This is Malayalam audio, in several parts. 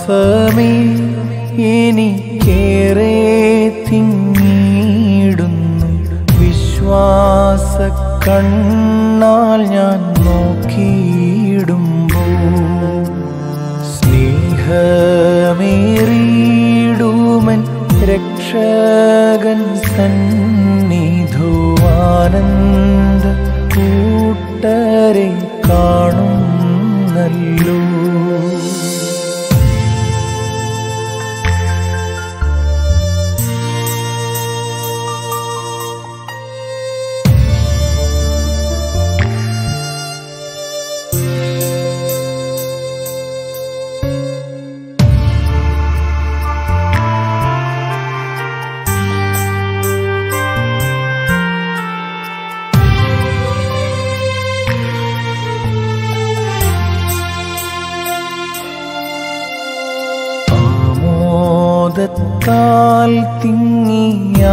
വിശ്വാസമേ എനിക്കേറെ തിങ്ങിടുന്നു വിശ്വാസ കണ്ണാൽ ഞാൻ നോക്കിയിടുമ്പോൾ സ്നേഹമേറിയിടുമൻ രക്ഷകൻ സന്നിധുവാനന്ദ കൂട്ടരെ കാണുന്നല്ലോ ആമോദത്താൽ തിങ്ങി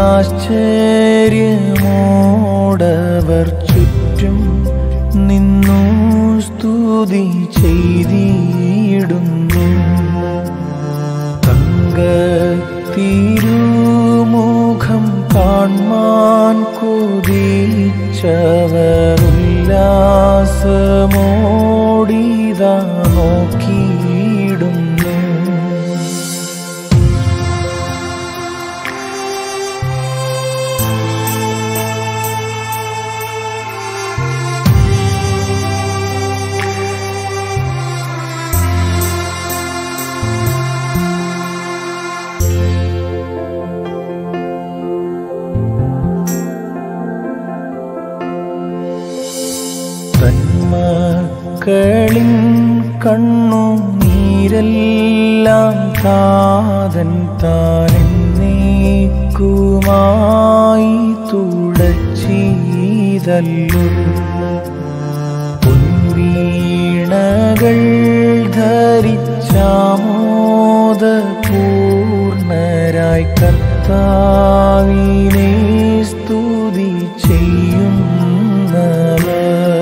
ആശ്ചര്യമോടവർ ചുറ്റും നിന്നു സ്തുതി ചെയ്തിടുന്നു തങ്ക തിരുമുഖം കാൺമാൻ കൊതിച്ചവർ ഉല്ലാസമോടിതാ നോക്കിയിടുന്നു തന്മക്കളിൻ കണ്ണു നീരെല്ലാം താതൻ താനെന്നേക്കുമായി തുടച്ചീതല്ലു പൊൻവീണകൾ ധരിച്ചാമോദ പൂർണരായി കർത്താവിനെ സ്തുതി ചെയ്യുന്നവർ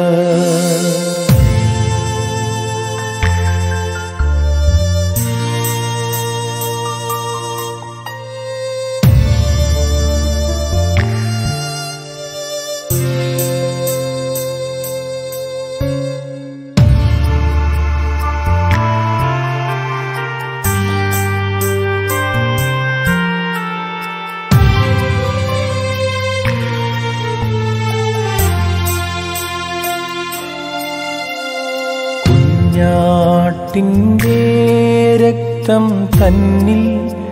കുഞ്ഞാട്ടിൻ്റെ രക്തം തന്നിൽ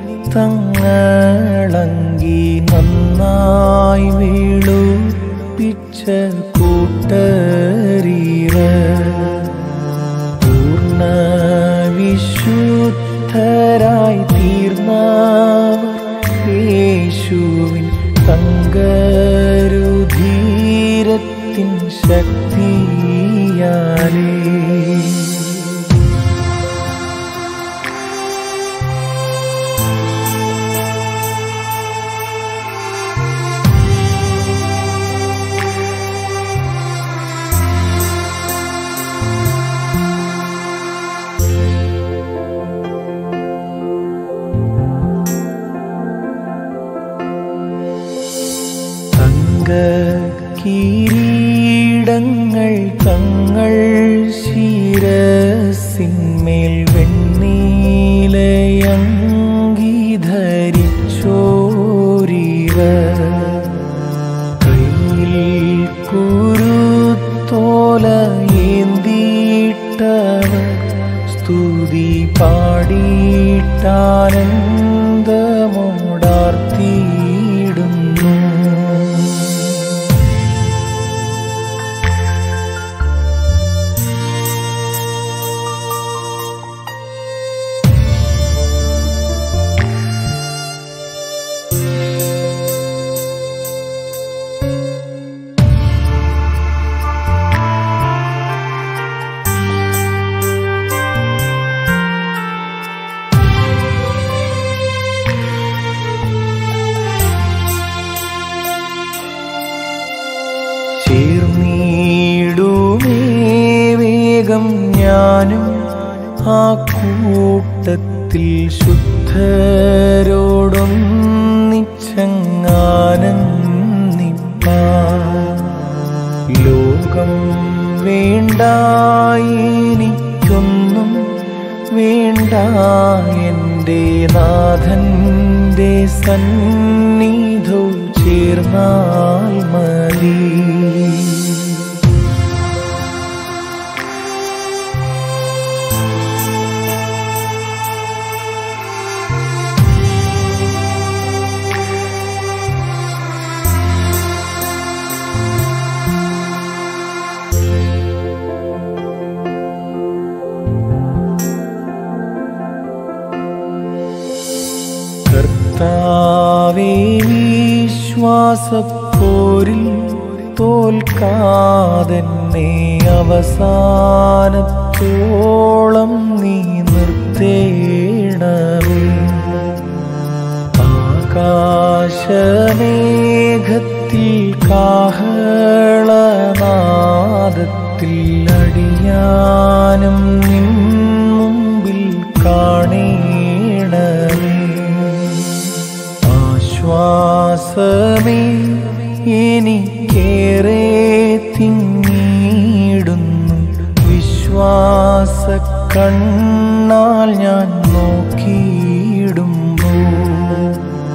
തങ്ങളങ്കി നന്നായി വീളുപ്പിച്ച കൂട്ടരീവ പൂർണ്ണ വിശുദ്ധരായി തീർന്നവർ യേശുവിൻ തങ്കരുധീരത്തിൻ ശക്തിയാലേ തങ്ക കിരീടങ്ങൾ തങ്ങൾ ശിരസിന്മേൽ വെണ്ണീലയങ്കി ധരിച്ചോരിവ കയ്യിൽ കുരുത്തോല ഏന്തീട്ടവർ സ്തുതി പാടിയിട്ടാനന്ദമോടാർത്തിയിടുന്നു ചേർന്നിടുമേ വേഗം ഞാനും ആ കൂട്ടത്തിൽ സ്വർഗത്തിൽ ശുദ്ധരോടൊന്നിച്ചങ്ങാനന്ദിപ്പാ ലോകം വേണ്ട എനിക്കൊന്നും വേണ്ട എൻ്റെ നാഥൻ്റെ സന്നിധോ ചേർന്നാൽ മതി കർത്താവേ വിശ്വാസപ്പോരിൽ തോൽക്കാതെന്നെ അവസാനത്തോളം നീ നിർത്തേണമേ ആകാശമേഘത്തിൽ കാഹളനാദത്തിൽ അടിയാനും നിൻ മുമ്പിൽ കാണേണമേ ആശ്വാസമേ എനിക്കേറെ തിങ്ങിയിടുന്നു വിശ്വാസ കണ്ണാൽ ഞാൻ നോക്കിയിടുമ്പോൾ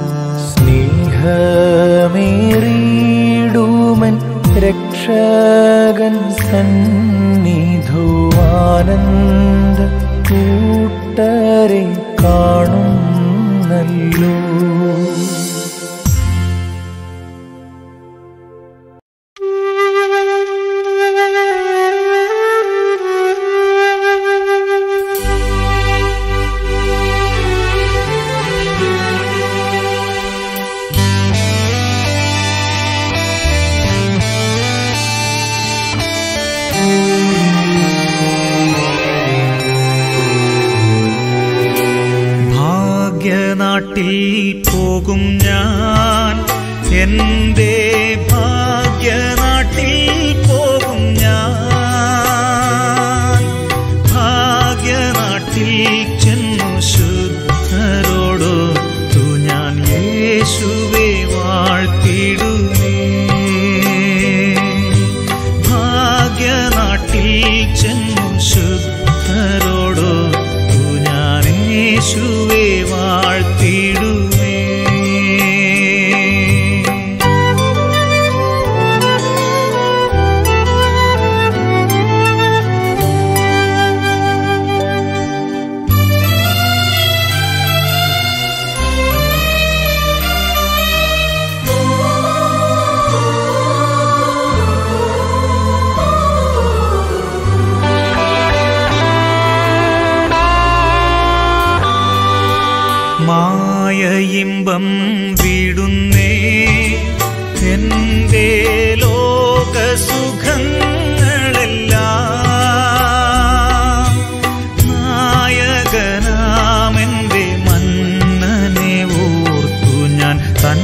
സ്നേഹമേറിയിടുമൻ രക്ഷകൻ സന്നിധോ ആനന്ദ കൂട്ടരെ കാണുന്നല്ലോ ഭാഗ്യനാട്ടിൽ പോകും ഞാൻ എൻ്റെ ഭാഗ്യനാട്ടിൽ പോകും ഞാൻ ഭാഗ്യനാട്ടിൽ ചെന്നു ശുദ്ധരോടൊത്തു ഞാൻ യേശുവെ വാഴ്ത്തിടുമേ ഭാഗ്യനാട്ടിൽ ചെന്നു ശുദ്ധരോടൊത്തു ഞാൻ യേശുവെ വാഴ്ത്തിടുമേ മായ ഇമ്പം വിടുന്നേ എൻ്റെ ലോകസുഖങ്ങളെല്ലാം നായകനാമെൻ്റെ മന്നനെ ഓർത്തു ഞാൻ തൻ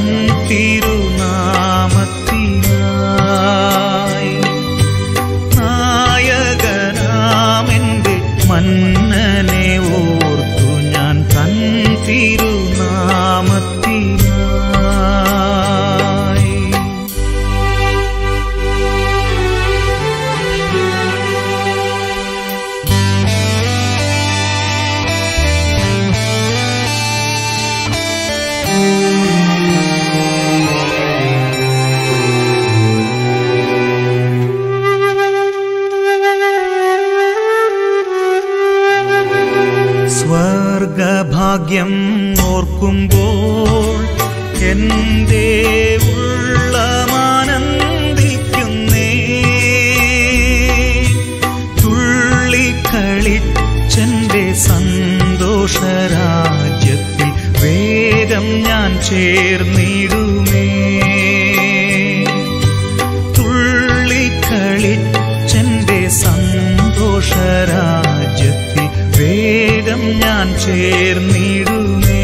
തിരുനാമത്തിനായി നായകനാമെൻ്റെ മന്നനെ ഓർത്തു ഞാൻ തൻ തിരുനാമത്തിനായി സ്വർഗഭാഗ്യം ഓർക്കുമ്പോൾ എൻ്റെ ഉള്ളമാനന്ദിക്കുന്നേ തുള്ളിക്കളിച്ചെൻ്റെ സന്തോഷരാജ്യത്തിൽ വേഗം ഞാൻ ചേർന്നിടുമേ തുള്ളിക്കളിച്ചെൻ്റെ സന്തോഷരാജ്യത്തിൽ വേഗം ഞാൻ ചേർന്നിടുമേ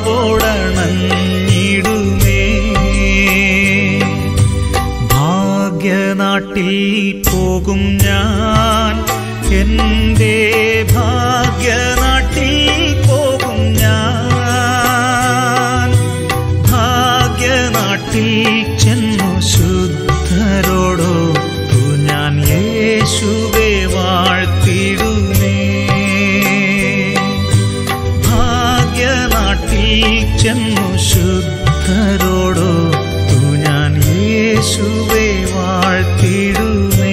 ആത്മാവോടണഞ്ഞിടുമേ ഭാഗ്യനാട്ടിൽ പോകും ഞാൻ എൻ്റെ ഭാഗ്യനാട്ടിൽ പോകും ഞാൻ ഭാഗ്യനാട്ടിൽ ചെന്നു ശുദ്ധരോടൊത്തു ഞാൻ യേശുവെ വാഴ്ത്തിടുമേ ഭാഗ്യനാട്ടിൽ ചെന്നു ശുദ്ധരോടൊത്തു ഞാൻ യേശുവെ വാഴ്ത്തിടുമേ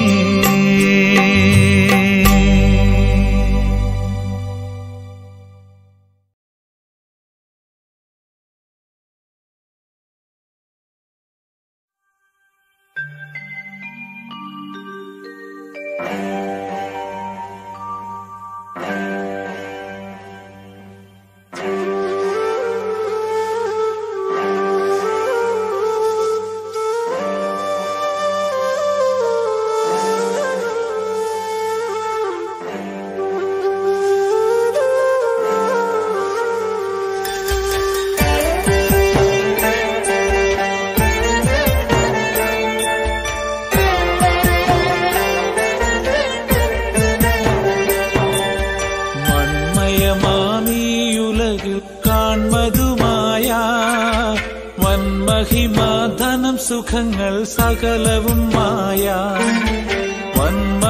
മന്മയമാമീയുലകിൽ കാൺമതുമായ വന്മഹിമാധനം സുഖങ്ങൾ സകലവും മായ വന്മ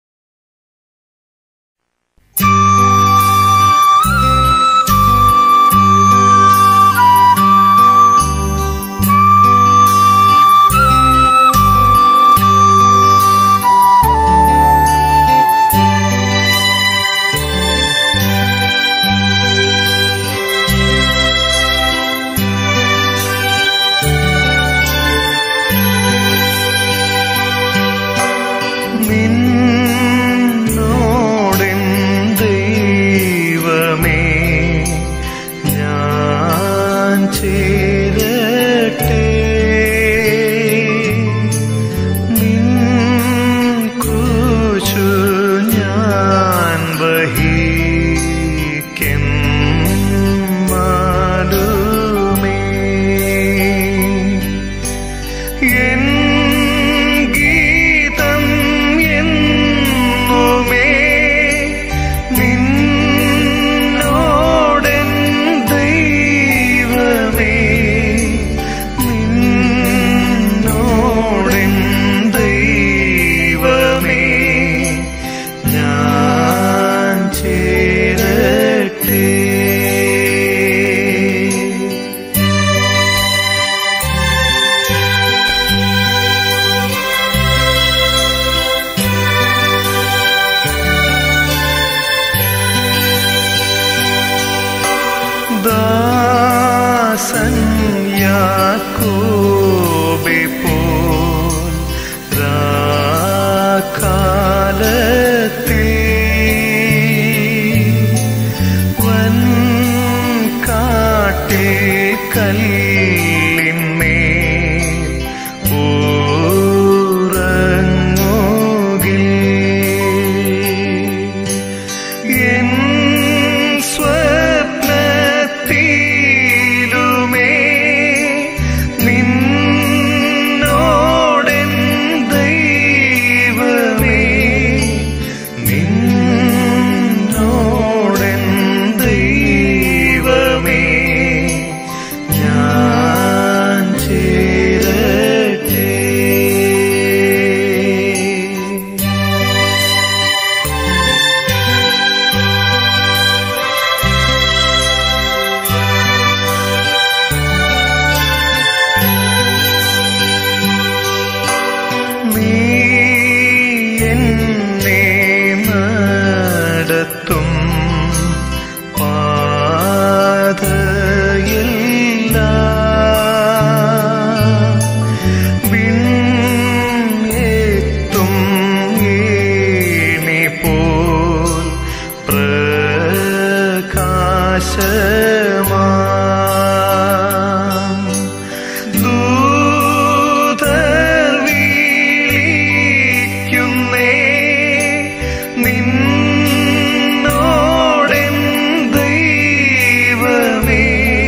നിന്നോടെൻ ദൈവമേ ഞാൻ ചേരട്ടെ നിൻ ക്രൂശു ഞാൻ വഹിക്കും മാലുമേ എൻ ഗീതം എന്നുമേ നിന്നോടെൻ ദൈവമേ നിന്നോടെൻ ദൈവമേ ഞാൻ ചേരട്ടെ ദാസൻ യാക്കോബെ പോൽ രാക്കാലത്തിൽ വൻ കാട്ടിൽ കല്ലിന്മേൽ ഊറങ്ങുകിൽ എൻ സ്വപ്നത്തിലുമേ നിന്നോടെൻ ദൈവമേ നിന്നോടെൻ ദൈവമേ ഞാൻ ചേരട്ടെ നീ എന്നെ നടത്തും പാതയില്ല വിണ്ണെത്തും ഏണി പോൽ പ്രകാശമാം ദൂതർ വിളിക്കുന്നേ നിന്നോടെൻ ദൈവമേ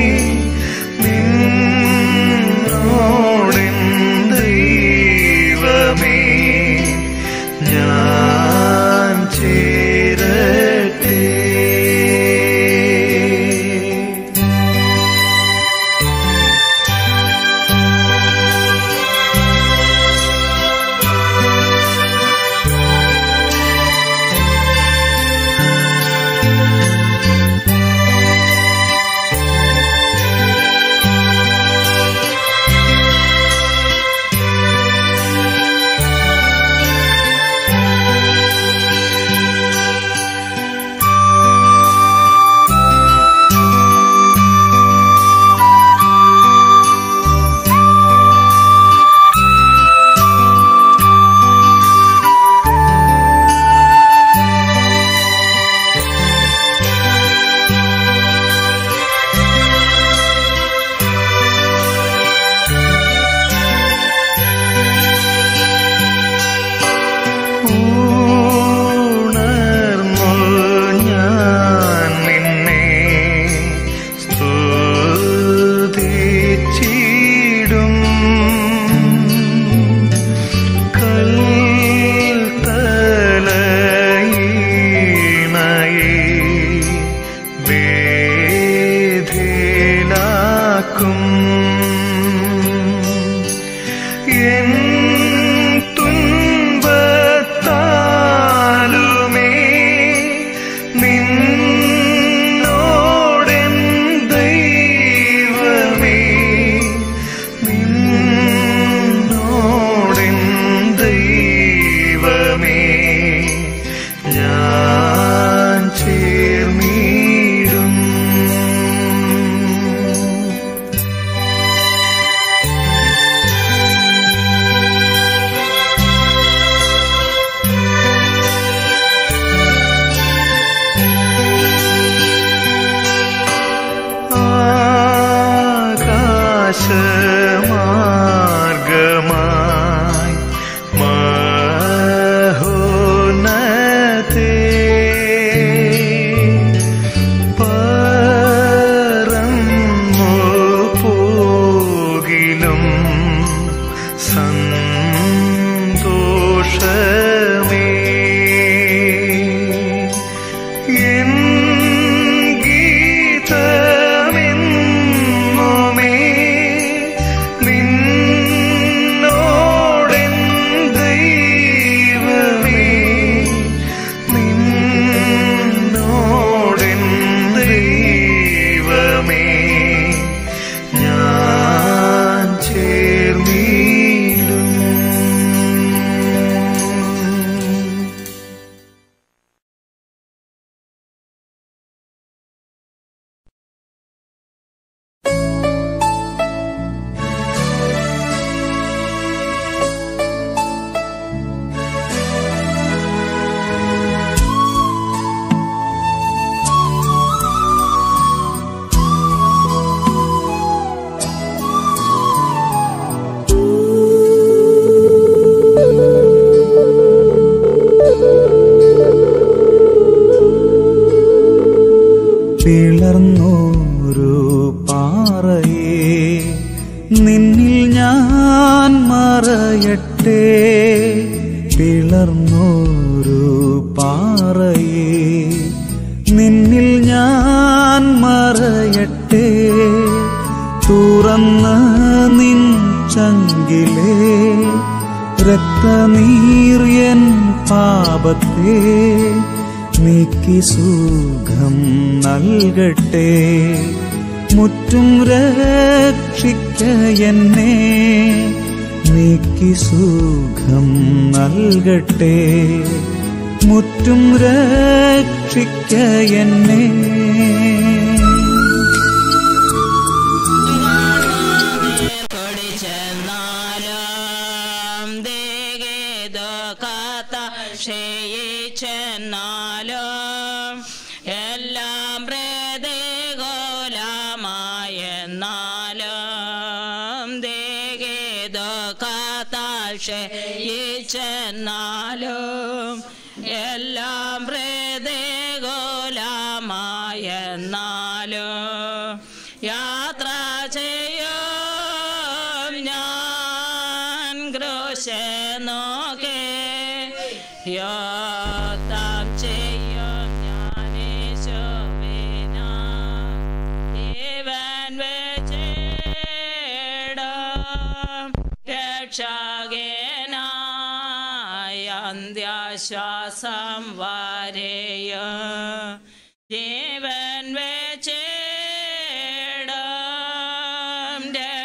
പിളർന്നോരു പാറയേ നിന്നിൽ ഞാൻ മറയട്ടെ പിളർന്നോരു പാറയേ നിന്നിൽ ഞാൻ മറയട്ടെ തുറന്ന നിൻ ചങ്കിലേ രക്തനീറിയൻ പാപത്തെ നീക്കി സുഖം നൽകട്ടെ മുറ്റും രക്ഷിക്ക എന്നെ നീക്കി സുഖം നൽകട്ടെ മുറ്റും രക്ഷിക്ക എന്നെ കൊടിച്ചെന്നാലും ദേഗേദോക്കാത്ത ക്ഷയിച്ചെന്നാലും എല്ലാം പ്രതികൂലമായെന്നാലും ദേഗേദോക്കാത്ത ക്ഷയിച്ചെന്നാലും എല്ലാം പ്രതികൂലമായെന്നാലും യാത്ര ചെയ്യും ഞാൻ ക്രോശ നോക്കേ യാത്രം ചെയ്യും ഞാൻ യേശുവിന ജീവൻ വെച്ചിടും രക്ഷകനായ അന്ത്യശ്വാസം വരെയും ജീവൻ വെച്ചിടും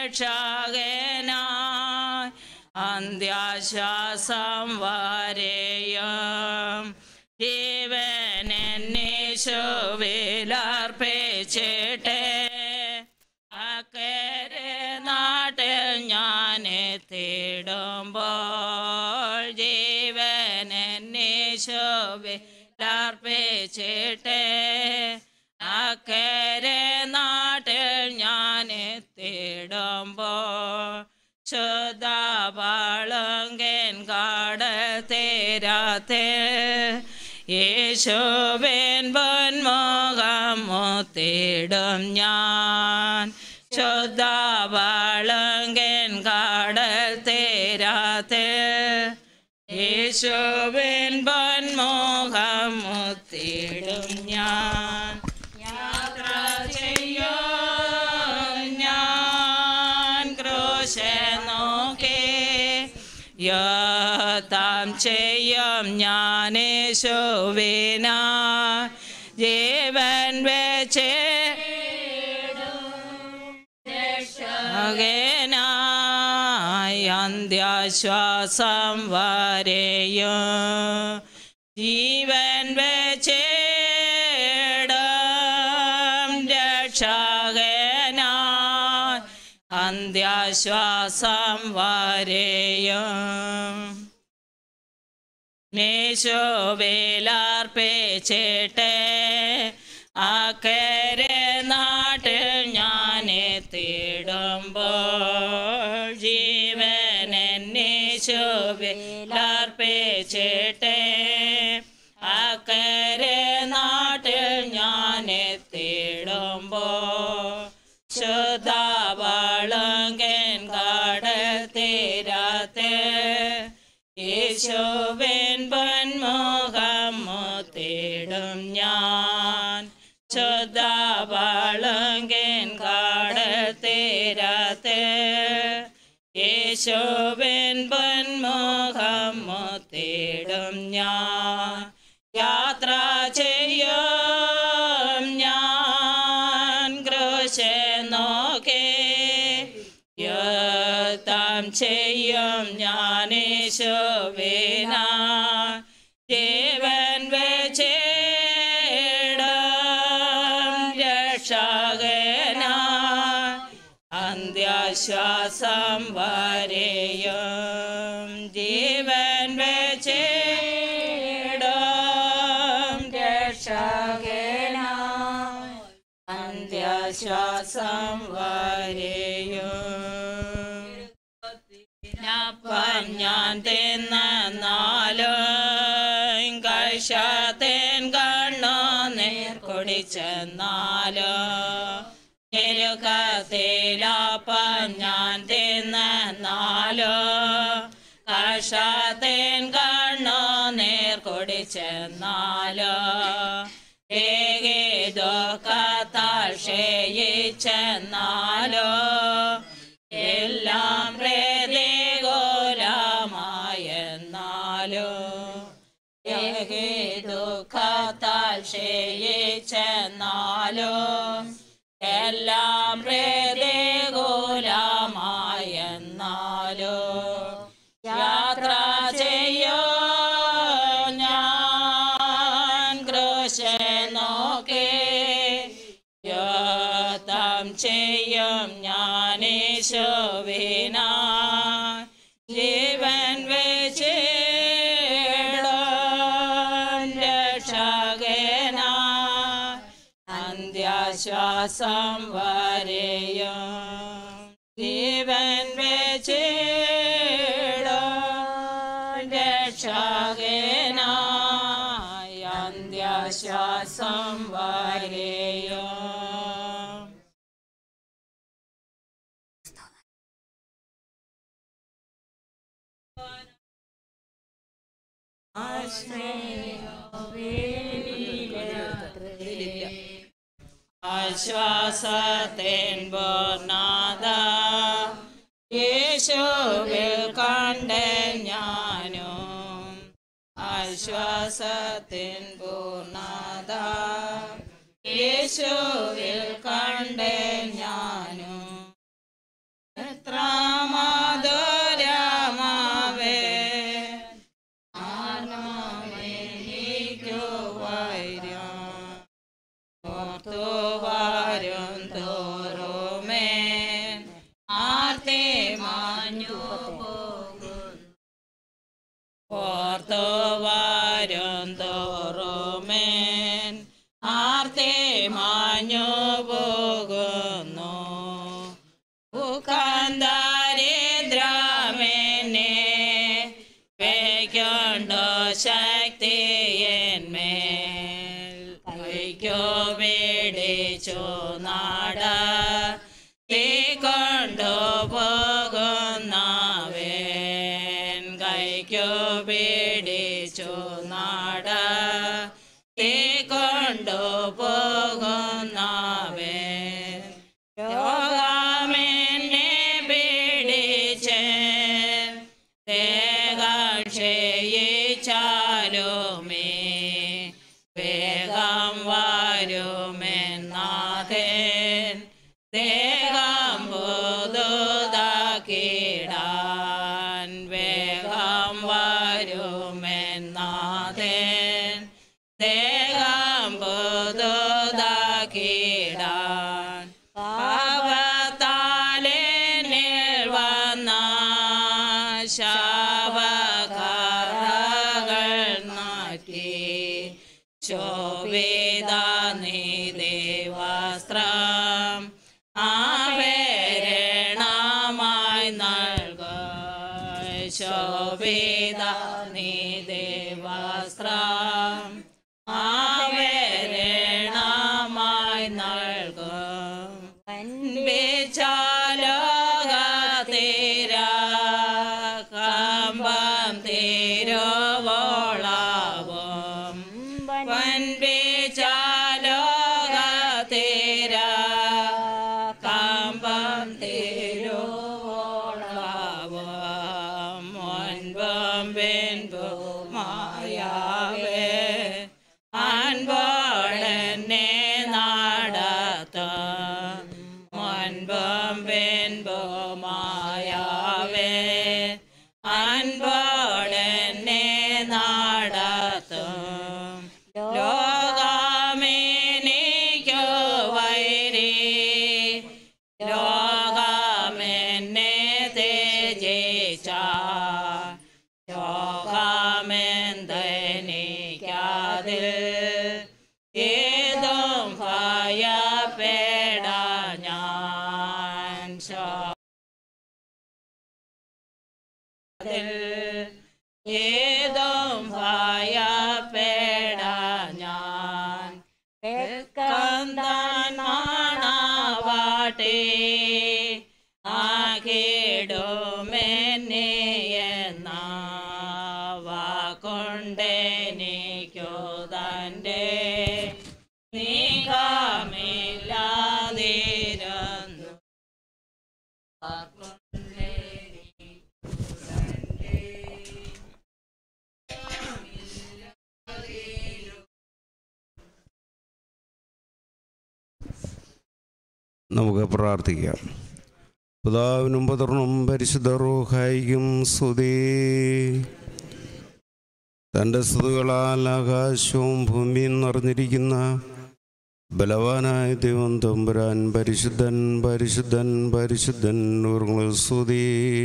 രക്ഷകനായി അന്ത്യശ്വാസം വരെയും ജീവൻ എന്നീശുവിലർപ്പിച്ചിട്ടേ അക്കരെ നാട്ടിൽ ഞാൻ തേടുമ്പോൾ ജീവൻ എന്നീശുവിലർപ്പിച്ചിട്ടേ അക്കരെ നാട്ടിൽ ഞാൻ തേടുമ്പോൾ ശുദ്ധ വളങ്കൻ കാടത്തേരാത്തേ യേശുവിൻ പൊന്മുഖം തേടും ഞാൻ ശുദ്ധ വളങ്കൻ കാടൽ തേരാത്തേ യേശുവിൻ പൊന്മുഖം തേടും ഞാൻ യാത്ര ചെയ്യും ഞാൻ ക്രോശ നോക്കേ യാതാം ചെയ്യും ഞാൻ യേശുവിന ജീവൻ വെച്ച് ായി അന്ത്യശ്വാസം വരെയും ജീവൻ വെച്ചിടും രക്ഷകനായി അന്ത്യശ്വാസം വരെയും മേശോവേലാർപ്പിച്ചിട്ട് അക്കരെ നാട്ടിൽ ഞാൻ തേടുമ്പോൾ ജീവൻ എന്നേശോവേലാർപ്പിച്ചിട്ട് അക്കരെ നാട്ടിൽ ഞാൻ തേടുമ്പോൾ ശുദ്ധ വളങ്കൻ കടത്തിരാത്തേ യേശുവിൻ പൊന്മുഖം തേടും ഞാൻ ശുദ്ധ വളങ്കൻ കടത്തിരാത്തേ യേശുവിൻ പൊന്മുഖം തേടും ഞാൻ യാത്ര ചെയ്യും ഞാൻ ക്രോശ നോക്കേ യുദ്ധം ചെയ്യും ഞാൻ യേശുവിന ജീവൻ വെച്ചിടും രക്ഷകന അന്ത്യശ്വാസം വരെയും ജീവൻ വെച്ചിടും രക്ഷകന അന്ത്യശ്വാസം വരെയും അപ്പം ഞാൻ തിന്നാലും കൈശാത്തേൻ കണ്ണോ നേർക്കൊ കൂടി ചെന്നാലോ ഞെരുക്കത്തിലപ്പം ഞാൻ തിന്നാലോ കഷാത്തേൻ കണ്ണു നേർ കൂടി ചെന്നാലോ ഏകേ ദുഃഖത്താൽ ക്ഷയിച്ചെന്നാലോ എല്ലാം പ്രതികൂലമായെന്നാലോ ഏകേ ദുഃഖത്താൽ ക്ഷയിച്ചെന്നാലോ എല്ലാം പ്രതികൂലമായെന്നാലോ യാത്ര ചെയ്യോ ഞാൻ കൃഷി നോക്കി യോത്തം ചെയ്യും ഞാനീശോവിന ജീവൻ വെച്ചിടും രക്ഷകന അന്ത്യശ്വാസം വരെയും ജീവൻ വെച്ചിടും രക്ഷകനായ അന്ത്യശ്വാസം വരെയും ആശ്വാസത്തിൻ പൂർണ്ണത യേശുവിൽ കണ്ട് ഞാനും ആശ്വാസത്തിൻ പൂർണ്ണത യേശുവിൽ കണ്ട് ഞാനും എത്ര മാധുരമാവേ ആത്മാവെനിക്കു വൈര്യം ഓർത്തുവാരും തോറുമേ ആർത്തി മാഞ്ഞു പോകും ഓർത്തുവാരും തോറുമേ ആർത്തി മാഞ്ഞു പോകുന്നു ഉഖാന്താരിദ്രമെന്നെ വയ്ക്കൊണ്ടോ ശക്തിയന്മേൽ വയ്ക്കോ മേടിച്ചു നാട തീ കൊണ്ടു പോകുന്നവൻ കൈക്കോ മേടിച്ചു നാട തീ കൊണ്ടു പോകുന്നവൻ യോഗമെന്നെ പിടിച്ച് വേഗം ക്ഷയിച്ചാലുമേ വേഗം വരുമെന്നാഥൻ ദേഹം പുതുതാക്കിടാൻ വേഗം വരുമെന്നാഥൻ ദേഹം പുതുതാക്കിടാൻ പാപത്താലെ വന്ന ശാപകറകൾ നാക്കി ശോഭിത നിദേവസ്ത്രം ആഭരണമായി നൽക ശോഭിത നിദേവസ്ത്രം ആഭരണമായി നൽകും വിചാലോകതീര കമ്പം തിരുവോളാവും വൻപിച്ചാലോകതീര കമ്പം തിരുവോളാവും മുൻപും പിൻപുമായാവേ അൻപോടെന്നെ നടത്തും മുൻപും പിൻപുമായാവേ അൻപോടെന്നെ നടത്തും ലോകമെനിക്കു വൈരി ലോകമെന്നെ തേജിച്ച ലോകമെന്തനിക്കാതിൽ ഏതും ഭയപ്പെട ഞാൻ അതിൽ ഏതും ഭയപ്പെട ഞാൻ നമുക്ക് പ്രാർത്ഥിക്കാം പിതാവിനും പുത്രനും പരിശുദ്ധ റൂഹായിക്കും സ്തുതി തൻ്റെ സ്തുതികളാൽ ആകാശവും ഭൂമിയും നിറഞ്ഞിരിക്കുന്ന ബലവാനായ ദൈവം തമ്പുരാൻ പരിശുദ്ധൻ പരിശുദ്ധൻ പരിശുദ്ധൻ ഉറങ്ങുന്ന സ്തുതി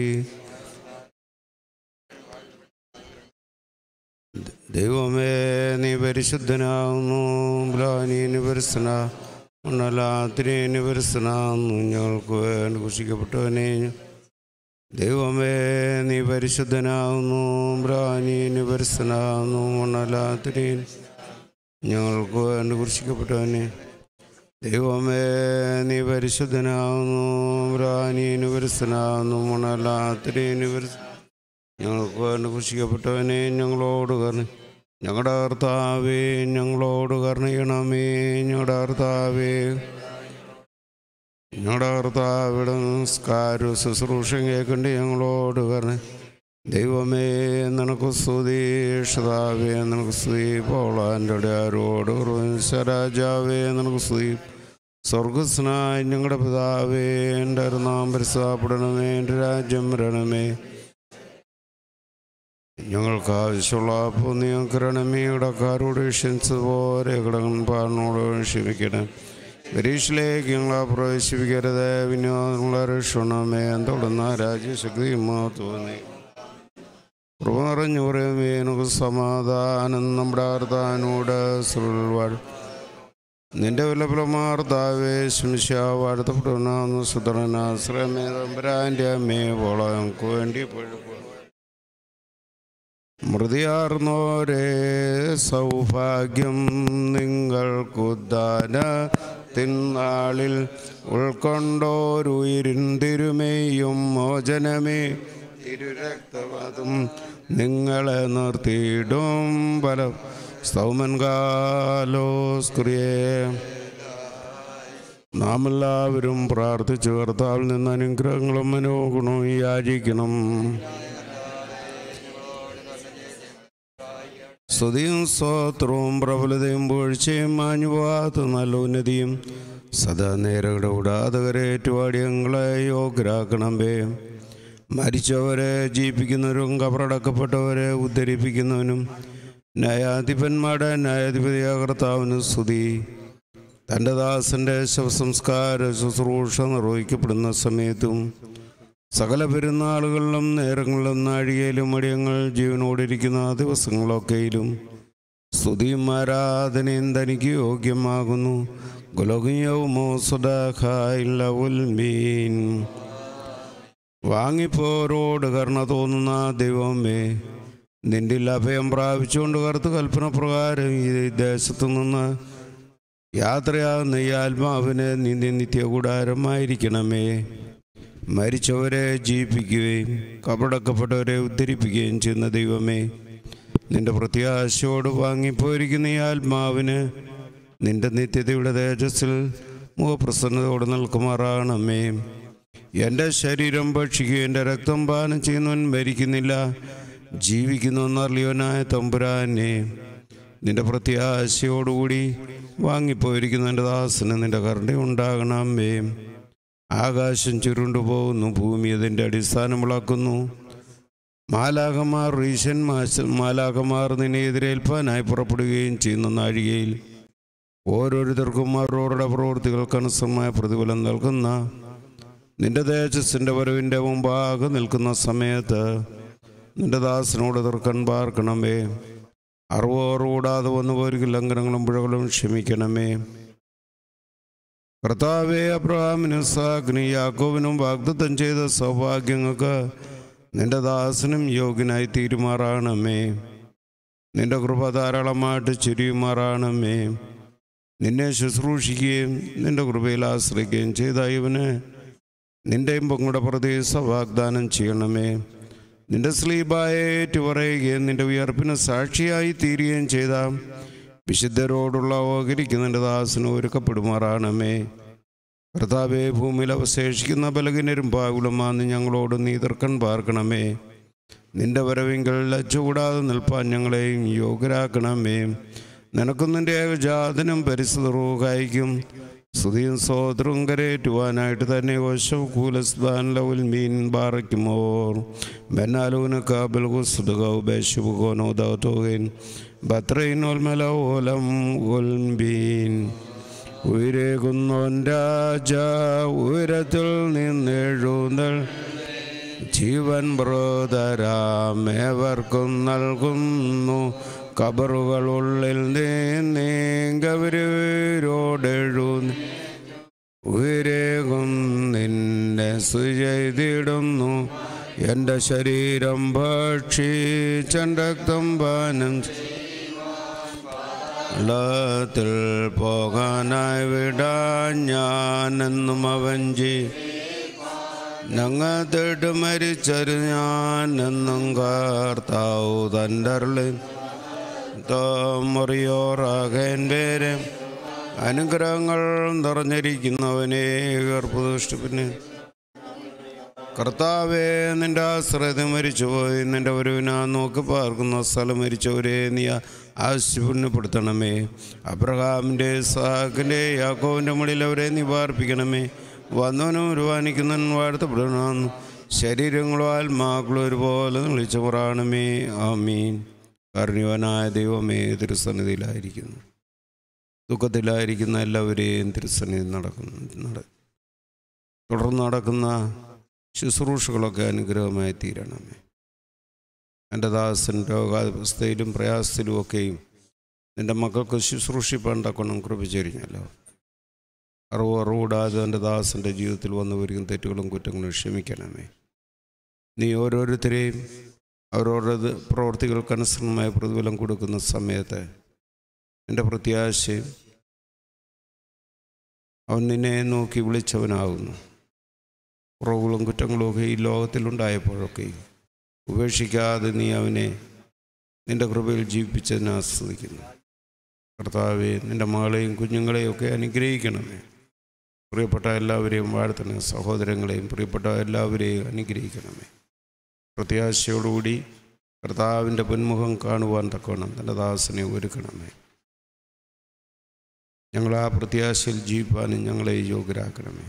ദൈവമേ നീ പരിശുദ്ധനാകുന്നു ബ്ലാനീന് പരിസ്ഥന മണ്ണലാത്തിനേന് പരിസ്ഥനാകുന്നു ഞങ്ങൾക്ക് വേണ്ടി കുഷിക്കപ്പെട്ടവനെ ദൈവമേ നീ പരിശുദ്ധനാകുന്നു ബ്രാനീന് പരിസ്ഥനാകുന്നു മണ്ണലാത്തിനേൻ ഞങ്ങൾക്ക് വേണ്ടി കുറിച്ചിക്കപ്പെട്ടവനെ ദൈവമേ നീ പരിശുദ്ധനാകുന്നു ബ്രാനീന് പരിസ്ഥനാകുന്നു മണ്ണലാത്തിനേന് പരിസ്ഥ ഞങ്ങൾക്ക് വേണ്ടി കുഷിക്കപ്പെട്ടവനെ ഞങ്ങളോട് കർണ ഞങ്ങളുടെ കർത്താവേ ഞങ്ങളോട് കർണയണമേ ഞങ്ങളുടെ കർത്താവേ ഞങ്ങളുടെ കർത്താവിടെ നമസ്കാരവും ശുശ്രൂഷയും കേൾക്കേണ്ടി ഞങ്ങളോട് കർണ ദൈവമേ നിനക്ക് സ്തുതി ഷതാവേ നിനക്ക് സ്തുതി പോളാൻ്റെ ആരോട് രാജാവേ നിനക്ക് സ്തുതി സ്വർഗസ്നായ ഞങ്ങളുടെ പിതാവേ എൻ്റെ നാം പരിസാപ്പെടണമേ എൻ്റെ രാജ്യം വരണമേ ഞങ്ങൾക്ക് ആവശ്യമുള്ള അപ്പോൾ നിങ്ങൾക്ക് രണമേടക്കാരോട് ക്ഷണിച്ചതുപോലെ കടകൻ പാടിനോട് ക്ഷമിക്കണം പരീക്ഷയിലേക്ക് ഞങ്ങളെ പ്രവേശിപ്പിക്കരുത് വിനോദങ്ങളെ രക്ഷണമേ തുടർന്ന രാജ്യശക്തി തോന്നി കൃപ നിറഞ്ഞു പറയുമേ നമുക്ക് സമാധാനം നമ്മുടെ ആർത്താനോട് സുൽവാൾ നിന്റെ വിലപുലമാർത്താവേ ശംശ വാഴ്ത്തപ്പെടുന്ന സുതറനാശ്രമേ തമ്പരാൻ്റെ അമ്മേ പോള നമുക്ക് വേണ്ടി പഴുപ്പ് മൃതിയാർന്നോരേ സൗഭാഗ്യം നിങ്ങൾക്കുദ്ദാന തിന്നാളിൽ ഉൾക്കൊണ്ടോരുയിരിൻ തിരുമേയും മോചനമേ തിരുരക്തവാദം നിങ്ങളെ നിർത്തിയിടും ബലം സ്തൗമൻ കാലോസ്ക്രിയേ നാം എല്ലാവരും പ്രാർത്ഥിച്ചു കർത്താവിൽ നിന്ന് അനുഗ്രഹങ്ങളും മനോഗുണവും യാചിക്കണം സ്തുതിയും സ്തോത്രവും പ്രബലതയും വീഴ്ചയും മാഞ്ഞുപോകാത്ത നല്ല ഉന്നതിയും സദാ നേരങ്ങളുടെ കൂടാതെ ഏറ്റുപാടിയങ്ങളെ യോഗ്യരാക്കണമേ മരിച്ചവരെ ജീവിപ്പിക്കുന്നവരും കബറടക്കപ്പെട്ടവരെ ഉദ്ധരിപ്പിക്കുന്നവനും ന്യായാധിപന്മാരുടെ ന്യായാധിപതിയായ കർത്താവിന് സ്തുതി തൻ്റെ ദാസൻ്റെ ശവസംസ്കാര ശുശ്രൂഷ നിർവഹിക്കപ്പെടുന്ന സമയത്തും സകല പെരുന്നാളുകളിലും നേരങ്ങളിലും നാഴികയിലും മടിയങ്ങൾ ജീവനോടിരിക്കുന്ന ദിവസങ്ങളൊക്കെയിലും സ്തുതിയും ആരാധനയും തനിക്ക് യോഗ്യമാകുന്നു ഗുലകിയവുമോ സുഡാഖായില്ലവുൽമീൻ വാങ്ങിപ്പോരോട് കരുണ തോന്നുന്ന ദൈവമേ നിന്റെ അഭയം പ്രാപിച്ചുകൊണ്ട് കറുത്ത് കൽപ്പന പ്രകാരം ഈ ദേശത്തു നിന്ന് യാത്രയാകുന്ന ഈ ആത്മാവിന് നിന്റെ നിത്യകൂടാരമായിരിക്കണമേ മരിച്ചവരെ ജീവിപ്പിക്കുകയും കപടക്കപ്പെട്ടവരെ ഉദ്ധരിപ്പിക്കുകയും ചെയ്യുന്ന ദൈവമേ നിന്റെ പ്രത്യാശയോട് വാങ്ങിപ്പോയിരിക്കുന്ന ഈ ആത്മാവിന് നിന്റെ നിത്യതയുടെ തേജസ്സിൽ മുഖപ്രസന്നതയോടെ നിൽക്കുമാറാകണമേ എൻ്റെ ശരീരം ഭക്ഷിക്കുകയും എൻ്റെ രക്തം പാനം ചെയ്യുന്നവൻ മരിക്കുന്നില്ല ജീവിക്കുന്നു എന്നറിയവനായ തമ്പുരാനെ നിന്റെ പ്രത്യാശയോടുകൂടി വാങ്ങിപ്പോയിരിക്കുന്ന എൻ്റെ ദാസന് നിന്റെ കരുണ ഉണ്ടാകണമേ ആകാശം ചുരുണ്ടുപോകുന്നു ഭൂമി അതിൻ്റെ അടിസ്ഥാനം വിളക്കുന്നു മാലാകമാർ റീശൻ മാശ മാലാകമാർ നിന്നെ എതിരേൽപ്പാനായി പുറപ്പെടുകയും ചെയ്യുന്ന നാഴികയിൽ ഓരോരുത്തർക്കും അവരവരുടെ പ്രവൃത്തികൾക്കനുസൃതമായ പ്രതിഫലം നൽകുന്ന നിന്റെ തേജസ്സിൻ്റെ വരവിൻ്റെ മുമ്പാകെ നിൽക്കുന്ന സമയത്ത് നിന്റെ ദാസനോട് എതിർക്കാൻ പാർക്കണമേ അറിവോർ കൂടാതെ വന്നു പോയിരിക്കും ലംഘനങ്ങളും പിഴകളും ക്ഷമിക്കണമേ കർത്താവെ അബ്രഹാമിനും സാഗ്നി യാക്കോവിനും വാഗ്ദത്തം ചെയ്ത സൗഭാഗ്യങ്ങൾക്ക് നിന്റെ ദാസനും യോഗ്യനായി തീരുമാറാണമേ നിന്റെ കൃപ ധാരാളമായിട്ട് ചുരിയുമാറാണമേ നിന്നെ ശുശ്രൂഷിക്കുകയും നിന്റെ കൃപയിൽ ആശ്രയിക്കുകയും ചെയ്ത ഇവന് നിന്റെ ഇമ്പങ്ങളുടെ പ്രദേശ വാഗ്ദാനം ചെയ്യണമേ നിന്റെ സ്ലീബായേറ്റ് പറയുകയും നിന്റെ ഉയർപ്പിന് സാക്ഷിയായി തീരുകയും ചെയ്ത വിശുദ്ധരോടുള്ള ഓഹരിക്കുന്ന നിന്റെ ദാസന് ഒരുക്കപ്പെടുമാറാണമേ കർത്താവെ ഭൂമിയിൽ അവശേഷിക്കുന്ന ബലകിനരും പാകുലമാന്ന് ഞങ്ങളോട് നീ എതിർക്കൻ പാർക്കണമേ നിന്റെ വരവിങ്കൽ ലജ്ജ കൂടാതെ നിൽപ്പാൻ ഞങ്ങളെയും യോഗ്യരാക്കണമേ നിനക്കും നിന്റെ ഏകജാതനും പരിശുദ്ധ റൂഹായിക്കും സ്തുതിയും സോദരവും കരേറ്റുവാനായിട്ട് തന്നെ വശകൂലസ്ബാൻ മീൻ ബാറയ്ക്കുമോർ ബെന്നാലൂന് കാബൽ കുസ്തുകൗ ബേശുബുഗോനോ ദൗതോഗൻ ബത്രൈനോൽമല ഓലം ഉൽബീൻ ഉയരേകുന്നോൻ രാജ ഉയരത്തിൽ നിന്നെഴുന്നൽ ജീവൻ ബ്രോതരാമേവർക്കും നൽകുന്നു കബറുകളുള്ളിൽ നീങ്കവരോടെഴുന്നു ഉയരേകും നിന്നെ സുചെയ്തിടുന്നു എൻ്റെ ശരീരം ഭക്ഷിച്ചൻ രക്തം പാനം ത്തിൽ പോകാനായി വിടാൻ ഞാനെന്നും അവൻ ജീ ഞങ്ങത്തിട്ട് മരിച്ചൊരു ഞാൻ എന്നും കാർത്താവു തൻ്റെ തോമറിയോറാകൻ പേര് അനുഗ്രഹങ്ങൾ നിറഞ്ഞിരിക്കുന്നവനെ ഗർഭദുഷ്ടിപ്പിന് കർത്താവേ നിന്റെ ആശ്രയത്തെ മരിച്ചുപോയി നിന്റെ ഒരുവിനാ നോക്കി പാർക്കുന്ന സ്ഥലം മരിച്ചവരെ നീ ആശ്ചര്യപ്പെടുത്തണമേ അബ്രഹാമിൻ്റെ സഹാക്കിൻ്റെ യാക്കോവിൻ്റെ മുകളിൽ അവരെ നീ പാർപ്പിക്കണമേ വന്നവനും ഒരുവാനിക്കുന്നവൻ വാഴ്ത്തപ്പെടണമെന്ന് ശരീരങ്ങളോ ആത്മാക്കളോ ഒരുപോലെ വിളിച്ചു പറയണമേ ആമീൻ കാരുണ്യവനായ ദൈവമേ തിരുസന്നിധിയിലായിരിക്കുന്നു ദുഃഖത്തിലായിരിക്കുന്ന എല്ലാവരെയും തിരുസന്നിധി നടക്കുന്നു നട തുടർന്ന് നടക്കുന്ന ശുശ്രൂഷകളൊക്കെ അനുഗ്രഹമായി തീരണമേ എൻ്റെ ദാസൻ രോഗാവസ്ഥയിലും പ്രയാസത്തിലും ഒക്കെയും നിൻ്റെ മക്കൾക്ക് ശുശ്രൂഷിപ്പാൻ തക്കണം കൃപ ചൊരിഞ്ഞല്ലോ അറിവ് അറിവിടാതെ എൻ്റെ ദാസൻ്റെ ജീവിതത്തിൽ വന്നു വരികയും തെറ്റുകളും കുറ്റങ്ങളും ക്ഷമിക്കണമേ നീ ഓരോരുത്തരെയും അവരവരുടെ പ്രവർത്തികൾക്കനുസരണമായ പ്രതിഫലം കൊടുക്കുന്ന സമയത്ത് എൻ്റെ പ്രത്യാശയും അവൻ നിന്നെ നോക്കി വിളിച്ചവനാകുന്നു കുറവുകളും കുറ്റങ്ങളും ഒക്കെ ഈ ലോകത്തിലുണ്ടായപ്പോഴൊക്കെ ഉപേക്ഷിക്കാതെ നീ അവനെ നിൻ്റെ കൃപയിൽ ജീവിപ്പിച്ചതിനെ ആസ്വദിക്കുന്നു കർത്താവെ നിൻ്റെ മകളെയും കുഞ്ഞുങ്ങളെയും ഒക്കെ അനുഗ്രഹിക്കണമേ പ്രിയപ്പെട്ട എല്ലാവരെയും വാഴ്ത്തണേ സഹോദരങ്ങളെയും പ്രിയപ്പെട്ട എല്ലാവരെയും അനുഗ്രഹിക്കണമേ പ്രത്യാശയോടുകൂടി കർത്താവിൻ്റെ പൊന്മുഖം കാണുവാൻ തക്കവണ്ണം തൻ്റെ ദാസനെ ഒരുക്കണമേ ഞങ്ങൾ ആ പ്രത്യാശയിൽ ജീവിപ്പാനും ഞങ്ങളെ യോഗ്യരാക്കണമേ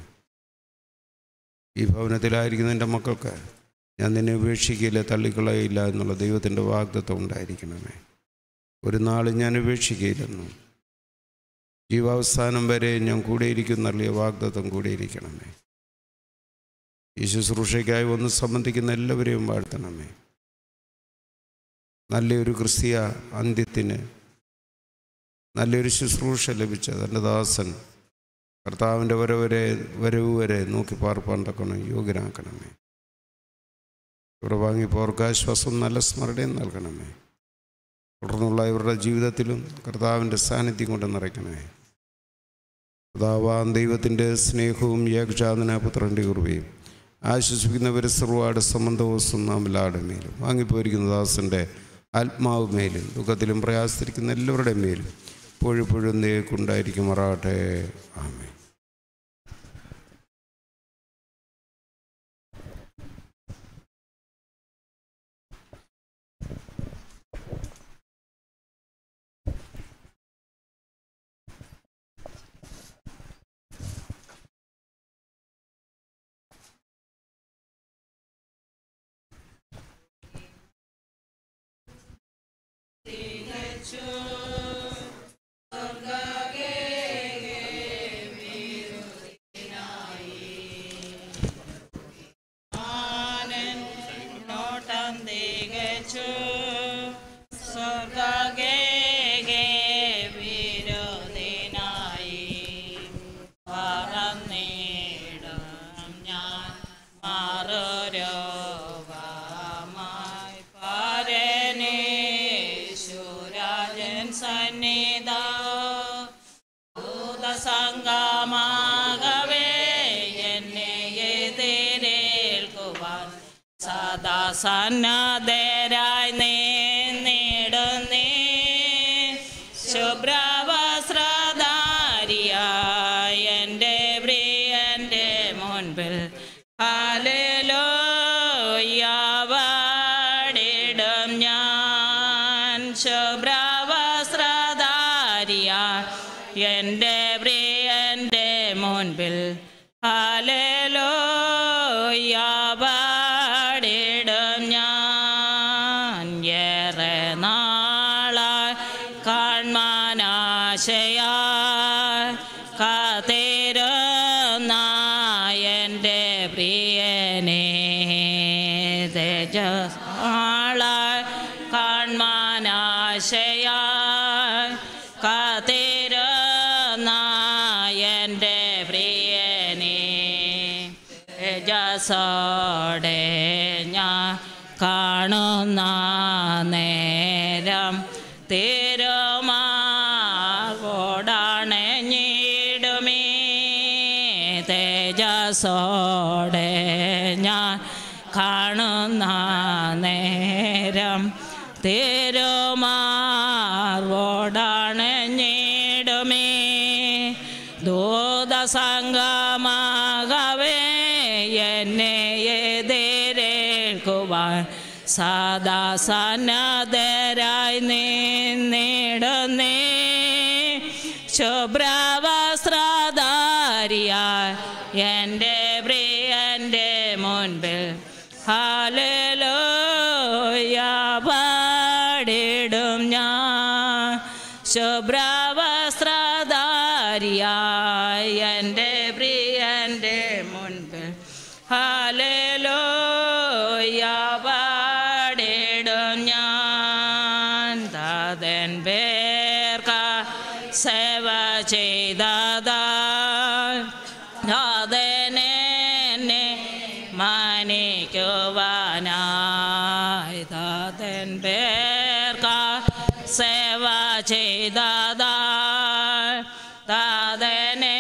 ഈ ഭവനത്തിലായിരിക്കുന്ന എൻ്റെ മക്കൾക്ക് ഞാൻ നിന്നെ ഉപേക്ഷിക്കില്ല തള്ളിക്കളയില്ല എന്നുള്ള ദൈവത്തിൻ്റെ വാഗ്ദത്വം ഉണ്ടായിരിക്കണമേ ഒരു നാൾ ഞാൻ ഉപേക്ഷിക്കുകയില്ലെന്നും ജീവാവസാനം വരെ ഞാൻ കൂടെയിരിക്കും നൽകിയ വാഗ്ദത്വം കൂടെയിരിക്കണമേ ഈ ശുശ്രൂഷയ്ക്കായി ഒന്ന് സംബന്ധിക്കുന്ന എല്ലാവരെയും വാഴ്ത്തണമേ നല്ലൊരു ക്രിസ്തീയ അന്ത്യത്തിന് നല്ലൊരു ശുശ്രൂഷ ലഭിച്ച തൻ്റെ ദാസൻ കർത്താവിൻ്റെ വരവരെ വരവ് വരെ നോക്കി പാർപ്പാൻ തക്കണം യോഗ്യനാക്കണമേ ഇവിടെ വാങ്ങിപ്പോർക്ക് ആശ്വാസം നല്ല സ്മരണയും നൽകണമേ തുടർന്നുള്ള ഇവരുടെ ജീവിതത്തിലും കർത്താവിൻ്റെ സാന്നിധ്യം കൊണ്ട് നിറയ്ക്കണമേ കർത്താവാൻ ദൈവത്തിൻ്റെ സ്നേഹവും ഏകജാതന പുത്രൻ്റെ കുറുവയും ആശ്വസിപ്പിക്കുന്നവരെ സർവാട് സംബന്ധവും നാമിലാട് മേലും വാങ്ങിപ്പോയിരിക്കുന്ന ദാസൻ്റെ ആത്മാവ് മേലും ദുഃഖത്തിലും പ്രയാസത്തിരിക്കുന്ന എല്ലാവരുടെയും മേലും ഇപ്പോഴിപ്പോഴും നേക്കുണ്ടായിരിക്കുമാറാട്ടെ ആമേ നോട്ടം തികച്ചു സ്വർഗേ വിരോധിനായി പറന്നിടും ഞാൻ മാറുരോഗമായി പരനേശുരാജൻ സന്നിധ ഭൂതസംഗമാകവേ എന്നെ എതിരേൽക്കുവാൻ സദാ സന്നദ്ധരായി നിന്നിടുന്നേ ശുഭ്രവസ്ത്രധാരിയായ എൻ്റെ പ്രിയൻ്റെ മുൻപിൽ ഹാലലോയാവടിടും ഞാൻ ശുഭ്രവസ്ത്രധാരിയായ എൻ്റെ പ്രിയൻ്റെ മുൻപിൽ ഹാലേലോയ പാടിടും ഞാൻ ഏറെ നാളായി കാൺമാനാശയാ കാത്തിരുന്ന എൻ്റെ പ്രിയനെ തേജസ്സാളായി കാൺമാനാശയാ കാത്തിരുന്ന എൻ്റെ പ്രിയനെ തേജസ്സോടെ ഞാൻ കാണുന്ന നേരം തിരുമാവോടണഞ്ഞിടുമേ തേജസ്സോടെ ഞാൻ കാണുന്ന നേരം തിരുമാവോടണഞ്ഞിടുമേ ദൂതസംഗമാകവേ എന്നെ എതിരേൽക്കുവാൻ സദാ സന്നദ്ധരായി നിന്നിടുന്നേ ശുഭ്രവസ്ത്രധാരിയായി എൻ്റെ പ്രിയൻ്റെ മുൻപിൽ ഹാലലോയ പാടിടും ഞാൻ ശുഭ്രവസ്ത്രധാരിയായി എൻ്റെ പ്രിയൻ്റെ മുൻപിൽ ഹാലലോയ പാടിടും ഞാൻ താതൻ പേർക്ക സേവ ചെയ്തതാ താതനെ മാനിക്കുവാനായി താതൻ പേർക്ക സേവ ചെയ്തതാ താതനെ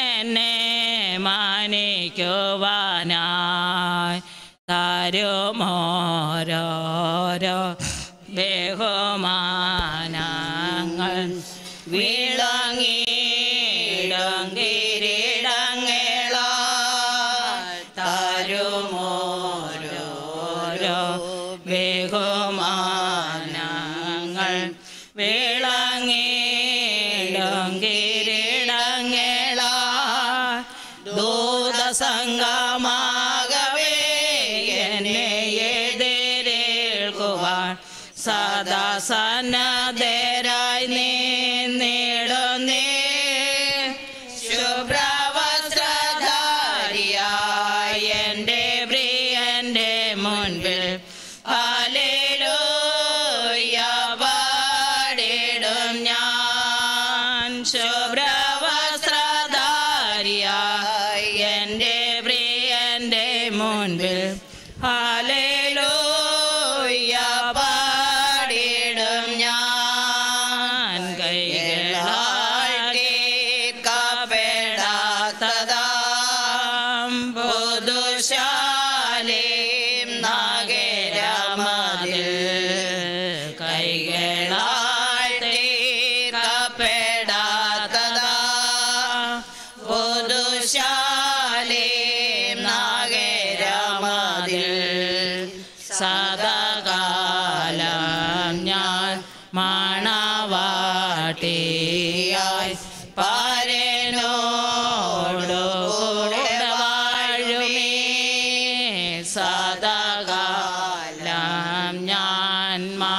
മാനിക്കുവാനായി താരുമോരോരോ ബഹുമാനങ്ങൾ വിളങ്ങിയിടും കിരീടങ്ങള താരുമോരോരോ ബഹുമാനങ്ങൾ വിളങ്ങിയിടും കിരീടങ്ങള ദൂതസംഗമാകവേ എന്നെ എതിരേൽക്കുവാൻ സദാ സന്നദ്ധരായി നിന്നിടുന്നേ ശുഭ്രവസ്ത്രധാരിയായി എൻ്റെ പ്രിയൻ്റെ മുൻപിൽ ഹാലേലൂയ പാടിടും ഞാൻ ശുഭ്രവസ്ത്രധാരിയായി എൻ്റെ പ്രിയൻ്റെ മുൻപിൽ ഹാലേലൂയ പാടിടും ഞാൻ കൈകളാൽ കേൾക്കപ്പെടാത്തതാം പുതുശാലേം നഗരമതിൽ കൈകളാൽ തീർക്കപ്പെടാത്തതാ പുതുശാലേം നഗരമതിൽ സദകാലം ഞാൻ മണവാട്ടിയായി പരനോടു കൂടെ വാഴുമേ സദകാലം ഞാൻ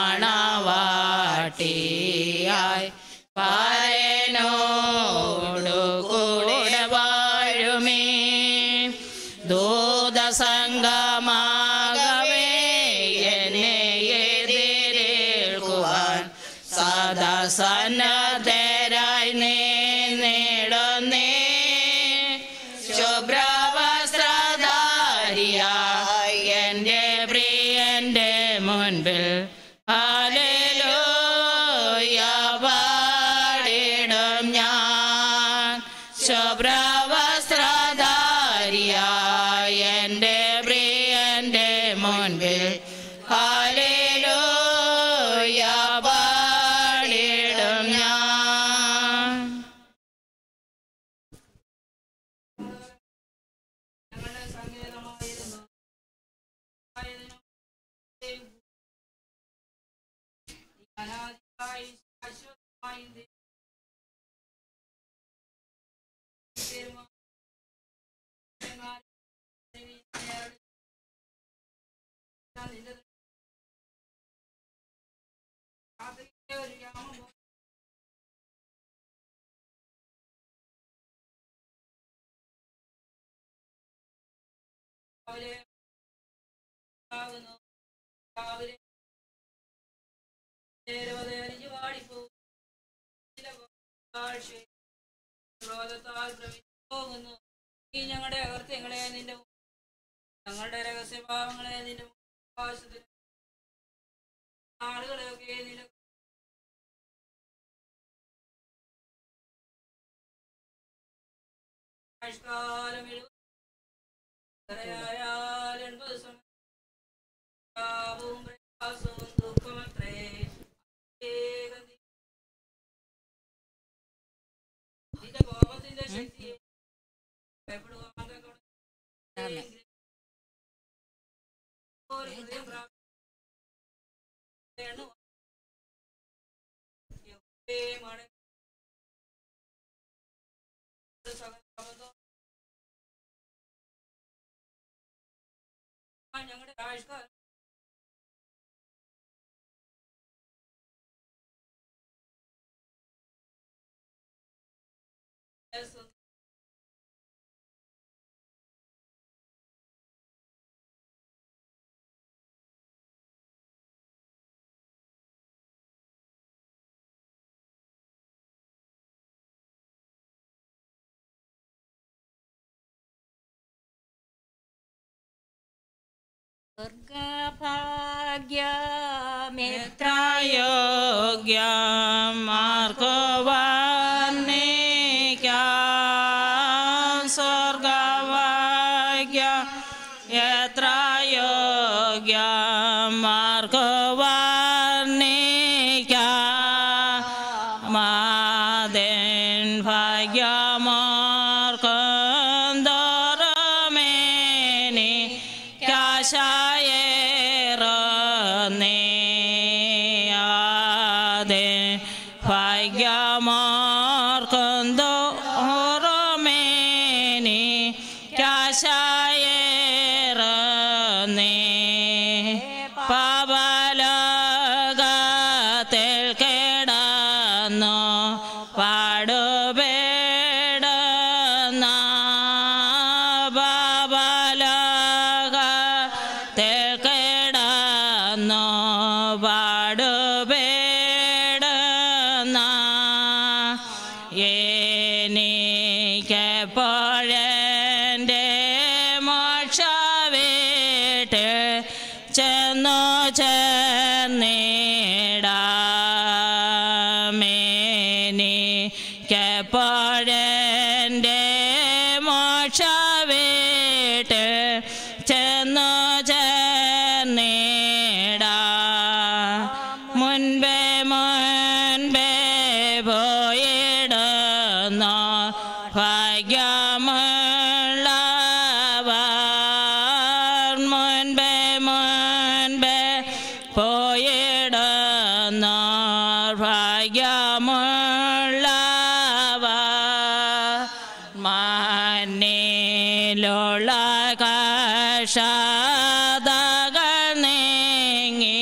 മണവാട്ടിയായി പരനോടു കൂടെ വാഴുമേ ദൂതസംഗമാകവേ എന്നെ എതിരേൽക്കുവാൻ സദാ സന്നദ്ധരായി നിന്നിടുന്നേ ശുഭ്രവസ്ത്രധാരിയായി എൻ്റെ പ്രിയൻ്റെ മുൻപിൽ ഹാലേലൂയ പാടിടും ഞാൻ ശുഭ്രവസ്ത്രധാരിയായി എൻ്റെ പ്രിയൻ്റെ മുൻപിൽ ഹാലേലൂയ പാടിടും ഞാൻ പോകുന്നു ഈ ഞങ്ങളുടെ അകൃത്യങ്ങളെ നിന്റെ മുമ്പിൽ ഞങ്ങളുടെ രഹസ്യഭാവങ്ങളെ നിന്റെ ആവശ്യത്തിന് ആളുകളെയൊക്കെ നിന്റെ ആയുഷ്കാലം എഴുപതായാൽ എൺപത് സമയവും പ്രയാസവും ദുഃഖമത്രേ ഏകം നീ- നിന്റെ കോപത്തിന്റെ ശക്തിയെ ഭയപ്പെടുവാൻ തക്കവണ്ണം ഒരു ഹൃദയം പ്രാപിക്കണം. യഹോവേ മടങ്ങി സകലബോധം ഞങ്ങളുടെ ആയുഷ്കാലം സ്വർഗവാഗ്യമാർഗവാന്നിക്കാം സ്വർഗവാഗ്യ എത്ര യോഗ്യമാർഗവാന്നിക്കാം മാതൻ ഭാഗ്യമാർക്കന്തോറമേനി കാശായേറന്നേ ഭാഗ്യമാർക്കന്തോറമേനി കാശായേറന്നേ പാപലോകത്തിൽ കിടന്നു പാടുപേടുന്ന പാപലോകത്തിൽ കിടന്നു പാടുപേടുന്ന എനിക്കെപ്പോഴെൻ്റെ മോക്ഷ വീട്ടിൽ ചെന്നു ചേർന്നിടാമേനിക്കെപ്പോഴെൻ്റെ മോക്ഷ വീട്ടിൽ ചെന്നു ചേർന്നിടാ മുൻപേ മുൻപേ പോയിടുന്നു ഭാഗ്യമുള്ളവർ മുൻപേ മുൻപേ പോയിടുന്നു ഭാഗ്യമുള്ളവർ മണ്ണിലുള്ള കഷാതകൾ നീങ്ങി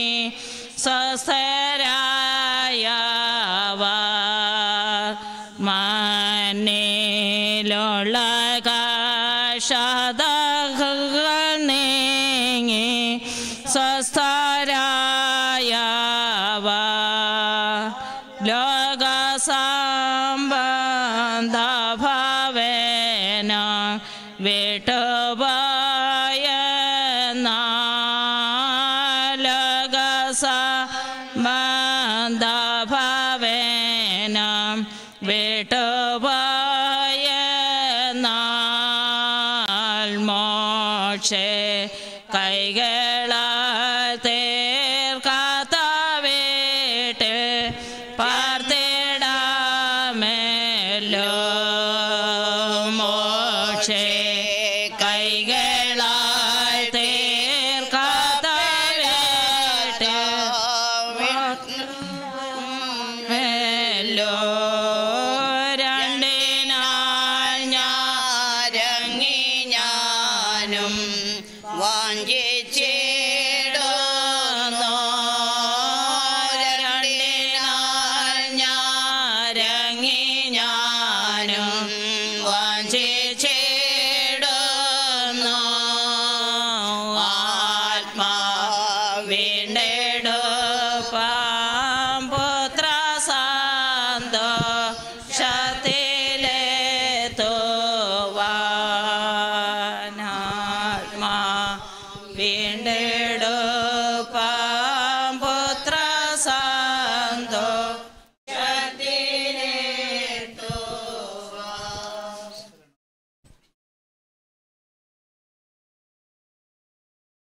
സ്വസ്ഥരായവർ മണ്ണിലുള്ള കഷാതകൾ നീങ്ങി സ്വസ്ഥരായവർ ലോകസംബന്ധ ഭവന വിട്ടുപോയ ലോകസംബന്ധ ഭവന വിട്ടുപോയ മോക്ഷേ കൈകളാൽ തീർക്കാത്ത വീട്ട് പാർത്തിടാമല്ലോ മോക്ഷേ കൈകളാൽ തീർക്കാത്ത വീട്ട് മേലോ രണ്ടേ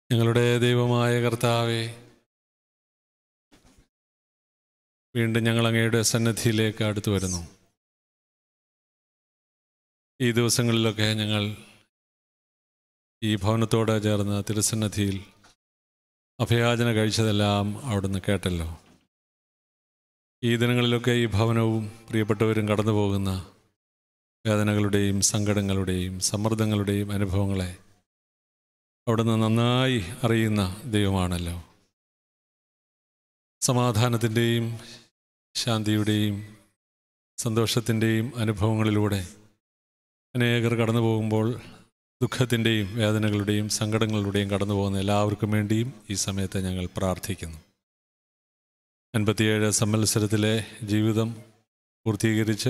ഞങ്ങളുടെ ദൈവമായ കർത്താവെ വീണ്ടും ഞങ്ങൾ അങ്ങയുടെ സന്നദ്ധിയിലേക്ക് അടുത്തു വരുന്നു ഈ ദിവസങ്ങളിലൊക്കെ ഞങ്ങൾ ഈ ഭവനത്തോട് ചേർന്ന് തിരുസന്നദ്ധിയിൽ അഭയാചന കഴിച്ചതെല്ലാം അവിടുന്ന് കേട്ടല്ലോ ഈ ദിനങ്ങളിലൊക്കെ ഈ ഭവനവും പ്രിയപ്പെട്ടവരും കടന്നു പോകുന്ന വേദനകളുടെയും സങ്കടങ്ങളുടെയും സമ്മർദ്ദങ്ങളുടെയും അനുഭവങ്ങളെ അവിടുന്ന് നന്നായി അറിയുന്ന ദൈവമാണല്ലോ സമാധാനത്തിൻ്റെയും ശാന്തിയുടെയും സന്തോഷത്തിൻ്റെയും അനുഭവങ്ങളിലൂടെ അനേകർ കടന്നു പോകുമ്പോൾ ദുഃഖത്തിൻ്റെയും വേദനകളുടെയും സങ്കടങ്ങളുടെയും കടന്നു പോകുന്ന എല്ലാവർക്കും വേണ്ടിയും ഈ സമയത്ത് ഞങ്ങൾ പ്രാർത്ഥിക്കുന്നു അൻപത്തിയേഴ് സംവത്സരത്തിലെ ജീവിതം പൂർത്തീകരിച്ച്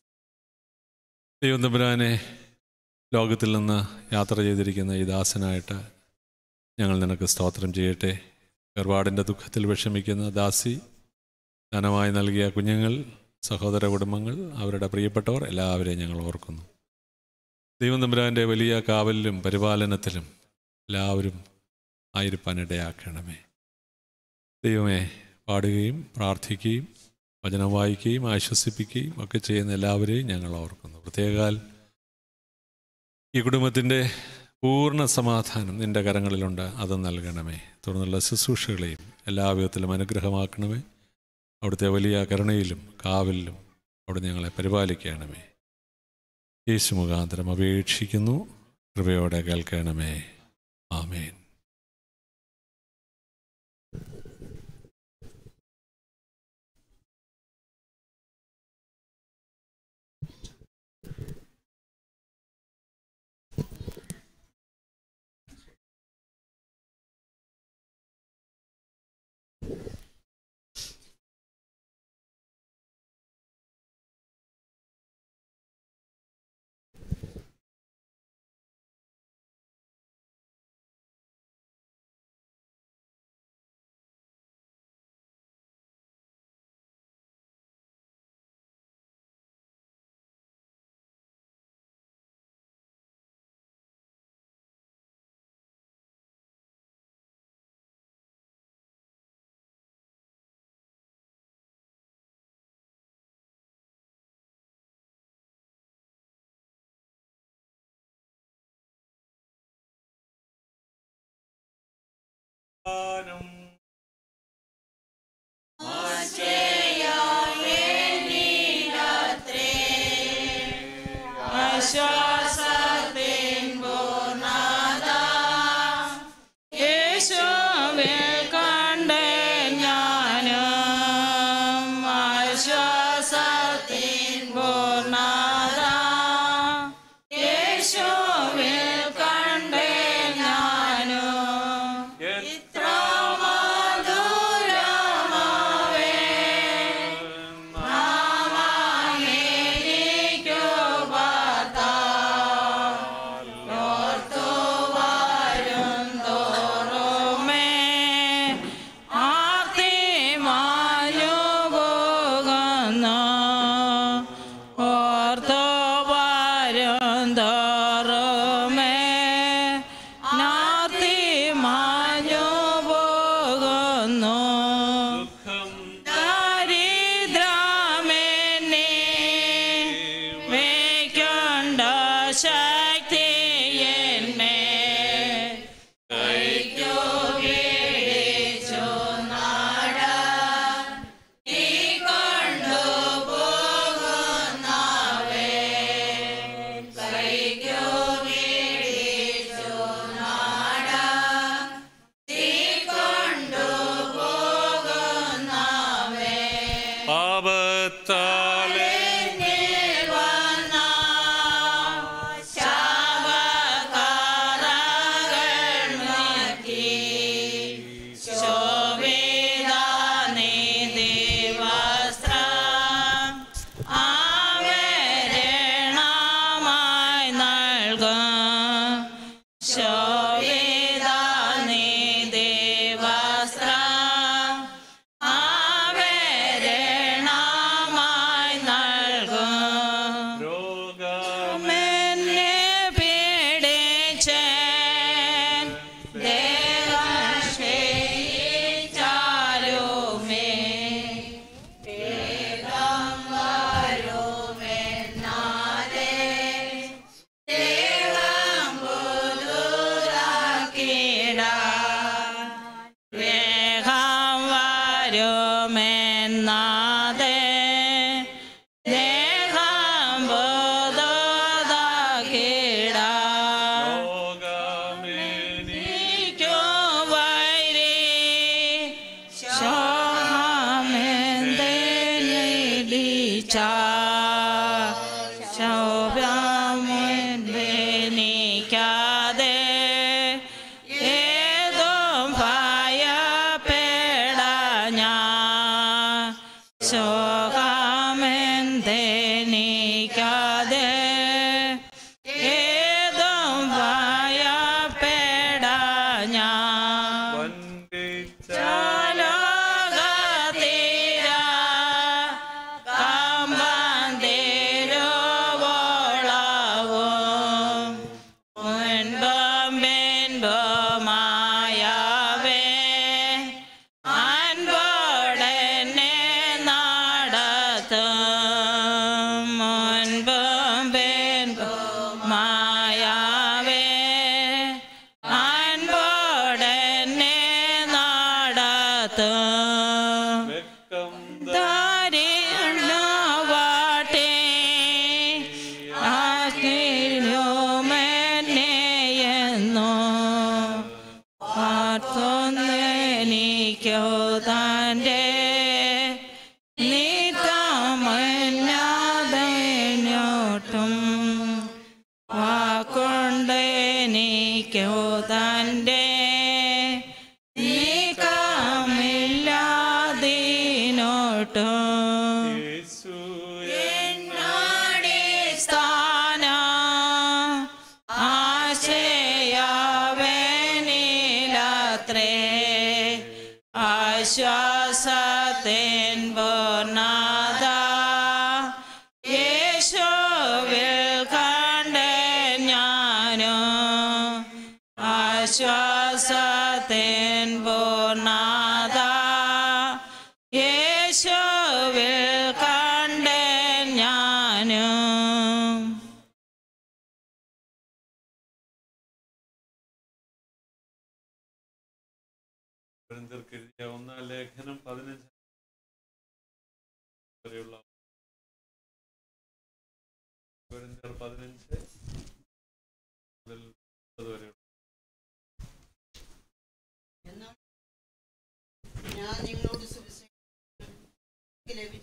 ദൈവം തമ്പുരാനെ ലോകത്തിൽ നിന്ന് യാത്ര ചെയ്തിരിക്കുന്ന ഈ ദാസനായിട്ട് ഞങ്ങൾ നിനക്ക് സ്തോത്രം ചെയ്യട്ടെ വേർപാടിൻ്റെ ദുഃഖത്തിൽ വിഷമിക്കുന്ന ദാസി ധനമായി നൽകിയ കുഞ്ഞുങ്ങൾ സഹോദര കുടുംബങ്ങൾ അവരുടെ പ്രിയപ്പെട്ടവർ എല്ലാവരെയും ഞങ്ങൾ ഓർക്കുന്നു ദൈവം തമ്പുരാൻ്റെ വലിയ കാവലിലും പരിപാലനത്തിലും എല്ലാവരും ആയിരിക്കാനിടയാക്കണമേ ദൈവമേ പാടുകയും പ്രാർത്ഥിക്കുകയും വചനം വായിക്കുകയും ആശ്വസിപ്പിക്കുകയും ഒക്കെ ചെയ്യുന്ന എല്ലാവരെയും ഞങ്ങൾ ഓർക്കുന്നു പ്രത്യേകാൽ ഈ കുടുംബത്തിൻ്റെ പൂർണ്ണ സമാധാനം നിൻ്റെ കരങ്ങളിലുണ്ട് അത് നൽകണമേ തുടർന്നുള്ള ശുശ്രൂഷകളെയും എല്ലാ വിധത്തിലും അനുഗ്രഹമാക്കണമേ അവിടുത്തെ വലിയ കരുണയിലും കാവലിലും അവിടെ ഞങ്ങളെ പരിപാലിക്കണമേ യേശു മുഖാന്തരം അപേക്ഷിക്കുന്നു കൃപയോടെ കേൾക്കണമേ ആമേൻ ആശ്വാസത്തിൻ പൂർണ്ണത യേശുവിൽ കണ്ട് ഞാനും ആശ്വാസത്തിൻ പൂർണ്ണത യേശുവിൽ കണ്ട് ഞാനും ഇത്ര മധുരമാവേ നാമമെനിക്കു ഓർത്തു വരുന്തോറുമേ ആർത്തി മാഞ്ഞു പോകുന്നു ഓർത്തു വരുന്തോറുമേ നാർത്തി മാഞ്ഞു പോകുന്നു ദരിദ്രമെന്നെ വയ്ക്കൊണ്ട ശക്തി എന്നെ കൈക്കു പിടിച്ചു നാടാൻ നീ കൊണ്ടുപോകുന്നവേ ആശ്വാസത്തിൻ പൂർണ്ണത യേശുവിൽ കണ്ടേ ഞാനും കൊരിന്ത്യർക്ക് എഴുതിയ ഒന്നാം ലേഖനം പതിനഞ്ച് വരെയുള്ള കൊരിന്ത്യർ പതിനഞ്ച് മുതൽ മുപ്പത് വരെയുള്ള എന്നാൽ ഞാൻ നിങ്ങളോട് സുവിശേഷം ലഭിച്ച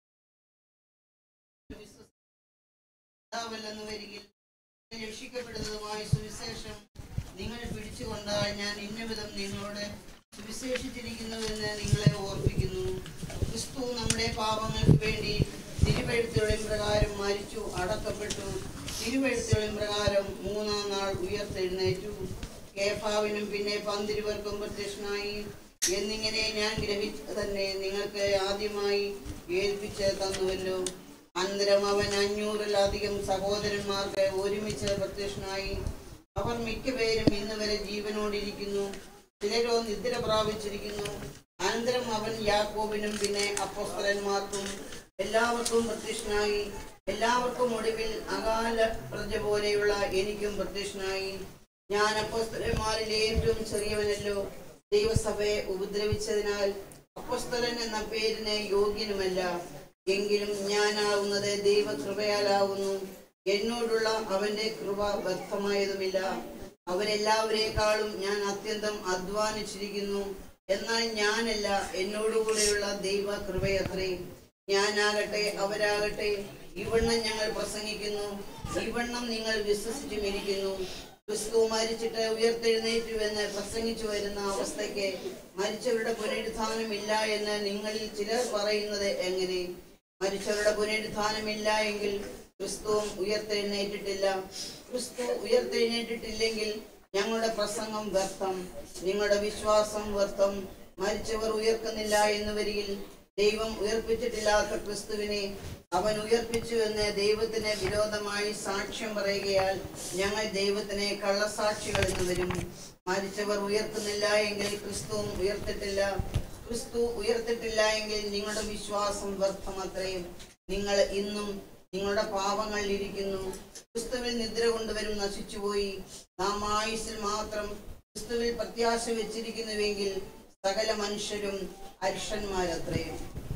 വിശ്വസിതാവല്ലെന്ന് വരികിൽ രക്ഷിക്കപ്പെടുന്നതുമായ സുവിശേഷം നിങ്ങൾ പിടിച്ചുകൊണ്ടാൽ ഞാൻ ഇന്നവിധം നിങ്ങളോട് സുവിശേഷിച്ചിരിക്കുന്നുവെന്ന് നിങ്ങളെ ഓർപ്പിക്കുന്നു ക്രിസ്തു നമ്മുടെ പാപങ്ങൾക്ക് വേണ്ടി തിരുവഴുത്തുകളിൻ പ്രകാരം മരിച്ചു അടക്കപ്പെട്ടു തിരുവഴുത്തുകളിൻ പ്രകാരം മൂന്നാം നാൾ ഉയർത്തെഴുന്നേറ്റു കേഫാവിനും പിന്നെ പന്തിരുവർക്കും പ്രത്യക്ഷനായി എന്നിങ്ങനെ ഞാൻ ഗ്രഹിച്ചു തന്നെ നിങ്ങൾക്ക് ആദ്യമായി ഏൽപ്പിച്ച് തന്നുവല്ലോ അനന്തരം അവൻ അഞ്ഞൂറിലധികം സഹോദരന്മാർക്ക് ഒരുമിച്ച് പ്രത്യക്ഷനായി അവർ മിക്കപേരും ഇന്ന് വരെ ജീവനോടിരിക്കുന്നു ചിലരോ നിദ്ര പ്രാപിച്ചിരിക്കുന്നു അനന്തരം അവൻ യാക്കോബിനും പിന്നെ അപ്പോസ്തലന്മാർക്കും എല്ലാവർക്കും പ്രത്യക്ഷനായി എല്ലാവർക്കും ഒടുവിൽ അകാല പ്രജ പോലെയുള്ള എനിക്കും പ്രത്യക്ഷനായി ഞാൻ അപ്പോസ്തലന്മാരിൽ ഏറ്റവും ചെറിയവനല്ലോ ദൈവസഭയെ ഉപദ്രവിച്ചതിനാൽ അപ്പോസ്തലൻ എന്ന പേരിന് യോഗ്യനുമല്ല എങ്കിലും ഞാനാവുന്നത് ദൈവകൃപയാലാവുന്നു എന്നോടുള്ള അവന്റെ കൃപ വ്യക്തമായതുമില്ല അവരെല്ലാവരേക്കാളും ഞാൻ അത്യന്തം അധ്വാനിച്ചിരിക്കുന്നു എന്നാൽ ഞാനല്ല എന്നോടുകൂടെയുള്ള ദൈവ കൃപയത്രേ ഞാനാകട്ടെ അവരാകട്ടെ ഇവണ്ണം ഞങ്ങൾ പ്രസംഗിക്കുന്നു ഇവണ്ണം നിങ്ങൾ വിശ്വസിച്ചും ഇരിക്കുന്നു ക്രിസ്തു മരിച്ചിട്ട് ഉയർത്തെഴുന്നേറ്റു എന്ന് പ്രസംഗിച്ചു വരുന്ന അവസ്ഥയ്ക്ക് മരിച്ചവരുടെ പുനരുത്ഥാനമില്ല എന്ന് നിങ്ങളിൽ ചിലർ പറയുന്നത് എങ്ങനെ മരിച്ചവരുടെ പുനരുത്ഥാനമില്ല എങ്കിൽ ക്രിസ്തുവും ഉയർത്തെഴുന്നേറ്റിട്ടില്ല ക്രിസ്തു ഉയർത്തെഴുന്നേറ്റിട്ടില്ലെങ്കിൽ ഞങ്ങളുടെ പ്രസംഗം വ്യർത്ഥം നിങ്ങളുടെ വിശ്വാസം വ്യർത്ഥം മരിച്ചവർ ഉയർക്കുന്നില്ല എന്ന് വരികിൽ ദൈവം ഉയർപ്പിച്ചിട്ടില്ലാത്ത ക്രിസ്തുവിനെ അവൻ ഉയർപ്പിച്ചു എന്ന് ദൈവത്തിന് വിരോധമായി സാക്ഷ്യം പറയുകയാൽ ഞങ്ങൾ ദൈവത്തിനെ കള്ളസാക്ഷികൾ എന്ന് വരും മരിച്ചവർ ഉയർത്തുന്നില്ല എങ്കിൽ ക്രിസ്തുവും ഉയർത്തിട്ടില്ല ക്രിസ്തു ഉയർത്തിട്ടില്ല എങ്കിൽ നിങ്ങളുടെ വിശ്വാസം വ്യർത്ഥമത്രയും നിങ്ങൾ ഇന്നും നിങ്ങളുടെ പാപങ്ങളിൽ ഇരിക്കുന്നു ക്രിസ്തുവിൽ നിദ്ര കൊണ്ടുവരും നശിച്ചുപോയി നാം ആയുസിൽ മാത്രം ക്രിസ്തുവിൽ പ്രത്യാശ വെച്ചിരിക്കുന്നുവെങ്കിൽ സകല മനുഷ്യരും അരിഷന്മാരത്രയും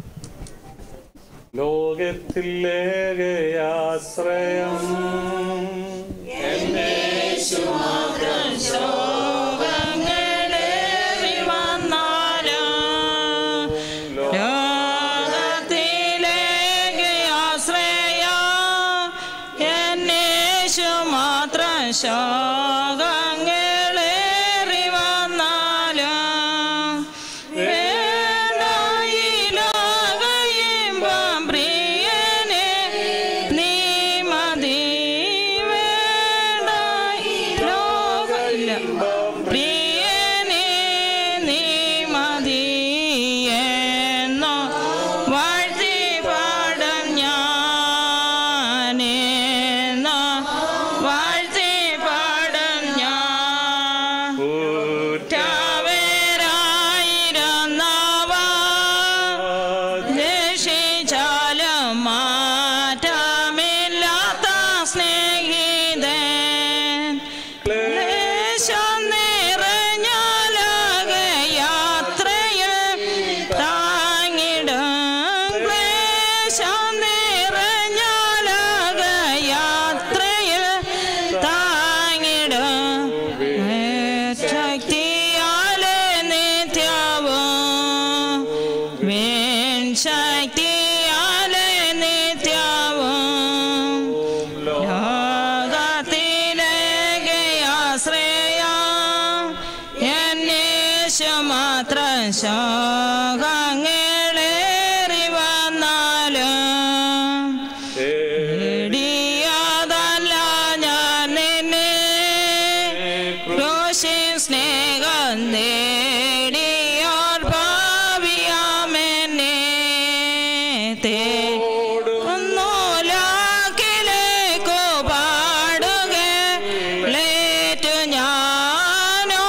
ലോകത്തിലേകയാശ്രയം ശോകങ്ങളേറി വന്നാലും ലോകത്തിലേക്ക് ആശ്രയം എന്നേശു മാത്രം ശോകങ്ങളേറി വന്നാലും വേണ്ടായി ലോകയിമ്പം പ്രിയനെ നീ മതി വേണ്ടായി ലോകയില്ല പ്രിയനെ നീ മതി എന്നോ വാഴ്ത്തി പാടും ഞാനെന്നോ വാഴ്ത്തി പാടും ഞാൻ ായിരുന്നവ രക്ഷിച്ചാലും മാറ്റമില്ലാത്ത സ്നേഹിതൻ ക്ലേശം നിറഞ്ഞാലാകെ യാത്രയിൽ താങ്ങിടും ക്ലേശം നിറഞ്ഞാലാകെ യാത്രയിൽ താങ്ങിടും ശക്തിയാലെ നിത്യവും വേൻ ശക്തിയാലെ നിത്യവും ലോകത്തിലേക്ക് ആശ്രയം എന്നേശു മാത്രം ശോകങ്ങളേറി വന്നാലും പേടിയാതല്ല ഞാൻ നിന്നെ ക്രൂശിൻ സ്നേഹം നേടിയോർ ഭാവിയാമെന്നെ തേടുന്നോലാക്കിലേക്കു പാടുക ലേറ്റു ഞാനോ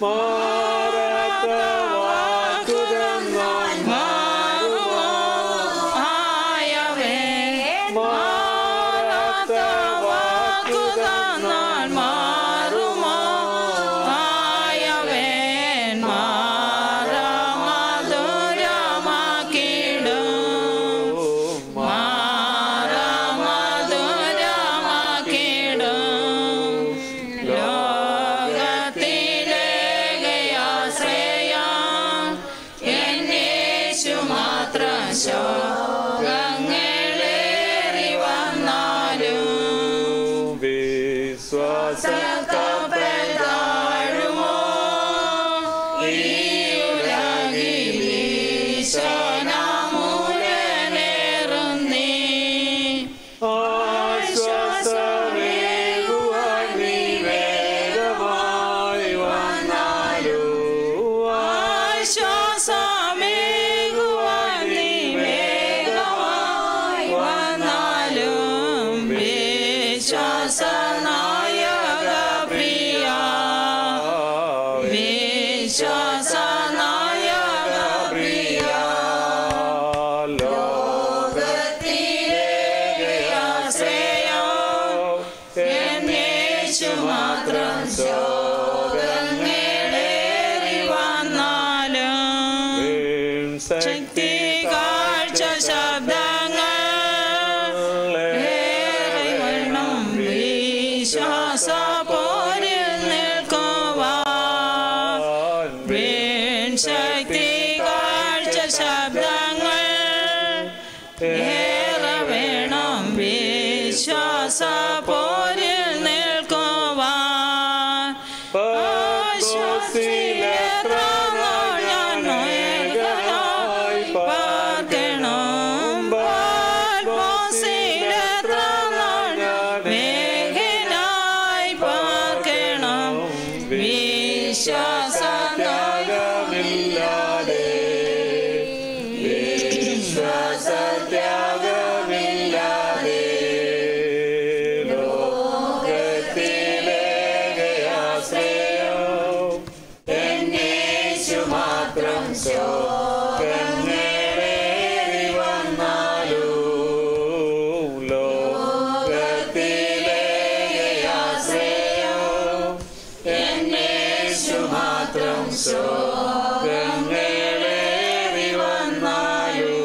മാറാത്ത വാക്കുതന്നാൽ മാറുമോ ആയവേ മാറാത്ത വാക്കുതന്നാൽ മാറുമോ ആയവേ മാറമധുരമാക്കിടും മാറമധുരമാക്കിടും ലോകത്തിലേകയാശ്രയം എന്നേശു മാത്രം ശോകങ്ങളേറി വന്നാലും വിശ്വാസത്താഴുമോ ഈശോനാമൂലനേറുന്നീ ആശ്വാസമേകുവാൻ നീ വേഗമായി വന്നാലോ ആശ്വാസമേകുവാൻ നീ വേഗമായി വന്നാലും വിശ്വാസനായക പ്രിയ വിശ്വാസനായക പ്രിയ ആശ്രയം എന്നേശു മാത്രം ശോകങ്ങളേറി വന്നാലും ശക്തി കാഴ്ച ശബ്ദങ്ങൾ ഏറെ വണ്ണം വിശ്വാസ പോരിൽ നിൽക്കുവാൻ വീൺ ശക്തി കാഴ്ച ശബ്ദങ്ങൾ ഏറെ വേണം വിശ്വാസ പോരിൽ നിൽക്കുവാൻ ആശ്വാസിലെത്ര നാൾ ഞാൻ ഏകനായി പാർക്കണം പാൽപോസിലെത്ര നാൾ ഞാൻ മേഘനായി പാർക്കണം വിശ്വാസത്യാഗമില്ലാതെ വിശ്വാസത്യാഗമില്ലാതെ ലോകത്തിലേകയാശ്രയം എന്നേശു മാത്രം ശോകങ്ങളേറി വന്നാലോ ലോകത്തിലേകയാശ്രയം എന്നേശു മാത്രം ശോകങ്ങളേറി വന്നാലോ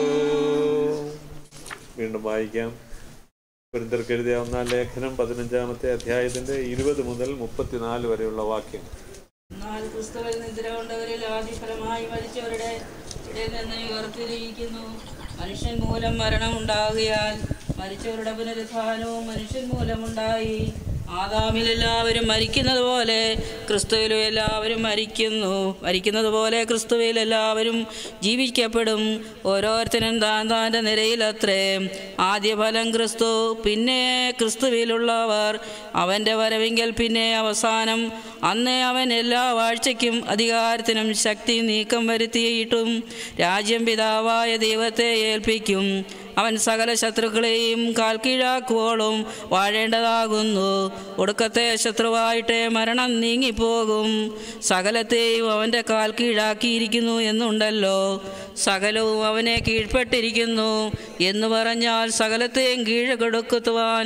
വീണ്ടും വായിക്കാം കുരിന്തർക്ക് എഴുതിയ ഒന്നാം ലേഖനം പതിനഞ്ചാമത്തെ അധ്യായത്തിന്റെ ഇരുപത് മുതൽ മുപ്പത്തിനാല് വരെയുള്ള വാക്യം എന്നാൽ ക്രിസ്തുവിൽ നിദ്ര കൊണ്ടവരിൽ ആദ്യഫലമായി മരിച്ചവരുടെ ഇടയിൽ നിന്ന് ഉയർത്തിരിക്കുന്നു മനുഷ്യൻ മൂലം മരണം ഉണ്ടാകിയാൽ മരിച്ചവരുടെ പുനരുത്ഥാനവും മനുഷ്യൻ മൂലമുണ്ടായി ആദാമിൽ എല്ലാവരും മരിക്കുന്നത് പോലെ ക്രിസ്തുവിലും എല്ലാവരും മരിക്കുന്നു മരിക്കുന്നത് പോലെ ക്രിസ്തുവിൽ എല്ലാവരും ജീവിക്കപ്പെടും ഓരോരുത്തരും താൻ താൻ്റെ നിരയിലത്രേ ആദ്യഫലം ക്രിസ്തു പിന്നെ ക്രിസ്തുവിലുള്ളവർ അവൻ്റെ വരവെങ്കിൽ പിന്നെ അവസാനം അന്ന് അവൻ എല്ലാ വാഴ്ചയ്ക്കും അധികാരത്തിനും ശക്തി നീക്കം വരുത്തിയിട്ടും രാജ്യം പിതാവായ ദൈവത്തെ ഏൽപ്പിക്കും അവൻ സകല ശത്രുക്കളെയും കാൽ കീഴാക്കുവോളും വാഴേണ്ടതാകുന്നു ഒടുക്കത്തെ ശത്രുവായിട്ട് മരണം നീങ്ങിപ്പോകും സകലത്തെയും അവൻ്റെ കാൽ കീഴാക്കിയിരിക്കുന്നു എന്നുണ്ടല്ലോ സകലവും അവനെ കീഴ്പ്പെട്ടിരിക്കുന്നു എന്ന് പറഞ്ഞാൽ സകലത്തെയും കീഴ് കൊടുക്കുവാൻ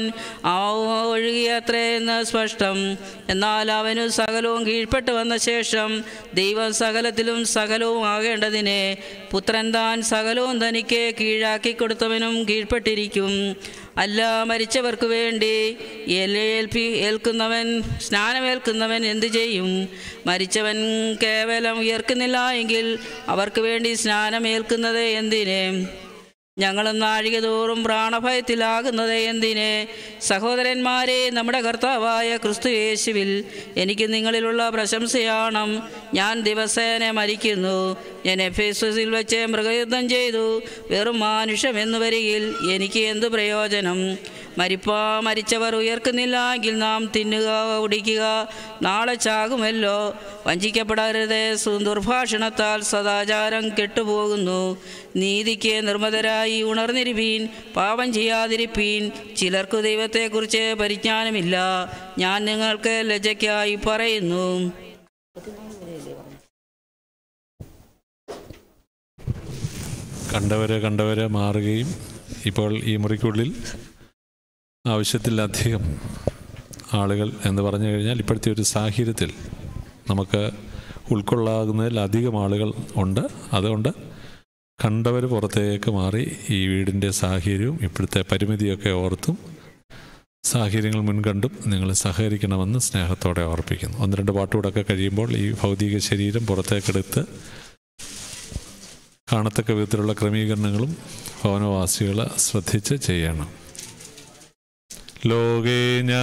ഒഴുകിയത്രേ എന്ന് സ്പഷ്ടം എന്നാൽ അവന് സകലവും കീഴ്പ്പെട്ട് വന്ന ശേഷം ദൈവം സകലത്തിലും സകലവും ആകേണ്ടതിനെ പുത്രൻ താൻ സകലവും തനിക്ക് കീഴാക്കി കൊടുത്തവനും കീഴ്പ്പെട്ടിരിക്കും അല്ല മരിച്ചവർക്ക് വേണ്ടി ഏൽപ്പി ഏൽക്കുന്നവൻ സ്നാനമേൽക്കുന്നവൻ എന്തു ചെയ്യും മരിച്ചവൻ കേവലം ഉയർക്കുന്നില്ല എങ്കിൽ അവർക്ക് വേണ്ടി സ്നാനമേൽക്കുന്നത് എന്തിന് ഞങ്ങളും നാഴിക തോറും പ്രാണഭയത്തിലാകുന്നത് എന്തിന് സഹോദരന്മാരെ നമ്മുടെ കർത്താവായ ക്രിസ്തു യേശുവിൽ എനിക്ക് നിങ്ങളിലുള്ള പ്രശംസയാണ് ഞാൻ ദിവസേന മരിക്കുന്നു ഞാൻ എഫേസസിൽ വെച്ച് മൃഗയുദ്ധം ചെയ്തു വെറും മാനുഷം എന്ന് വരികിൽ എനിക്ക് എന്ത് പ്രയോജനം മരിപ്പാ മരിച്ചവർ ഉയർക്കുന്നില്ല എങ്കിൽ നാം തിന്നുക കുടിക്കുക നാളെ ചാകുമല്ലോ വഞ്ചിക്കപ്പെടരുത് സു- ദുർഭാഷണത്താൽ സദാചാരം കെട്ടുപോകുന്നു നീതിക്ക് നിർമ്മതരായി ഉണർന്നിരിപ്പീൻ പാപം ചെയ്യാതിരിപ്പീൻ ചിലർക്കു ദൈവത്തെക്കുറിച്ച് പരിജ്ഞാനമില്ല ഞാൻ നിങ്ങൾക്ക് ലജ്ജയ്ക്കായി പറയുന്നു പറഞ്ഞു കണ്ടവരെ കണ്ടവരെ മാറുകയും ഇപ്പോൾ ഈ മുറിക്കുള്ളിൽ ആവശ്യത്തിലധികം ആളുകൾ എന്ന് പറഞ്ഞു കഴിഞ്ഞാൽ ഇപ്പോഴത്തെ ഒരു സാഹചര്യത്തിൽ നമുക്ക് ഉൾക്കൊള്ളാകുന്നതിലധികം ആളുകൾ ഉണ്ട് അതുകൊണ്ട് കണ്ടവർ പുറത്തേക്ക് മാറി ഈ വീടിൻ്റെ സാഹചര്യവും ഇപ്പോഴത്തെ പരിമിതിയൊക്കെ ഓർത്തും സാഹചര്യങ്ങൾ മുൻകണ്ടും നിങ്ങൾ സഹകരിക്കണമെന്ന് സ്നേഹത്തോടെ ഓർപ്പിക്കുന്നു ഒന്ന് രണ്ട് പാട്ടുകൂടൊക്കെ കഴിയുമ്പോൾ ഈ ഭൗതിക ശരീരം പുറത്തേക്കെടുത്ത് കാണത്തക്ക വിധത്തിലുള്ള ക്രമീകരണങ്ങളും ഭവനവാസികൾ ശ്രദ്ധിച്ച് ചെയ്യണം ലോകേ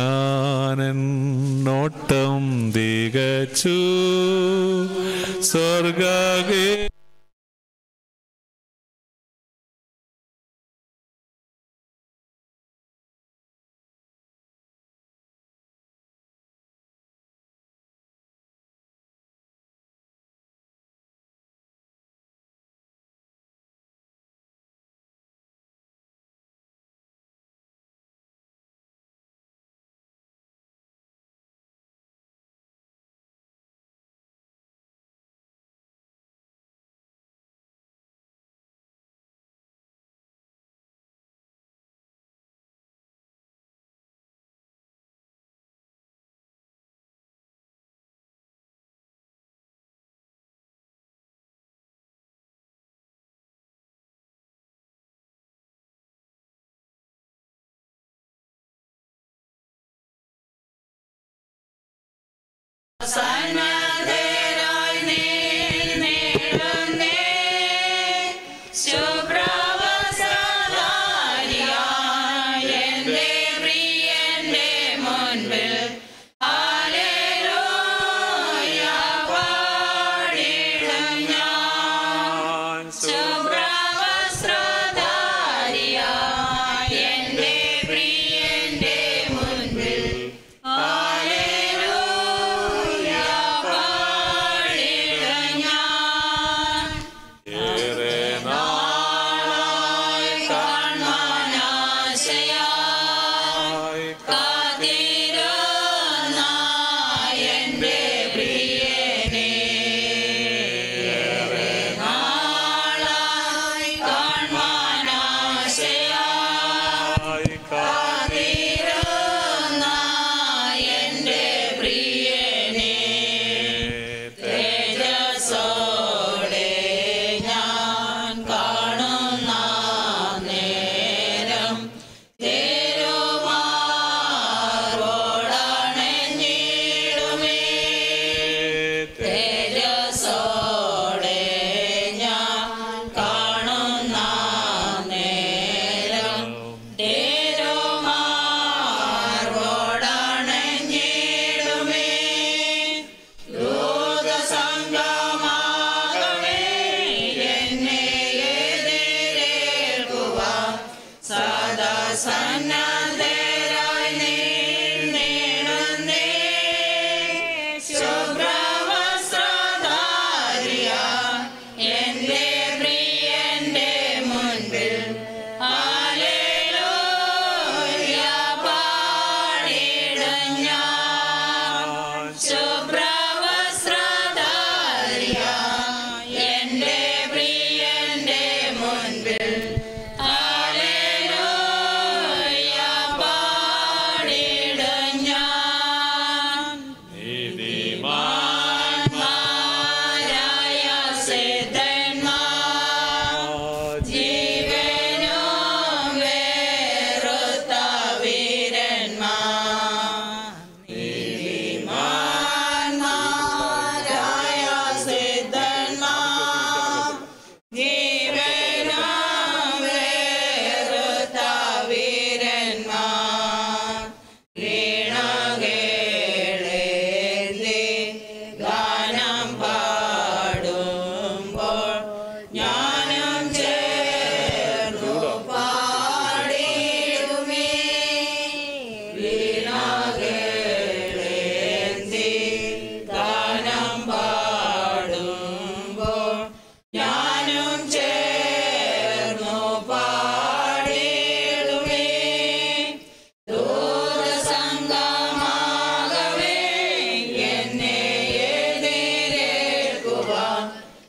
ഞാനെന്നോട്ടം തികച്ചു സ്വർഗേ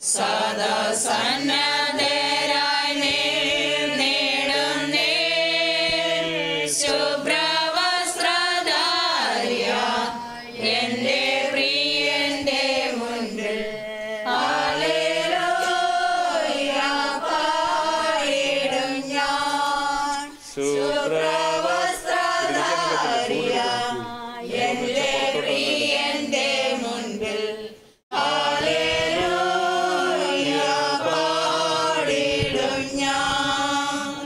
സദാ സന്നദ്ധരായി നേടുന്നേ ശുഭ്രവസ്ത്രധാരിയ എന്റെ പ്രിയന്റെ മുൻപിൽ ഹല്ലേലൂയ പാടിടും ഞാൻ ശുഭ്രവസ്ത്രധാരിയ എന്റെ പ്രിയന്റെ മുൻപിൽ ഹല്ലേലൂയ പാടിടും ഞാൻ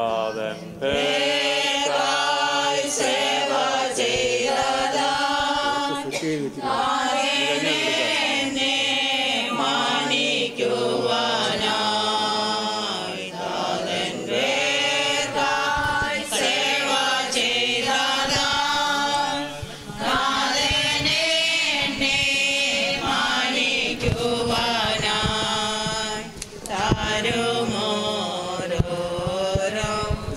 ദയവായി സേവ ചെയ്തതാ എന്നെ മാനിക്കുവാനായി താതൻ വേർക്കായി സേവ ചെയ്തതാ താതൻ എന്നെ മാനിക്കുവാനായി താരുമോരോരോ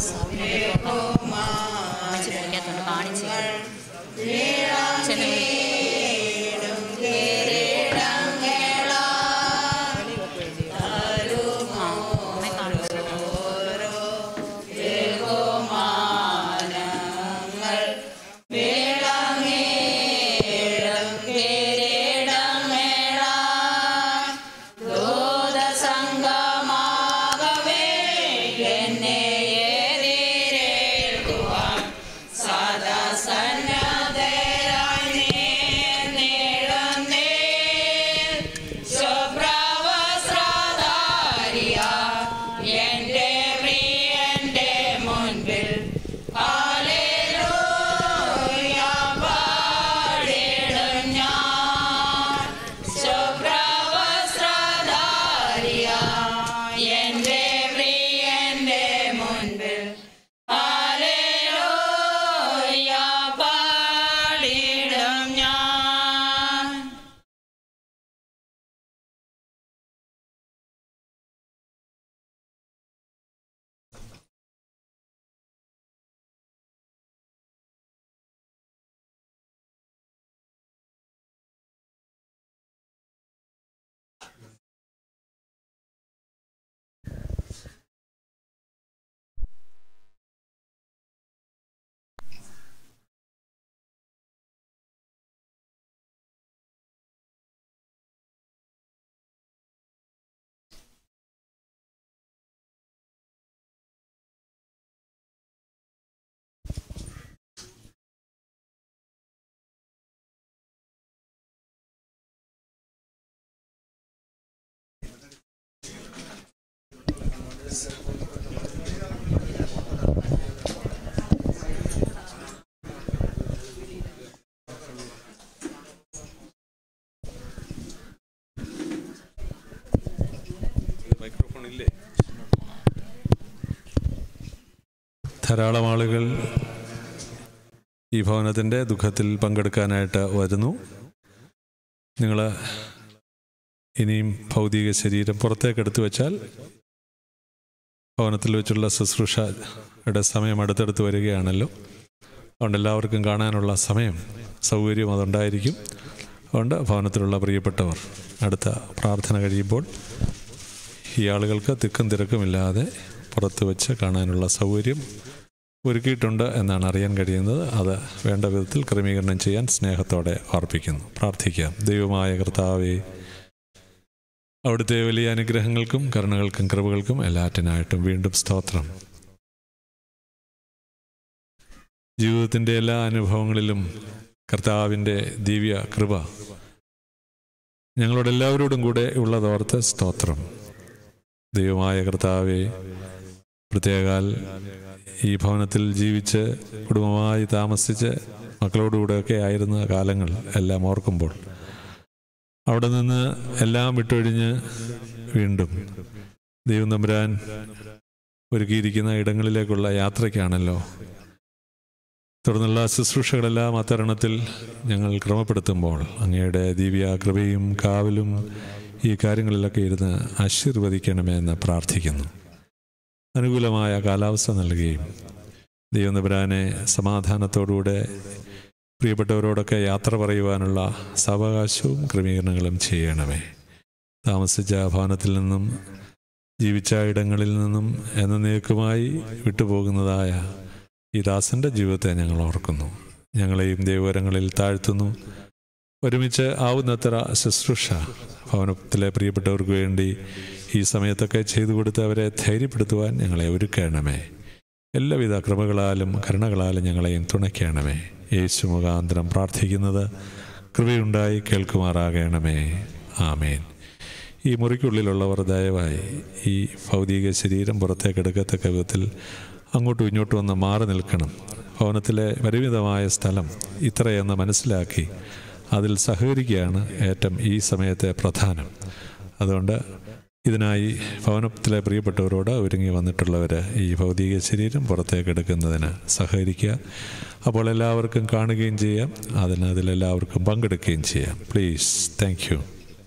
സംഗമാകവേ എന്നെ എതിരേൽക്കുവാൻ സദാ സന്നദ്ധരായി നേടുന്നേ ശുഭ്രവസ്ത്രധാരിയ എന്റെ പ്രിയന്റെ മുൻപിൽ ഹല്ലേലൂയ പാടിടും ഞാൻ ശുഭ്രവസ്ത്രധാരിയ എന്റെ പ്രിയന്റെ മുൻപിൽ ഹല്ലേലൂയ പാടിടും ഞാൻ ധാരാളം ആളുകൾ ഈ ഭവനത്തിൻ്റെ ദുഃഖത്തിൽ പങ്കെടുക്കാനായിട്ട് വരുന്നു നിങ്ങൾ ഇനിയും ഭൗതിക ശരീരം പുറത്തേക്ക് എടുത്തു വെച്ചാൽ ഭവനത്തിൽ വെച്ചുള്ള ശുശ്രൂഷയുടെ സമയം അടുത്തടുത്ത് വരികയാണല്ലോ അതുകൊണ്ട് എല്ലാവർക്കും കാണാനുള്ള സമയം സൗകര്യം അതുണ്ടായിരിക്കും അതുകൊണ്ട് ഭവനത്തിലുള്ള പ്രിയപ്പെട്ടവർ അടുത്ത പ്രാർത്ഥന കഴിയുമ്പോൾ ഈ ആളുകൾക്ക് തിക്കും തിരക്കുമില്ലാതെ പുറത്ത് വെച്ച് കാണാനുള്ള സൗകര്യം ഒരുക്കിയിട്ടുണ്ട് എന്നാണ് അറിയാൻ കഴിയുന്നത് അത് വേണ്ട വിധത്തിൽ ക്രമീകരണം ചെയ്യാൻ സ്നേഹത്തോടെ ഓർപ്പിക്കുന്നു പ്രാർത്ഥിക്കാം ദൈവമായ കർത്താവെ അവിടുത്തെ വലിയ അനുഗ്രഹങ്ങൾക്കും കരുണകൾക്കും കൃപകൾക്കും എല്ലാറ്റിനായിട്ടും വീണ്ടും സ്തോത്രം ജീവിതത്തിൻ്റെ എല്ലാ അനുഭവങ്ങളിലും കർത്താവിൻ്റെ ദിവ്യ കൃപ ഞങ്ങളോട് എല്ലാവരോടും കൂടെ ഉള്ളതോർത്ത് സ്തോത്രം ദൈവമായ കർത്താവെ പ്രത്യേകാൽ ഈ ഭവനത്തിൽ ജീവിച്ച് കുടുംബമായി താമസിച്ച് മക്കളോടുകൂടെയൊക്കെ ആയിരുന്ന കാലങ്ങൾ എല്ലാം ഓർക്കുമ്പോൾ അവിടെ നിന്ന് എല്ലാം വിട്ടൊഴിഞ്ഞ് വീണ്ടും ദൈവം തമ്പുരാൻ ഒരുക്കിയിരിക്കുന്ന ഇടങ്ങളിലേക്കുള്ള യാത്രയ്ക്കാണല്ലോ തുടർന്നുള്ള ശുശ്രൂഷകളെല്ലാം അത്തരണത്തിൽ ഞങ്ങൾ ക്രമപ്പെടുത്തുമ്പോൾ അങ്ങയുടെ ദിവ്യ കൃപയും കാവലും ഈ കാര്യങ്ങളിലൊക്കെ ഇരുന്ന് ആശീർവദിക്കണമേ എന്ന് പ്രാർത്ഥിക്കുന്നു അനുകൂലമായ കാലാവസ്ഥ നൽകുകയും ദൈവനപുരാനെ സമാധാനത്തോടുകൂടെ പ്രിയപ്പെട്ടവരോടൊക്കെ യാത്ര പറയുവാനുള്ള സാവകാശവും ക്രമീകരണങ്ങളും ചെയ്യണമേ താമസിച്ച ഭവനത്തിൽ നിന്നും ജീവിച്ച ഇടങ്ങളിൽ നിന്നും എന്നേക്കുമായി വിട്ടുപോകുന്നതായ ഈ ദാസന്റെ ജീവിതത്തെ ഞങ്ങൾ ഓർക്കുന്നു ഞങ്ങളെയും ദൈവകരങ്ങളിൽ താഴ്ത്തുന്നു ഒരുമിച്ച് ആവുന്നത്ര ശുശ്രൂഷ ഭവനത്തിലെ പ്രിയപ്പെട്ടവർക്ക് വേണ്ടി ഈ സമയത്തൊക്കെ ചെയ്തു കൊടുത്ത് അവരെ ധൈര്യപ്പെടുത്തുവാൻ ഞങ്ങളെ ഒരുക്കണമേ എല്ലാവിധ കൃപകളാലും കരുണകളാലും ഞങ്ങളെയും തുണയ്ക്കണമേ യേശു മുഖാന്തരം പ്രാർത്ഥിക്കുന്നത് കൃപയുണ്ടായി കേൾക്കുമാറാകണമേ ആമേൻ ഈ മുറിക്കുള്ളിലുള്ളവർ ദയവായി ഈ ഭൗതിക ശരീരം പുറത്തേക്ക് എടുക്കത്തക്ക വിധത്തിൽ അങ്ങോട്ടും ഇങ്ങോട്ടും ഒന്ന് മാറി നിൽക്കണം ഭവനത്തിലെ പരിമിതമായ സ്ഥലം ഇത്രയെന്ന് മനസ്സിലാക്കി അതിൽ സഹകരിക്കുകയാണ് ഏറ്റവും ഈ സമയത്തെ പ്രധാനം അതുകൊണ്ട് ഇതിനായി ഭവനത്തിലെ പ്രിയപ്പെട്ടവരോട് ഒരുങ്ങി വന്നിട്ടുള്ളവർ ഈ ഭൗതിക ശരീരം പുറത്തേക്ക് എടുക്കുന്നതിന് സഹകരിക്കുക അപ്പോൾ എല്ലാവർക്കും കാണുകയും ചെയ്യാം അതിന് അതിലെല്ലാവർക്കും പങ്കെടുക്കുകയും ചെയ്യാം പ്ലീസ് താങ്ക് യു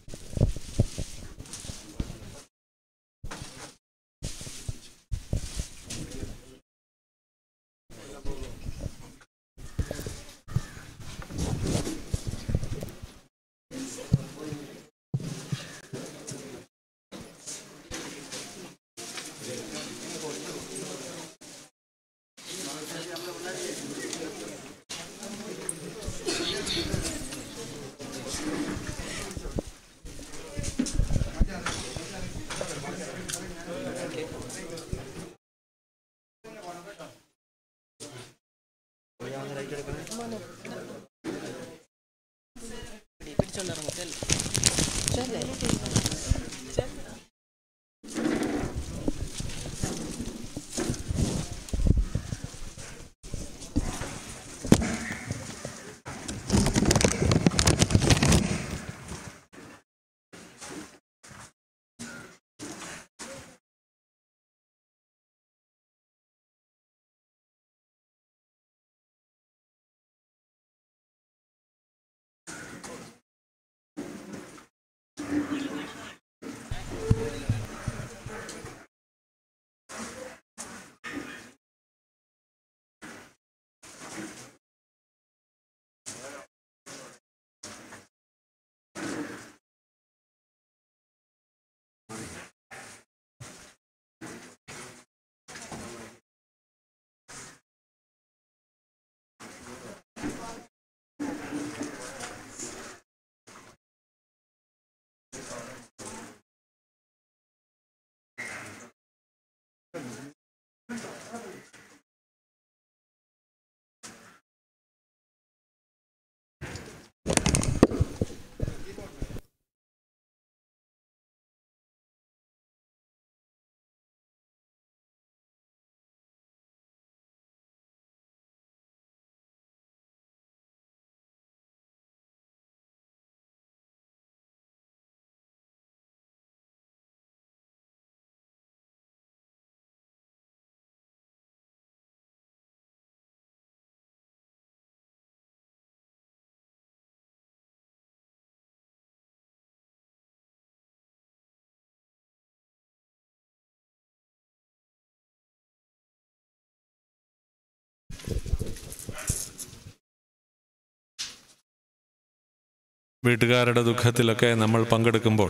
വീട്ടുകാരുടെ ദുഃഖത്തിലൊക്കെ നമ്മൾ പങ്കെടുക്കുമ്പോൾ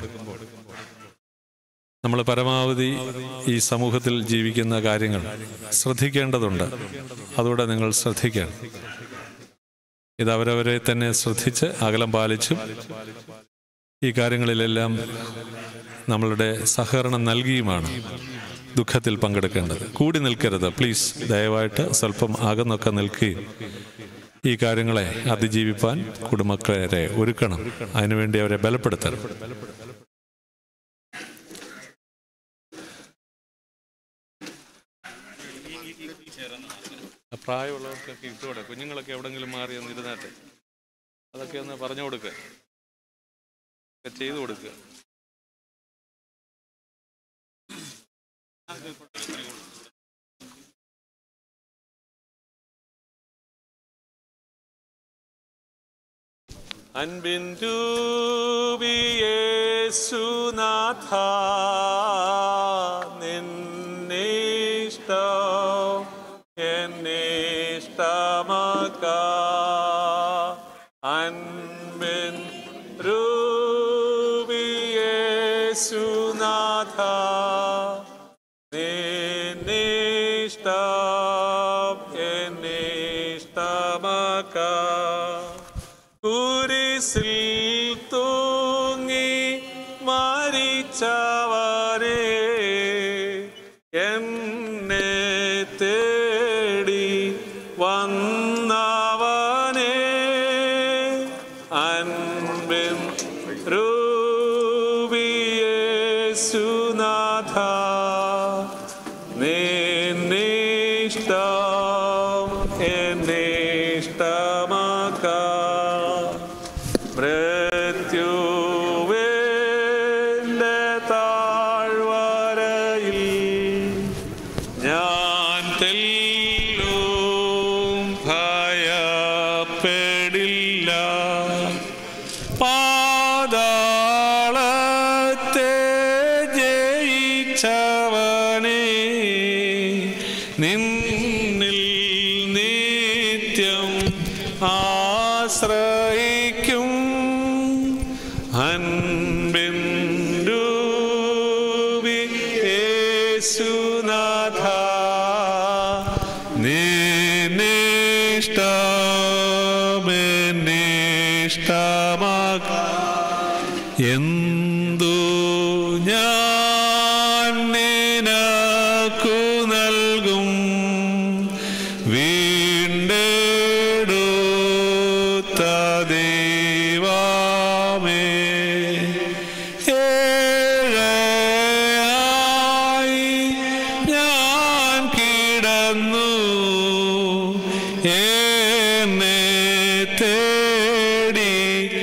നമ്മൾ പരമാവധി ഈ സമൂഹത്തിൽ ജീവിക്കുന്ന കാര്യങ്ങൾ ശ്രദ്ധിക്കേണ്ടതുണ്ട് അതുകൂടെ നിങ്ങൾ ശ്രദ്ധിക്കണം ഇത് അവരവരെ തന്നെ ശ്രദ്ധിച്ച് അകലം പാലിച്ചും ഈ കാര്യങ്ങളിലെല്ലാം നമ്മളുടെ സഹകരണം നൽകിയുമാണ് ദുഃഖത്തിൽ പങ്കെടുക്കേണ്ടത് കൂടി നിൽക്കരുത് പ്ലീസ് ദയവായിട്ട് സ്വല്പം അകന്നൊക്കെ നിൽക്കുകയും ഈ കാര്യങ്ങളെ അതിജീവിപ്പാൻ കുടുംബക്കാരെ ഒരുക്കണം അതിനുവേണ്ടി അവരെ ബലപ്പെടുത്തണം പ്രായമുള്ളവർക്കൊക്കെ ഇട്ടുകൂടെ കുഞ്ഞുങ്ങളൊക്കെ എവിടെങ്കിലും മാറി ഒന്ന് ഇരുന്നാട്ടെ അതൊക്കെ ഒന്ന് പറഞ്ഞു കൊടുക്കുക ഒക്കെ ചെയ്തു കൊടുക്കുക അൻപിൻ രൂപിയേശുനാഥ നിന്നിഷ്ടം എന്നിഷ്ടമക അൻപിൻ രൂപിയേശുനാഥ യേശുനാഥ നിന്നിഷ്ടം എന്നിഷ്ടമാക്ക കുരിശിൽ തൂങ്ങി മരിച്ചവരെ എന്നെ തേടി വന്നവനെ അൻപിൻ രൂപിയേശുനാഥ നിന്നിഷ്ടം എന്നിഷ്ടമാക്ക മൃത്യുവിൻ്റെ താഴ്വരയിൽ ഞാൻ തെല്ലും ഭയപ്പെടില്ല പാതാളത്തെ ജയിച്ചവനെ നിന്നിൽ നിത്യം ആശ്രയിക്കും അൻപിൻ രൂപി യേശുനാഥ നിന്നിഷ്ടമെന്നിഷ്ടമാക എന്തു ഞാൻ നിനക്കു നൽകും വീണ്ടെടുത്ത ദൈവമേ ഏഴയായി ഞാൻ കിടന്നു എന്നെ തേടി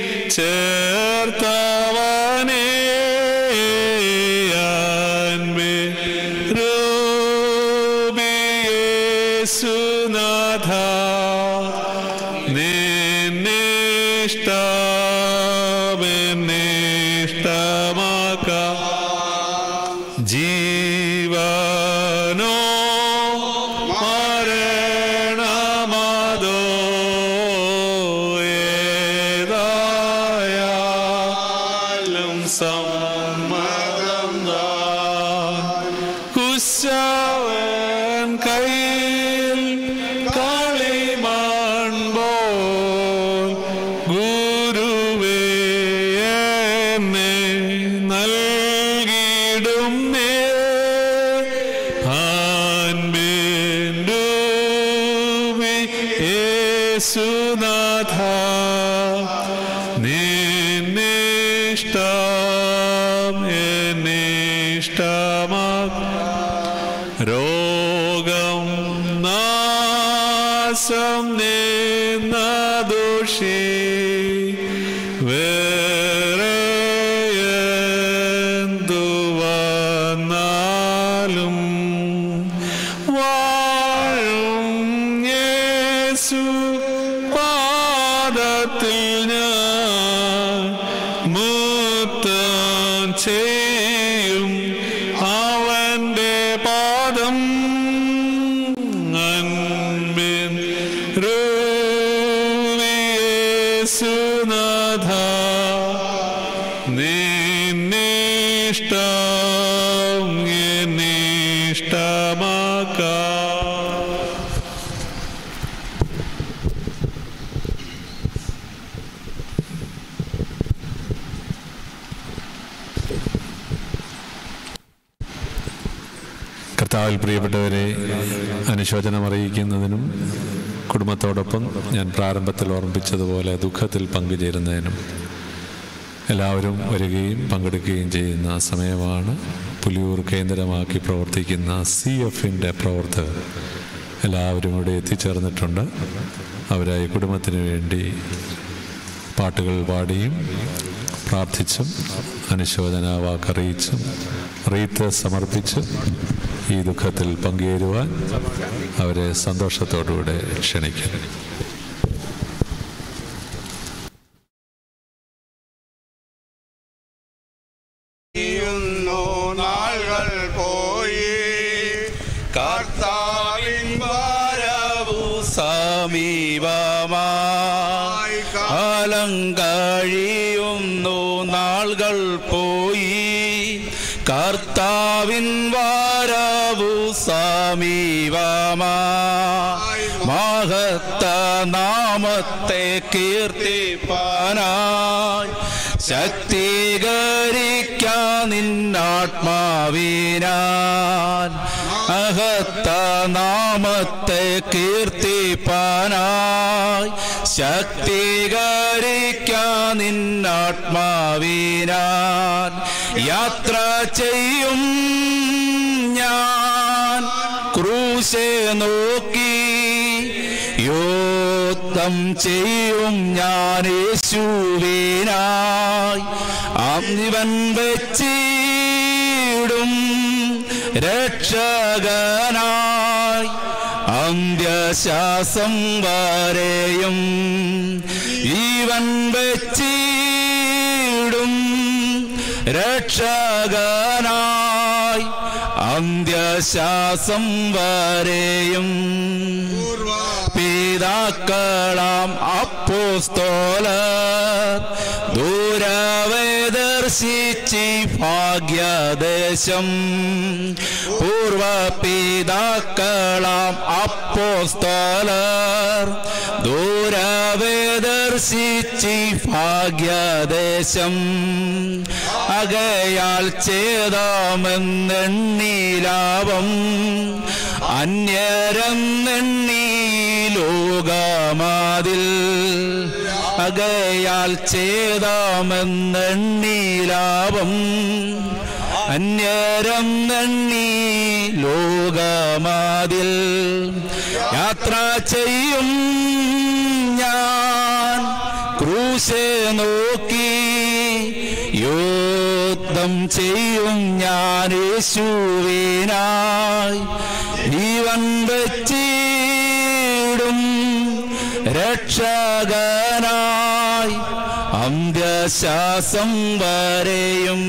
ചേർത്തവനേ അൻപേ രൂപിയേശുനാഥ നിന്നിഷ്ടമെന്നിഷ്ടമാക്ക ജീവനോ മരണമതോ ഏതായാലും സമ്മതം കുശവൻ കയ്യിൽ കളിമൺ പോൽ ഗുരുവേ എന്നെ നൽകിടും നേ അൻപിൻ രൂപി യേശുനാഥ നിന്നിഷ്ടം എന്നിഷ്ടമാക്ക രോഗം നാശം നിന്ന ദോഷി വേറെ എന്തു വന്നാലും വാഴും യേശു പാദത്തിൽ ഞാൻ മുത്തം ചെയ്യും അവന്റെ പാദം അൻപിൻ രൂപിയേശുനാഥ നിന്നിഷ്ടം എന്നിഷ്ടമാക്കാം കർത്താവിൽ പ്രിയപ്പെട്ടവരെ അനുശോചനം അറിയിക്കുന്നതിനും കുടുംബത്തോടൊപ്പം ഞാൻ പ്രാരംഭത്തിൽ ഓർമ്മിപ്പിച്ചതുപോലെ ദുഃഖത്തിൽ പങ്കുചേരുന്നതിനും എല്ലാവരും വരികയും പങ്കെടുക്കുകയും ചെയ്യുന്ന സമയമാണ് പുലിയൂർ കേന്ദ്രമാക്കി പ്രവർത്തിക്കുന്ന സി എഫിൻ്റെ പ്രവർത്തകർ എല്ലാവരും ഇവിടെ എത്തിച്ചേർന്നിട്ടുണ്ട് അവരായി കുടുംബത്തിന് വേണ്ടി പാട്ടുകൾ പാടിയും പ്രാർത്ഥിച്ചും അനുശോചന വാക്കറിയിച്ചും റീത്ത് സമർപ്പിച്ചും ഈ ദുഃഖത്തിൽ പങ്കുചേരുവാൻ അവരെ സന്തോഷത്തോടുകൂടെ ക്ഷണിക്കുന്നു ചെയ്യുന്നു നാളുകൾ പോയി കർത്താവിൻ വരവു സമീപമായി കാലം കഴിയുന്നു നാളുകൾ പോയി കർത്താവിൻ വാരവു സമീപമായി മഹത്ത നാമത്തെ കീർത്തിപ്പാനായി ശക്തീകരിക്കാൻ നിന്നാത്മാവിനാൽ മഹത്ത നാമത്തെ കീർത്തിപ്പാനായി ശക്തീകരിക്കാൻ നിന്നാത്മാവിനാൽ യാത്ര ചെയ്യും ഞാൻ ക്രൂശെ നോക്കി യോത്തം ചെയ്യും ഞാൻ യേശുവിനായി അന്നിവൻ വെച്ചിടും രക്ഷകനായി അന്ത്യശ്വാസം വരെയും ഈവൻ വെച്ചിടും രക്ഷകനായി അന്ത്യശ്വാസം വരെയും പിതാക്കളാം അപ്പോസ്തോലർ ദൂരവേദർശിച്ചി ഭാഗ്യദേശം പൂർവ പിതാക്കളാം അപ്പോസ്തോലർ ദൂരവേദർശിച്ചി ഭാഗ്യദേശം അകയാൽ ചേതാമെന്നെണ്ണി ലാഭം അന്യരെന്നെണ്ണി ലോകമാതിൽ അകയാൽ ചേതാമെന്നെണ്ണി ലാഭം അന്യരം നണ്ണി ലോകമാതിൽ യാത്ര ചെയ്യും ഞാൻ ക്രൂശെ നോക്കി യോദ്ധം ചെയ്യും ഞാൻ യേശുവിനായി ജീവൻ വെച്ചിടും രക്ഷകനായി അന്ത്യശ്വാസം വരെയും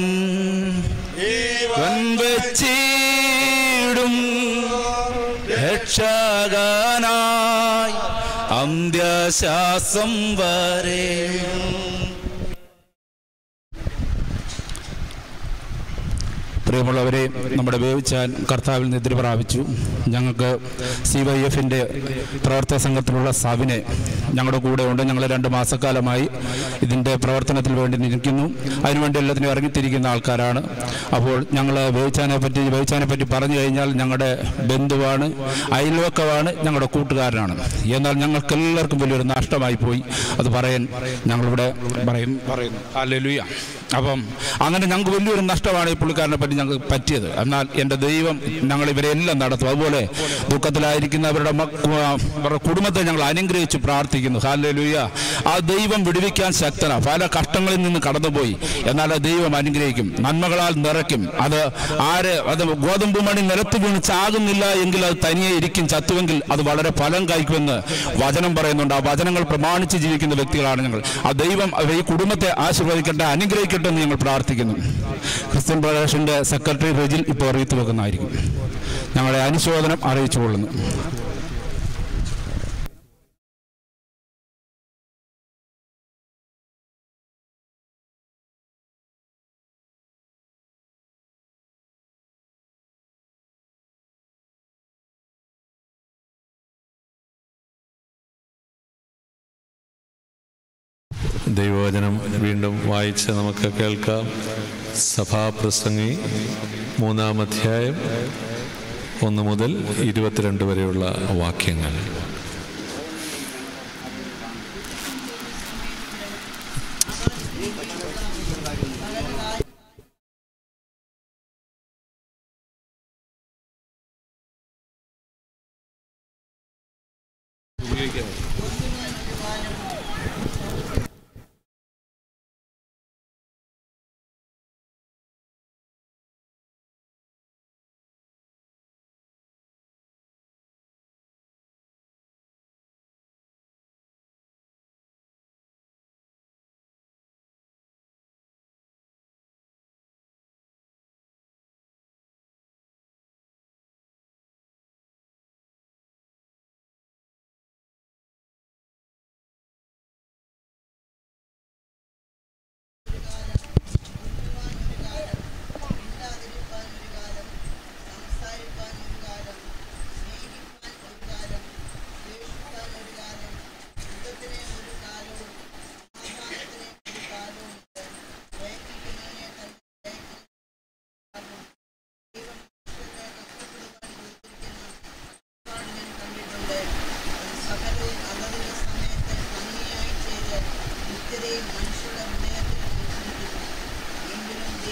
വൻവച്ചിടും രക്ഷകനായി അന്ത്യശ്വാസം വരെയും പ്രിയമുള്ളവരെ നമ്മുടെ വേവിച്ചാൻ കർത്താവിൽ നിദ്ര പ്രാപിച്ചു ഞങ്ങൾക്ക് സി വൈ എഫിൻ്റെ പ്രവർത്തക സംഘത്തിലുള്ള സബിനെ ഞങ്ങളുടെ കൂടെ ഉണ്ട് ഞങ്ങൾ രണ്ട് മാസക്കാലമായി ഇതിൻ്റെ പ്രവർത്തനത്തിൽ വേണ്ടി നിൽക്കുന്നു അതിനുവേണ്ടി എല്ലാത്തിനും ഇറങ്ങിത്തിരിക്കുന്ന ആൾക്കാരാണ് അപ്പോൾ ഞങ്ങൾ വേവിച്ചാനെ പറ്റി വേവിച്ചാനെ പറ്റി പറഞ്ഞു കഴിഞ്ഞാൽ ഞങ്ങളുടെ ബന്ധുവാണ് അയൽവക്കമാണ് ഞങ്ങളുടെ കൂട്ടുകാരനാണ് എന്നാൽ ഞങ്ങൾക്ക് എല്ലാവർക്കും വലിയൊരു നഷ്ടമായി പോയി അത് പറയാൻ ഞങ്ങളിവിടെ പറയും പറയുന്നു അല്ലെലുയ അപ്പം അങ്ങനെ ഞങ്ങൾക്ക് വലിയൊരു നഷ്ടമാണ് ഈ പുള്ളിക്കാരനെ പറ്റി ഞങ്ങൾക്ക് പറ്റിയത് എന്നാൽ എൻ്റെ ദൈവം ഞങ്ങൾ ഇവരെ എല്ലാം നടത്തും അതുപോലെ ദുഃഖത്തിലായിരിക്കുന്നവരുടെ മക്ക അവരുടെ കുടുംബത്തെ ഞങ്ങൾ അനുഗ്രഹിച്ച് പ്രാർത്ഥിക്കുന്നു ഹാലലുയ ആ ദൈവം വിടുവിക്കാൻ ശക്തന പല കഷ്ടങ്ങളിൽ നിന്ന് കടന്നുപോയി എന്നാൽ ആ ദൈവം അനുഗ്രഹിക്കും നന്മകളാൽ നിറയ്ക്കും അത് ആര് അത് ഗോതമ്പ് മണി നിലത്ത് വീണ് ചാകുന്നില്ല എങ്കിൽ അത് തനിയെ ഇരിക്കും ചത്തുവെങ്കിൽ അത് വളരെ ഫലം കായ്ക്കുമെന്ന് വചനം പറയുന്നുണ്ട് ആ വചനങ്ങൾ പ്രമാണിച്ച് ജീവിക്കുന്ന വ്യക്തികളാണ് ഞങ്ങൾ ആ ദൈവം അവർ ഈ കുടുംബത്തെ ആശീർവദിക്കട്ടെ അനുഗ്രഹിക്കട്ടെ എന്ന് ഞങ്ങൾ പ്രാർത്ഥിക്കുന്നു ക്രിസ്ത്യൻ പ്രദേശന്റെ സെക്രട്ടറി റെജിൽ ഇപ്പോൾ അറിയിച്ചു വെക്കുന്നതായിരിക്കും ഞങ്ങളെ അനുശോചനം അറിയിച്ചുകൊള്ളുന്നു ദൈവവചനം വീണ്ടും വായിച്ച് നമുക്ക് കേൾക്കാം സഭാപ്രസംഗി മൂന്നാം അധ്യായം ഒന്ന് മുതൽ ഇരുപത്തിരണ്ട് വരെയുള്ള വാക്യങ്ങൾ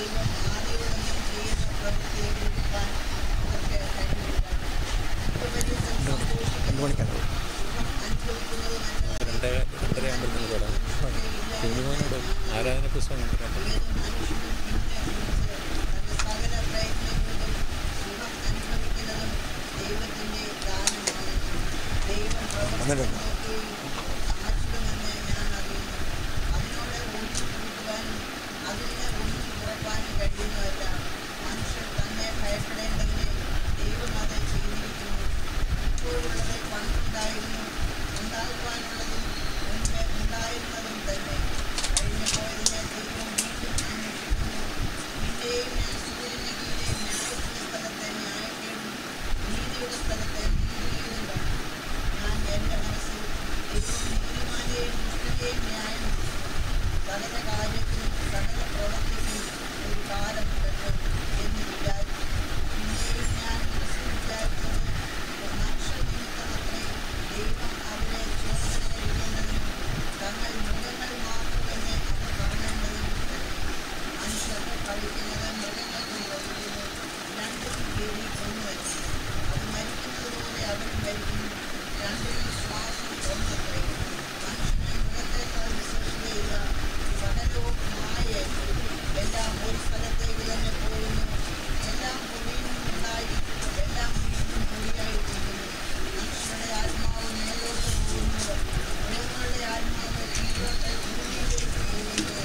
ദൈവം ആദ്യമൊന്നും ചെയ്യുന്ന പ്രവൃത്തിയെ വിധിക്കാൻ അവർക്ക് കഴിയില്ല ഉപരിതം സന്തോഷിക്കുന്നത് സുഖം അനുഭവിക്കുന്നത് നല്ലതല്ലേ കുഞ്ഞുമോനോട് ആരാധന പുസ്തകം ഏത് മനുഷ്യനും പിന്നെ വിളിച്ച് തന്റെ സകല പ്രയത്നങ്ങളിലും സുഖം അനുഭവിക്കുന്നതും ദൈവത്തിന്റെ ദാനമാണ് ദൈവം പ്രവർത്തിക്കുന്നതൊക്കെയും സാക്ഷിതമെന്ന് ഞാൻ അറിയുന്നു അതിനോട് ഒഴിച്ചു കൂട്ടുവാനും അതിൽ നിന്ന് ഒഴിച്ചു കുറയ്ക്കാനും കഴിയുന്നതല്ല മനുഷ്യർ തന്നെ ഭയപ്പെടേണ്ടതിന് ദൈവം അത് ചെയ്തിരിക്കുന്നു ഇപ്പോഴുള്ളത് പണ്ടുണ്ടായിരുന്നു ഉണ്ടാകുവാനുള്ളതും മുൻപേ ഉണ്ടായിരുന്നതും തന്നെ കഴിഞ്ഞു പോയതിനെ ദൈവം വീണ്ടും അന്വേഷിക്കുന്നു പിന്നെയും ഞാൻ സൂര്യന് കീഴെ ന്യായത്തിന്റെ സ്ഥലത്തെ ന്യായക്കേടും നീതിയുടെ സ്ഥലത്തെ നീതികേടും കണ്ടു ഞാൻ എൻ്റെ മനസ്സിൽ ദൈവം നീതിമാനെയും ദുഷ്ടനെയും ന്യായം വിധിക്കും. സകല കാര്യത്തിനും സകല പ്രവൃത്തിക്കും ഒരു കാലമുണ്ടല്ലോ എന്ന് വിചാരിച്ചു പിന്നെയും ഞാൻ മനസ്സിൽ വിചാരിച്ചത് മനുഷ്യ നിമിത്തമത്രേ ദൈവം അവരെ ശോധന കഴിക്കേണ്ടതിനും തങ്ങൾ മൃഗങ്ങൾ മാത്രമെന്ന് അവർ കാണേണ്ടതിനും തന്നെ മനുഷ്യർ കളിക്കുന്നത് മൃഗങ്ങൾക്കും കളിക്കുന്നത് രണ്ടും പേരി ഒന്നുമല്ല അത് മരിക്കുന്നത് പോലെ അവരും മരിക്കുന്നു രണ്ടിനും ശ്വാസം ഒന്നത്രേ മനുഷ്യനെ മൃഗത്തെക്കാൾ വിശ്വസിക്കുകയില്ല സകലവും മായയല്ലേ എല്ലാം ഒരു സ്ഥലത്തേക്ക് തന്നെ പോകുന്നു എല്ലാം പൊടിയിൽ നിന്നുണ്ടായി എല്ലാം വീണ്ടും പൊടിയായി തീരുന്നു മനുഷ്യരുടെ ആത്മാവ് മേലോട്ട് പോകുന്നത് മൃഗങ്ങളുടെ ആത്മാവ് കീഴോട്ട് ഭൂമിയിലേക്ക് പോകുന്നത്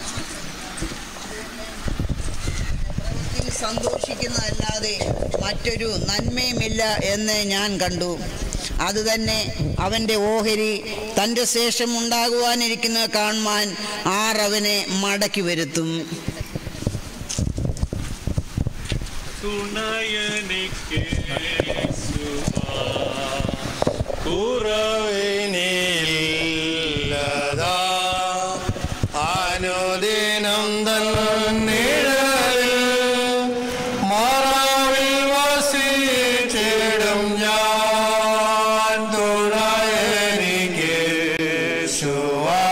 പ്രവൃത്തിയിൽ സന്തോഷിക്കുന്നതല്ലാതെ മറ്റൊരു നന്മയുമില്ല എന്ന് ഞാൻ കണ്ടു അതുതന്നെ അവൻ്റെ ഓഹരി തൻ്റെ ശേഷം ഉണ്ടാകുവാനിരിക്കുന്നത് കാണുവാൻ ആർ അവനെ മടക്കി വരുത്തും കുറവിനില്ലതാ അനുദിനം തന്നിഴലിൽ മറവിൽ വസിച്ചിടും ഞാൻ തുണയെനിക്ക് ശുവാ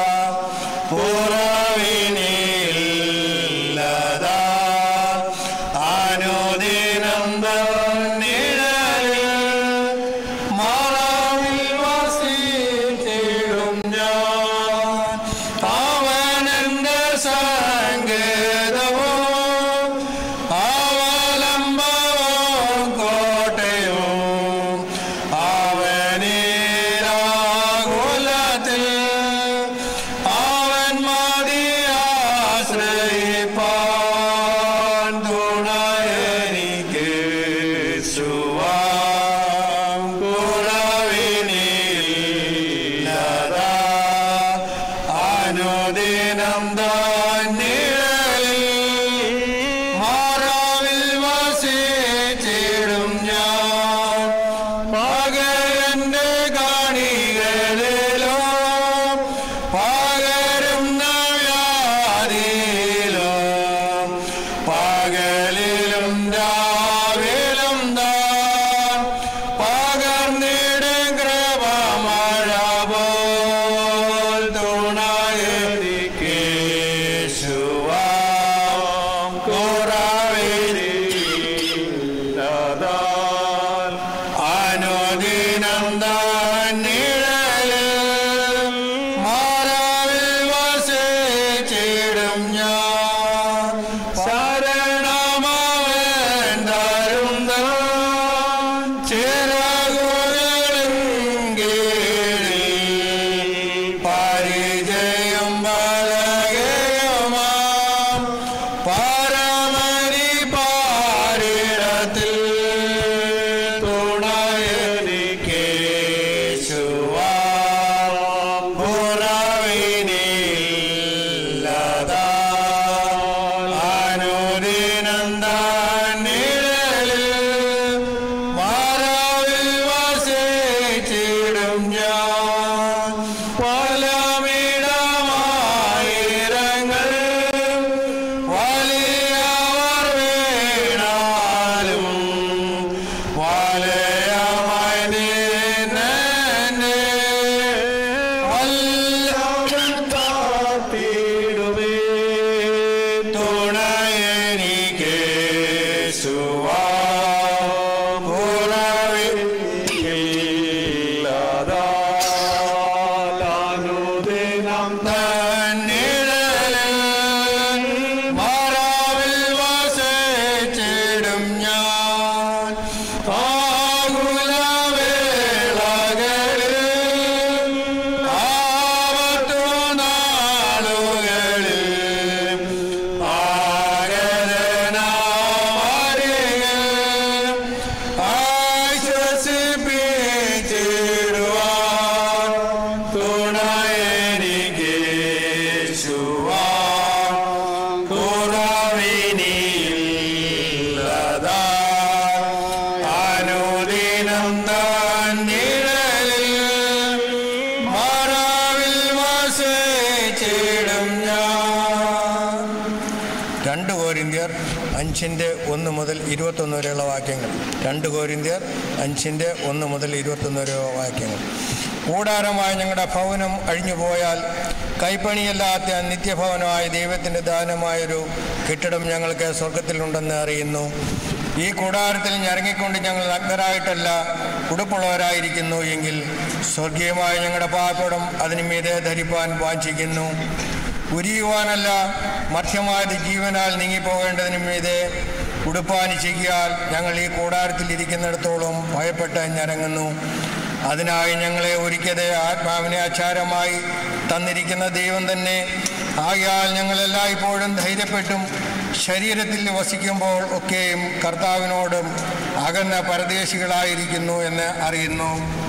കുറവിനില്ലതാ അനുദിനം തന്നിഴലിൽ മറവിൽ വസിച്ചിടും ഞാൻ അവനെന്റെ സങ്കേതവും അവലംബവും കോട്ടയും അവനീരാകുലത്തിൽ അവൻ മതിയാശ്രയിപ്പാൻ തുണയെനിക്ക് സുവാം കുറവിനില്ലതാ അനുദിനം തന്നിഴലിൽ മാറാവിൽ വസിച്ചിടും ഞാൻ പകരന്റെ കാണികളിലോ പകരും വ്യാധിയിലോ പകലിലും രാവിലും താൻ പകർന്നിടും കൃപമഴ പോൽ തുണയെനിക്ക് ശുവാം കുറവിനില്ലതാൽ അനുദിനം തന്നിഴലിൽ മാറാവിൽ വസിച്ചിടും ഞാൻ ശരണമവൻ തരും താൻ ചിറകുകളും കീഴിൽ പരിചയം പലകയുമാം പരമരി പാരിടത്തിൽ തുണയെനിക്ക് ശുവാം കുറവിനില്ലതാ അനുദിനം തന്നിഴലിൽ മറവിൽ വസിച്ചിടും ഞാൻ പലമിടമായിരങ്ങൾ വലിയവർ വീണാലും വലയമായി നിന്നെ വല്ലവൻ കാത്തിടുമേ തുണയെനിക്ക് കോരിന്ത്യർ അഞ്ചിൻ്റെ ഒന്ന് മുതൽ ഇരുപത്തൊന്ന് വരെയുള്ള വാക്യങ്ങൾ രണ്ട് കോരിന്ത്യർ അഞ്ചിൻ്റെ ഒന്ന് മുതൽ ഇരുപത്തൊന്ന് വരെയുള്ള വാക്യങ്ങൾ കൂടാരമായ ഞങ്ങളുടെ ഭവനം അഴിഞ്ഞു പോയാൽ കൈപ്പണിയല്ലാത്ത നിത്യഭവനമായ ദൈവത്തിൻ്റെ ദാനമായൊരു കെട്ടിടം ഞങ്ങൾക്ക് സ്വർഗത്തിലുണ്ടെന്ന് അറിയുന്നു ഈ കൂടാരത്തിൽ ഞരങ്ങിക്കൊണ്ട് ഞങ്ങൾ നഗ്നരായിട്ടല്ല ഉടുപ്പുള്ളവരായിരിക്കുന്നു എങ്കിൽ സ്വർഗീയമായ ഞങ്ങളുടെ പാർപ്പിടം അതിനു മീതെ ധരിപ്പാൻ വാഞ്ചിക്കുന്നു ഉരിയുവാനല്ല മധ്യമായത് ജീവനാൽ നീങ്ങിപ്പോകേണ്ടതിനു മീതെ ഉടുപ്പാനിച്ചിക്കിയാൽ ഞങ്ങൾ ഈ കൂടാരത്തിൽ ഇരിക്കുന്നിടത്തോളം ഭയപ്പെട്ട് ഞരങ്ങുന്നു അതിനായി ഞങ്ങളെ ഒരുക്കിയത് ആത്മാവിനെ ആചാരമായി തന്നിരിക്കുന്ന ദൈവം തന്നെ ആകയാൽ ഞങ്ങളെല്ലായ്പ്പോഴും ധൈര്യപ്പെട്ടും ശരീരത്തിൽ വസിക്കുമ്പോൾ ഒക്കെയും കർത്താവിനോടും അകന്ന പരദേശികളായിരിക്കുന്നു എന്ന് അറിയുന്നു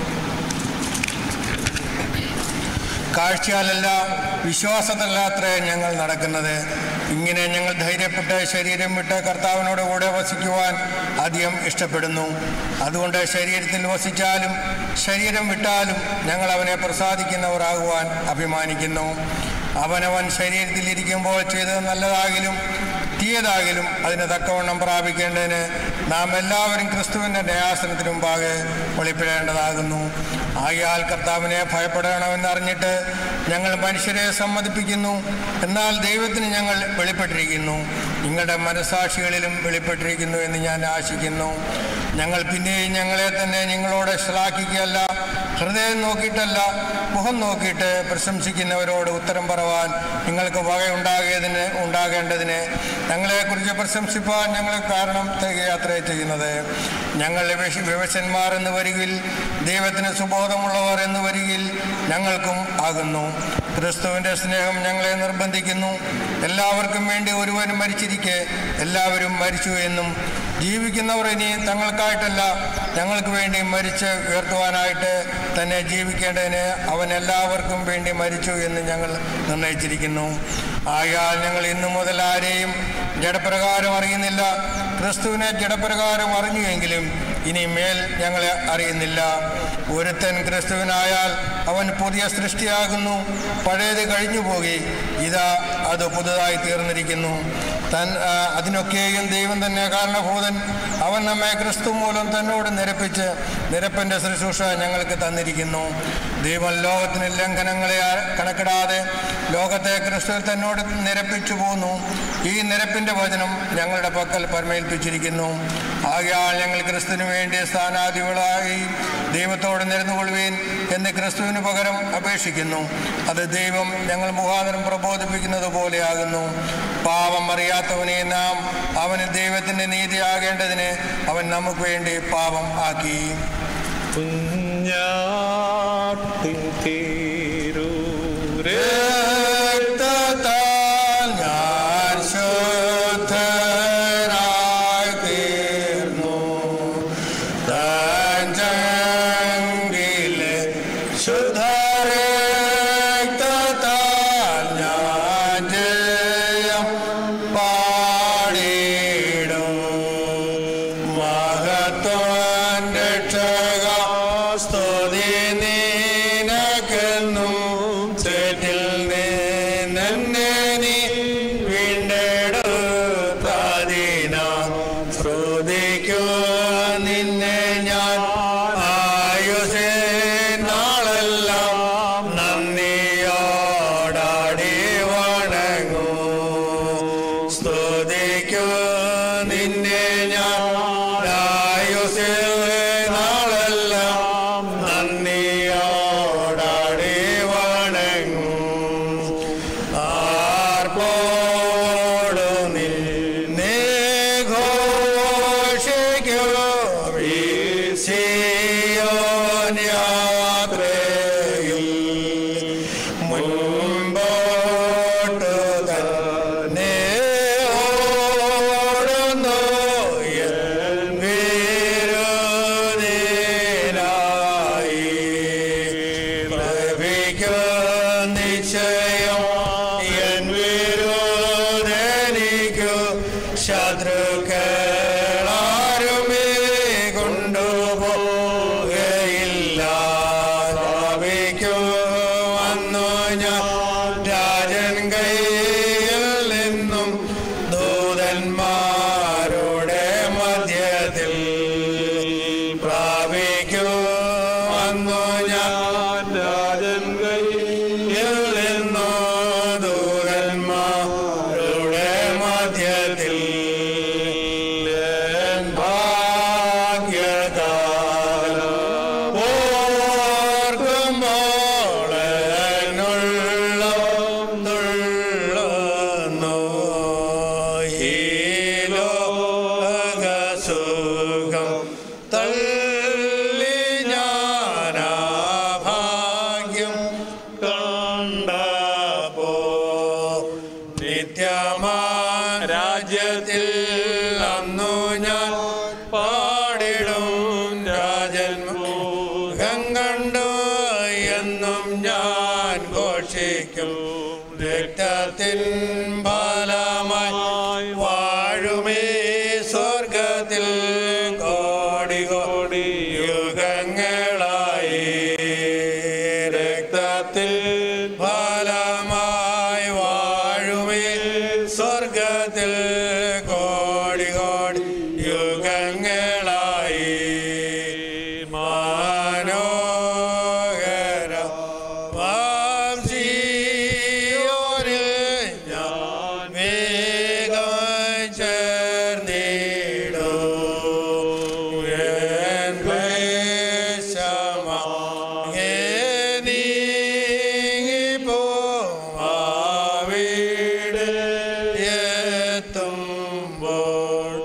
കാഴ്ചയാലല്ല വിശ്വാസത്തിലത്രേ ഞങ്ങൾ നടക്കുന്നത് ഇങ്ങനെ ഞങ്ങൾ ധൈര്യപ്പെട്ട് ശരീരം വിട്ട് കർത്താവിനോട് കൂടെ വസിക്കുവാൻ അധികം ഇഷ്ടപ്പെടുന്നു അതുകൊണ്ട് ശരീരത്തിൽ വസിച്ചാലും ശരീരം വിട്ടാലും ഞങ്ങൾ അവനെ പ്രസാദിക്കുന്നവരാകുവാൻ അഭിമാനിക്കുന്നു അവനവൻ ശരീരത്തിലിരിക്കുമ്പോൾ ചെയ്തത് നല്ലതാകിലും തീയതാകിലും അതിന് തക്കവണ്ണം പ്രാപിക്കേണ്ടതിന് നാം എല്ലാവരും ക്രിസ്തുവിൻ്റെ ന്യായാസനത്തിന് മുമ്പാകെ വെളിപ്പെടേണ്ടതാകുന്നു ആയാൽ കർത്താവിനെ ഭയപ്പെടണമെന്ന് അറിഞ്ഞിട്ട് ഞങ്ങൾ മനുഷ്യരെ സമ്മതിപ്പിക്കുന്നു എന്നാൽ ദൈവത്തിന് ഞങ്ങൾ വെളിപ്പെട്ടിരിക്കുന്നു നിങ്ങളുടെ മനസാക്ഷികളിലും വെളിപ്പെട്ടിരിക്കുന്നു എന്ന് ഞാൻ ആശിക്കുന്നു ഞങ്ങൾ പിന്നെയും ഞങ്ങളെ തന്നെ നിങ്ങളോട് ശ്ലാഘിക്കുകയല്ല ഹൃദയം നോക്കിയിട്ടല്ല മുഖം നോക്കിയിട്ട് പ്രശംസിക്കുന്നവരോട് ഉത്തരം പറവാൻ നിങ്ങൾക്ക് വകയുണ്ടാകിയതിന് ഉണ്ടാകേണ്ടതിന് ഞങ്ങളെക്കുറിച്ച് പ്രശംസിപ്പാൻ ഞങ്ങൾ കാരണം യാത്ര ചെയ്യുന്നത് ഞങ്ങൾ വിവശ- വിവശന്മാർ എന്ന് വരികിൽ ദൈവത്തിന് സുബോധമുള്ളവർ എന്ന് വരികിൽ ഞങ്ങൾക്കും ആകുന്നു ക്രിസ്തുവിൻ്റെ സ്നേഹം ഞങ്ങളെ നിർബന്ധിക്കുന്നു എല്ലാവർക്കും വേണ്ടി ഒരുവൻ മരിച്ചിരിക്കെ എല്ലാവരും മരിച്ചു എന്നും ജീവിക്കുന്നവർ ഇനി തങ്ങൾക്കായിട്ടല്ല ഞങ്ങൾക്ക് വേണ്ടി മരിച്ച് ഉയർത്തുവാനായിട്ട് തന്നെ ജീവിക്കേണ്ടതിന് അവൻ എല്ലാവർക്കും വേണ്ടി മരിച്ചു എന്ന് ഞങ്ങൾ നിർണയിച്ചിരിക്കുന്നു ആയാൽ ഞങ്ങൾ ഇന്നു മുതൽ ആരെയും ജഡപ്രകാരം അറിയുന്നില്ല ക്രിസ്തുവിനെ ജഡപ്രകാരം അറിഞ്ഞുവെങ്കിലും ഇനി മേൽ ഞങ്ങളെ അറിയുന്നില്ല ഒരുത്തൻ ക്രിസ്തുവിനായാൽ അവൻ പുതിയ സൃഷ്ടിയാകുന്നു പഴയത് കഴിഞ്ഞു പോകി ഇതാ അത് പുതുതായി തീർന്നിരിക്കുന്നു തൻ ആ, അതിനൊക്കെയും ദൈവം തന്നെ കാരണഭൂതൻ അവൻ നമ്മെ ക്രിസ്തു മൂലം തന്നോട് നിരപ്പിച്ച് നിരപ്പിൻ്റെ ശുശ്രൂഷ ഞങ്ങൾക്ക് തന്നിരിക്കുന്നു ദൈവം ലോകത്തിന് ലംഘനങ്ങളെ ആ- കണക്കിടാതെ ലോകത്തെ ക്രിസ്തു തന്നോട് നിരപ്പിച്ചു പോന്നു ഈ നിരപ്പിൻ്റെ വചനം ഞങ്ങളുടെ പക്കൽ പരമേൽപ്പിച്ചിരിക്കുന്നു ആകയാൽ ഞങ്ങൾ ക്രിസ്തുവിന് വേണ്ടി സ്ഥാനാധികളായി ദൈവത്തോട് നിരന്നുകൊള്ളുവീൻ എന്ന് ക്രിസ്തുവിന് പകരം അപേക്ഷിക്കുന്നു അത് ദൈവം ഞങ്ങൾ മുഖാന്തരം പ്രബോധിപ്പിക്കുന്നത് പോലെയാകുന്നു പാപം അറിയാത്തവനെ നാം അവന് ദൈവത്തിൻ്റെ നീതിയാകേണ്ടതിന് അവൻ നമുക്ക് വേണ്ടി പാപം ആക്കി കുഞ്ഞാട്ടിൻ തീരൂരേ രക്തത്താൽ ഞാൻ ശുദ്ധനായി തീർന്നു. താൻ ചങ്കിലെ ശുദ്ധരക്തത്താൽ ഞാൻ ജയം പാടിയിടും. മഹത്വം രക്ഷക സ്തുതി നിനക്കെന്നും ചേറ്റിൽ നിന്നെ നീ വീണ്ടെടുത്തതിനാൽ ശ്രുതിക്കൂ നിന്നെ ഞാൻ ആയുസേ നാളെല്ലാം നന്ദിയോടാടി വണങ്ങൂ സ്തുതിക്കൂ നിന്നെ ഞാൻ ആയുസേ നാളെല്ലാം നന്ദിയോടാടി വണങ്ങൂ ആർപ്പോടു നിന്നെ ഘോഷിക്കൂ സിയോൻ യാത്രയിൽ മുൻപോട്ടു തന്നെ ഓടുന്നു എൻ വിരുദിനായി ലഭിക്കും നിശ്ചയം എൻ വിരോധനിക്കു ശത്രുക്കളാരുമേ കൊണ്ടുപോകയില്ല ഭാവിക്കും വന്നു ഞാൻ രാജൻ കയ്യിൽ നിന്നും ദൂതൻ ദൂതന്മാരുടെ മധ്യത്തിൽ പ്രാപിക്കൂ വന്നു ഞാൻ രാജൻ കയ്യിൽ നിന്നു ദൂതന്മാരുടെ മധ്യത്തിൽ എൻ ഭാഗ്യകാലം ഓർക്കുമ്പോൾ എന്നുള്ളം തുള്ളുന്നു. ഈ ലോകസുഖം തള്ളി ഞാനാ ഭാഗ്യം കണ്ടപ്പോ നിത്യമാ രാജ്യത്തിൽ അന്നു ഞാൻ പാടിടും രാജൻ മുഖം കണ്ടു എന്നും ഞാൻ ഘോഷിക്കും രക്തത്തിൻ ഫലമായി വാഴുമേ സ്വർഗത്തിൽ കോടി കോടി യുഗങ്ങളായി രക്തത്തിൽ ഫലമായി വാഴുമേ സ്വർഗത്തിൽ കോടി കോടി യുഗങ്ങളായി മനോഹര വാംസിയോരിൽ ഞാൻ വേഗം ചേർന്നിടും എൻ ക്ലേശമാകെ നീങ്ങിപ്പോവാവിടെ എത്തുമ്പോൾ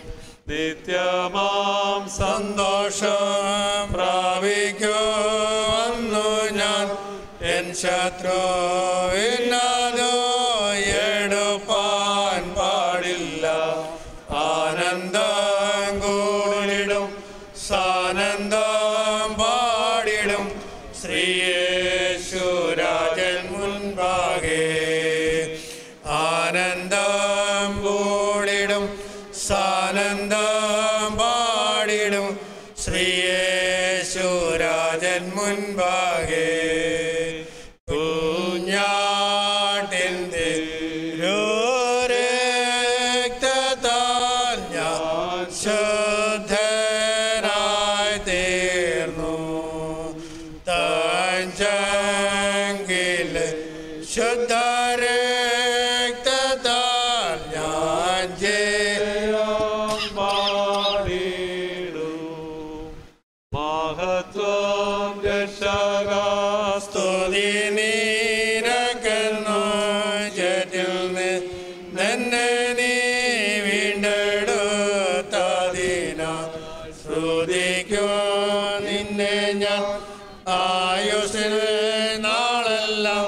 നിത്യമാം സന്തോഷം പ്രാപിക്കുവന്നു ഞാൻ എൻ ശത്രുവിനതോ എടുപ്പാൻ പാടില്ല ആനന്ദം കൂടിടും സാനന്ദം പാടിടും ശ്രീയേശുരാജൻ മുൻപാകെ ആനന്ദം കൂടിടും സാനന്ദം പാടിടും ശ്രീയേശുരാജൻ മുൻപാകെ കുഞ്ഞാട്ടിൻ്റെ രക്തത്താൽ ഞാൻ ശുദ്ധനായി തീർന്നു തഞ്ചങ്കിൽ ശുദ്ധ രക്തത്താൽ ഞാൻ ജയം പാടിടും മഹത്വം രക്ഷകാസ്തുതി നീരക്കുന്നു ജറ്റിൽ നിന്നെ നീ വീണ്ടെടുത്തതിന ശ്രുതിക്കോ നിന്നെ ഞാൻ ആയുസിൽ നാളെല്ലാം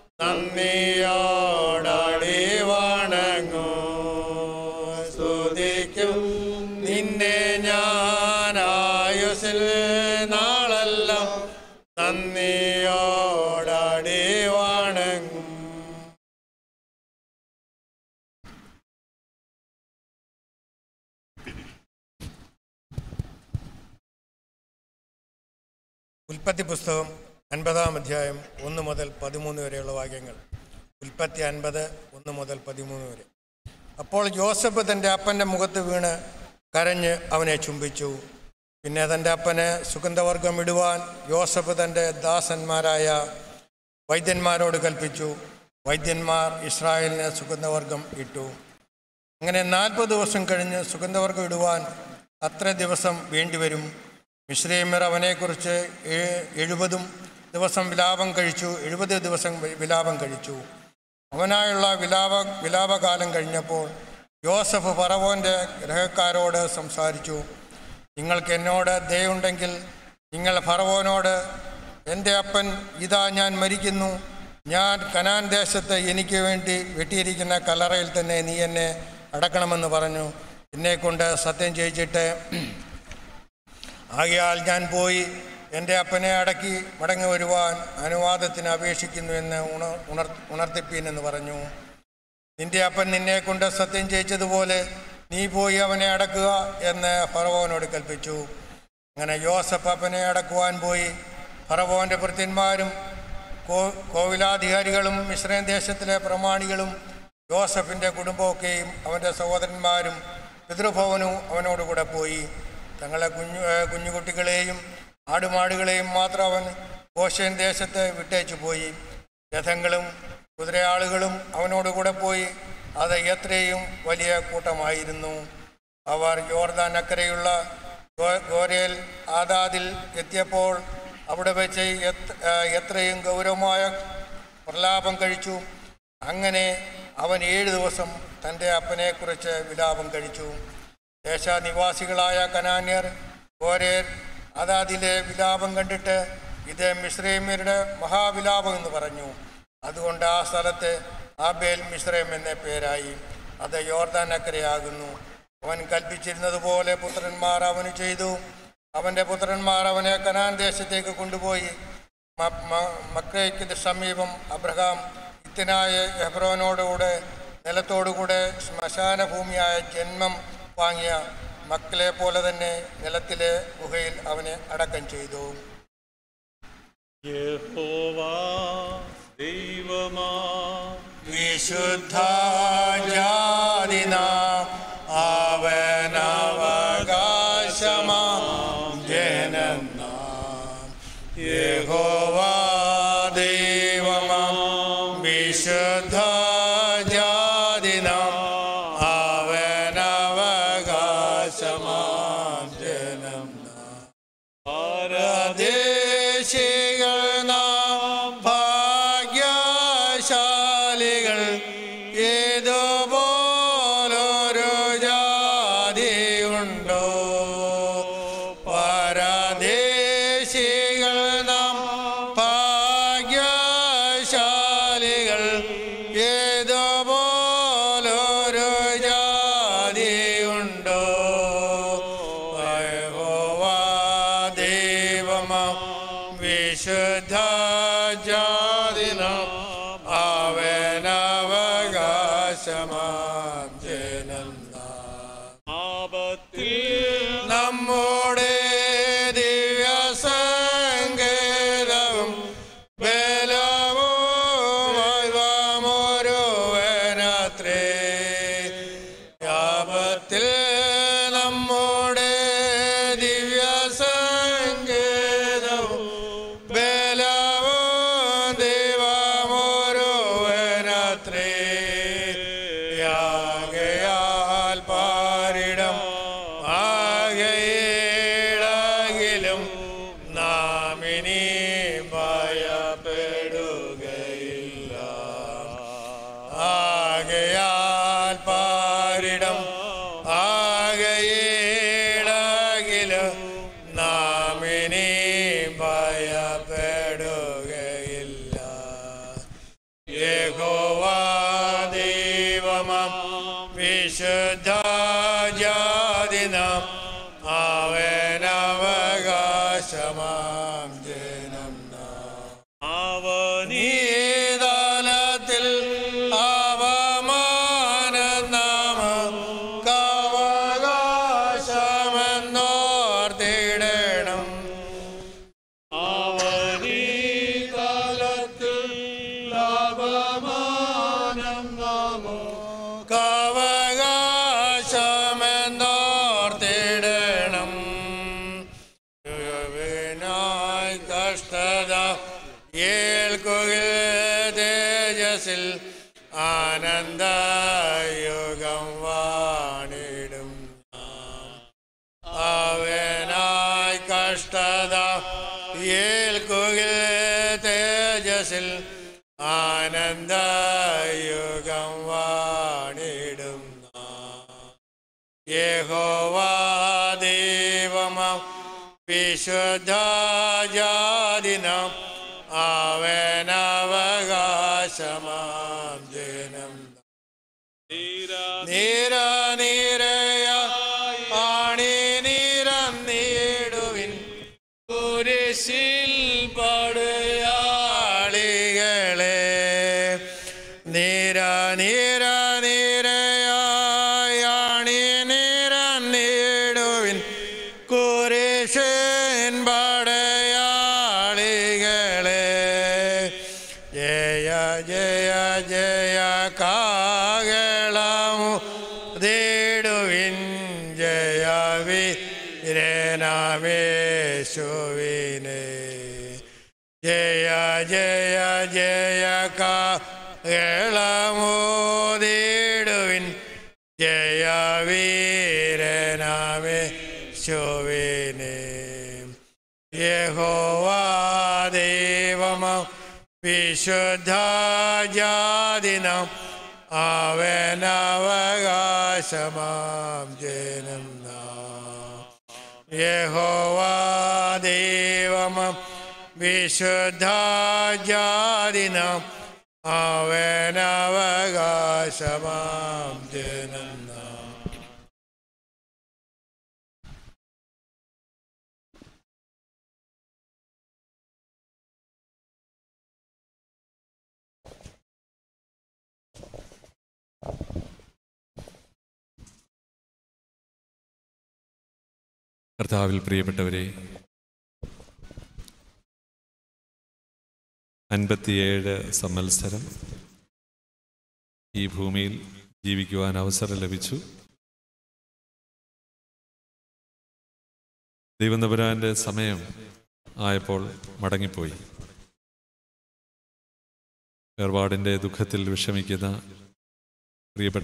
നന്ദിയോടാടി വണങ്ങൂ സ്തുതിക്കും നിന്നെ ഞാൻ ആയുസിൽ നാളെല്ലാം നന്ദിയോടാടി വണങ്ങും ഉൽപ്പത്തി പുസ്തകം അൻപതാം അധ്യായം ഒന്ന് മുതൽ പതിമൂന്ന് വരെയുള്ള വാക്യങ്ങൾ ഉൽപ്പത്തി അൻപത് ഒന്ന് മുതൽ പതിമൂന്ന് വരെ അപ്പോൾ ജോസഫ് തൻ്റെ അപ്പൻ്റെ മുഖത്ത് വീണ് കരഞ്ഞ് അവനെ ചുംബിച്ചു പിന്നെ തൻ്റെ അപ്പന് സുഗന്ധവർഗം ഇടുവാൻ ജോസഫ് തൻ്റെ ദാസന്മാരായ വൈദ്യന്മാരോട് കൽപ്പിച്ചു വൈദ്യന്മാർ ഇസ്രായേലിന് സുഗന്ധവർഗം ഇട്ടു അങ്ങനെ നാൽപ്പത് ദിവസം കഴിഞ്ഞ് സുഗന്ധവർഗം ഇടുവാൻ അത്ര ദിവസം വേണ്ടിവരും മിശ്രീമർ അവനെക്കുറിച്ച് ഏ- എഴുപതും ദിവസം വിലാപം കഴിച്ചു എഴുപത് ദിവസം വി- വിലാപം കഴിച്ചു അവനായുള്ള വിലാപ വിലാപകാലം കഴിഞ്ഞപ്പോൾ യോസഫ് പറവോൻ്റെ ഗ്രഹക്കാരോട് സംസാരിച്ചു നിങ്ങൾക്ക് എന്നോട് ദയുണ്ടെങ്കിൽ നിങ്ങൾ ഫറവോനോട് എൻ്റെ അപ്പൻ ഇതാ ഞാൻ മരിക്കുന്നു ഞാൻ കനാൻ ദേശത്ത് എനിക്ക് വേണ്ടി വെട്ടിയിരിക്കുന്ന കല്ലറയിൽ തന്നെ നീ എന്നെ അടക്കണമെന്ന് പറഞ്ഞു എന്നെക്കൊണ്ട് സത്യം ചെയ്യിച്ചിട്ട് ആകയാൽ ഞാൻ പോയി എൻ്റെ അപ്പനെ അടക്കി മടങ്ങി വരുവാൻ അനുവാദത്തിന് അപേക്ഷിക്കുന്നു എന്ന് ഉണ ഉണർ ഉണർത്തിപ്പീൻ എന്ന് പറഞ്ഞു നിന്റെ അപ്പൻ നിന്നെ കൊണ്ട് സത്യം ചെയ്യിച്ചതുപോലെ നീ പോയി അവനെ അടക്കുക എന്ന് ഫറവോനോട് കൽപ്പിച്ചു അങ്ങനെ യോസഫ് അപ്പനെ അടക്കുവാൻ പോയി ഫറവോൻ്റെ ഭൃത്യന്മാരും കോ കോവിലാധികാരികളും മിശ്രയും ദേശത്തിലെ പ്രമാണികളും യോസഫിൻ്റെ കുടുംബമൊക്കെയും അവൻ്റെ സഹോദരന്മാരും പിതൃഭവനും അവനോടുകൂടെ പോയി തങ്ങളെ കുഞ്ഞു ഏ, കുഞ്ഞുകുട്ടികളെയും ആടുമാടുകളെയും മാത്രം അവൻ ഗോഷ്യൻ ദേശത്ത് വിട്ടേച്ചു പോയി രഥങ്ങളും കുതിരയാളുകളും അവനോടുകൂടെ പോയി അത് എത്രയും വലിയ കൂട്ടമായിരുന്നു അവർ യോർദാൻ അക്കരെയുള്ള ഗോ- ഗോരേൽ ആദാദിൽ എത്തിയപ്പോൾ അവിടെ വെച്ച് എത്ര- ആ, എത്രയും ഗൗരവമായ പ്രലാപം കഴിച്ചു അങ്ങനെ അവൻ ഏഴ് ദിവസം തൻ്റെ അപ്പനെക്കുറിച്ച് വിലാപം കഴിച്ചു ദേശനിവാസികളായ കനാന്യർ ഗോരേർ അതാതിലെ വിലാപം കണ്ടിട്ട് ഇത് മിശ്രൈമ്യരുടെ മഹാവിലാപം എന്ന് പറഞ്ഞു അതുകൊണ്ട് ആ സ്ഥലത്ത് ആബേൽ മിശ്രൈം എന്ന പേരായി അത് യോർദാൻ അക്കരയാകുന്നു അവൻ കൽപ്പിച്ചിരുന്നത് പോലെ പുത്രന്മാർ അവന് ചെയ്തു അവൻ്റെ പുത്രന്മാർ അവനെ കനാൻ ദേശത്തേക്ക് കൊണ്ടുപോയി മ- മ- മക്രയ്ക്ക് സമീപം അബ്രഹാം ഇത്തിനായ ഹെബ്രോനോടുകൂടെ നിലത്തോടുകൂടെ ശ്മശാന ഭൂമിയായ ജന്മം വാങ്ങിയ മക്കളെ പോലെ തന്നെ നിലത്തിലെ ഗുഹയിൽ അവനെ അടക്കം ചെയ്തു യഹോവാ ദൈവമാ വിശുദ്ധ ജാതിനാം അവനവകാശമാ ജനം നാം യഹോവാ ദൈവമാം വിശുദ്ധ ജാതിനാം അവനവകാശമാ ജനം നാം പരദേശികൾ നാം ഭാഗ്യശാലികൾ ഏതുപോലൊരു ജാതിയുണ്ടോ പരദേശികൾ നാം ഭാഗ്യശാലികൾ ഏതുപോലൊരു ജാതിയുണ്ടോ യഹോവാ ദൈവമാം വിശുദ്ധ ജാതിനം അവനവകാശമാം ജനം ആപത്തിൽ നമ്മുടെ ദിവ്യസങ്കേതവും ബലവുമൊരുവനത്രേ യാപത്തിൽ നമ്മുടെ ദിവ്യസങ്കേതവും ബലവും ദൈവമൊരുവനത്രേ യാകയാൽ പാരിടം ആകയിടകിലും നാമിനി ഭയപ്പെടുകയില്ല ആകയാൽ പാരിടം ആകയിടകിലും നാമിനി ഭയപ്പെടുകയില്ല യഹോവാ ദൈവമാം വിശുദ്ധ ജാതിനാം അവനവകാശമാം ജനം നീതലത്തിൽ അവമാനം നാമ കവകാശമെന്നോർത്തിടണം അവനീതലത്തിൽ അവമാനം നാമോ കവകാശമെന്നോർത്തിടണം യുവനായി കഷ്ടത ഏൽക്കുകയിൽ തേജസ്സിൽ ആനന്ദയുഗം വാണിടും അവനായി കഷ്ടത ഏൽക്കുകയിൽ തേജസ്സിൽ ആനന്ദയുഗം വാണിടും യഹോവാ ദൈവമാം വിശുദ്ധ ജാതിനം അവനവകാശമാം ജനം നിരനിരയ ആണി നിരന്നിടുവിൻ കുരിശിൽ പടയാളികളെ നിര നിര നിരയാണി നിരന്നിടുവിൻ കുരിശൻ പടയാളികളെ ജയ ജയ ജയ കാക വാഴ്ത്തിടുവിൻ ജയവീരനാമേശുവിനെ ജയ ജയ ജയ കേളമോദിടുവിൻ ജയ വീരനാമേശുവിനെ യഹോവാ ദൈവമം വിശുദ്ധാജാതിനം അവനവകാശമാം ജനം യഹോവാ ദൈവമം വിശുദ്ധാജാതിനം അവനവകാശമാം ജനം കർത്താവിൽ പ്രിയപ്പെട്ടവരെ അൻപത്തിയേഴ് സംവത്സരം ഈ ഭൂമിയിൽ ജീവിക്കുവാൻ അവസരം ലഭിച്ചു ദൈവനപുരാന്റെ സമയം ആയപ്പോൾ മടങ്ങിപ്പോയി വേർപാടിൻ്റെ ദുഃഖത്തിൽ വിഷമിക്കുന്ന പ്രിയപ്പെട്ട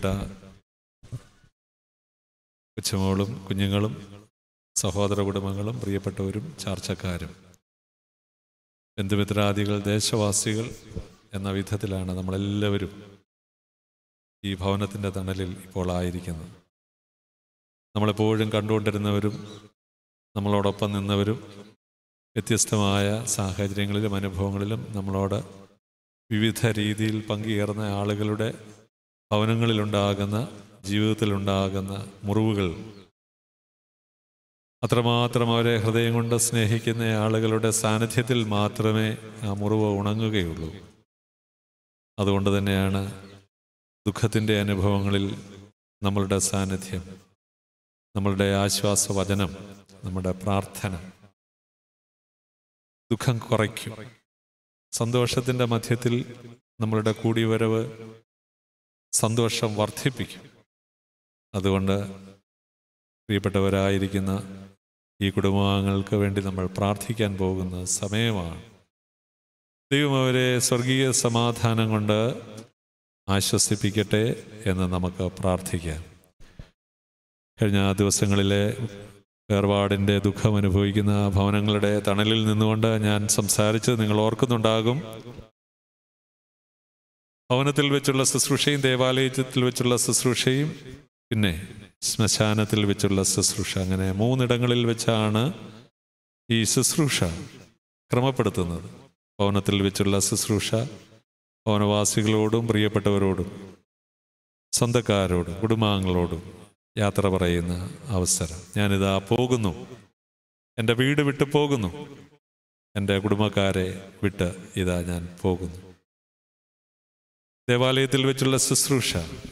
കൊച്ചുമോളും കുഞ്ഞുങ്ങളും സഹോദര കുടുംബങ്ങളും പ്രിയപ്പെട്ടവരും ചാർച്ചക്കാരും ബന്ധുമിത്രാദികൾ ദേശവാസികൾ എന്ന വിധത്തിലാണ് നമ്മളെല്ലാവരും ഈ ഭവനത്തിൻ്റെ തണലിൽ ഇപ്പോൾ ആയിരിക്കുന്നത് നമ്മളെപ്പോഴും കണ്ടുകൊണ്ടിരുന്നവരും നമ്മളോടൊപ്പം നിന്നവരും വ്യത്യസ്തമായ സാഹചര്യങ്ങളിലും അനുഭവങ്ങളിലും നമ്മളോട് വിവിധ രീതിയിൽ പങ്കുചേർന്ന ആളുകളുടെ ഭവനങ്ങളിലുണ്ടാകുന്ന ജീവിതത്തിലുണ്ടാകുന്ന മുറിവുകൾ അത്രമാത്രം അവരെ ഹൃദയം കൊണ്ട് സ്നേഹിക്കുന്ന ആളുകളുടെ സാന്നിധ്യത്തിൽ മാത്രമേ ആ മുറിവ് ഉണങ്ങുകയുള്ളൂ അതുകൊണ്ട് തന്നെയാണ് ദുഃഖത്തിൻ്റെ അനുഭവങ്ങളിൽ നമ്മളുടെ സാന്നിധ്യം നമ്മളുടെ ആശ്വാസവചനം നമ്മുടെ പ്രാർത്ഥന ദുഃഖം കുറയ്ക്കും സന്തോഷത്തിൻ്റെ മധ്യത്തിൽ നമ്മളുടെ കൂടിവരവ് സന്തോഷം വർദ്ധിപ്പിക്കും അതുകൊണ്ട് പ്രിയപ്പെട്ടവരായിരിക്കുന്ന ഈ കുടുംബാംഗങ്ങൾക്ക് വേണ്ടി നമ്മൾ പ്രാർത്ഥിക്കാൻ പോകുന്ന സമയമാണ് ദൈവം അവരെ സ്വർഗീയ സമാധാനം കൊണ്ട് ആശ്വസിപ്പിക്കട്ടെ എന്ന് നമുക്ക് പ്രാർത്ഥിക്കാം കഴിഞ്ഞ ദിവസങ്ങളിലെ വേർപാടിൻ്റെ ദുഃഖം അനുഭവിക്കുന്ന ഭവനങ്ങളുടെ തണലിൽ നിന്നുകൊണ്ട് ഞാൻ സംസാരിച്ചത് നിങ്ങൾ ഓർക്കുന്നുണ്ടാകും ഭവനത്തിൽ വെച്ചുള്ള ശുശ്രൂഷയും ദേവാലയത്തിൽ വെച്ചുള്ള ശുശ്രൂഷയും പിന്നെ ശ്മശാനത്തിൽ വെച്ചുള്ള ശുശ്രൂഷ അങ്ങനെ മൂന്നിടങ്ങളിൽ വെച്ചാണ് ഈ ശുശ്രൂഷ ക്രമപ്പെടുത്തുന്നത് ഭവനത്തിൽ വെച്ചുള്ള ശുശ്രൂഷ ഭവനവാസികളോടും പ്രിയപ്പെട്ടവരോടും സ്വന്തക്കാരോടും കുടുംബാംഗങ്ങളോടും യാത്ര പറയുന്ന അവസരം ഞാനിതാ പോകുന്നു എൻ്റെ വീട് വിട്ട് പോകുന്നു എൻ്റെ കുടുംബക്കാരെ വിട്ട് ഇതാ ഞാൻ പോകുന്നു ദേവാലയത്തിൽ വെച്ചുള്ള ശുശ്രൂഷ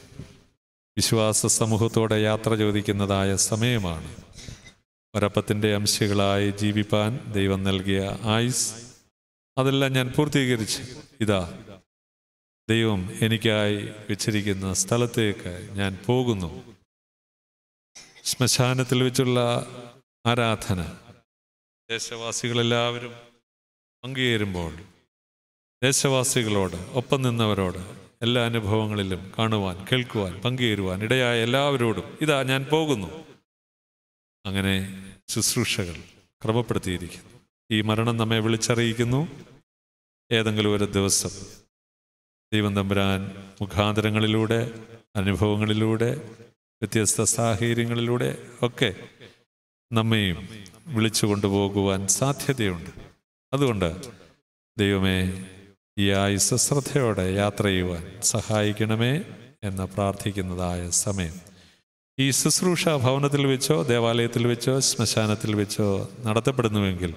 വിശ്വാസ സമൂഹത്തോടെ യാത്ര ചോദിക്കുന്നതായ സമയമാണ് ഒരപ്പത്തിൻ്റെ അംശങ്ങളായി ജീവിപ്പാൻ ദൈവം നൽകിയ ആയുസ് അതെല്ലാം ഞാൻ പൂർത്തീകരിച്ച് ഇതാ ദൈവം എനിക്കായി വെച്ചിരിക്കുന്ന സ്ഥലത്തേക്ക് ഞാൻ പോകുന്നു ശ്മശാനത്തിൽ വെച്ചുള്ള ആരാധന ദേശവാസികളെല്ലാവരും പങ്കുചേരുമ്പോൾ ദേശവാസികളോട് ഒപ്പം നിന്നവരോട് എല്ലാ അനുഭവങ്ങളിലും കാണുവാൻ കേൾക്കുവാൻ പങ്കുചേരുവാൻ ഇടയായ എല്ലാവരോടും ഇതാ ഞാൻ പോകുന്നു അങ്ങനെ ശുശ്രൂഷകൾ ക്രമപ്പെടുത്തിയിരിക്കുന്നു ഈ മരണം നമ്മെ വിളിച്ചറിയിക്കുന്നു ഏതെങ്കിലും ഒരു ദിവസം ദൈവം തമ്പുരാൻ മുഖാന്തരങ്ങളിലൂടെ അനുഭവങ്ങളിലൂടെ വ്യത്യസ്ത സാഹചര്യങ്ങളിലൂടെ ഒക്കെ നമ്മെയും വിളിച്ചു കൊണ്ടുപോകുവാൻ സാധ്യതയുണ്ട് അതുകൊണ്ട് ദൈവമേ ഈ ആയുസ് ശ്രദ്ധയോടെ യാത്ര ചെയ്യുവാൻ സഹായിക്കണമേ എന്ന് പ്രാർത്ഥിക്കുന്നതായ സമയം ഈ ശുശ്രൂഷ ഭവനത്തിൽ വെച്ചോ ദേവാലയത്തിൽ വെച്ചോ ശ്മശാനത്തിൽ വെച്ചോ നടത്തപ്പെടുന്നുവെങ്കിൽ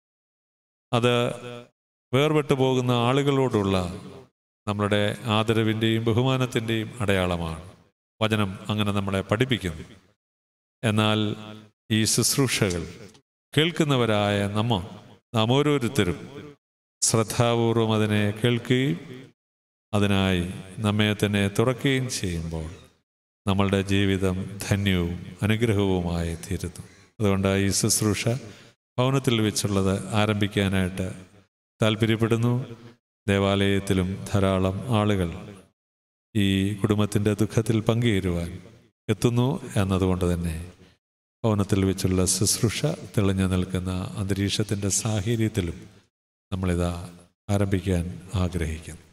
അത് വേർപെട്ടു പോകുന്ന ആളുകളോടുള്ള നമ്മളുടെ ആദരവിൻ്റെയും ബഹുമാനത്തിൻ്റെയും അടയാളമാണ് വചനം അങ്ങനെ നമ്മളെ പഠിപ്പിക്കുന്നു എന്നാൽ ഈ ശുശ്രൂഷകൾ കേൾക്കുന്നവരായ നമ്മ നാം ഓരോരുത്തരും ശ്രദ്ധാപൂർവം അതിനെ കേൾക്കുകയും അതിനായി നമ്മെ തന്നെ തുറക്കുകയും ചെയ്യുമ്പോൾ നമ്മളുടെ ജീവിതം ധന്യവും അനുഗ്രഹവുമായി തീരുന്നു അതുകൊണ്ട് ഈ ശുശ്രൂഷ ഭവനത്തിൽ വെച്ചുള്ളത് ആരംഭിക്കാനായിട്ട് താല്പര്യപ്പെടുന്നു ദേവാലയത്തിലും ധാരാളം ആളുകൾ ഈ കുടുംബത്തിൻ്റെ ദുഃഖത്തിൽ പങ്കുചേരുവാൻ എത്തുന്നു എന്നതുകൊണ്ട് തന്നെ ഭവനത്തിൽ വെച്ചുള്ള ശുശ്രൂഷ തെളിഞ്ഞു നിൽക്കുന്ന അന്തരീക്ഷത്തിൻ്റെ സാഹചര്യത്തിലും നമ്മളിതാ ആരംഭിക്കാൻ ആഗ്രഹിക്കുന്നു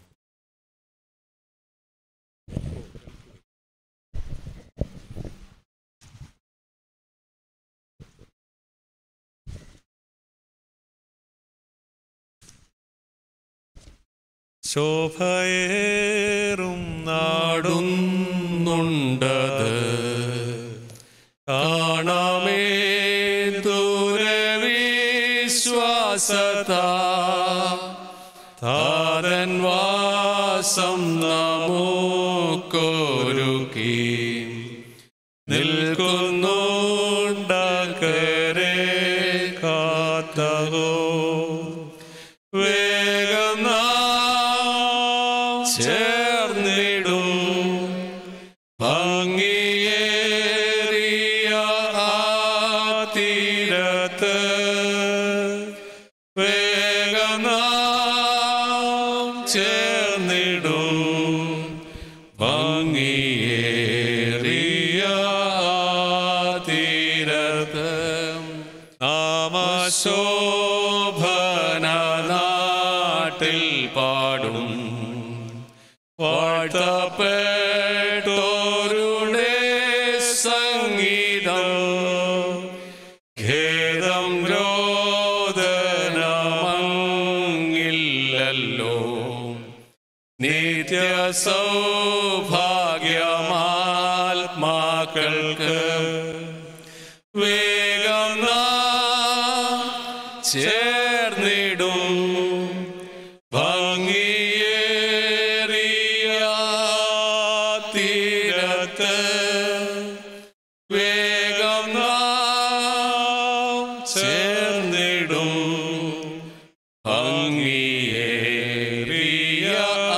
ശോഭയേറും നാടുന്നുണ്ടത് കാണാമേ ദൂരവിശ്വാസത താരൻ വാസം നമുക്കൊരുക്കി നിൽക്കുന്നുണ്ടക്കരെ കാത്തകോ വേഗം നാം ചേർന്നിടും ഭംഗിയേറിയ ആ തീരത്ത് വേഗം നാം ചേർന്നിടും ഭംഗിയേറിയ ആ തീരത്ത് നാമശോഭന നാട്ടിൽ പാടും വാഴ്ത്തപ്പെട്ടോരുടെ സംഗീതം ഖേദം രോദനമങ്ങില്ലല്ലോ നിത്യ സൗഭാഗ്യമാത്മാക്കൾക്ക് വേഗം നാം ചേർന്നിടും ഭംഗിയേറിയ തീരത്ത് വേഗം നാം ചേർന്നിടും ഭംഗിയേറിയ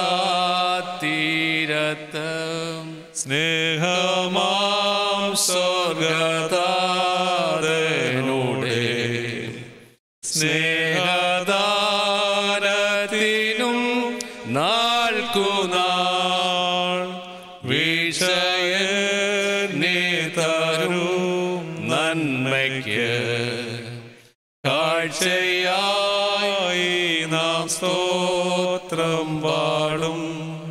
തീരത്ത് സ്നേഹമാം സ്വർഗതാരനോടെ സ്നേഹദാനത്തിനും നാൾക്കുനാൾ വിഷയനെ തരും നന്മയ്ക്ക് കാഴ്ചയായി നാം സ്തോത്രം പാടും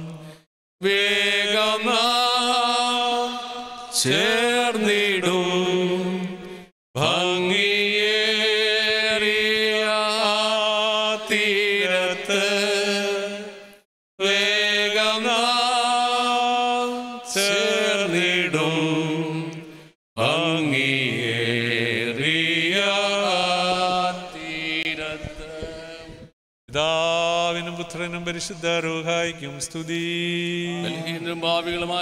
വേഗം നാം ചേർന്നിടും ഭംഗിയേറിയ തീരത്ത് വേഗം നാം ചേർന്നിടും ഭംഗിയേറിയ തീരത്ത് പിതാവിനും പുത്രനും പരിശുദ്ധ റൂഹായിക്കും സ്തുതി ബലഹീനരും ഭാവികളുമായ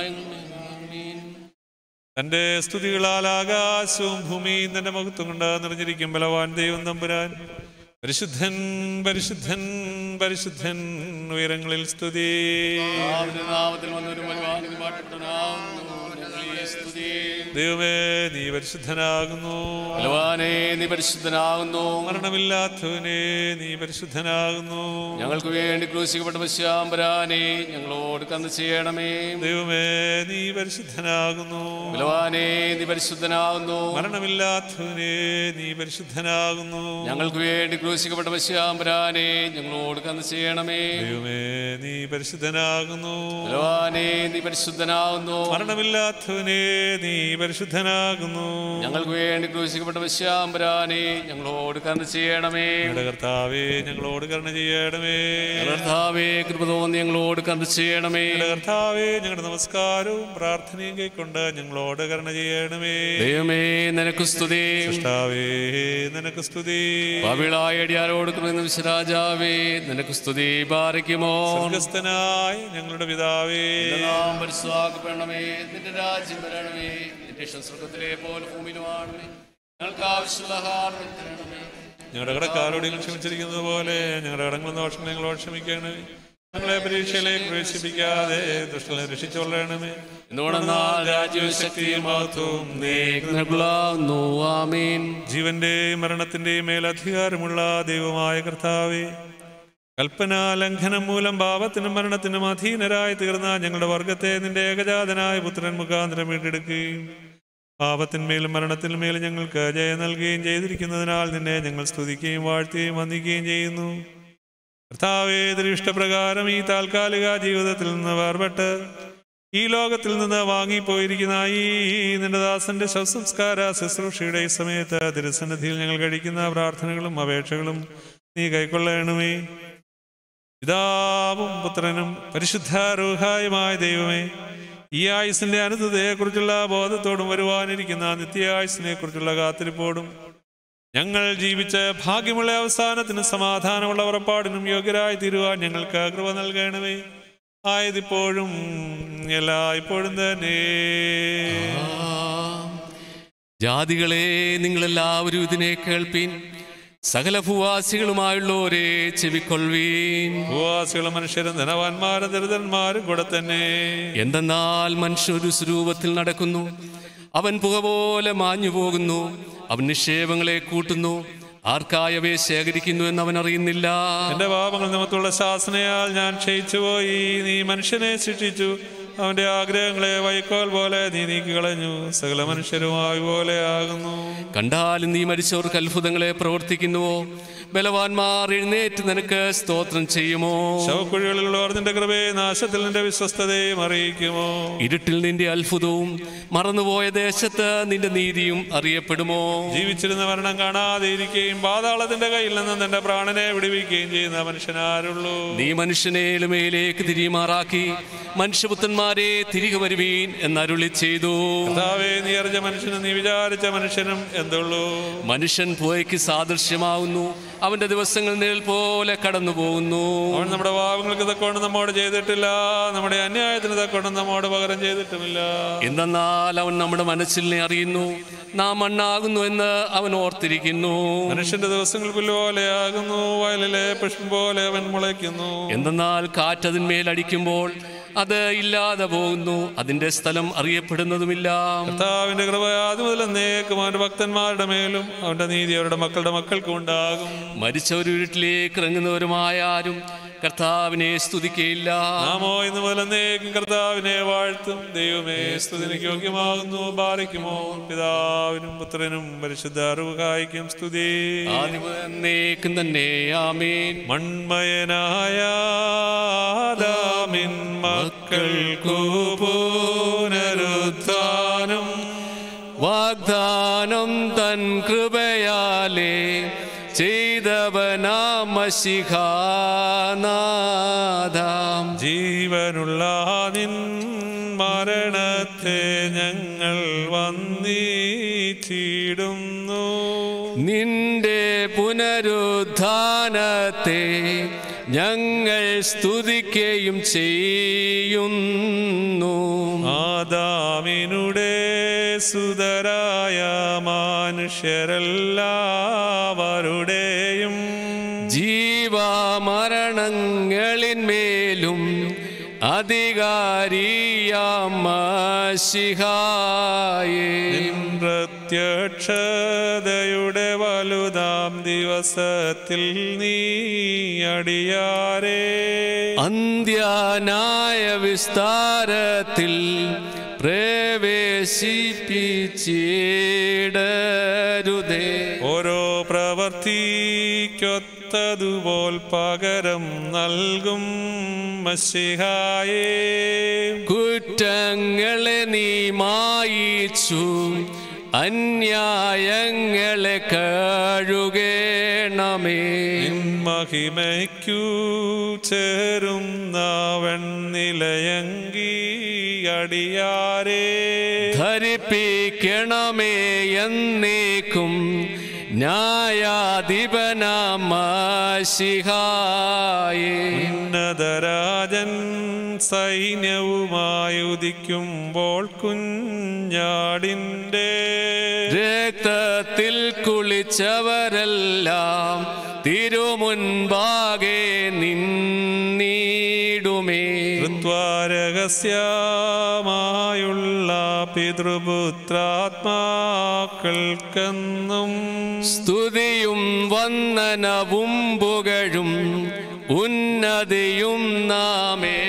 തന്റെ സ്തുതികളാൽ ആകാശവും ഭൂമിയും തന്റെ മഹത്വം കൊണ്ട് നിറഞ്ഞിരിക്കും ബലവാൻ ദൈവം തമ്പുരാൻ പരിശുദ്ധൻ പരിശുദ്ധൻ പരിശുദ്ധൻ ഉയരങ്ങളിൽ സ്തുതി നാമത്തിൽ വന്നൊരു മനുവാനിത് പാട്ടപ്പെട്ടനാവുന്നു ഞങ്ങളെ സ്തുതി ദൈവമേ നീ പരിശുദ്ധനാകുന്നു ബലവാനേ നീ പരിശുദ്ധനാകുന്നു മരണമില്ലാത്തവനെ നീ പരിശുദ്ധനാകുന്നു ഞങ്ങൾക്ക് വേണ്ടി ക്രൂശിക്കപ്പെട്ട പശ്യാമ്പരാനെ ഞങ്ങളോട് കന്ന് ചെയ്യണമേ ദൈവമേ നീ പരിശുദ്ധനാകുന്നു ബലവാനേ നീ പരിശുദ്ധനാകുന്നു മരണമില്ലാത്തവനെ നീ പരിശുദ്ധനാകുന്നു ഞങ്ങൾക്ക് വേണ്ടി ക്രൂശിക്കപ്പെട്ട പശ്യാമ്പരാനെ ഞങ്ങളോട് കന്ന് ചെയ്യണമേ ദൈവമേ നീ പരിശുദ്ധനാകുന്നു ബലവാനേ നീ പരിശുദ്ധനാകുന്നു മരണമില്ലാത്തവനെ നീ പരിശുദ്ധനാകുന്നു ഞങ്ങൾക്ക് വേണ്ടി ക്രൂശിക്കപ്പെട്ട പശ്യാമ്പരാനെ ഞങ്ങളോട് കന്ന് ചെയ്യണമേ ഞങ്ങളുടെ കർത്താവേ ഞങ്ങളോട് കരുണ ചെയ്യണമേ കർത്താവേ കൃപ തോന്നി ഞങ്ങളോട് കന്ന് ചെയ്യണമേ ഞങ്ങളുടെ കർത്താവേ ഞങ്ങളുടെ നമസ്കാരവും പ്രാർത്ഥനയും കൈക്കൊണ്ട് ഞങ്ങളോട് കരുണ ചെയ്യണമേ ദൈവമേ നിനക്ക് സ്തുതി കർത്താവേ നിനക്ക് സ്തുതി പാപികളായ അടിയാരോട് കൃപ വിശ്വരാജാവേ നിനക്ക് സ്തുതി പാറിക്കുമോ സ്വർഗസ്ഥനായ ഞങ്ങളുടെ പിതാവേ നിന്റെ നാം പരിശുദ്ധമാക്കപ്പെടണമേ നിന്റെ രാജ്യം വരണമേ നിന്റെ ഇഷ്ടം സ്വർഗത്തിലെ പോലെ ഭൂമിയിലുമാണമേ ഞങ്ങൾക്ക് ആവശ്യമുള്ള ആഹാരം തരണമേ ഞങ്ങളുടെ കടക്കാരോട് ഞങ്ങൾ ക്ഷമിച്ചിരിക്കുന്നത് പോലെ ഞങ്ങളുടെ കടങ്ങളും ദോഷങ്ങൾ ഞങ്ങളോട് ക്ഷമിക്കണമേ ഞങ്ങളെ പരീക്ഷയിലേക്ക് പ്രവേശിപ്പിക്കാതെ ദുഷ്ടനെ രക്ഷിച്ചുകൊള്ളണമേ എന്തുകൊണ്ടെന്നാൽ രാജ്യവും ശക്തിയും മഹത്വവും നീക്കുള്ളാവുന്നു ആമീൻ ജീവന്റെയും മരണത്തിന്റെയും മേൽ അധികാരമുള്ള ദൈവമായ കർത്താവേ കൽപ്പന ലംഘനം മൂലം പാപത്തിനും മരണത്തിനും അധീനരായി തീർന്ന ഞങ്ങളുടെ വർഗത്തെ നിന്റെ ഏകജാതനായ പുത്രൻ മുഖാന്തരം വീണ്ടെടുക്കുകയും പാപത്തിന്മേലും മരണത്തിന്മേലും ഞങ്ങൾക്ക് ജയം നൽകുകയും ചെയ്തിരിക്കുന്നതിനാൽ നിന്നെ ഞങ്ങൾ സ്തുതിക്കുകയും വാഴ്ത്തുകയും വന്ദിക്കുകയും ചെയ്യുന്നു കർത്താവേ ഇഷ്ടപ്രകാരം ഈ താൽക്കാലിക ജീവിതത്തിൽ നിന്ന് വേർപെട്ട് ഈ ലോകത്തിൽ നിന്ന് വാങ്ങിപ്പോയിരിക്കുന്ന ഈ നിന്റെ ദാസന്റെ ശവസംസ്കാര ശുശ്രൂഷയുടെ ഈ സമയത്ത് തിരുസന്നിധിയിൽ ഞങ്ങൾ കഴിക്കുന്ന പ്രാർത്ഥനകളും അപേക്ഷകളും നീ കൈക്കൊള്ളണമേ പിതാവും പുത്രനും പരിശുദ്ധ റൂഹായുമായ ദൈവമേ ഈ ആയുസിന്റെ അനന്തതയെക്കുറിച്ചുള്ള ബോധത്തോടും വരുവാനിരിക്കുന്ന നിത്യായുസിനെ കുറിച്ചുള്ള കാത്തിരിപ്പോടും ഞങ്ങൾ ജീവിച്ച ഭാഗ്യമുള്ള അവസാനത്തിന് സമാധാനമുള്ള ഉറപ്പാടിനും യോഗ്യരായി തീരുവാൻ ഞങ്ങൾക്ക് കൃപ നൽകണമേ ആയതിപ്പോഴും എല്ലായ്പ്പോഴും തന്നെ ജാതികളെ നിങ്ങളെല്ലാവരും ഇതിനെ കേൾപ്പീൻ സകല ഭൂവാസികളുമായുള്ളവരെ ചെവിക്കൊള്ളുവീൻ ഭൂവാസികളും മനുഷ്യരും ധനവാന്മാരും ദരിദ്രന്മാരും കൂടെ തന്നെ എന്തെന്നാൽ മനുഷ്യൻ ഒരു സ്വരൂപത്തിൽ നടക്കുന്നു അവൻ പുക പോലെ മാഞ്ഞു പോകുന്നു അവൻ നിക്ഷേപങ്ങളെ കൂട്ടുന്നു ആർക്കായവയെ ശേഖരിക്കുന്നു എന്ന് അവൻ അറിയുന്നില്ല എന്റെ പാപങ്ങൾ നിമിത്തമുള്ള ശാസനയാൽ ഞാൻ ക്ഷയിച്ചു പോയി നീ മനുഷ്യനെ ശിക്ഷിച്ചു അവന്റെ ആഗ്രഹങ്ങളെ വൈക്കോൽ പോലെ നീ നീക്കി കളഞ്ഞു സകല മനുഷ്യരുമായി പോലെ ആകുന്നു കണ്ടാലും നീ മരിച്ചവർക്ക് അത്ഭുതങ്ങളെ പ്രവർത്തിക്കുന്നുവോ ബലവാന്മാർ എഴുന്നേറ്റ് നിനക്ക് സ്തോത്രം ചെയ്യുമോ ശവക്കുഴികളിലുള്ളവർ നിന്റെ കൃപയെ നാശത്തിൽ നിന്റെ വിശ്വസ്തതയും അറിയിക്കുമോ ഇരുട്ടിൽ നിന്റെ അത്ഭുതവും മറന്നുപോയ ദേശത്ത് നിന്റെ നീതിയും അറിയപ്പെടുമോ ജീവിച്ചിരുന്ന മരണം കാണാതെ ഇരിക്കുകയും പാതാളത്തിന്റെ കയ്യിൽ നിന്ന് നിന്റെ പ്രാണനെ വിടുവിക്കുകയും ചെയ്യുന്ന മനുഷ്യനാരുള്ളൂ നീ മനുഷ്യനെ എളുമയിലേക്ക് തിരിയുമാറാക്കി മനുഷ്യപുത്രന്മാരെ തിരികെ വരുവീൻ എന്നരുളി ചെയ്തു കർത്താവേ നീ അറിഞ്ഞ മനുഷ്യനും നീ വിചാരിച്ച മനുഷ്യനും എന്തുള്ളൂ മനുഷ്യൻ പോയ്ക്ക് സാദൃശ്യമാവുന്നു അവന്റെ ദിവസങ്ങൾ നിഴൽ പോലെ കടന്നു പോകുന്നു അവൻ നമ്മുടെ പാവങ്ങൾക്ക് തക്കൊണ്ട് നമ്മോട് ചെയ്തിട്ടില്ല നമ്മുടെ അന്യായത്തിന് തക്കൊണ്ട് നമ്മോട് പകരം ചെയ്തിട്ടുമില്ല എന്തെന്നാൽ അവൻ നമ്മുടെ മനസ്സിനെ അറിയുന്നു നാം മണ്ണാകുന്നു എന്ന് അവൻ ഓർത്തിരിക്കുന്നു മനുഷ്യന്റെ ദിവസങ്ങൾ പുല്ലുപോലെയാകുന്നു വയലിലെ പുഷ്പം പോലെ അവൻ മുളയ്ക്കുന്നു എന്തെന്നാൽ കാറ്റതിന്മേൽ അടിക്കുമ്പോൾ അത് ഇല്ലാതെ പോകുന്നു അതിന്റെ സ്ഥലം അറിയപ്പെടുന്നതുമില്ല കർത്താവിന്റെ കൃപ ആദ്യം മുതൽ എന്നേക്കും അവന്റെ ഭക്തന്മാരുടെ മേലും അവന്റെ നീതി അവരുടെ മക്കളുടെ മക്കൾക്കും ഉണ്ടാകും മരിച്ചവർ വീട്ടിലേക്ക് ഇറങ്ങുന്നവരുമായ ആരും കർത്താവിനെ സ്തുതിക്കയില്ല നാമോ ഇന്ന് മുതൽ എന്നേക്കും കർത്താവിനെ വാഴ്ത്തും ദൈവമേ സ്തുതിക്ക് യോഗ്യമാകുന്നു ബാധിക്കുമോ പിതാവിനും പുത്രനും പരിശുദ്ധ അറിവുകായിക്കും സ്തുതി എന്നേക്കും തന്നെ ആമേൻ മൺമയനായ ആദാമിൻ മക്കൾക്കു പുനരുത്ഥാനം വാഗ്ദാനം തൻ കൃപയാലേ ചെയ്തവനാമശിഖാനാഥാം ജീവനുള്ള നിൻ മരണത്തെ ഞങ്ങൾ വന്നീച്ചിടുന്നു നിന്റെ പുനരുദ്ധാനത്തെ ഞങ്ങൾ സ്തുതിക്കുകയും ചെയ്യുന്നു ആദാമിനുടെ സുതരായ മനുഷ്യരെല്ലാവരുടെയും ജീവമരണങ്ങളിന്മേലും അധികാരിയാമശിഹായേ പ്രത്യക്ഷതയുടെ വലുതാം ദിവസത്തിൽ നീ അടിയാരേ അന്ത്യനായ വിസ്താരത്തിൽ പ്രവേശിപ്പിച്ചിടരുതേ ഓരോ പ്രവർത്തിക്കൊത്തതുപോൽ പകരം നൽകും മഷിഹായേ കുറ്റങ്ങളെ നീ മായിച്ചു അന്യായങ്ങളെ കഴുകേണമേ മഹിമയ്ക്കു ചേരുന്ന വെണ്ണിലയങ്കി അടിയാരേ ധരിപ്പിക്കണമേ എന്നേക്കും ന്യായാധിപനാമശിഹായേ ഉന്നതരാജൻ സൈന്യവുമായി ഉദിക്കുമ്പോൾ കുഞ്ഞാടിൻ്റെ രക്തത്തിൽ കുളിച്ചവരെല്ലാം തിരുമുൻപാകെ നിന്നീ രഹസ്യമായുള്ള പിതൃപുത്രാത്മാക്കൾക്കെന്നും സ്തുതിയും വന്ദനവും പുകഴും ഉന്നതിയും നാമേ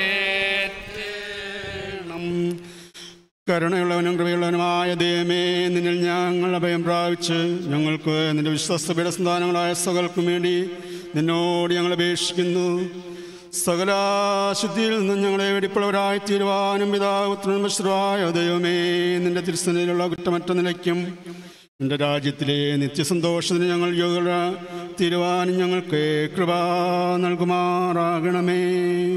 കരുണയുള്ളവനും കൃപയുള്ളവനുമായ ദൈവമേ നിന്നിൽ ഞങ്ങൾ അഭയം പ്രാപിച്ച് ഞങ്ങൾക്ക് നിന്റെ വിശ്വസ്ത പീഠസന്താനങ്ങളായ സകൽക്കും വേണ്ടി നിന്നോട് ഞങ്ങൾ അപേക്ഷിക്കുന്നു സകല ശുദ്ധിയിൽ നിന്നും ഞങ്ങളെ വെടിപ്പുള്ളവരായി തീരുവാനും പിതാവുത്രമായ ദൈവമേ നിന്റെ തിരുസനയിലുള്ള കുറ്റമറ്റ നിലയ്ക്കും നിന്റെ രാജ്യത്തിലെ നിത്യസന്തോഷത്തിന് ഞങ്ങൾ യോഗ്യത തീരുവാനും ഞങ്ങൾക്ക് കൃപ നൽകുമാറാകണമേ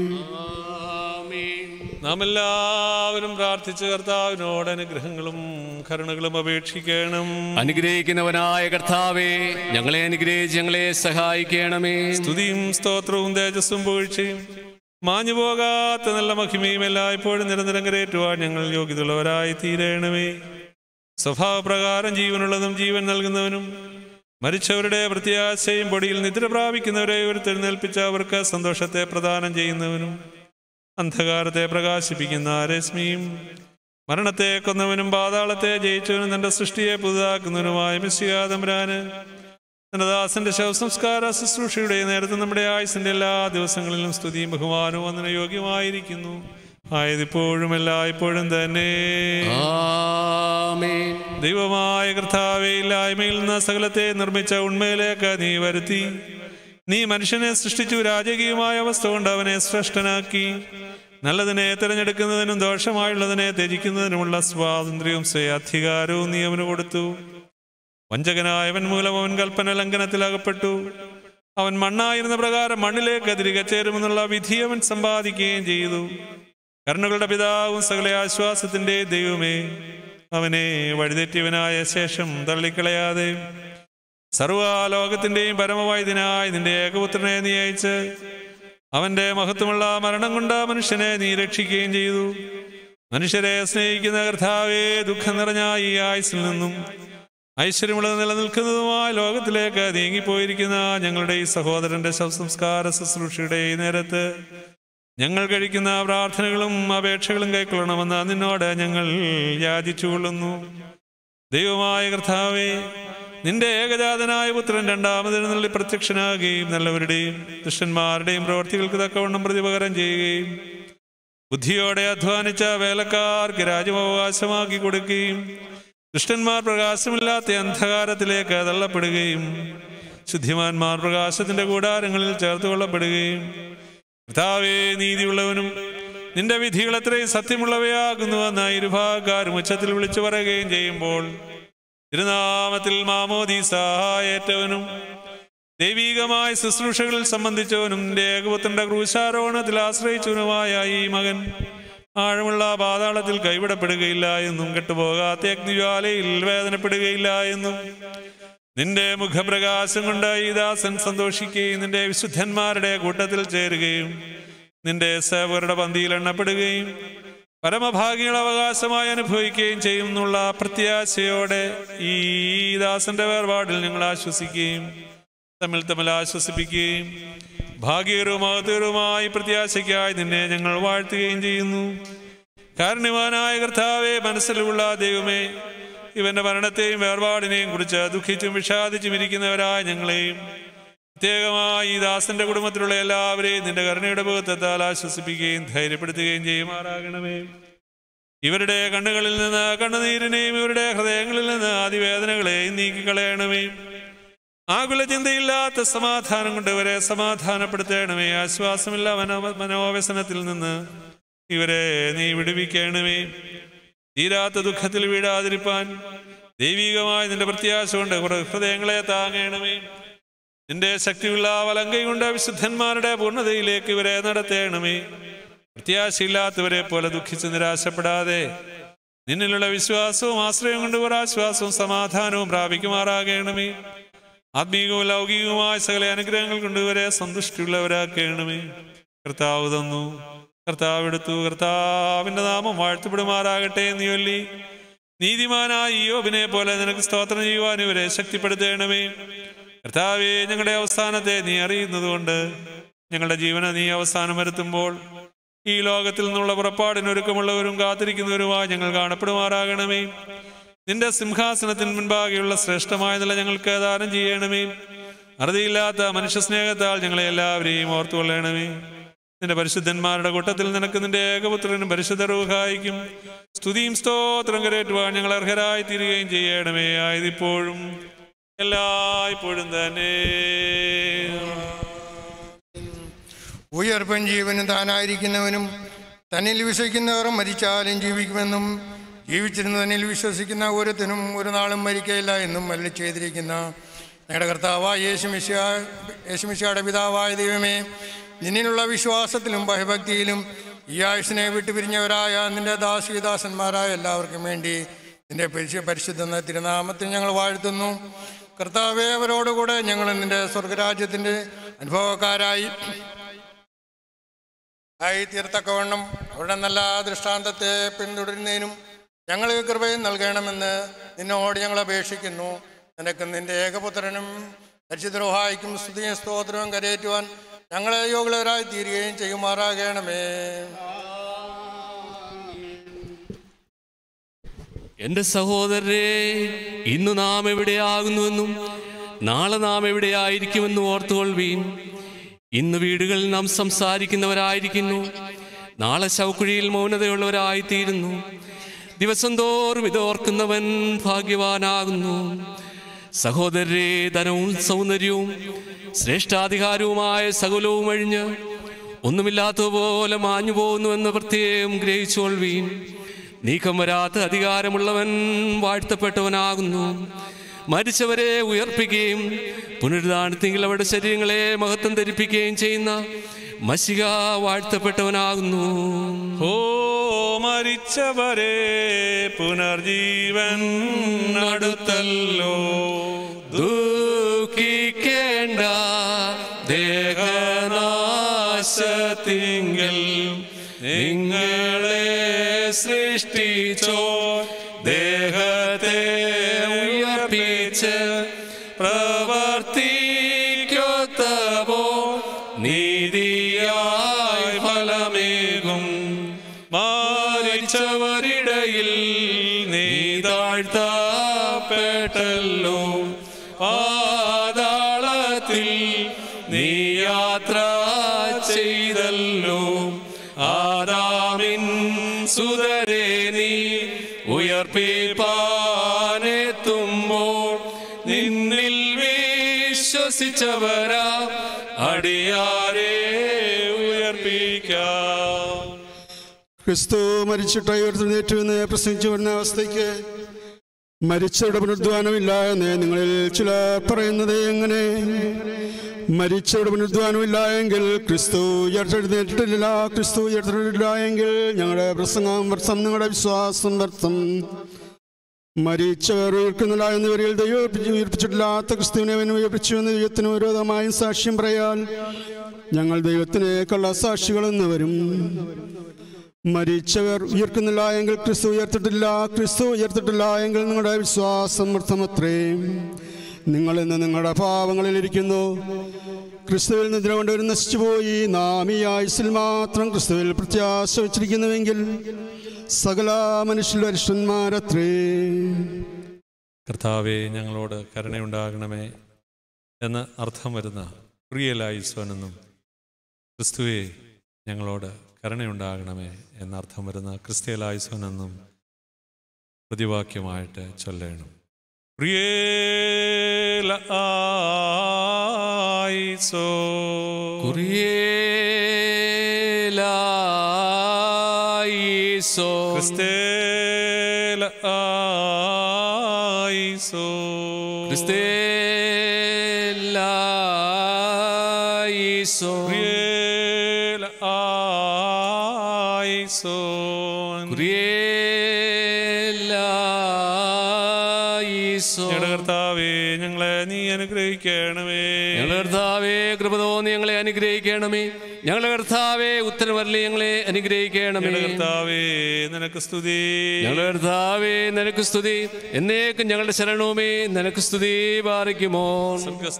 നാം എല്ലാവരും പ്രാർത്ഥിച്ച് കർത്താവിനോട് അനുഗ്രഹങ്ങളും കരുണകളും അപേക്ഷിക്കണം അനുഗ്രഹിക്കുന്നവനായ കർത്താവേ ഞങ്ങളെ അനുഗ്രഹിച്ച് ഞങ്ങളെ സഹായിക്കണമേ സ്തുതിയും സ്തോത്രവും തേജസ്സും പൂഴ്ചയും മാഞ്ഞു പോകാത്ത നല്ല മഹിമയും എല്ലായ്പ്പോഴും നിരന്തരം കരേറ്റുവാൻ ഞങ്ങൾ യോഗ്യതയുള്ളവരായി തീരണമേ സ്വഭാവപ്രകാരം ജീവനുള്ളതും ജീവൻ നൽകുന്നവനും മരിച്ചവരുടെ പ്രത്യാശയും പൊടിയിൽ നിദ്ര പ്രാപിക്കുന്നവരെ ഉയർത്തെഴുന്നേൽപ്പിച്ച അവർക്ക് സന്തോഷത്തെ പ്രദാനം ചെയ്യുന്നവനും അന്ധകാരത്തെ പ്രകാശിപ്പിക്കുന്ന രശ്മിയും മരണത്തെ കൊന്നവനും പാതാളത്തെ ജയിച്ചവനും തന്റെ സൃഷ്ടിയെ പുതുതാക്കുന്നവനുമായ മിസ്സിയാതമ്പരാന് തന്റെ ദാസന്റെ ശവസംസ്കാര ശുശ്രൂഷയുടെ നേരത്തെ നമ്മുടെ ആയുസിന്റെ എല്ലാ ദിവസങ്ങളിലും സ്തുതിയും ബഹുമാനവും അതിന് യോഗ്യമായിരിക്കുന്നു ആയതിപ്പോഴും എല്ലായ്പ്പോഴും തന്നെ ദൈവമായ കർത്താവെ ഇല്ലായ്മയിൽ നിന്ന് സകലത്തെ നിർമ്മിച്ച ഉണ്മയിലേക്ക് നീ വരുത്തി നീ മനുഷ്യനെ സൃഷ്ടിച്ചു രാജകീയമായ അവസ്ഥ കൊണ്ട് അവനെ ശ്രേഷ്ഠനാക്കി നല്ലതിനെ തിരഞ്ഞെടുക്കുന്നതിനും ദോഷമായുള്ളതിനെ ത്യജിക്കുന്നതിനുമുള്ള സ്വാതന്ത്ര്യവും സ്വയാധികാരവും നീ അവന് കൊടുത്തു വഞ്ചകനായവൻ മൂലം അവൻ കൽപ്പന ലംഘനത്തിൽ അകപ്പെട്ടു അവൻ മണ്ണായിരുന്ന പ്രകാരം മണ്ണിലേക്ക് തിരികെ ചേരുമെന്നുള്ള വിധി അവൻ സമ്പാദിക്കുകയും ചെയ്തു കരുണകളുടെ പിതാവും സകല ആശ്വാസത്തിന്റെ ദൈവമേ അവനെ വഴിതെറ്റിയവനായ ശേഷം തള്ളിക്കളയാതെ സർവ്വലോകത്തിന്റെയും പരമവൈദ്യനായി നിന്റെ ഏകപുത്രനെ നീ അയച്ച് അവന്റെ മഹത്വമുള്ള മരണം കൊണ്ട് മനുഷ്യനെ നീ രക്ഷിക്കുകയും ചെയ്തു മനുഷ്യരെ സ്നേഹിക്കുന്ന കർത്താവേ ദുഃഖം നിറഞ്ഞ ഈ ആയുസിൽ നിന്നും ഐശ്വര്യമുള്ളത് നിലനിൽക്കുന്നതുമായ ലോകത്തിലേക്ക് നീങ്ങിപ്പോയിരിക്കുന്ന ഞങ്ങളുടെ ഈ സഹോദരന്റെ ശവസംസ്കാര ശുശ്രൂഷയുടെ ഈ നേരത്ത് ഞങ്ങൾ കഴിക്കുന്ന പ്രാർത്ഥനകളും അപേക്ഷകളും കൈക്കൊള്ളണമെന്ന് നിന്നോട് ഞങ്ങൾ യാചിച്ചുകൊള്ളുന്നു ദൈവമായ കർത്താവേ നിന്റെ ഏകജാതനായ പുത്രൻ രണ്ടാമതിരുന്നള്ളി പ്രത്യക്ഷനാകുകയും നല്ലവരുടെയും ദുഷ്ടന്മാരുടെയും പ്രവർത്തികൾക്ക് തക്കവണ്ണം പ്രതിപകരം ചെയ്യുകയും ബുദ്ധിയോടെ അധ്വാനിച്ച വേലക്കാർക്ക് രാജ്യമവകാശമാക്കി കൊടുക്കുകയും ദുഷ്ടന്മാർ പ്രകാശമില്ലാത്ത അന്ധകാരത്തിലേക്ക് തള്ളപ്പെടുകയും ശുദ്ധിമാന്മാർ പ്രകാശത്തിന്റെ കൂടാരങ്ങളിൽ ചേർത്ത് കൊള്ളപ്പെടുകയും കർത്താവേ നീതിയുള്ളവനും നിന്റെ വിധികൾ എത്രയും സത്യമുള്ളവയാകുന്നുവെന്ന് ഇരുഭാഗക്കാരും ഉച്ചത്തിൽ വിളിച്ചു പറയുകയും ചെയ്യുമ്പോൾ തിരുനാമത്തിൽ മാമോദീസായേറ്റവനും ദൈവീകമായ ശുശ്രൂഷകളിൽ സംബന്ധിച്ചവനും നിന്റെ ഏകപുത്രന്റെ ക്രൂശാരോഹണത്തിൽ ആശ്രയിച്ചവനുമായ ഈ മകൻ ആഴമുള്ള പാതാളത്തിൽ കൈവിടപ്പെടുകയില്ല എന്നും കെട്ടുപോകാത്ത അഗ്നിജ്വാലയിൽ വേദനപ്പെടുകയില്ല എന്നും നിന്റെ മുഖപ്രകാശം കൊണ്ട് ഈ ദാസൻ സന്തോഷിക്കുകയും നിന്റെ വിശുദ്ധന്മാരുടെ കൂട്ടത്തിൽ ചേരുകയും നിന്റെ സേവകരുടെ പന്തിയിൽ എണ്ണപ്പെടുകയും പരമഭാഗ്യങ്ങൾ അവകാശമായി അനുഭവിക്കുകയും ചെയ്യുന്നുള്ള പ്രത്യാശയോടെ ഈ ദാസന്റെ വേർപാടിൽ ഞങ്ങൾ ആശ്വസിക്കുകയും തമ്മിൽ തമ്മിൽ ആശ്വസിപ്പിക്കുകയും ഭാഗ്യകരവും മഹത്തരവുമായി പ്രത്യാശയ്ക്കായി നിന്നെ ഞങ്ങൾ വാഴ്ത്തുകയും ചെയ്യുന്നു കാരുണ്യവാനായ കർത്താവെ മനസ്സിലുള്ള ദൈവമേ ഇവന്റെ മരണത്തെയും വേർപാടിനെയും കുറിച്ച് ദുഃഖിച്ചും വിഷാദിച്ചും ഇരിക്കുന്നവരായ ഞങ്ങളെയും പ്രത്യേകമായി ഈ ദാസന്റെ കുടുംബത്തിലുള്ള എല്ലാവരെയും നിന്റെ കരുണയുടെ ബോധത്താൽ ആശ്വസിപ്പിക്കുകയും ധൈര്യപ്പെടുത്തുകയും ചെയ്യുമാറാകണമേ ഇവരുടെ കണ്ണുകളിൽ നിന്ന് കണ്ണുനീരിനെയും ഇവരുടെ ഹൃദയങ്ങളിൽ നിന്ന് അതിവേദനകളെയും നീക്കിക്കളയണമേ ആകുല ചിന്തയില്ലാത്ത സമാധാനം കൊണ്ട് ഇവരെ സമാധാനപ്പെടുത്തണമേ ആശ്വാസമില്ല മനോ മനോവ്യസനത്തിൽ നിന്ന് ഇവരെ നീ വിടുവിക്കണമേ തീരാത്ത ദുഃഖത്തിൽ വീഴാതിരിപ്പാൻ ദൈവികമായ നിന്റെ പ്രത്യാശ കൊണ്ട് കുറെ ഹൃദയങ്ങളെ താങ്ങണമേ നിന്റെ ശക്തിയുള്ള വലങ്കൈ കൊണ്ട് വിശുദ്ധന്മാരുടെ പൂർണ്ണതയിലേക്ക് ഇവരെ നടത്തേണമേ പ്രത്യാശയില്ലാത്തവരെ പോലെ ദുഃഖിച്ച് നിരാശപ്പെടാതെ നിന്നിലുള്ള വിശ്വാസവും ആശ്രയം കൊണ്ട് ഒരു ആശ്വാസവും സമാധാനവും പ്രാപിക്കുമാറാകണമേ ആത്മീയവും ലൗകികവുമായ സകല അനുഗ്രഹങ്ങൾ കൊണ്ട് ഇവരെ സന്തുഷ്ടിയുള്ളവരാക്കണമേ കർത്താവ് തന്നു കർത്താവ് എടുത്തു കർത്താവിന്റെ നാമം വാഴ്ത്തപ്പെടുമാറാകട്ടെ എന്ന് ചൊല്ലി നീതിമാനായ യോബിനെ പോലെ നിനക്ക് സ്തോത്രം ചെയ്യുവാൻ ഇവരെ ശക്തിപ്പെടുത്തേണമേ കർത്താവെ ഞങ്ങളുടെ അവസാനത്തെ നീ അറിയുന്നതുകൊണ്ട് ഞങ്ങളുടെ ജീവനെ നീ അവസാനം വരുത്തുമ്പോൾ ഈ ലോകത്തിൽ നിന്നുള്ള പുറപ്പാടിനൊരുക്കമുള്ളവരും കാത്തിരിക്കുന്നവരുമായി ഞങ്ങൾ കാണപ്പെടുമാറാകണമേ നിന്റെ സിംഹാസനത്തിന് മുൻപാകെയുള്ള ശ്രേഷ്ഠമായ നില ഞങ്ങൾക്ക് ദാനം ചെയ്യണമേ അറുതിയില്ലാത്ത മനുഷ്യ സ്നേഹത്താൽ ഞങ്ങളെ എല്ലാവരെയും ഓർത്തുകൊള്ളണമേ നിന്റെ പരിശുദ്ധന്മാരുടെ കൂട്ടത്തിൽ നിനക്ക് നിന്റെ ഏകപുത്രനും പരിശുദ്ധ റൂഹായിക്കും സ്തുതിയും സ്തോത്രം കരേറ്റുവാൻ ഞങ്ങൾ അർഹരായി തീരുകയും ചെയ്യണമേ ആയതിപ്പോഴും എല്ലായ്പ്പോഴും തന്നെ ഉയർപ്പൻ ജീവനും താനായിരിക്കുന്നവനും തന്നിൽ വിശ്വസിക്കുന്നവർ മരിച്ചാലും ജീവിക്കുമെന്നും ജീവിച്ചിരുന്ന തന്നിൽ വിശ്വസിക്കുന്ന ഒരുത്തിനും ഒരു നാളും മരിക്കയില്ല എന്നും അല്ല ചെയ്തിരിക്കുന്ന ഞങ്ങളുടെ കർത്താവായ യേശുമിശ യേശുമിശയുടെ പിതാവായ ദൈവമേ നിന്നിലുള്ള വിശ്വാസത്തിലും ഭയഭക്തിയിലും ഈ ആയുഷിനെ വിട്ടുപിരിഞ്ഞവരായ നിന്റെ ദാസിദാസന്മാരായ എല്ലാവർക്കും വേണ്ടി നിന്റെ പരിശു പരിശുദ്ധ തിരുനാമത്തിൽ ഞങ്ങൾ വാഴ്ത്തുന്നു കർത്താവെ അവരോടുകൂടെ ഞങ്ങൾ നിന്റെ സ്വർഗരാജ്യത്തിൻ്റെ അനുഭവക്കാരായി ആയി തീർത്തക്കവണ്ണം അവരുടെ നല്ല ദൃഷ്ടാന്തത്തെ പിന്തുടരുന്നതിനും ഞങ്ങൾക്ക് കൃപയും നൽകണമെന്ന് നിന്നോട് ഞങ്ങൾ അപേക്ഷിക്കുന്നു നിനക്ക് നിന്റെ ഏകപുത്രനും പരിശുദ്ധരോഹായിക്കും സ്തുതിയും സ്തോത്രവും കരയേറ്റുവാൻ ഞങ്ങളെ യോഗ്യരായി തീരുകയും ചെയ്യുമാറാകണമേ എൻ്റെ സഹോദരരെ ഇന്ന് നാം എവിടെയാകുന്നുവെന്നും നാളെ നാം എവിടെയായിരിക്കുമെന്നും ഓർത്തുകൊള്ളുവീൻ ഇന്ന് വീടുകളിൽ നാം സംസാരിക്കുന്നവരായിരിക്കുന്നു നാളെ ശവക്കുഴിയിൽ മൗനതയുള്ളവരായിത്തീരുന്നു ദിവസം തോറും ഇത് ഓർക്കുന്നവൻ ഭാഗ്യവാനാകുന്നു സഹോദരരെ ധനവും സൗന്ദര്യവും ശ്രേഷ്ഠാധികാരവുമായ സകലവും അഴിഞ്ഞ് ഒന്നുമില്ലാത്തതുപോലെ മാഞ്ഞു പോകുന്നുവെന്ന് പ്രത്യേകം ഗ്രഹിച്ചോൾവീൻ നീക്കം വരാത്ത അധികാരമുള്ളവൻ വാഴ്ത്തപ്പെട്ടവനാകുന്നു മരിച്ചവരെ ഉയർപ്പിക്കുകയും പുനരുദ്ധാനത്തിൽ അവരുടെ ശരീരങ്ങളെ മഹത്വം ധരിപ്പിക്കുകയും ചെയ്യുന്ന മഷിക വാഴ്ത്തപ്പെട്ടവനാകുന്നു ഓ മരിച്ചവരെ പുനർജീവൻ അടുത്തല്ലോ ദുഃഖിക്കേണ്ട ദേഹനാശത്തിങ്കൽ നിങ്ങളെ സൃഷ്ടിച്ചോ ദേഹത്തെ ഉയർപ്പിച്ച് പ്രവർത്തിക്കൊത്തവോ നീതിയായി ഫലമേകും മാരിച്ചവരിടയിൽ നീ താഴ്ത്തപ്പെട്ടല്ലോ പാതാളത്തിൽ നീ യാത്ര ചെയ്തല്ലോ ആദാമിൻ സുതരെ നീ ഉയർപ്പിപ്പാനെത്തുമ്പോൾ നിന്നിൽ വിശ്വസിച്ചവരാ അടിയാരെ ഉയർപ്പിക്കാം ക്രിസ്തു മരിച്ചിട്ട് ഉയർത്തെഴുന്നേറ്റുവെന്ന് പ്രസംഗിച്ചു വരുന്ന അവസ്ഥയ്ക്ക് മരിച്ചവരുടെ പുനരുദ്ധാനമില്ല എന്ന് നിങ്ങളിൽ ചിലർ പറയുന്നത് എങ്ങനെ മരിച്ചവരുടെ പുനരുദ്ധാനമില്ല എങ്കിൽ ക്രിസ്തു ഉയർത്തെഴുന്നേറ്റിട്ടില്ല ക്രിസ്തു ഉയർത്തിട്ടില്ല എങ്കിൽ ഞങ്ങളുടെ പ്രസംഗം വ്യർത്ഥം നിങ്ങളുടെ വിശ്വാസം വ്യർത്ഥം മരിച്ചവർ ഉയർക്കുന്നില്ല എന്നിവരിൽ ദൈവം ഉയർപ്പിച്ച് ഉയർപ്പിച്ചിട്ടില്ലാത്ത ക്രിസ്തുവിനെ അവൻ ഉയർപ്പിച്ചു എന്ന് ദൈവത്തിന് വിരോധമായും സാക്ഷ്യം പറയാൽ ഞങ്ങൾ ദൈവത്തിന് കള്ളസാക്ഷികൾ എന്ന് വരും മരിച്ചവർ ഉയർക്കുന്നില്ല എങ്കിൽ ക്രിസ്തു ഉയർത്തിട്ടില്ല ക്രിസ്തു ഉയർത്തിട്ടില്ല എങ്കിൽ നിങ്ങളുടെ വിശ്വാസം വൃത്തമത്രേ നിങ്ങൾ ഇന്ന് നിങ്ങളുടെ പാവങ്ങളിൽ ഇരിക്കുന്നു ക്രിസ്തുവിൽ നിദ്ര കൊണ്ടവർ നശിച്ചുപോയി നാം ഈ ആയുസിൽ മാത്രം ക്രിസ്തുവിൽ പ്രത്യാശ വച്ചിരിക്കുന്നുവെങ്കിൽ സകല മനുഷ്യരക്ഷന്മാരത്രേ കർത്താവെ ഞങ്ങളോട് കരുണയുണ്ടാകണമേ എന്ന് അർത്ഥം വരുന്ന പ്രിയലായുസ്വനെന്നും ക്രിസ്തുവെ ഞങ്ങളോട് കരുണയുണ്ടാകണമേ എന്നർത്ഥം വരുന്ന ക്രിസ്ത്യലായുസ്വനെന്നും പ്രതിവാക്യമായിട്ട് ചൊല്ലണം പ്രിയേല ആയിസോ കുറിയേലായിസോ ക്രിസ്തേല ആയിസോ ക്രിസ്തേലായിസോ പ്രിയേല ആയിസോ കുറിയേലായിസോ ഞങ്ങളുടെ കർത്താവേ ഞങ്ങളെ നീ അനുഗ്രഹിക്കണമേ ഞങ്ങളുടെ കർത്താവേ കൃപ തോന്നി ഞങ്ങളെ അനുഗ്രഹിക്കണമേ ഞങ്ങളുടെ കർത്താവേ ഉത്തരവരലി ഞങ്ങളെ അനുഗ്രഹിക്കണമേ ഞങ്ങളുടെ കർത്താവേ നിനക്ക് സ്തുതി ഞങ്ങളുടെ കർത്താവേ നിനക്ക് സ്തുതി എന്നേക്കും ഞങ്ങളുടെ ശരണവുമേ നിനക്ക് സ്തുതി പാറിക്കുമോ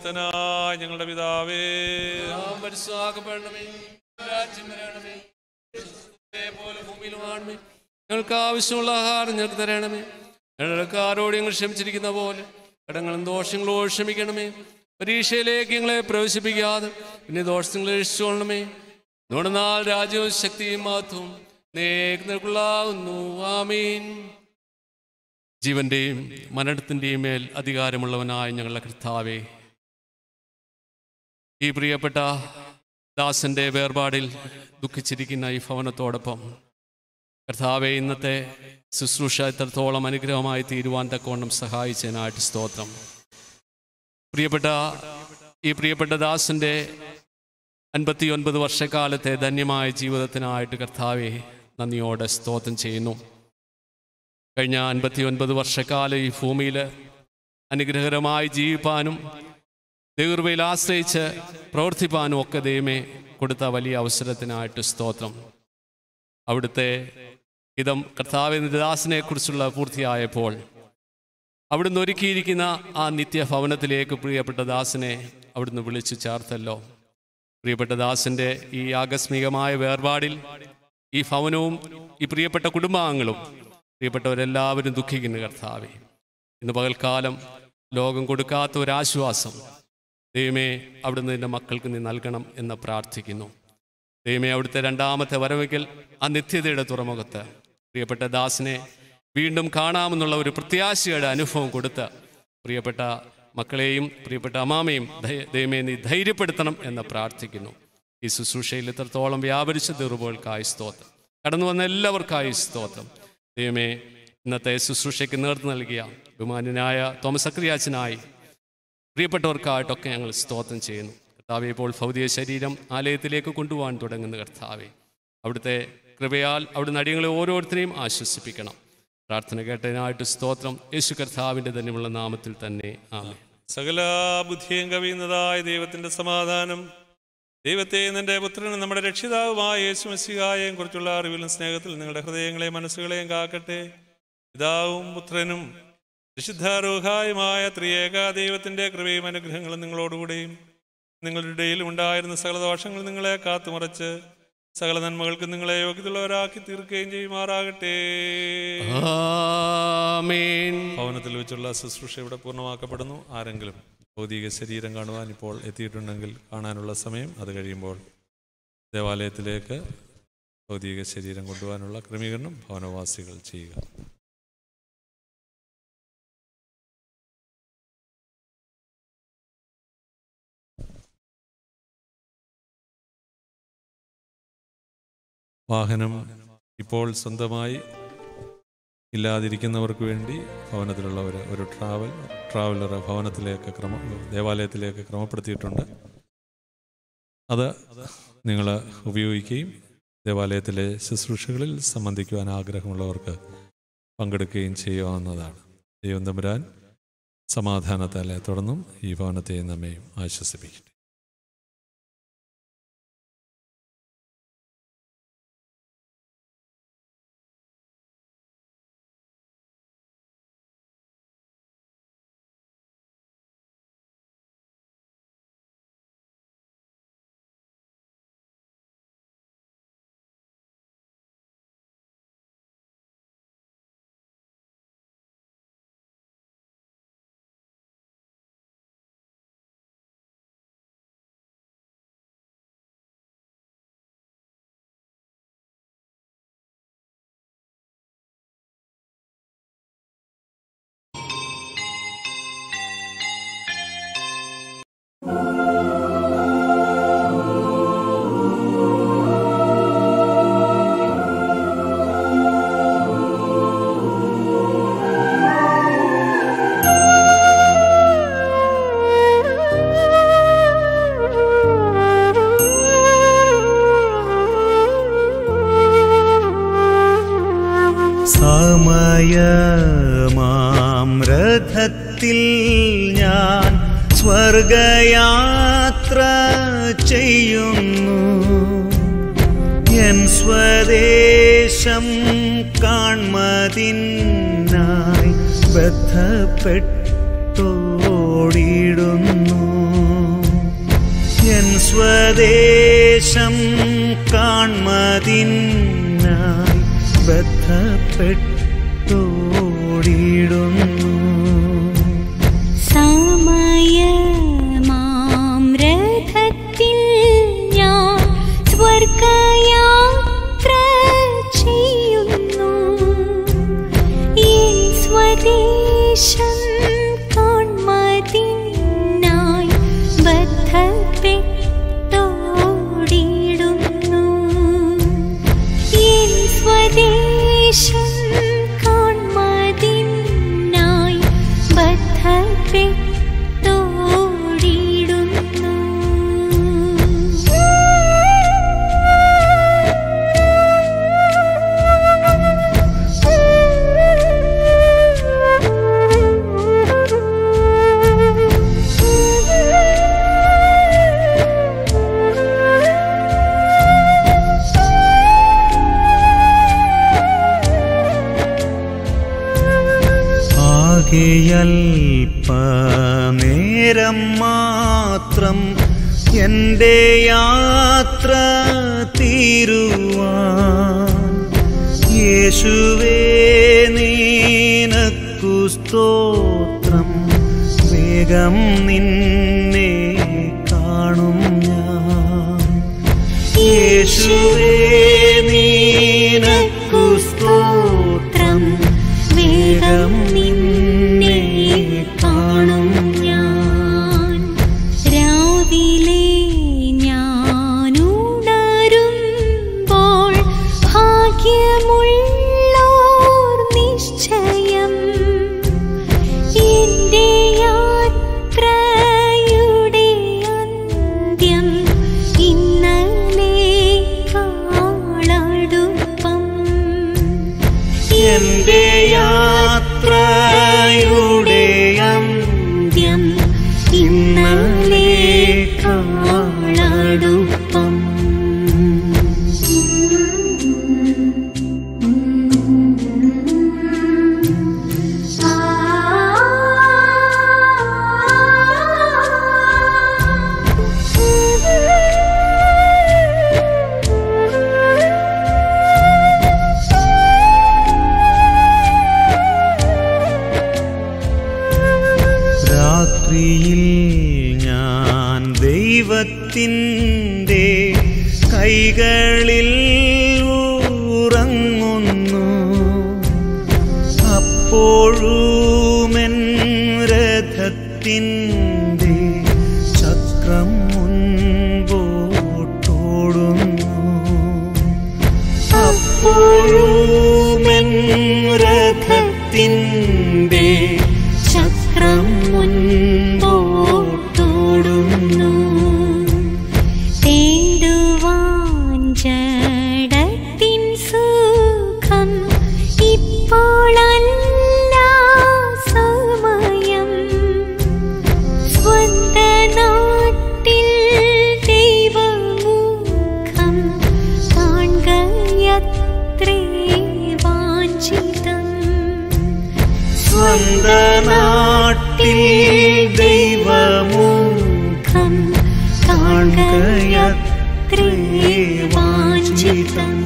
സ്വർഗസ്ഥനായ ഞങ്ങളുടെ പിതാവേ പരിശുദ്ധമാക്കപ്പെടണമേ രാജ്യം വരണമേ പോലെ ഭൂമിയിൽ വാണമേ ഞങ്ങൾക്ക് ആവശ്യമുള്ള ആഹാരം ഞങ്ങൾക്ക് തരണമേ ഞങ്ങൾക്കാരോട് ഞങ്ങൾ ക്ഷമിച്ചിരിക്കുന്ന പോലെ കടങ്ങളും ദോഷങ്ങളോ ക്ഷമിക്കണമേ പരീക്ഷയിലേക്ക് ഞങ്ങളെ പ്രവേശിപ്പിക്കാതെ പിന്നെ ദോഷങ്ങളെ രക്ഷിച്ചോളണമേ നമ്മുടെ നാൾ രാജ്യവും ശക്തിയും മാത്രവും നേകുന്നു ആമീൻ ജീവന്റെയും മരണത്തിൻ്റെയും മേൽ അധികാരമുള്ളവനായ ഞങ്ങളുടെ കർത്താവേ ഈ പ്രിയപ്പെട്ട ദാസന്റെ വേർപാടിൽ ദുഃഖിച്ചിരിക്കുന്ന ഈ ഭവനത്തോടൊപ്പം കർത്താവെ ഇന്നത്തെ ശുശ്രൂഷ എത്രത്തോളം അനുഗ്രഹമായി തീരുവാൻ തക്കവണ്ണം സഹായിച്ചതിനായിട്ട് സ്തോത്രം പ്രിയപ്പെട്ട ഈ പ്രിയപ്പെട്ട ദാസന്റെ അൻപത്തി ഒൻപത് വർഷക്കാലത്തെ ധന്യമായ ജീവിതത്തിനായിട്ട് കർത്താവെ നന്ദിയോടെ സ്തോത്രം ചെയ്യുന്നു കഴിഞ്ഞ അൻപത്തി ഒൻപത് വർഷക്കാലം ഈ ഭൂമിയിൽ അനുഗ്രഹകരമായി ജീവിപ്പാനും ദൈവകൃപയിൽ ആശ്രയിച്ച് പ്രവർത്തിപ്പാനും ഒക്കെ ദൈവമേ കൊടുത്ത വലിയ അവസരത്തിനായിട്ട് സ്തോത്രം അവിടുത്തെ ഇതം കർത്താവിൻ്റെ ദാസിനെ കുറിച്ചുള്ള പൂർത്തിയായപ്പോൾ അവിടുന്ന് ഒരുക്കിയിരിക്കുന്ന ആ നിത്യഭവനത്തിലേക്ക് പ്രിയപ്പെട്ട ദാസിനെ അവിടുന്ന് വിളിച്ചു ചേർത്തല്ലോ പ്രിയപ്പെട്ട ദാസിൻ്റെ ഈ ആകസ്മികമായ വേർപാടിൽ ഈ ഭവനവും ഈ പ്രിയപ്പെട്ട കുടുംബാംഗങ്ങളും പ്രിയപ്പെട്ടവരെല്ലാവരും ദുഃഖിക്കുന്നു കർത്താവെ ഇന്ന് പകൽക്കാലം ലോകം കൊടുക്കാത്ത ഒരാശ്വാസം ദൈവമേ അവിടുന്ന് എൻ്റെ മക്കൾക്ക് നീ നൽകണം എന്ന് പ്രാർത്ഥിക്കുന്നു ദൈവമേ അവിടുത്തെ രണ്ടാമത്തെ വരവയ്ക്കൽ ആ നിത്യതയുടെ തുറമുഖത്ത് പ്രിയപ്പെട്ട ദാസിനെ വീണ്ടും കാണാമെന്നുള്ള ഒരു പ്രത്യാശയുടെ അനുഭവം കൊടുത്ത് പ്രിയപ്പെട്ട മക്കളെയും പ്രിയപ്പെട്ട അമ്മാമയും ധൈ- ദൈവമേ നീ ധൈര്യപ്പെടുത്തണം എന്ന് പ്രാർത്ഥിക്കുന്നു ഈ ശുശ്രൂഷയിൽ ഇത്രത്തോളം വ്യാപരിച്ച ദുർബോൾക്കായി സ്തോത്രം കടന്നു വന്ന എല്ലാവർക്കായി സ്തോത്രം ദൈവമേ ഇന്നത്തെ ശുശ്രൂഷയ്ക്ക് നേർന്നു നൽകിയ ബഹുമാന്യനായ തോമസ് അക്രിയാച്ചനായി പ്രിയപ്പെട്ടവർക്കായിട്ടൊക്കെ ഞങ്ങൾ സ്തോത്രം ചെയ്യുന്നു കർത്താവെ ഇപ്പോൾ ഭൗതിക ശരീരം ആലയത്തിലേക്ക് കൊണ്ടുപോകാൻ തുടങ്ങുന്ന കർത്താവെ അവിടുത്തെ കൃപയാൽ അവിടുന്ന് അടിയങ്ങളെ ഓരോരുത്തരെയും ആശ്വസിപ്പിക്കണം പ്രാർത്ഥന കേട്ടതിനായിട്ട് സ്തോത്രം യേശു കർത്താവിൻ്റെ തന്നെയുള്ള നാമത്തിൽ തന്നെ ആമേ സകല ബുദ്ധിയും കവിയുന്നതായ ദൈവത്തിന്റെ സമാധാനം ദൈവത്തെ നിന്റെ പുത്രനും നമ്മുടെ രക്ഷിതാവുമായ യേശു മസിഹായെയും കുറിച്ചുള്ള അറിവിലും സ്നേഹത്തിൽ നിങ്ങളുടെ ഹൃദയങ്ങളെയും മനസ്സുകളെയും കാക്കട്ടെ പിതാവും പുത്രനും വിശുദ്ധാരൂഹായുമായ ത്രിയേക ദൈവത്തിന്റെ കൃപയും അനുഗ്രഹങ്ങളും നിങ്ങളോടുകൂടെയും നിങ്ങളുടെ ഇടയിലും ഉണ്ടായിരുന്ന സകല ദോഷങ്ങൾ നിങ്ങളെ കാത്തുമറച്ച് സകല നന്മകൾക്ക് നിങ്ങളെ യോഗ്യതയുള്ളവരാക്കി തീർക്കുകയും ചെയ്യുമാറാകട്ടെ ആമേൻ ഭവനത്തിൽ വെച്ചുള്ള ശുശ്രൂഷ ഇവിടെ പൂർണ്ണമാക്കപ്പെടുന്നു ആരെങ്കിലും ഭൗതിക ശരീരം കാണുവാൻ ഇപ്പോൾ എത്തിയിട്ടുണ്ടെങ്കിൽ കാണാനുള്ള സമയം അത് കഴിയുമ്പോൾ ദേവാലയത്തിലേക്ക് ഭൗതിക ശരീരം കൊണ്ടുപോകാനുള്ള ക്രമീകരണം ഭവനവാസികൾ ചെയ്യുക വാഹനം ഇപ്പോൾ സ്വന്തമായി ഇല്ലാതിരിക്കുന്നവർക്ക് വേണ്ടി ഭവനത്തിലുള്ളവർ ഒരു ട്രാവൽ ട്രാവലർ ഭവനത്തിലേക്ക് ക്രമ ദേവാലയത്തിലേക്ക് ക്രമപ്പെടുത്തിയിട്ടുണ്ട് അത് നിങ്ങൾ ഉപയോഗിക്കുകയും ദേവാലയത്തിലെ ശുശ്രൂഷകളിൽ സംബന്ധിക്കുവാൻ ആഗ്രഹമുള്ളവർക്ക് പങ്കെടുക്കുകയും ചെയ്യാവുന്നതാണ് ദൈവം തമ്പുരാൻ സമാധാനത്താലെ തുടർന്നും ഈ ഭവനത്തെ നമ്മയും ആശ്വസിപ്പിക്കട്ടെ സമയമാം രഥത്തിൽ ഞാൻ സ്വർഗയാത്ര ചെയ്യുന്നു എൻ സ്വദേശം കാൺമതിനായി ബന്ധപ്പെട്ടോടിടുന്നു എൻ സ്വദേശം കാൺമതിനായി ബന്ധപ്പെട്ടോടിടുന്നു സമയമാം രഥത്തിൽ ഞാൻ സ്വർഗയാത്ര ചെയ്യുന്നു എൻ സ്വദേശം കാൺമതിനായി ബദ്ധപ്പെട്ടോടിടുന്നു എൻ സ്വദേശം കാൺമതിനായി ബദ്ധപ്പെട്ടോടിടുന്നു ആകെയൽപനേരം മാത്രം എൻ്റെ യാത്ര തീരുവാൻ യേശുവേ നീനക്കു സ്തോത്രം വേഗം നിന്നെ കാണും ഞാൻ യേശുവേ നീനക്കു സ്തോത്രം വേഗം നിന്നെ കാണും ഞാൻ രാവിലെ ഞാൻ ഉണരുമ്പോൾ ഭാഗ്യമുള്ളോർ നിശ്ചയം എന്റെ യാത്രയുടെ അന്ത്യം ഇന്നലെ കാളടുപ്പം എന്റെ യാത്രയുടെ അന്ത്യം ഇന്നലെ കാളടുപ്പം രാത്രിയിൽ ഞാൻ ദൈവത്തിൻ്റെ കൈകളിൽ ഉറങ്ങുന്നു അപ്പോഴുമെൻ രഥത്തിൻ്റെ ചക്രം മുൻപോട്ടോടുന്നു അപ്പോഴുമെൻ രഥത്തിൻ്റെ ചക്രം മുൻപോട്ടോടുന്നു തേടുവാൻ ജഡത്തിൻ സുഖം ഇപ്പോഴല്ല സമയം സ്വന്ത നാട്ടിൽ ദൈവമുഖം കാണുകയത്രേ വാഞ്ചിതം സ്വന്ത നാട്ടിൽ ദൈവമുഖം കാണുകയത്രേ വാഞ്ചിതം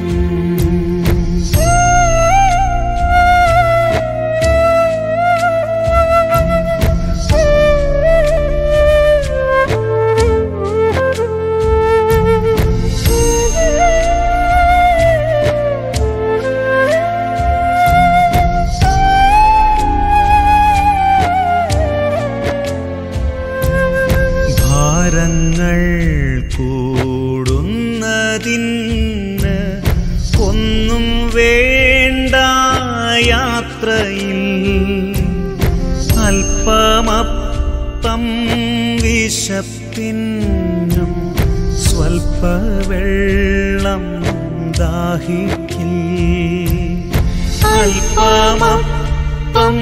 ഭാരങ്ങൾ കൂടുന്നതിന് ഒന്നും വേണ്ട യാത്രയിൽ അല്പമപ്പം വിശപ്പിന്നും സ്വൽപ്പ വെള്ളം ദാഹിക്കിൽ അല്പമപ്പം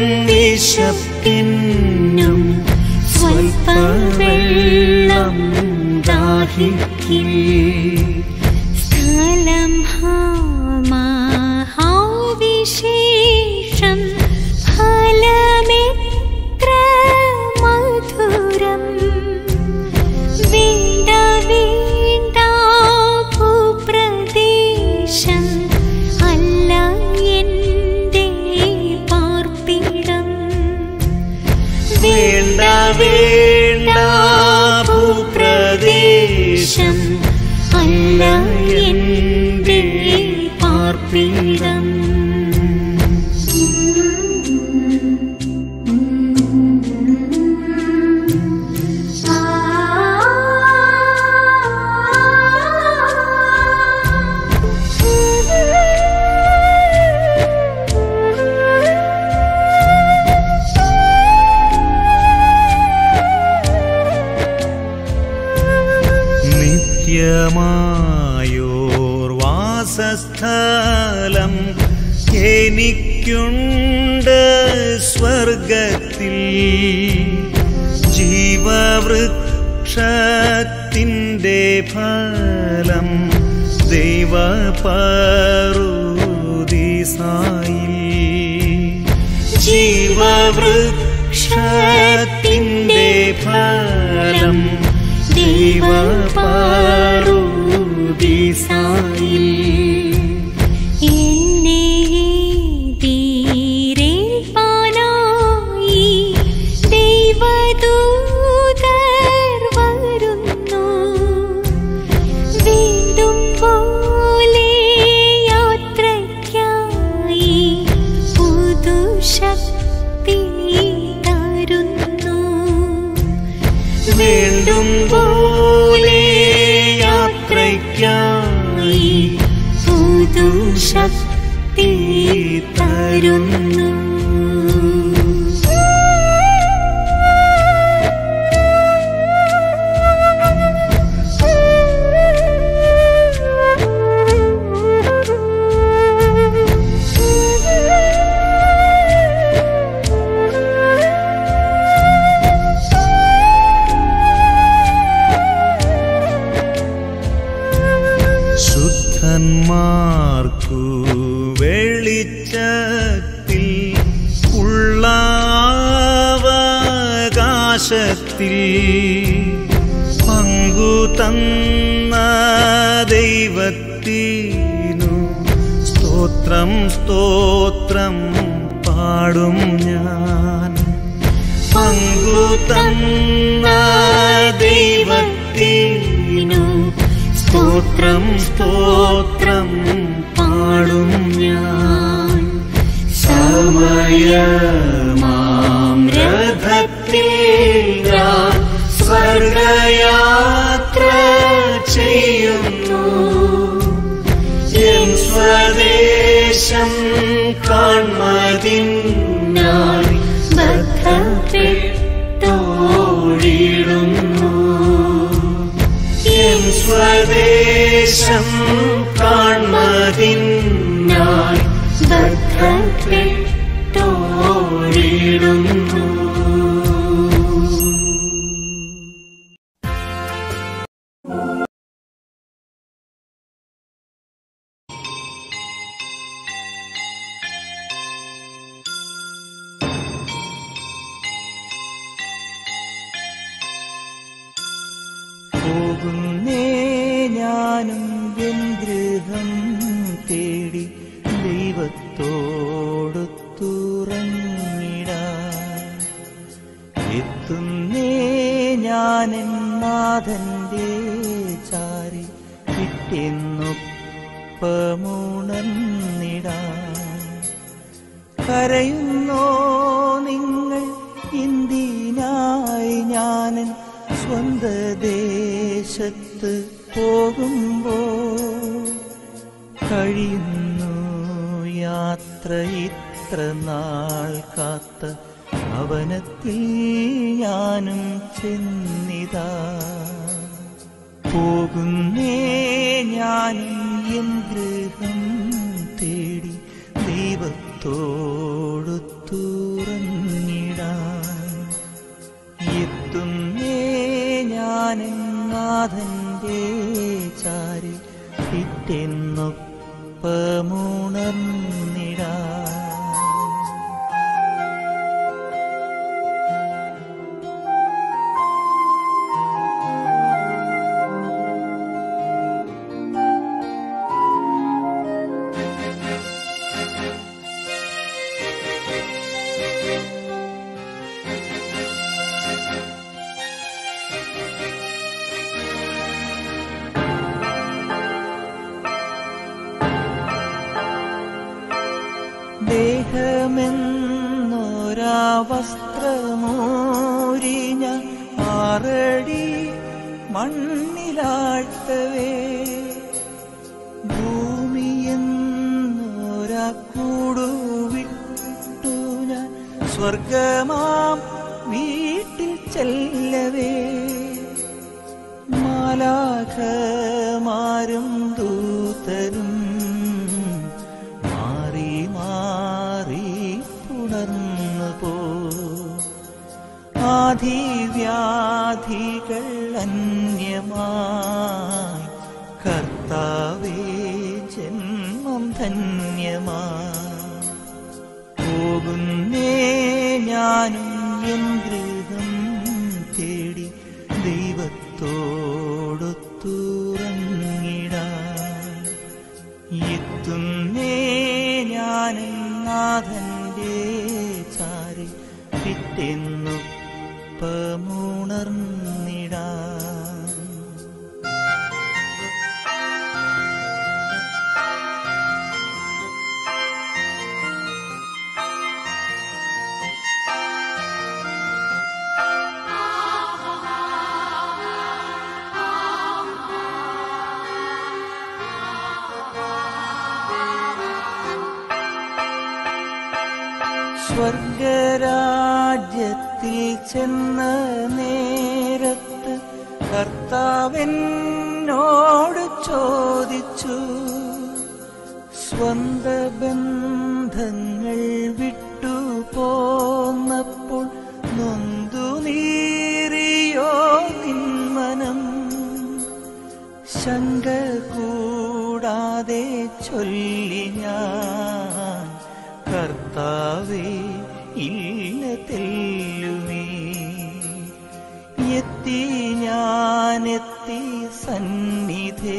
വിശപ്പിന്നും സ്വൽപ്പ വെള്ളം ദാഹിക്കിൽ സ്ഥലം ഹാമഹാവിശേഷം ഫലമെത്ര മധുരം വേണ്ട വേണ്ട വേണ്ട ഭൂപ്രദേശം അല്ല എൻ്റെ പാർപ്പിടം നിത്യമായോർ വാസസ്ഥലം എനിക്കുണ്ട് സ്വർഗത്തിൽ ജീവവൃക്ഷത്തിൻ്റെ ഫലം ദൈവപറുദീസായിൽ ജീവവൃക്ഷത്തിൻ്റെ ഫലം ദൈവപാറുദീസായിൽ എന്നെ തീരേൽപ്പാനായി ദൈവദൂതർ വരുന്നു വീണ്ടും പോലെ യാത്രയ്ക്കായി പുതുശക്തി തരുന്നു വീണ്ടും പോലെ യാത്രയ്ക്കായി പുതുശക്തി തരുന്നു ശുദ്ധന്മാർക്കു വെളിച്ചത്തിൽ ഉള്ള അവകാശത്തിൽ പങ്കു തന്ന ദൈവത്തിനു സ്തോത്രം സ്തോത്രം പാടും ഞാൻ പങ്കു തന്ന ദൈവത്തിനു സ്തോത്രം സ്തോത്രം പാടും ഞാൻ സമയമാം രഥത്തിൽ ഞാൻ സ്വർഗയാത്ര ചെയ്യുന്നു എൻ സ്വദേശം കാൺമതിനായി ബദ്ധപ്പെട്ടോടിടുന്നു എൻ സ്വദേശം കാൺമതിനായി ബദ്ധപ്പെട്ടോടിടുന്നു പോകുന്നേ ഞാനും എൻ ഗൃഹം തേടി ദൈവത്തോടൊത്തുറങ്ങിടാൻ എത്തുന്നേ ഞാനെൻ നാഥന്റെ ചാരി കിട്ടിയെന്നൊപ്പമുണർന്നിടാൻ കരയുന്നോ നിങ്ങൾ ഇന്ത്യനായി ഞാനൻ സ്വന്ത ദേശത്ത് പോകുമ്പോ കഴിയുന്നു യാത്ര ഇത്ര നാൾ കാത്ത ഭവനത്തിൽ ഞാനും ചെന്നിതാ പോകുന്നേ ഞാനും എൻ ഗൃഹം തേടി ദൈവത്തോടു തുറന്നിടാൻ എത്തുന്നേ ഞാനും നാഥന്റെ ചാരി പിറ്റെന്നൊപ്പമുണർന്നിടാൻ സ്വർഗമെന്നൊരാ വസ്ത്രമൂരി ഞാൻ ആറടി മണ്ണിലാഴ്ത്തവേ ഭൂമിയെന്നൊരാ കൂടുവിട്ടു ഞാൻ സ്വർഗമാം വീട്ടിൽ ചെല്ലവേ മാലാഖമാരും ദൂതരും മാറി മാറി പുണർന്നു പോ ആധിവ്യാധികൾ അന്യമായി കർത്താവേ ജന്മം ധന്യമായി പോകുന്നേ ഞാനും എൻ ഗൃഹം തേടി ദൈവത്തോടൊത്തുറങ്ങിടാൻ എത്തുന്നേ ഞാനും നാഥന്റെ ചാരി പിറ്റെന്നുപ്പമുണർന്നിടാൻ സ്വർഗരാജ്യത്തിൽ ചെന്ന നേരത്ത് കർത്താവെന്നോട് ചോദിച്ചു സ്വന്ത ബന്ധങ്ങൾ വിട്ടു പോന്നപ്പോൾ നൊന്തു നീറിയോ നിന്മനം ശങ്ക കൂടാതെ ചൊല്ലി ഞാൻ കർത്താവേ ഇല്ല തെല്ലുമേ എത്തി ഞാനെത്തി സന്നിധേ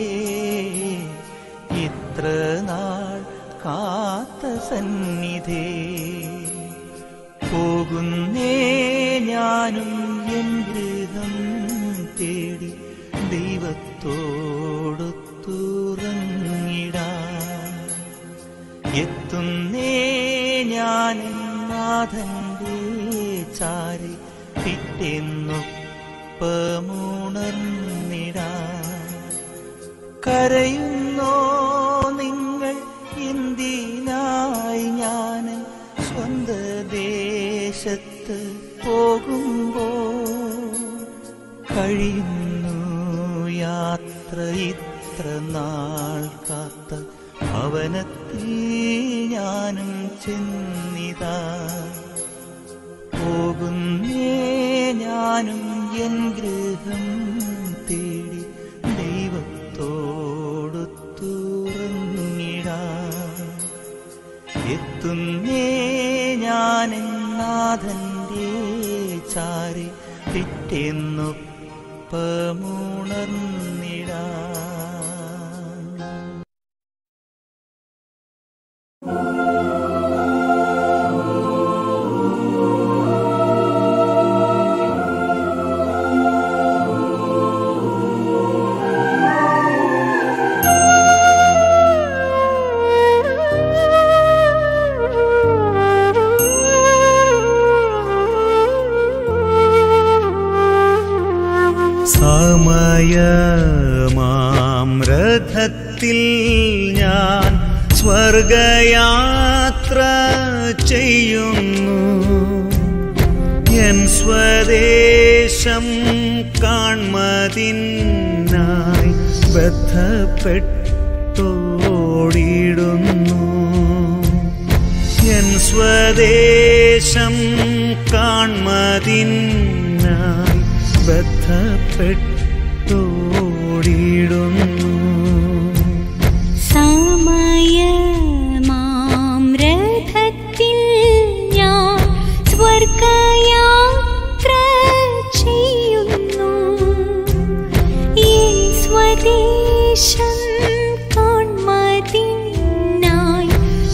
ഇത്ര നാൾ കാത്ത സന്നിധേ പോകുന്നേ ഞാനും എൻ ഗൃഹം തേടി ദൈവത്തോടൊത്തുറങ്ങിടാൻ എത്തുന്നേ ഞാൻ നാഥന്റെ ചാരി പിറ്റെന്നൊപ്പമുണർന്നിടാൻ കരയുന്നോ നിങ്ങൾ എന്തിനായി ഞാൻ സ്വന്ത ദേശത്ത് പോകുമ്പോ കഴിയുന്നു യാത്ര ഇത്ര നാൾ കാത്ത ഭവനത്തിൽ ഞാനും ചെന്നിതാ പോകുന്നേ ഞാനും എൻ ഗൃഹം തേടി ദൈവത്തോടൊത്തുറങ്ങിടാൻ എത്തുന്നേ ഞാൻ നാഥന്റെ ചാരി പിറ്റെന്നൊപ്പമുണർന്നിടാൻ സമയമാം രഥത്തിൽ ഞാൻ സ്വർഗയാത്ര ചെയ്യുന്നു എൻ സ്വദേശം കാൺമതിനായി ബന്ധപ്പെട്ടോടിടുന്നു എൻ സ്വദേശം കാൺമതിനായി ബന്ധപ്പെട്ടോടിടുന്നു സമയമാം രഥത്തിൽ ഞാൻ സ്വർഗയാത്ര ചെയ്യുന്നു എൻ സ്വദേശം കാൺമതിനായി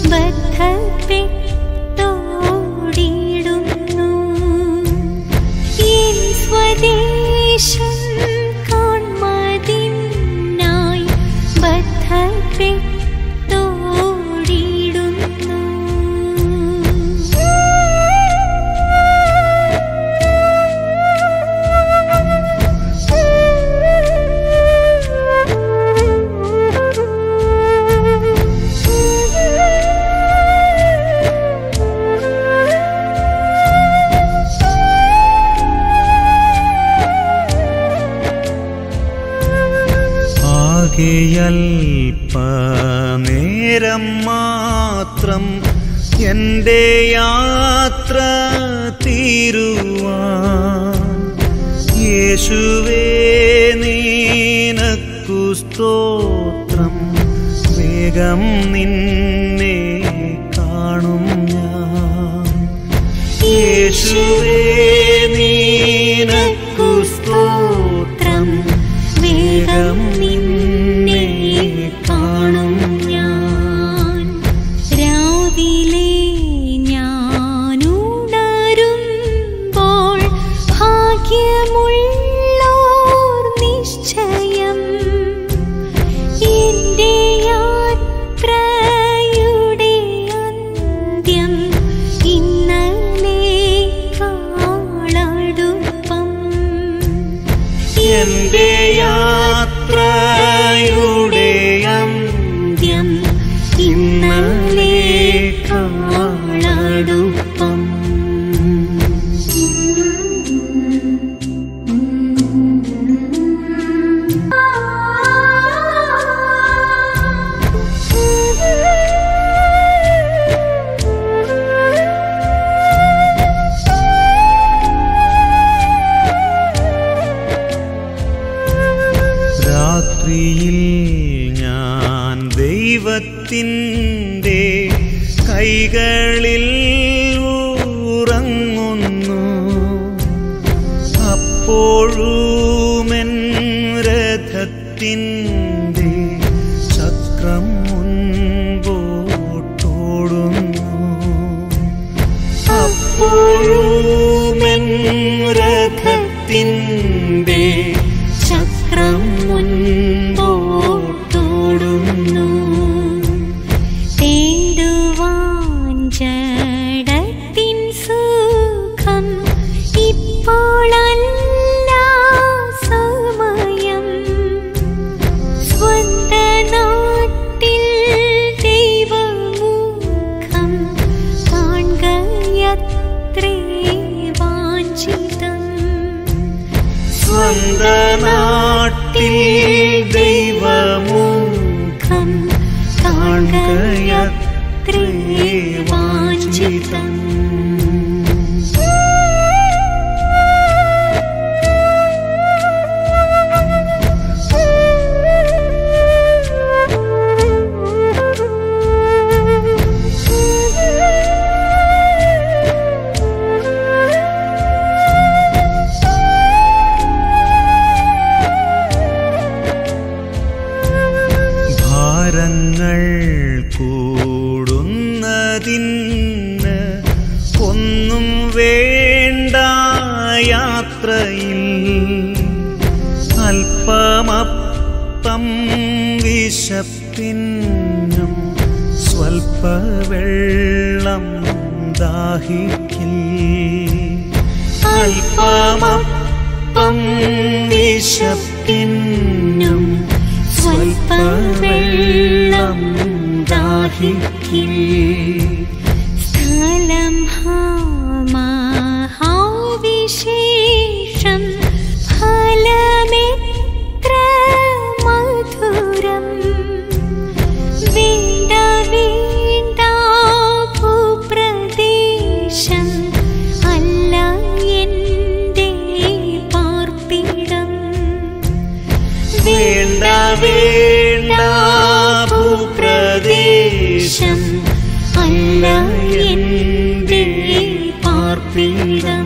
ബദ്ധപ്പെട്ടോടിടുന്നു എൻ സ്വദേശം കാൺമതിനായി ബാക്കിയൽപ്പനേരം മാത്രം എൻ്റെ യാത്ര തീരുവാൻ യേശുവേ നീനക്കു സ്തോത്രം വേഗം നിന്നെ കാണും ഞാൻ യേശുവേ നീനക്കു സ്തോത്രം വേഗം നിന്നെ കാണും ഞാൻ രാവിലെ ഞാനുണരുമ്പോൾ ഭാഗ്യമുള്ളോർ നിശ്ചയം എൻ്റെ യാത്രയുടെ അന്ത്യം ഇന്നലെ കാളടുപ്പം എൻ്റെ യാത്രയുടെ അന്ത്യം ഇന്നലെ കാളടുപ്പം രാത്രിയിൽ ഞാൻ ദൈവത്തിൻ്റെ കൈകളിൽ ഉറങ്ങുന്നു അപ്പോഴുമെൻ രഥത്തിൻ്റെ ചക്രം മുൻപോട്ടോടുന്നു അപ്പോഴുമെൻ രഥത്തിൻ്റെ ചക്രം മുൻപോട്ടോടുന്നു തേടുവാൻ ജഡത്തിൻ സുഖം ഇപ്പോഴല്ല സമയം സ്വന്ത നാട്ടിൽ ദൈവമുഖം കാണുകയത്രേ വാഞ്ചിതം സ്വന്ത നാട്ടിൽ ദൈവമുഖം കാണുകയത്രേ വാഞ്ചിതം ഭാരങ്ങൾ കൂടുന്നതിന് ഒന്നും വേണ്ട യാത്രയിൽ അല്പമപ്പം വിശപ്പിനും സ്വൽപ്പ വെള്ളം ദാഹിക്കിൽ അല്പമപ്പം വിശപ്പിനും സ്വൽപ്പ വെള്ളം ദാഹിക്കിൽ സ്ഥലം മഹാവിശേഷം ഫലമെത്ര മധുരം വേണ്ട വേണ്ട ഭൂപ്രദേശം അല്ല എൻ്റെ പാർപ്പിടം വേണ്ട വേണ്ട ഭൂപ്രദേശം അല്ല എൻ്റെ പാർപ്പിടം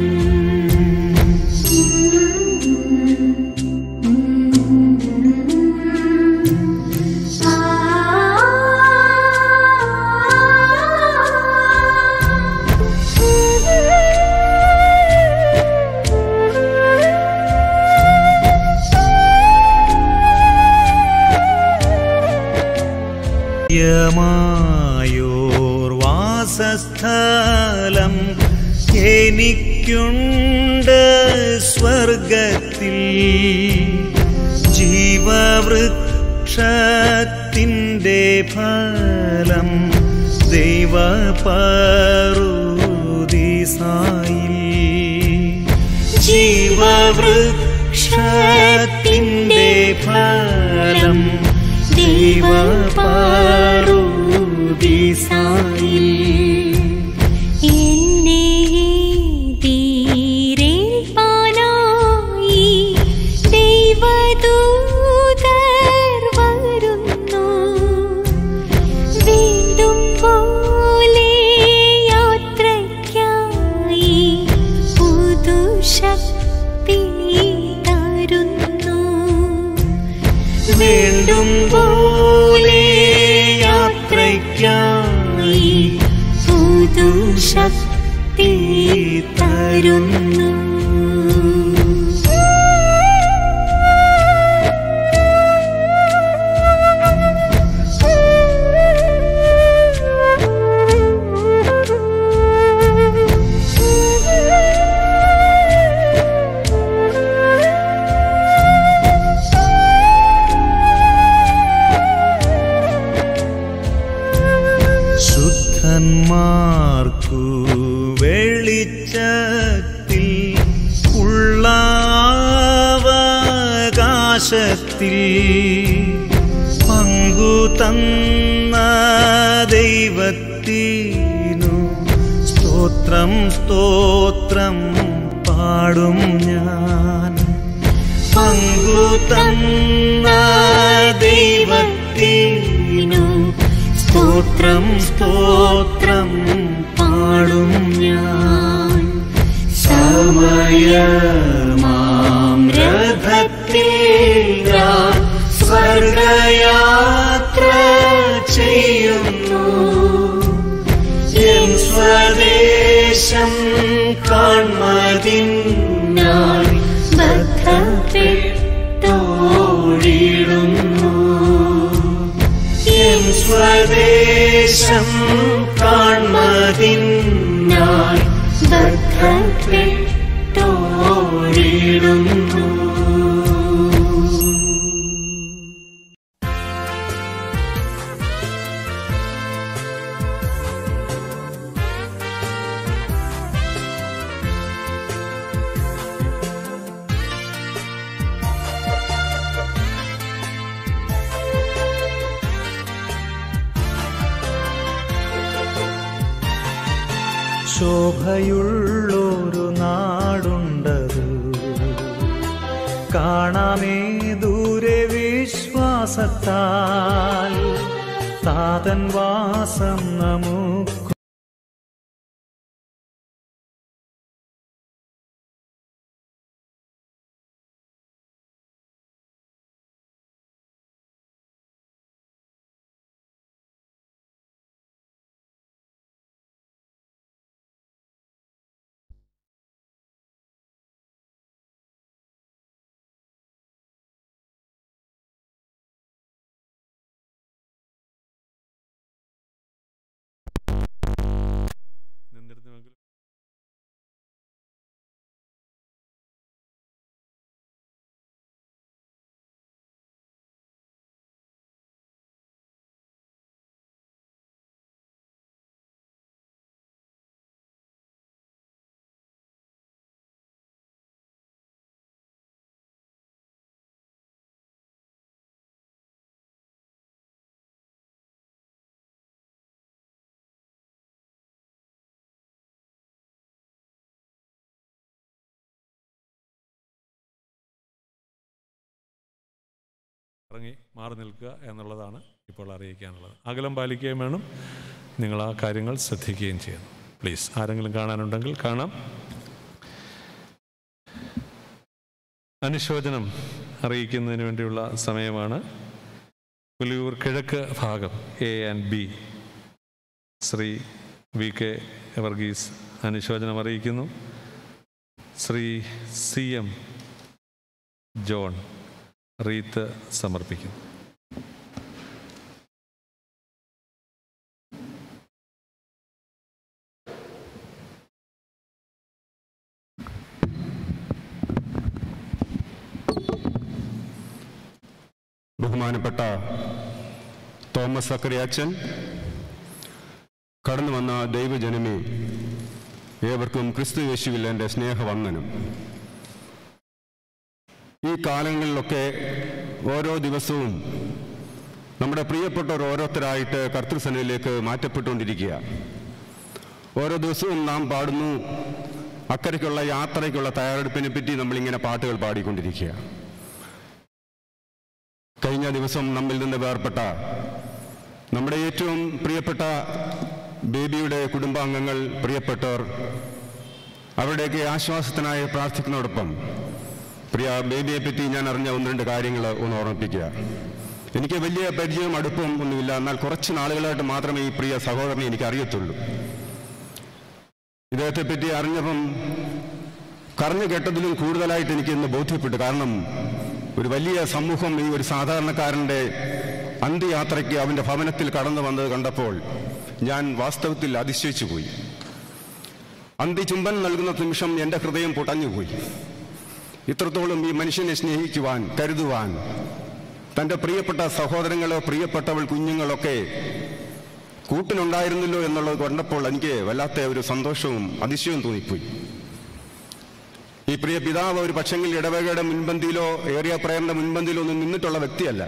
യോർ വാസസ്ഥലം എനിക്കുണ്ട് സ്വർഗത്തിൽ ജീവവൃക്ഷത്തിൻ്റെ ഫലം ദൈവപറുദിസായിൽ ജീവവൃക്ഷത്തിൻ്റെ ഫലം ദൈവപാറുദീസായിൽ എന്നെ തീരേൽപ്പാനായി ദൈവദൂതർ വരുന്നു വീണ്ടും പോലെ യാത്രയ്ക്കായി പുതുശക്തി തരുന്നു വീണ്ടും പോലെ യാത്രയ്ക്കായി പുതുശക്തി തരുന്നു ശുദ്ധന്മാർക്കു വെളിച്ചത്തിൽ ഉള്ള അവകാശത്തിൽ പങ്കു തന്ന ദൈവത്തിനു സ്തോത്രം സ്തോത്രം പാടും ഞാൻ പങ്കു തന്ന ദൈവത്തിനു സ്തോത്രം സ്തോത്രം പാടും ഞാൻ സമയമാം രഥത്തിൽ ഞാൻ സ്വർഗയാത്ര ചെയ്യുന്നു എൻ സ്വദേശം കാൺമതിനായി ബദ്ധപ്പെട്ടോടിടുന്നു എൻ സ്വദേശം കാൺമതിനായി ബദ്ധപ്പെട്ടോടിടുന്നു ശോഭയുള്ളൊരു നാടുണ്ടത് കാണാമേ ദൂരെ വിശ്വാസത്താൽ താതൻ വാസം നമുക്ക് ഇറങ്ങി മാറി നിൽക്കുക എന്നുള്ളതാണ് ഇപ്പോൾ അറിയിക്കാനുള്ളത് അകലം പാലിക്കുകയും വേണം നിങ്ങൾ ആ കാര്യങ്ങൾ ശ്രദ്ധിക്കുകയും ചെയ്യണം പ്ലീസ് ആരെങ്കിലും കാണാനുണ്ടെങ്കിൽ കാണാം അനുശോചനം അറിയിക്കുന്നതിന് വേണ്ടിയുള്ള സമയമാണ് പുലിയൂർ കിഴക്ക് ഭാഗം A and B Shri V K Varghese അനുശോചനം അറിയിക്കുന്നു Shri C M John wreath സമർപ്പിക്കുന്നു ബഹുമാനപ്പെട്ട തോമസ് സക്കറിയാച്ചൻ കടന്നു വന്ന ദൈവജനമേ ഏവർക്കും ക്രിസ്തു യേശുവിൽ എൻ്റെ സ്നേഹവന്ദനം ഈ കാലങ്ങളിലൊക്കെ ഓരോ ദിവസവും നമ്മുടെ പ്രിയപ്പെട്ടവർ ഓരോരുത്തരായിട്ട് കർത്തൃസനയിലേക്ക് മാറ്റപ്പെട്ടുകൊണ്ടിരിക്കുക ഓരോ ദിവസവും നാം പാടുന്നു അക്കരയ്ക്കുള്ള യാത്രയ്ക്കുള്ള തയ്യാറെടുപ്പിനെ പറ്റി നമ്മളിങ്ങനെ പാട്ടുകൾ പാടിക്കൊണ്ടിരിക്കുക കഴിഞ്ഞ ദിവസം നമ്മിൽ നിന്ന് വേർപ്പെട്ട നമ്മുടെ ഏറ്റവും പ്രിയപ്പെട്ട ബേബിയുടെ കുടുംബാംഗങ്ങൾ പ്രിയപ്പെട്ടവർ അവരുടെയൊക്കെ ആശ്വാസത്തിനായി പ്രാർത്ഥിക്കുന്നതോടൊപ്പം പ്രിയ ബേബിയെ പറ്റി ഞാൻ അറിഞ്ഞ ഒന്ന് രണ്ട് കാര്യങ്ങൾ ഒന്ന് ഓർമ്മിപ്പിക്കുക എനിക്ക് വലിയ പരിചയം അടുപ്പം ഒന്നുമില്ല എന്നാൽ കുറച്ച് നാളുകളായിട്ട് മാത്രമേ ഈ പ്രിയ സഹോദരനെ എനിക്ക് അറിയത്തുള്ളൂ ഇദ്ദേഹത്തെ പറ്റി അറിഞ്ഞപ്പം കറഞ്ഞു കേട്ടതിലും കൂടുതലായിട്ട് എനിക്ക് ഇന്ന് ബോധ്യപ്പെട്ടു കാരണം ഒരു വലിയ സമൂഹം ഈ ഒരു സാധാരണക്കാരൻ്റെ അന്ത്യയാത്രയ്ക്ക് അവൻ്റെ ഭവനത്തിൽ കടന്നു വന്നത് കണ്ടപ്പോൾ ഞാൻ വാസ്തവത്തിൽ അതിശയിച്ചു പോയി അന്ത്യചുംബൻ നൽകുന്ന നിമിഷം എൻ്റെ ഹൃദയം പൊട്ടഞ്ഞുപോയി ഇത്രത്തോളം ഈ മനുഷ്യനെ സ്നേഹിക്കുവാൻ കരുതുവാൻ തൻ്റെ പ്രിയപ്പെട്ട സഹോദരങ്ങളോ പ്രിയപ്പെട്ടവൾ കുഞ്ഞുങ്ങളൊക്കെ കൂട്ടിനുണ്ടായിരുന്നല്ലോ എന്നുള്ളത് കണ്ടപ്പോൾ എനിക്ക് വല്ലാത്ത ഒരു സന്തോഷവും അതിശയവും തോന്നിപ്പോയി ഈ പ്രിയ പിതാവ് ഒരു പക്ഷെങ്കിൽ ഇടവകയുടെ മുൻപന്തിയിലോ ഏറിയ പ്രയറിന്റെ മുൻപന്തിയിലോ ഒന്നും നിന്നിട്ടുള്ള വ്യക്തിയല്ല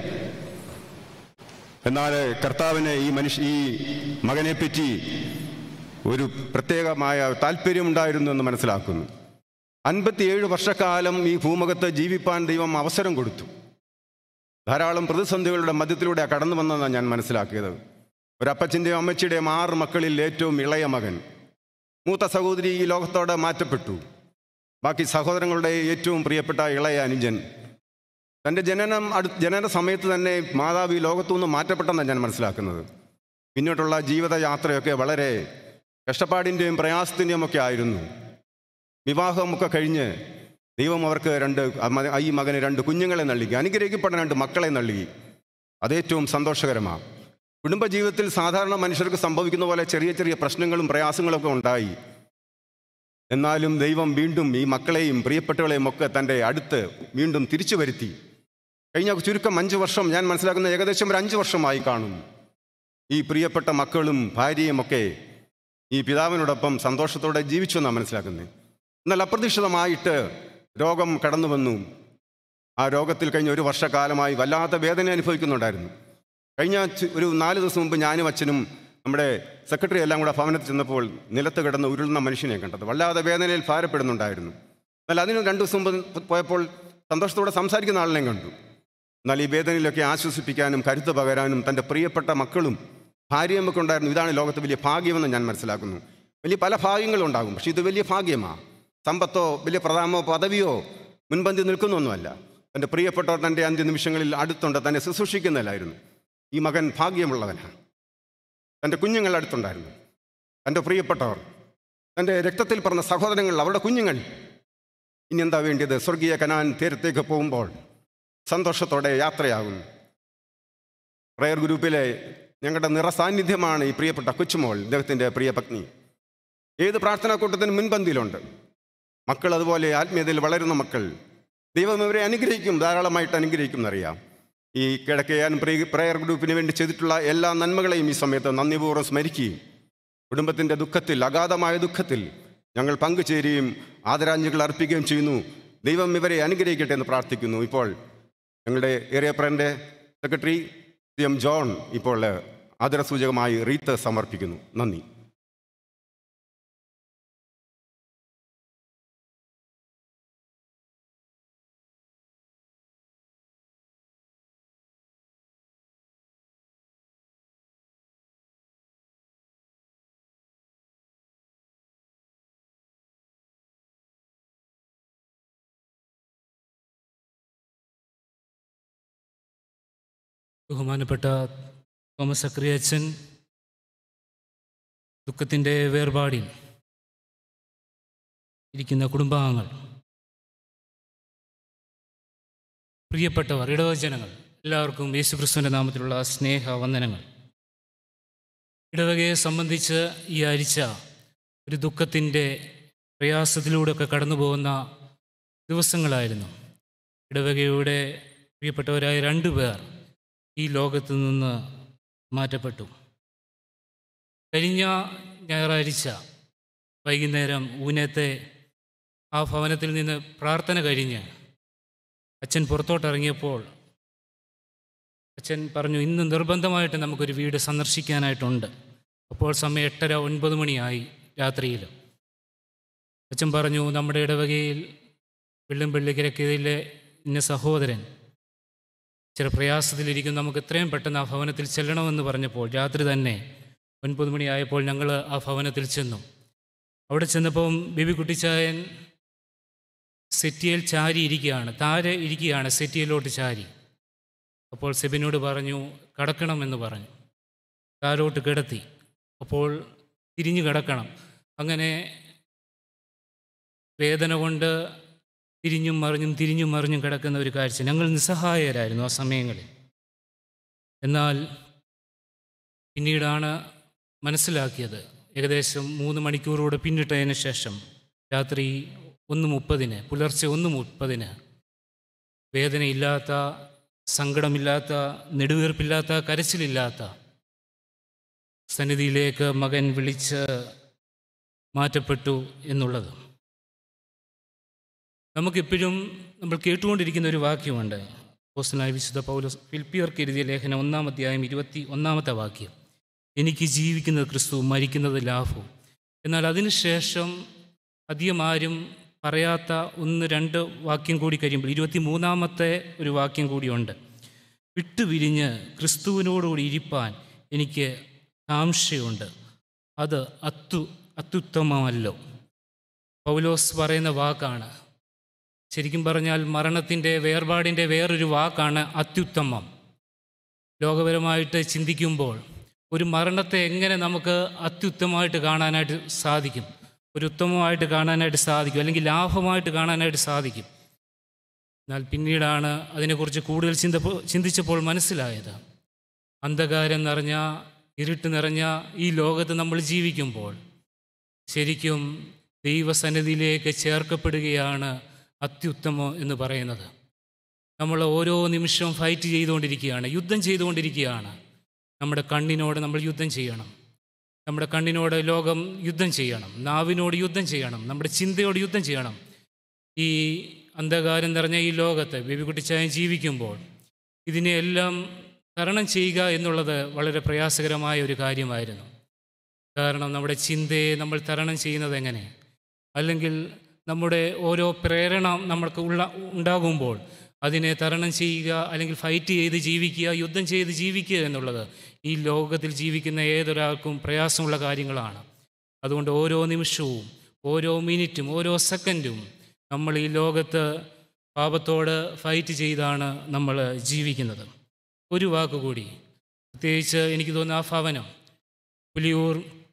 എന്നാൽ കർത്താവിന് ഈ മനുഷ്യ ഈ മകനെ പറ്റി ഒരു പ്രത്യേകമായ താല്പര്യമുണ്ടായിരുന്നു എന്ന് മനസ്സിലാക്കുന്നു അൻപത്തിയേഴ് വർഷക്കാലം ഈ ഭൂമുഖത്ത് ജീവിപ്പാൻ ദൈവം അവസരം കൊടുത്തു ധാരാളം പ്രതിസന്ധികളുടെ മധ്യത്തിലൂടെ കടന്നു വന്നതാണ് ഞാൻ മനസ്സിലാക്കിയത് ഒരപ്പച്ചൻ്റെയും അമ്മച്ചിയുടെയും ആറ് മക്കളിൽ ഏറ്റവും ഇളയ മകൻ മൂത്ത സഹോദരി ഈ ലോകത്തോടെ മാറ്റപ്പെട്ടു ബാക്കി സഹോദരങ്ങളുടെ ഏറ്റവും പ്രിയപ്പെട്ട ഇളയ അനുജൻ തൻ്റെ ജനനം അടു ജനന സമയത്ത് തന്നെ മാതാവ് ഈ ലോകത്തുനിന്ന് മാറ്റപ്പെട്ടെന്നാണ് ഞാൻ മനസ്സിലാക്കുന്നത് പിന്നോട്ടുള്ള ജീവിതയാത്രയൊക്കെ വളരെ കഷ്ടപ്പാടിൻ്റെയും പ്രയാസത്തിൻ്റെയും ഒക്കെ ആയിരുന്നു വിവാഹമൊക്കെ കഴിഞ്ഞ് ദൈവം അവർക്ക് രണ്ട് മ- ഈ മകന് രണ്ട് കുഞ്ഞുങ്ങളെ നൽകി അനുഗ്രഹിക്കപ്പെട്ട രണ്ട് മക്കളെ നൽകി അതേറ്റവും സന്തോഷകരമാണ് കുടുംബജീവിതത്തിൽ സാധാരണ മനുഷ്യർക്ക് സംഭവിക്കുന്ന പോലെ ചെറിയ ചെറിയ പ്രശ്നങ്ങളും പ്രയാസങ്ങളൊക്കെ ഉണ്ടായി എന്നാലും ദൈവം വീണ്ടും ഈ മക്കളെയും പ്രിയപ്പെട്ടവളെയും ഒക്കെ തൻ്റെ അടുത്ത് വീണ്ടും തിരിച്ചു വരുത്തി കഴിഞ്ഞ ചുരുക്കം അഞ്ച് വർഷം ഞാൻ മനസ്സിലാക്കുന്ന ഏകദേശം ഒരു അഞ്ച് വർഷമായി കാണും ഈ പ്രിയപ്പെട്ട മക്കളും ഭാര്യയും ഒക്കെ ഈ പിതാവിനോടൊപ്പം സന്തോഷത്തോടെ ജീവിച്ചു എന്നാണ് മനസ്സിലാക്കുന്നത് എന്നാൽ അപ്രതീക്ഷിതമായിട്ട് രോഗം കടന്നു വന്നു ആ രോഗത്തിൽ കഴിഞ്ഞ ഒരു വർഷക്കാലമായി വല്ലാത്ത വേദന അനുഭവിക്കുന്നുണ്ടായിരുന്നു കഴിഞ്ഞ ചു- ഒരു നാല് ദിവസം മുമ്പ് ഞാനും അച്ഛനും നമ്മുടെ സെക്രട്ടറി എല്ലാം കൂടെ ഭവനത്തിൽ ചെന്നപ്പോൾ നിലത്ത് കിടന്ന് ഉരുളുന്ന മനുഷ്യനെ കണ്ടത് വല്ലാതെ വേദനയിൽ ഭാരപ്പെടുന്നുണ്ടായിരുന്നു എന്നാൽ അതിന് രണ്ട് ദിവസം മുമ്പ് പോയപ്പോൾ സന്തോഷത്തോടെ സംസാരിക്കുന്ന ആളിനെ കണ്ടു എന്നാൽ ഈ വേദനയിലൊക്കെ ആശ്വസിപ്പിക്കാനും കരുത്ത് പകരാനും തൻ്റെ പ്രിയപ്പെട്ട മക്കളും ഭാര്യയും ഒക്കെ ഉണ്ടായിരുന്നു ഇതാണ് ലോകത്ത് വലിയ ഭാഗ്യമെന്ന് ഞാൻ മനസ്സിലാക്കുന്നു വലിയ പല ഭാഗ്യങ്ങളും ഉണ്ടാകും പക്ഷേ ഇത് വലിയ ഭാഗ്യമാണ് സമ്പത്തോ വലിയ പ്രധാനമോ പദവിയോ മുൻപന്തി നിൽക്കുന്നൊന്നുമല്ല തൻ്റെ പ്രിയപ്പെട്ടവർ തൻ്റെ അന്ത്യനിമിഷങ്ങളിൽ അടുത്തുണ്ട് തന്നെ ശുശ്രൂഷിക്കുന്നില്ലായിരുന്നു ഈ മകൻ ഭാഗ്യമുള്ളവനാണ് തൻ്റെ കുഞ്ഞുങ്ങൾ അടുത്തുണ്ടായിരുന്നു തൻ്റെ പ്രിയപ്പെട്ടവർ തൻ്റെ രക്തത്തിൽ പറഞ്ഞ സഹോദരങ്ങൾ അവരുടെ കുഞ്ഞുങ്ങൾ ഇനി എന്താ വേണ്ടിയത് സ്വർഗീയ കനാൻ തീരത്തേക്ക് പോകുമ്പോൾ സന്തോഷത്തോടെ യാത്രയാകുന്നു പ്രയർ ഗ്രൂപ്പിലെ ഞങ്ങളുടെ നിറസാന്നിധ്യമാണ് ഈ പ്രിയപ്പെട്ട കൊച്ചുമോൾ ഇദ്ദേഹത്തിൻ്റെ പ്രിയ പത്നി ഏത് പ്രാർത്ഥനാ കൂട്ടത്തിന് മുൻപന്തിയിലുണ്ട് മക്കൾ അതുപോലെ ആത്മീയതയിൽ വളരുന്ന മക്കൾ ദൈവം ഇവരെ അനുഗ്രഹിക്കും ധാരാളമായിട്ട് അനുഗ്രഹിക്കും എന്നറിയാം ഈ കിഴക്കയാൻ പ്രയർ ഗ്രൂപ്പിന് വേണ്ടി ചെയ്തിട്ടുള്ള എല്ലാ നന്മകളെയും ഈ സമയത്ത് നന്ദിപൂർവ്വം സ്മരിക്കുകയും കുടുംബത്തിൻ്റെ ദുഃഖത്തിൽ അഗാധമായ ദുഃഖത്തിൽ ഞങ്ങൾ പങ്കുചേരുകയും ആദരാഞ്ജലികൾ അർപ്പിക്കുകയും ചെയ്യുന്നു ദൈവം ഇവരെ അനുഗ്രഹിക്കട്ടെ എന്ന് പ്രാർത്ഥിക്കുന്നു ഇപ്പോൾ ഞങ്ങളുടെ ഏരിയ പ്രയറിൻ്റെ സെക്രട്ടറി സി എം ജോൺ ഇപ്പോൾ ആദരസൂചകമായി റീത്ത് സമർപ്പിക്കുന്നു നന്ദി ബഹുമാനപ്പെട്ട തോമസ് അക്രിയച്ചൻ ദുഃഖത്തിൻ്റെ വേർപാടിൽ ഇരിക്കുന്ന കുടുംബാംഗങ്ങൾ പ്രിയപ്പെട്ടവർ ഇടവജനങ്ങൾ എല്ലാവർക്കും യേശുക്രിസ്തുവിൻ്റെ നാമത്തിലുള്ള സ്നേഹ വന്ദനങ്ങൾ ഇടവകയെ സംബന്ധിച്ച് ഈ ആഴ്ച ഒരു ദുഃഖത്തിൻ്റെ പ്രയാസത്തിലൂടെയൊക്കെ കടന്നു പോകുന്ന ദിവസങ്ങളായിരുന്നു ഇടവകയുടെ പ്രിയപ്പെട്ടവരായ രണ്ടു പേർ ഈ ലോകത്തു നിന്ന് മാറ്റപ്പെട്ടു കഴിഞ്ഞ ഞായറാഴ്ച വൈകുന്നേരം ഊനത്തെ ആ ഭവനത്തിൽ നിന്ന് പ്രാർത്ഥന കഴിഞ്ഞ് അച്ഛൻ പുറത്തോട്ടിറങ്ങിയപ്പോൾ അച്ഛൻ പറഞ്ഞു ഇന്ന് നിർബന്ധമായിട്ട് നമുക്കൊരു വീട് സന്ദർശിക്കാനായിട്ടുണ്ട് അപ്പോൾ സമയം എട്ടര ഒൻപത് മണിയായി രാത്രിയിൽ അച്ഛൻ പറഞ്ഞു നമ്മുടെ ഇടവകയിൽ വെള്ളുംപള്ളിക്കരക്കയിലെ ഇന്ന സഹോദരൻ ചില പ്രയാസത്തിലിരിക്കും നമുക്ക് എത്രയും പെട്ടെന്ന് ആ ഭവനത്തിൽ ചെല്ലണമെന്ന് പറഞ്ഞപ്പോൾ രാത്രി തന്നെ ഒൻപത് മണിയായപ്പോൾ ഞങ്ങൾ ആ ഭവനത്തിൽ ചെന്നു അവിടെ ചെന്നപ്പം ബിബി കുട്ടിച്ചായൻ സെറ്റിയിൽ ചാരി ഇരിക്കുകയാണ് താഴെ ഇരിക്കുകയാണ് സെറ്റിയിലോട്ട് ചാരി അപ്പോൾ സെബിനോട് പറഞ്ഞു കടക്കണമെന്ന് പറഞ്ഞു താഴോട്ട് കിടത്തി അപ്പോൾ തിരിഞ്ഞു കിടക്കണം അങ്ങനെ വേദന കൊണ്ട് തിരിഞ്ഞും മറിഞ്ഞും തിരിഞ്ഞും മറിഞ്ഞും കിടക്കുന്ന ഒരു കാഴ്ച ഞങ്ങൾ നിസ്സഹായരായിരുന്നു ആ സമയങ്ങളിൽ എന്നാൽ പിന്നീടാണ് മനസ്സിലാക്കിയത് ഏകദേശം മൂന്ന് മണിക്കൂറോടെ പിന്നിട്ടതിന് ശേഷം രാത്രി ഒന്ന് മുപ്പതിന് പുലർച്ചെ ഒന്ന് മുപ്പതിന് വേദനയില്ലാത്ത സങ്കടമില്ലാത്ത നെടുവീർപ്പില്ലാത്ത കരച്ചിലില്ലാത്ത സന്നിധിയിലേക്ക് മകൻ വിളിച്ച് മാറ്റപ്പെട്ടു എന്നുള്ളത് നമുക്കിപ്പോഴും നമ്മൾ കേട്ടുകൊണ്ടിരിക്കുന്ന ഒരു വാക്യമുണ്ട് പോസ്റ്റലായ വിശുദ്ധ പൗലോസ് ഫിൽപ്പിയർക്ക് എഴുതിയ ലേഖനം ഒന്നാം അധ്യായം ഇരുപത്തി ഒന്നാമത്തെ വാക്യം എനിക്ക് ജീവിക്കുന്നത് ക്രിസ്തു മരിക്കുന്നത് ലാഭവും എന്നാൽ അതിനുശേഷം അധികം ആരും പറയാത്ത ഒന്ന് രണ്ട് വാക്യം കൂടി കഴിയുമ്പോൾ ഇരുപത്തി മൂന്നാമത്തെ ഒരു വാക്യം കൂടിയുണ്ട് വിട്ടുപിരിഞ്ഞ് ക്രിസ്തുവിനോടുകൂടി ഇരിപ്പാൻ എനിക്ക് കാംക്ഷയുണ്ട് അത് അത്തു അത്യുത്തമമല്ലോ പൗലോസ് പറയുന്ന വാക്കാണ് ശരിക്കും പറഞ്ഞാൽ മരണത്തിൻ്റെ വേർപാടിൻ്റെ വേറൊരു വാക്കാണ് അത്യുത്തമം ലോകപരമായിട്ട് ചിന്തിക്കുമ്പോൾ ഒരു മരണത്തെ എങ്ങനെ നമുക്ക് അത്യുത്തമമായിട്ട് കാണാനായിട്ട് സാധിക്കും ഒരു ഉത്തമമായിട്ട് കാണാനായിട്ട് സാധിക്കും അല്ലെങ്കിൽ ലാഭമായിട്ട് കാണാനായിട്ട് സാധിക്കും എന്നാൽ പിന്നീടാണ് അതിനെക്കുറിച്ച് കൂടുതൽ ചിന്ത ചിന്തിച്ചപ്പോൾ മനസ്സിലായത് അന്ധകാരം നിറഞ്ഞ ഇരുട്ട് നിറഞ്ഞ ഈ ലോകത്ത് നമ്മൾ ജീവിക്കുമ്പോൾ ശരിക്കും ദൈവസന്നിധിയിലേക്ക് ചേർക്കപ്പെടുകയാണ് അത്യുത്തമം എന്ന് പറയുന്നത് നമ്മൾ ഓരോ നിമിഷവും ഫൈറ്റ് ചെയ്തുകൊണ്ടിരിക്കുകയാണ് യുദ്ധം ചെയ്തുകൊണ്ടിരിക്കുകയാണ് നമ്മുടെ കണ്ണിനോട് നമ്മൾ യുദ്ധം ചെയ്യണം നമ്മുടെ കണ്ണിനോട് ലോകം യുദ്ധം ചെയ്യണം നാവിനോട് യുദ്ധം ചെയ്യണം നമ്മുടെ ചിന്തയോട് യുദ്ധം ചെയ്യണം ഈ അന്ധകാരം നിറഞ്ഞ ഈ ലോകത്ത് ബേബിക്കുട്ടിച്ചായം ജീവിക്കുമ്പോൾ ഇതിനെയെല്ലാം തരണം ചെയ്യുക എന്നുള്ളത് വളരെ പ്രയാസകരമായ ഒരു കാര്യമായിരുന്നു കാരണം നമ്മുടെ ചിന്തയെ നമ്മൾ തരണം ചെയ്യുന്നത് എങ്ങനെ അല്ലെങ്കിൽ നമ്മുടെ ഓരോ പ്രേരണ നമ്മൾക്ക് ഉള്ള ഉണ്ടാകുമ്പോൾ അതിനെ തരണം ചെയ്യുക അല്ലെങ്കിൽ ഫൈറ്റ് ചെയ്ത് ജീവിക്കുക യുദ്ധം ചെയ്ത് ജീവിക്കുക എന്നുള്ളത് ഈ ലോകത്തിൽ ജീവിക്കുന്ന ഏതൊരാൾക്കും പ്രയാസമുള്ള കാര്യങ്ങളാണ് അതുകൊണ്ട് ഓരോ നിമിഷവും ഓരോ മിനിറ്റും ഓരോ സെക്കൻഡും നമ്മൾ ഈ ലോകത്ത് പാപത്തോട് ഫൈറ്റ് ചെയ്താണ് നമ്മൾ ജീവിക്കുന്നത് ഒരു വാക്ക് കൂടി പ്രത്യേകിച്ച് എനിക്ക് തോന്നുന്നു ആ ഭവനം പുലിയൂർ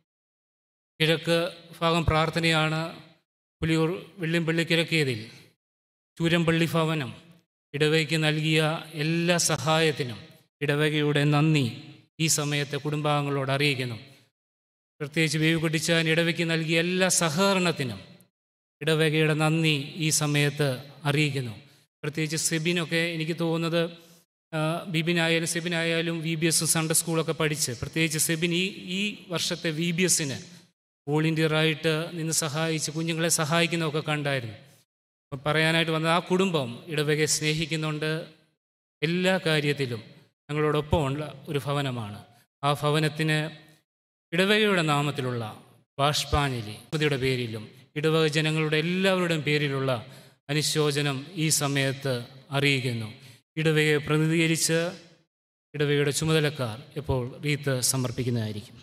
കിഴക്ക് ഭാഗം പ്രാർത്ഥനയാണ് പുലിയൂർ വെള്ളിമ്പള്ളി കിഴക്കേതിൽ ചൂരമ്പള്ളി ഭവനം ഇടവകയ്ക്ക് നൽകിയ എല്ലാ സഹായത്തിനും ഇടവകയുടെ നന്ദി ഈ സമയത്ത് കുടുംബാംഗങ്ങളോട് അറിയിക്കുന്നു പ്രത്യേകിച്ച് വേവ് കുട്ടിച്ചാൻ ഇടവയ്ക്ക് നൽകിയ എല്ലാ സഹകരണത്തിനും ഇടവകയുടെ നന്ദി ഈ സമയത്ത് അറിയിക്കുന്നു പ്രത്യേകിച്ച് സെബിനൊക്കെ എനിക്ക് തോന്നുന്നത് ആ, ബിബിനായാലും സെബിനായാലും വി ബി എസ് സൺഡേ സ്കൂളൊക്കെ പഠിച്ച് പ്രത്യേകിച്ച് സെബിൻ ഈ ഈ വർഷത്തെ വി ബി എസിന് വോളണ്ടിയറായിട്ട് നിന്ന് സഹായിച്ച് കുഞ്ഞുങ്ങളെ സഹായിക്കുന്നതൊക്കെ കണ്ടായിരുന്നു അപ്പം പറയാനായിട്ട് വന്നത് ആ കുടുംബം ഇടവകയെ സ്നേഹിക്കുന്നുണ്ട് എല്ലാ കാര്യത്തിലും ഞങ്ങളോടൊപ്പമുള്ള ഒരു ഭവനമാണ് ആ ഭവനത്തിന് ഇടവകയുടെ നാമത്തിലുള്ള ബാഷ്പാഞ്ജലി പതിയുടെ പേരിലും ഇടവക ജനങ്ങളുടെ എല്ലാവരുടെയും പേരിലുള്ള അനുശോചനം ഈ സമയത്ത് അറിയിക്കുന്നു ഇടവകയെ പ്രതിനിധീകരിച്ച് ഇടവകയുടെ ചുമതലക്കാർ ഇപ്പോൾ റീത്ത് സമർപ്പിക്കുന്നതായിരിക്കും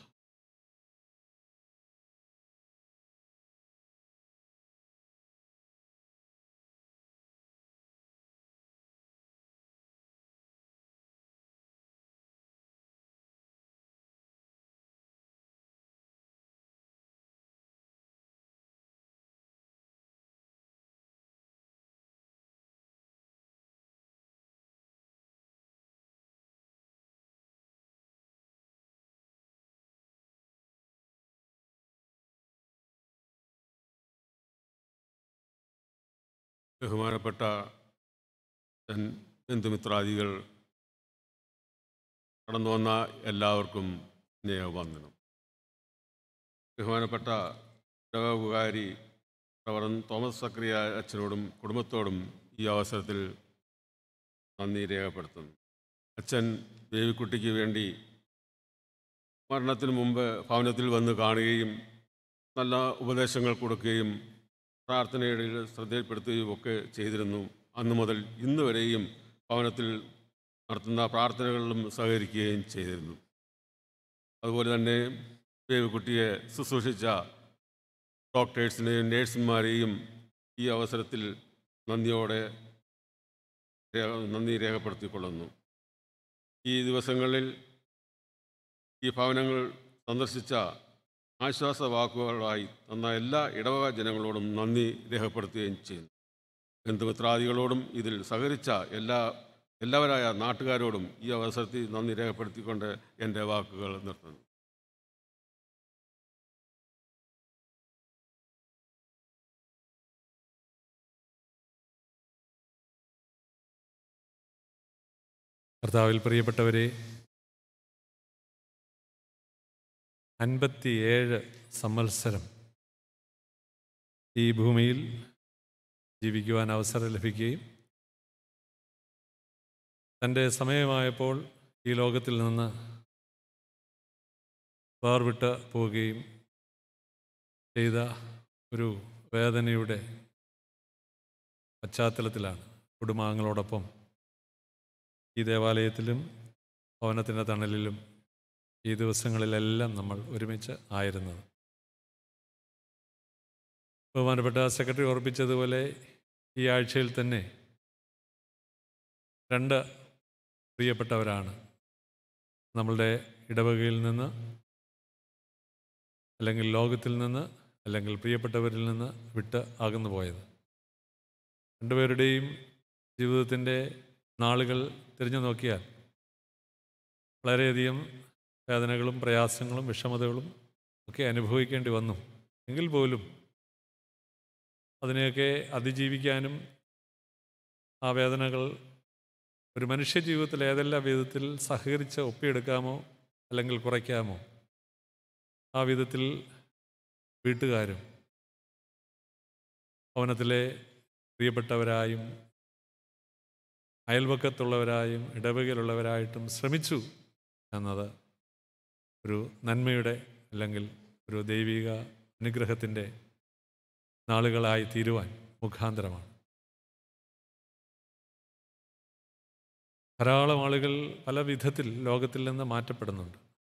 ബഹുമാനപ്പെട്ട എൻ- ബന്ധുമിത്രാദികൾ കടന്നു വന്ന എല്ലാവർക്കും സ്നേഹവന്ദനം ബഹുമാനപ്പെട്ട ഉപകാരി റവറൻ തോമസ് സക്രിയ അച്ഛനോടും കുടുംബത്തോടും ഈ അവസരത്തിൽ നന്ദി രേഖപ്പെടുത്തുന്നു അച്ഛൻ ദേവിക്കുട്ടിക്ക് വേണ്ടി മരണത്തിന് മുമ്പ് ഭവനത്തിൽ വന്ന് കാണുകയും നല്ല ഉപദേശങ്ങൾ കൊടുക്കുകയും പ്രാർത്ഥനയുടെ ശ്രദ്ധയിൽപ്പെടുത്തുകയും ഒക്കെ ചെയ്തിരുന്നു അന്നു മുതൽ ഇന്ന് വരെയും ഭവനത്തിൽ നടത്തുന്ന പ്രാർത്ഥനകളിലും സഹകരിക്കുകയും ചെയ്തിരുന്നു അതുപോലെ തന്നെ ദേവിക്കുട്ടിയെ ശുശ്രൂഷിച്ച ഡോക്ടേഴ്സിനെയും നേഴ്സുമാരെയും ഈ അവസരത്തിൽ നന്ദിയോടെ രേഖ- നന്ദി രേഖപ്പെടുത്തിക്കൊള്ളുന്നു ഈ ദിവസങ്ങളിൽ ഈ ഭവനങ്ങൾ സന്ദർശിച്ച ആശ്വാസ വാക്കുകളായി തന്ന എല്ലാ ഇടവക ജനങ്ങളോടും നന്ദി രേഖപ്പെടുത്തുകയും ചെയ്യുന്നു ബന്ധുമിത്രാദികളോടും ഇതിൽ സഹകരിച്ച എല്ലാ എല്ലാവരായ നാട്ടുകാരോടും ഈ അവസരത്തിൽ നന്ദി രേഖപ്പെടുത്തിക്കൊണ്ട് എൻ്റെ വാക്കുകൾ നിർത്തുന്നു കർത്താവിൽ പ്രിയപ്പെട്ടവരെ അൻപത്തിയേഴ് സംവത്സരം ഈ ഭൂമിയിൽ ജീവിക്കുവാൻ അവസരം ലഭിക്കുകയും തൻ്റെ സമയമായപ്പോൾ ഈ ലോകത്തിൽ നിന്ന് വേർവിട്ട് പോവുകയും ചെയ്ത ഒരു വേദനയുടെ പശ്ചാത്തലത്തിലാണ് കുടുംബാംഗങ്ങളോടൊപ്പം ഈ ദേവാലയത്തിലും ഭവനത്തിൻ്റെ തണലിലും ഈ ദിവസങ്ങളിലെല്ലാം നമ്മൾ ഒരുമിച്ച് ആയിരുന്നത് ബഹുമാനപ്പെട്ട സെക്രട്ടറി ഓർപ്പിച്ചതുപോലെ ഈ ആഴ്ചയിൽ തന്നെ രണ്ട് പ്രിയപ്പെട്ടവരാണ് നമ്മളുടെ ഇടവകയിൽ നിന്ന് അല്ലെങ്കിൽ ലോകത്തിൽ നിന്ന് അല്ലെങ്കിൽ പ്രിയപ്പെട്ടവരിൽ നിന്ന് വിട്ട് അകന്നു പോയത് രണ്ടുപേരുടെയും ജീവിതത്തിൻ്റെ നാളുകൾ തിരിഞ്ഞു നോക്കിയാൽ വളരെയധികം വേദനകളും പ്രയാസങ്ങളും വിഷമതകളും ഒക്കെ അനുഭവിക്കേണ്ടി വന്നു എങ്കിൽ പോലും അതിനെയൊക്കെ അതിജീവിക്കാനും ആ വേദനകൾ ഒരു മനുഷ്യ ജീവിതത്തിൽ ഏതെല്ലാം വിധത്തിൽ സഹകരിച്ച് ഒപ്പിയെടുക്കാമോ അല്ലെങ്കിൽ കുറയ്ക്കാമോ ആ വിധത്തിൽ വീട്ടുകാരും ഭവനത്തിലെ പ്രിയപ്പെട്ടവരായും അയൽവക്കത്തുള്ളവരായും ഇടവകയിലുള്ളവരായിട്ടും ശ്രമിച്ചു എന്നത് ഒരു നന്മയുടെ അല്ലെങ്കിൽ ഒരു ദൈവിക അനുഗ്രഹത്തിൻ്റെ നാളുകളായി തീരുവാൻ മുഖാന്തരമാണ് ധാരാളം ആളുകൾ പല വിധത്തിൽ ലോകത്തിൽ നിന്ന് മാറ്റപ്പെടുന്നുണ്ട്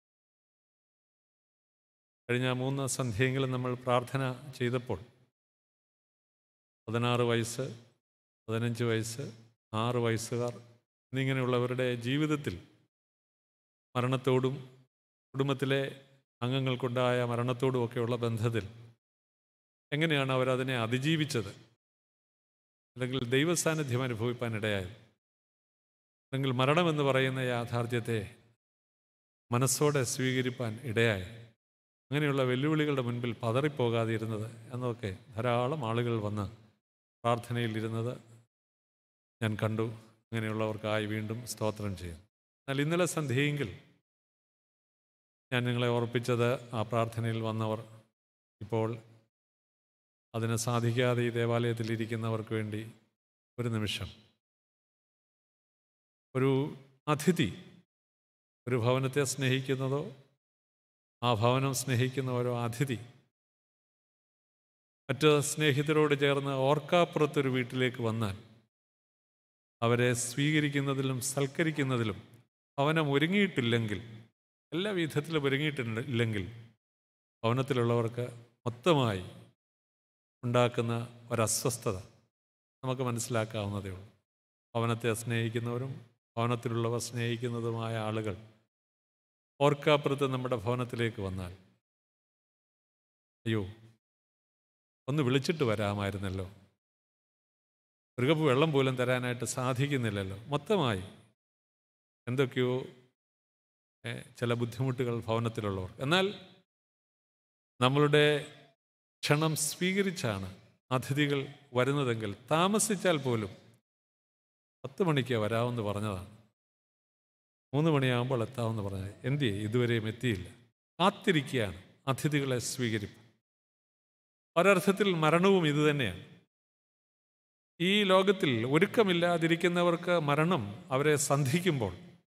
കഴിഞ്ഞ മൂന്ന് സന്ധ്യയെങ്കിലും നമ്മൾ പ്രാർത്ഥന ചെയ്തപ്പോൾ പതിനാറ് വയസ്സ് പതിനഞ്ച് വയസ്സ് ആറ് വയസ്സുകാർ എന്നിങ്ങനെയുള്ളവരുടെ ജീവിതത്തിൽ മരണത്തോടും കുടുംബത്തിലെ അംഗങ്ങൾക്കുണ്ടായ മരണത്തോടുമൊക്കെയുള്ള ബന്ധത്തിൽ എങ്ങനെയാണ് അവരതിനെ അതിജീവിച്ചത് അല്ലെങ്കിൽ ദൈവസാന്നിധ്യം അനുഭവിപ്പാനിടയായത് അല്ലെങ്കിൽ മരണമെന്ന് പറയുന്ന യാഥാർത്ഥ്യത്തെ മനസ്സോടെ സ്വീകരിപ്പാൻ ഇടയായി അങ്ങനെയുള്ള വെല്ലുവിളികളുടെ മുൻപിൽ പതറിപ്പോകാതിരുന്നത് എന്നതൊക്കെ ധാരാളം ആളുകൾ വന്ന് പ്രാർത്ഥനയിൽ ഇരുന്നത് ഞാൻ കണ്ടു അങ്ങനെയുള്ളവർക്കായി വീണ്ടും സ്തോത്രം ചെയ്യും എന്നാൽ ഇന്നലെ സന്ധ്യയെങ്കിൽ ഞാൻ നിങ്ങളെ ഓർപ്പിച്ചത് ആ പ്രാർത്ഥനയിൽ വന്നവർ ഇപ്പോൾ അതിന് സാധിക്കാതെ ഈ ദേവാലയത്തിൽ ഇരിക്കുന്നവർക്ക് വേണ്ടി ഒരു നിമിഷം ഒരു അതിഥി ഒരു ഭവനത്തെ സ്നേഹിക്കുന്നതോ ആ ഭവനം സ്നേഹിക്കുന്ന ഓരോ അതിഥി മറ്റ് സ്നേഹിതരോട് ചേർന്ന് ഓർക്കാപ്പുറത്തൊരു വീട്ടിലേക്ക് വന്നാൽ അവരെ സ്വീകരിക്കുന്നതിലും സൽക്കരിക്കുന്നതിലും ഭവനം ഒരുങ്ങിയിട്ടില്ലെങ്കിൽ എല്ലാ വിധത്തിലും ഒരുങ്ങിയിട്ടുണ്ട് ഇല്ലെങ്കിൽ ഭവനത്തിലുള്ളവർക്ക് മൊത്തമായി ഉണ്ടാക്കുന്ന ഒരസ്വസ്ഥത നമുക്ക് മനസ്സിലാക്കാവുന്നതേ ഉള്ളൂ ഭവനത്തെ സ്നേഹിക്കുന്നവരും ഭവനത്തിലുള്ളവർ സ്നേഹിക്കുന്നതുമായ ആളുകൾ ഓർക്കാപ്പുറത്ത് നമ്മുടെ ഭവനത്തിലേക്ക് വന്നാൽ അയ്യോ ഒന്ന് വിളിച്ചിട്ട് വരാമായിരുന്നല്ലോ ഒരു കപ്പ് വെള്ളം പോലും തരാനായിട്ട് സാധിക്കുന്നില്ലല്ലോ മൊത്തമായി എന്തൊക്കെയോ ഏ, ചില ബുദ്ധിമുട്ടുകൾ ഭവനത്തിലുള്ളവർ എന്നാൽ നമ്മളുടെ ക്ഷണം സ്വീകരിച്ചാണ് അതിഥികൾ വരുന്നതെങ്കിൽ താമസിച്ചാൽ പോലും പത്ത് മണിക്ക് വരാമെന്ന് പറഞ്ഞതാണ് മൂന്ന് മണിയാകുമ്പോൾ എത്താമെന്ന് പറഞ്ഞത് എന്തിയെ ഇതുവരെയും എത്തിയില്ല കാത്തിരിക്കുകയാണ് അതിഥികളെ സ്വീകരിപ്പ് ഒരർത്ഥത്തിൽ മരണവും ഇതുതന്നെയാണ് ഈ ലോകത്തിൽ ഒരുക്കമില്ലാതിരിക്കുന്നവർക്ക് മരണം അവരെ സന്ധിക്കുമ്പോൾ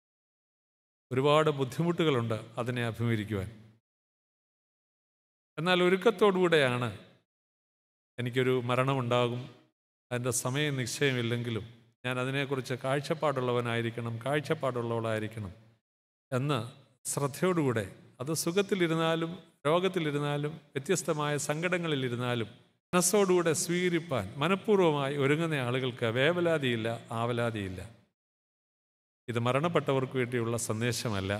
ഒരുപാട് ബുദ്ധിമുട്ടുകളുണ്ട് അതിനെ അഭിമുഖീകരിക്കുവാൻ എന്നാൽ ഒരുക്കത്തോടുകൂടെയാണ് എനിക്കൊരു മരണമുണ്ടാകും അതിൻ്റെ സമയം നിശ്ചയമില്ലെങ്കിലും ഞാൻ അതിനെക്കുറിച്ച് കാഴ്ചപ്പാടുള്ളവനായിരിക്കണം കാഴ്ചപ്പാടുള്ളവളായിരിക്കണം എന്ന് ശ്രദ്ധയോടുകൂടെ അത് സുഖത്തിലിരുന്നാലും രോഗത്തിലിരുന്നാലും വ്യത്യസ്തമായ സങ്കടങ്ങളിലിരുന്നാലും മനസ്സോടുകൂടെ സ്വീകരിപ്പാൻ മനഃപൂർവ്വമായി ഒരുങ്ങുന്ന ആളുകൾക്ക് വേവലാതിയില്ല ആവലാതിയില്ല ഇത് മരണപ്പെട്ടവർക്ക് വേണ്ടിയുള്ള സന്ദേശമല്ല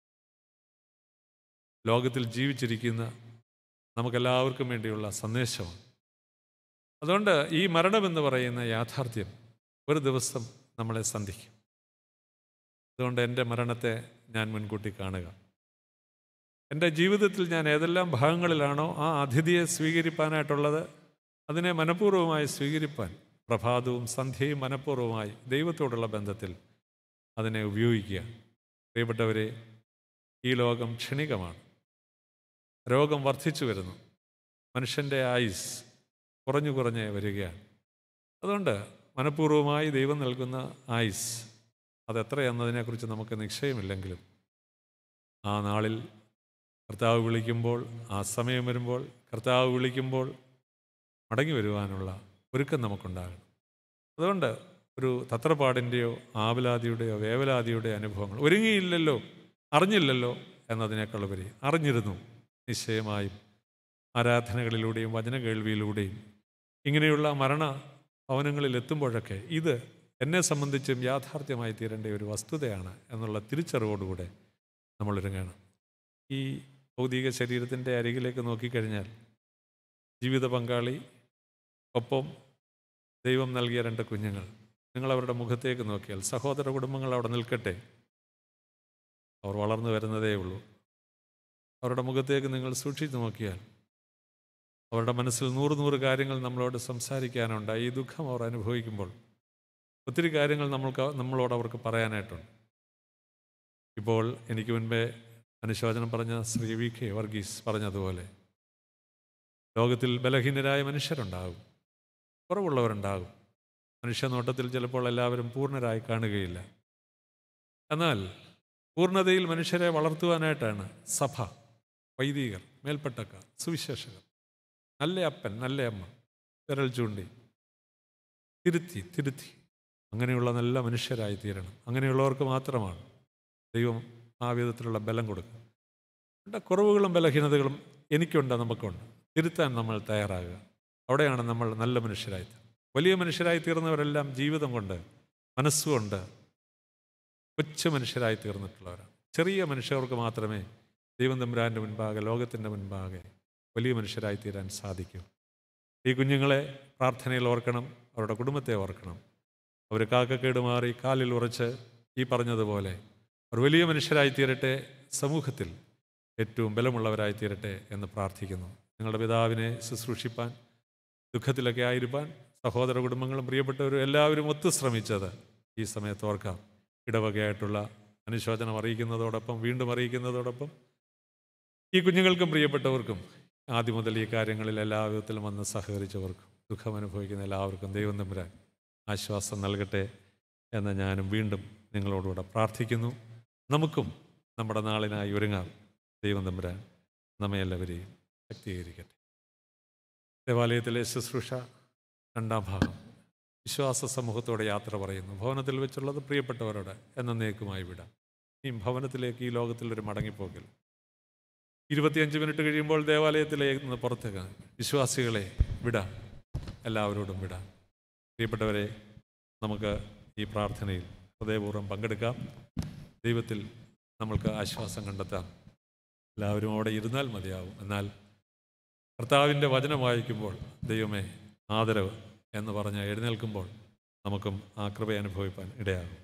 ലോകത്തിൽ ജീവിച്ചിരിക്കുന്ന നമുക്കെല്ലാവർക്കും വേണ്ടിയുള്ള സന്ദേശമാണ് അതുകൊണ്ട് ഈ മരണമെന്ന് പറയുന്ന യാഥാർത്ഥ്യം ഒരു ദിവസം നമ്മളെ സന്ധിക്കും അതുകൊണ്ട് എൻ്റെ മരണത്തെ ഞാൻ മുൻകൂട്ടി കാണുക എൻ്റെ ജീവിതത്തിൽ ഞാൻ ഏതെല്ലാം ഭാഗങ്ങളിലാണോ ആ അതിഥിയെ സ്വീകരിപ്പാനായിട്ടുള്ളത് അതിനെ മനഃപൂർവ്വമായി സ്വീകരിപ്പാൻ പ്രഭാതവും സന്ധ്യയും മനഃപൂർവ്വമായി ദൈവത്തോടുള്ള ബന്ധത്തിൽ അതിനെ ഉപയോഗിക്കുക പ്രിയപ്പെട്ടവരെ ഈ ലോകം ക്ഷണികമാണ് രോഗം വർദ്ധിച്ചു വരുന്നു മനുഷ്യൻ്റെ ആയുസ് കുറഞ്ഞു കുറഞ്ഞ് വരികയാണ് അതുകൊണ്ട് മനഃപൂർവ്വമായി ദൈവം നൽകുന്ന ആയുസ് അതെത്രയെന്നതിനെക്കുറിച്ച് നമുക്ക് നിശ്ചയമില്ലെങ്കിലും ആ നാളിൽ കർത്താവ് വിളിക്കുമ്പോൾ ആ സമയം വരുമ്പോൾ കർത്താവ് വിളിക്കുമ്പോൾ മടങ്ങി വരുവാനുള്ള ഒരുക്കം നമുക്കുണ്ടാകണം അതുകൊണ്ട് ഒരു തത്രപ്പാടിൻ്റെയോ ആവലാതിയുടെയോ വേവലാതിയുടെയോ അനുഭവങ്ങൾ ഒരുങ്ങിയില്ലല്ലോ അറിഞ്ഞില്ലല്ലോ എന്നതിനേക്കാളുപരി അറിഞ്ഞിരുന്നു നിശ്ചയമായും ആരാധനകളിലൂടെയും വചന കേൾവിയിലൂടെയും ഇങ്ങനെയുള്ള മരണ ഭവനങ്ങളിൽ എത്തുമ്പോഴൊക്കെ ഇത് എന്നെ സംബന്ധിച്ചും യാഥാർത്ഥ്യമായി തീരേണ്ട ഒരു വസ്തുതയാണ് എന്നുള്ള തിരിച്ചറിവോടുകൂടെ നമ്മൾ ഒരുങ്ങണം ഈ ഭൗതിക ശരീരത്തിൻ്റെ അരികിലേക്ക് നോക്കിക്കഴിഞ്ഞാൽ ജീവിത പങ്കാളി ഒപ്പം ദൈവം നൽകിയ രണ്ട് കുഞ്ഞുങ്ങൾ നിങ്ങൾ അവരുടെ മുഖത്തേക്ക് നോക്കിയാൽ സഹോദര കുടുംബങ്ങൾ അവിടെ നിൽക്കട്ടെ അവർ വളർന്നു വരുന്നതേ ഉള്ളൂ അവരുടെ മുഖത്തേക്ക് നിങ്ങൾ സൂക്ഷിച്ചു നോക്കിയാൽ അവരുടെ മനസ്സിൽ നൂറ് നൂറ് കാര്യങ്ങൾ നമ്മളോട് സംസാരിക്കാനുണ്ട് ഈ ദുഃഖം അവർ അനുഭവിക്കുമ്പോൾ ഒത്തിരി കാര്യങ്ങൾ നമ്മൾക്ക് നമ്മളോട് അവർക്ക് പറയാനായിട്ടുണ്ട് ഇപ്പോൾ എനിക്ക് മുൻപേ അനുശോചനം പറഞ്ഞ ശ്രീ വി കെ വർഗീസ് പറഞ്ഞതുപോലെ ലോകത്തിൽ ബലഹീനരായ മനുഷ്യരുണ്ടാകും കുറവുള്ളവരുണ്ടാകും മനുഷ്യനോട്ടത്തിൽ ചിലപ്പോൾ എല്ലാവരും പൂർണ്ണരായി കാണുകയില്ല എന്നാൽ പൂർണ്ണതയിൽ മനുഷ്യരെ വളർത്തുവാനായിട്ടാണ് സഭ വൈദികർ മേൽപ്പട്ടക്കാർ സുവിശേഷകർ നല്ല അപ്പൻ നല്ല അമ്മ വിരൽ ചൂണ്ടി തിരുത്തി തിരുത്തി അങ്ങനെയുള്ള നല്ല മനുഷ്യരായി തീരണം അങ്ങനെയുള്ളവർക്ക് മാത്രമാണ് ദൈവം ആ വിധത്തിലുള്ള ബലം കൊടുക്കുക എൻ്റെ കുറവുകളും ബലഹീനതകളും എനിക്കുണ്ട് നമുക്കുണ്ട് തിരുത്താൻ നമ്മൾ തയ്യാറാകുക അവിടെയാണ് നമ്മൾ നല്ല മനുഷ്യരായി തീരുന്നത്. വലിയ മനുഷ്യരായി തീർന്നവരെല്ലാം ജീവിതം കൊണ്ട് മനസ്സുകൊണ്ട് കൊച്ചു മനുഷ്യരായി തീർന്നിട്ടുള്ളവരാണ് ചെറിയ മനുഷ്യർക്ക് മാത്രമേ ദൈവം തമ്പുരാൻ്റെ മുൻപാകെ ലോകത്തിൻ്റെ മുൻപാകെ വലിയ മനുഷ്യരായി തീരാൻ സാധിക്കൂ ഈ കുഞ്ഞുങ്ങളെ പ്രാർത്ഥനയിൽ ഓർക്കണം അവരുടെ കുടുംബത്തെ ഓർക്കണം അവർ കാക്കക്കേട് മാറി കാലിൽ ഉറച്ച് ഈ പറഞ്ഞതുപോലെ അവർ വലിയ മനുഷ്യരായി തീരട്ടെ സമൂഹത്തിൽ ഏറ്റവും ബലമുള്ളവരായി തീരട്ടെ എന്ന് പ്രാർത്ഥിക്കുന്നു നിങ്ങളുടെ പിതാവിനെ ശുശ്രൂഷിപ്പാൻ ദുഃഖത്തിലൊക്കെ ആയിരിക്കാൻ സഹോദര കുടുംബങ്ങളും പ്രിയപ്പെട്ടവരും എല്ലാവരും ഒത്തു ശ്രമിച്ചത് ഈ സമയത്ത് ഓർക്കാം ഇടവകയായിട്ടുള്ള അനുശോചനം അറിയിക്കുന്നതോടൊപ്പം വീണ്ടും അറിയിക്കുന്നതോടൊപ്പം ഈ കുഞ്ഞുങ്ങൾക്കും പ്രിയപ്പെട്ടവർക്കും ആദ്യം മുതൽ ഈ കാര്യങ്ങളിൽ എല്ലാ വിധത്തിലും വന്ന് സഹകരിച്ചവർക്കും ദുഃഖം അനുഭവിക്കുന്ന എല്ലാവർക്കും ദൈവം തമ്പുരാൻ ആശ്വാസം നൽകട്ടെ എന്ന് ഞാനും വീണ്ടും നിങ്ങളോടുകൂടെ പ്രാർത്ഥിക്കുന്നു നമുക്കും നമ്മുടെ നാളിനായി ഒരുങ്ങാം ദൈവം തമ്പുരാൻ നമ്മെ എല്ലാവരെയും ശക്തീകരിക്കട്ടെ ദേവാലയത്തിലെ ശുശ്രൂഷ രണ്ടാം ഭാഗം വിശ്വാസ സമൂഹത്തോടെ യാത്ര പറയുന്നു ഭവനത്തിൽ വെച്ചുള്ളത് പ്രിയപ്പെട്ടവരോട് എന്നേക്കുമായി വിടാം ഈ ഭവനത്തിലേക്ക് ഈ ലോകത്തിൽ ഒരു മടങ്ങിപ്പോകൽ ഇരുപത്തിയഞ്ച് മിനിറ്റ് കഴിയുമ്പോൾ ദേവാലയത്തിലേക്ക് നിന്ന് പുറത്തേക്ക് വിശ്വാസികളെ വിടാം എല്ലാവരോടും വിടാം പ്രിയപ്പെട്ടവരെ നമുക്ക് ഈ പ്രാർത്ഥനയിൽ ഹൃദയപൂർവ്വം പങ്കെടുക്കാം ദൈവത്തിൽ നമ്മൾക്ക് ആശ്വാസം കണ്ടെത്താം എല്ലാവരും അവിടെ ഇരുന്നാൽ മതിയാവും എന്നാൽ കർത്താവിൻ്റെ വചനം വായിക്കുമ്പോൾ ദൈവമേ ആദരവ് എന്ന് പറഞ്ഞ് എഴുന്നേൽക്കുമ്പോൾ നമുക്കും ആ കൃപ അനുഭവിപ്പാൻ ഇടയാകും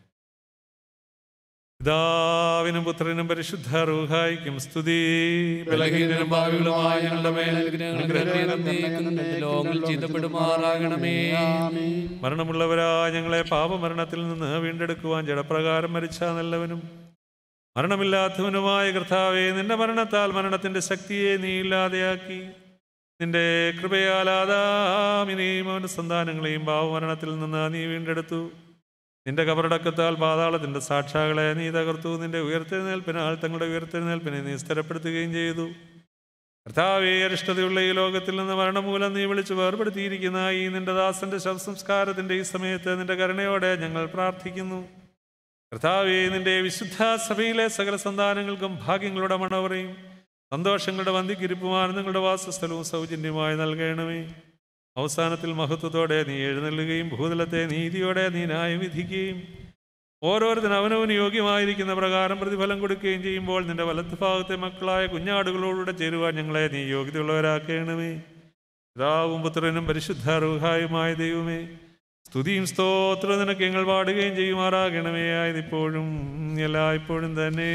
പിതാവിനും പുത്രനും പരിശുദ്ധ റൂഹായിക്കും സ്തുതി ബലഹീനരും ഭാവികളുമായ ഞങ്ങളുടെ മേൽ അനുഗ്രഹങ്ങൾ ലോകങ്ങൾ ചെയ്തപ്പെടുമാറാകണമേ മരണമുള്ളവരായ ഞങ്ങളെ പാപമരണത്തിൽ നിന്ന് വീണ്ടെടുക്കുവാൻ ജഡപ്രകാരം മരിച്ച നല്ലവനും മരണമില്ലാത്തവനുമായ കർത്താവെ നിന്റെ മരണത്താൽ മരണത്തിന്റെ ശക്തിയെ നീ ഇല്ലാതെയാക്കി നിന്റെ കൃപയാൽ ആദാമിനെയും അവന്റെ സന്താനങ്ങളെയും പാവമരണത്തിൽ നിന്ന് നീ വീണ്ടെടുത്തു നിന്റെ കബറടക്കത്താൽ പാതാളത്തിൻ്റെ സാക്ഷാകളെ നീ തകർത്തു നിന്റെ ഉയർത്തെഴുന്നേൽപ്പിനാൽ തങ്ങളുടെ ഉയർത്തെഴുന്നേൽപ്പിനെ നീ സ്ഥിരപ്പെടുത്തുകയും ചെയ്തു കർത്താവേ അരിഷ്ടതയുള്ള ഈ ലോകത്തിൽ നിന്ന് മരണം മൂലം നീ വിളിച്ച് വേർപെടുത്തിയിരിക്കുന്ന ഈ നിന്റെ ദാസന്റെ ശവസംസ്കാരത്തിന്റെ ഈ സമയത്ത് നിന്റെ കരുണയോടെ ഞങ്ങൾ പ്രാർത്ഥിക്കുന്നു കർത്താവേ നിന്റെ വിശുദ്ധ സഭയിലെ സകല സന്താനങ്ങൾക്കും ഭാഗ്യങ്ങളുടെ മണവറയും സന്തോഷങ്ങളുടെ വന്ദിക്കിരിപ്പും ആനന്ദങ്ങളുടെ വാസസ്ഥലവും സൗജന്യമായി നൽകണമേ അവസാനത്തിൽ മഹത്വത്തോടെ നീ എഴുന്നള്ളുകയും ഭൂതലത്തെ നീതിയോടെ നീ ന്യായം വിധിക്കുകയും ഓരോരുത്തരും അവനവന് യോഗ്യമായിരിക്കുന്ന പ്രകാരം പ്രതിഫലം കൊടുക്കുകയും ചെയ്യുമ്പോൾ നിന്റെ വലത്ത് ഭാഗത്തെ മക്കളായ കുഞ്ഞാടുകളോടുകൂടെ ചേരുവാൻ ഞങ്ങളെ നീ യോഗ്യതയുള്ളവരാക്കണമേ പിതാവും പുത്രനും പരിശുദ്ധ റൂഹായുമായ ദൈവമേ സ്തുതിയും സ്തോത്രവും നിനക്ക് ഞങ്ങൾ പാടുകയും ചെയ്യുമാറാകണമേ ആയതിപ്പോഴും എല്ലായ്പ്പോഴും തന്നെ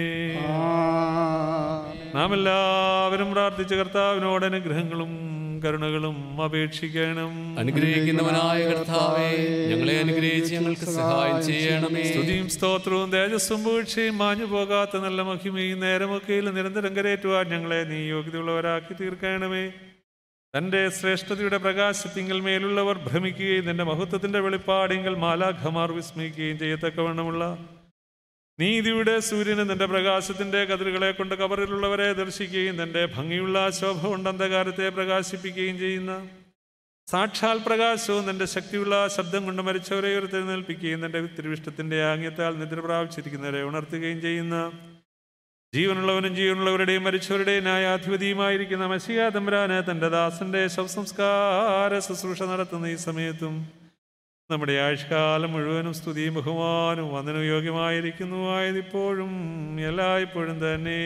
നാം എല്ലാവരും പ്രാർത്ഥിച്ച കർത്താവിനോട് അനുഗ്രഹങ്ങളും കരുണകളും അപേക്ഷിക്കണം അനുഗ്രഹിക്കുന്നവനായ കർത്താവേ ഞങ്ങളെ അനുഗ്രഹിച്ച് ഞങ്ങൾക്ക് സഹായം ചെയ്യണമേ സ്തുതിയും സ്തോത്രവും തേജസ്സും വീഴ്ചയും മാഞ്ഞു പോകാത്ത നല്ല മഹിമയും നേരമൊക്കെയിൽ നിരന്തരം കരേറ്റുവാൻ ഞങ്ങളെ നീ യോഗ്യതയുള്ളവരാക്കി തീർക്കണമേ തൻ്റെ ശ്രേഷ്ഠതയുടെ പ്രകാശത്തിങ്കൽ മേലുള്ളവർ ഭ്രമിക്കുകയും നിന്റെ മഹത്വത്തിന്റെ വെളിപ്പാടിങ്കൽ മാലാഖമാർ വിസ്മയിക്കുകയും ചെയ്യത്തക്കവണ്ണമുള്ള നീതിയുടെ സൂര്യന് നിന്റെ പ്രകാശത്തിന്റെ കതിരുകളെ കൊണ്ട് കബറിലുള്ളവരെ ദർശിക്കുകയും തന്റെ ഭംഗിയുള്ള ശോഭ കൊണ്ട് അന്ധകാരത്തെ പ്രകാശിപ്പിക്കുകയും ചെയ്യുന്ന സാക്ഷാൽ പ്രകാശവും നിന്റെ ശക്തിയുള്ള ശബ്ദം കൊണ്ട് മരിച്ചവരെ ഉയർത്തെഴുന്നേൽപ്പിക്കുകയും നിന്റെ തിരുവിഷ്ടത്തിന്റെ ആംഗ്യത്താൽ നിദ്ര പ്രാപിച്ചിരിക്കുന്നവരെ ഉണർത്തുകയും ചെയ്യുന്ന ജീവനുള്ളവനും ജീവനുള്ളവരുടെയും മരിച്ചവരുടെയും ന്യായാധിപതിയുമായിരിക്കുന്ന മസിയ തമ്പുരാന് തന്റെ ദാസന്റെ ശവസംസ്കാര ശുശ്രൂഷ നടത്തുന്ന ഈ സമയത്തും നമ്മുടെ ആയുഷ്കാലം മുഴുവനും സ്തുതിയും ബഹുമാനവും വന്ദനവും യോഗ്യമായിരിക്കുന്നു ആയതിപ്പോഴും എല്ലായ്പ്പോഴും തന്നെ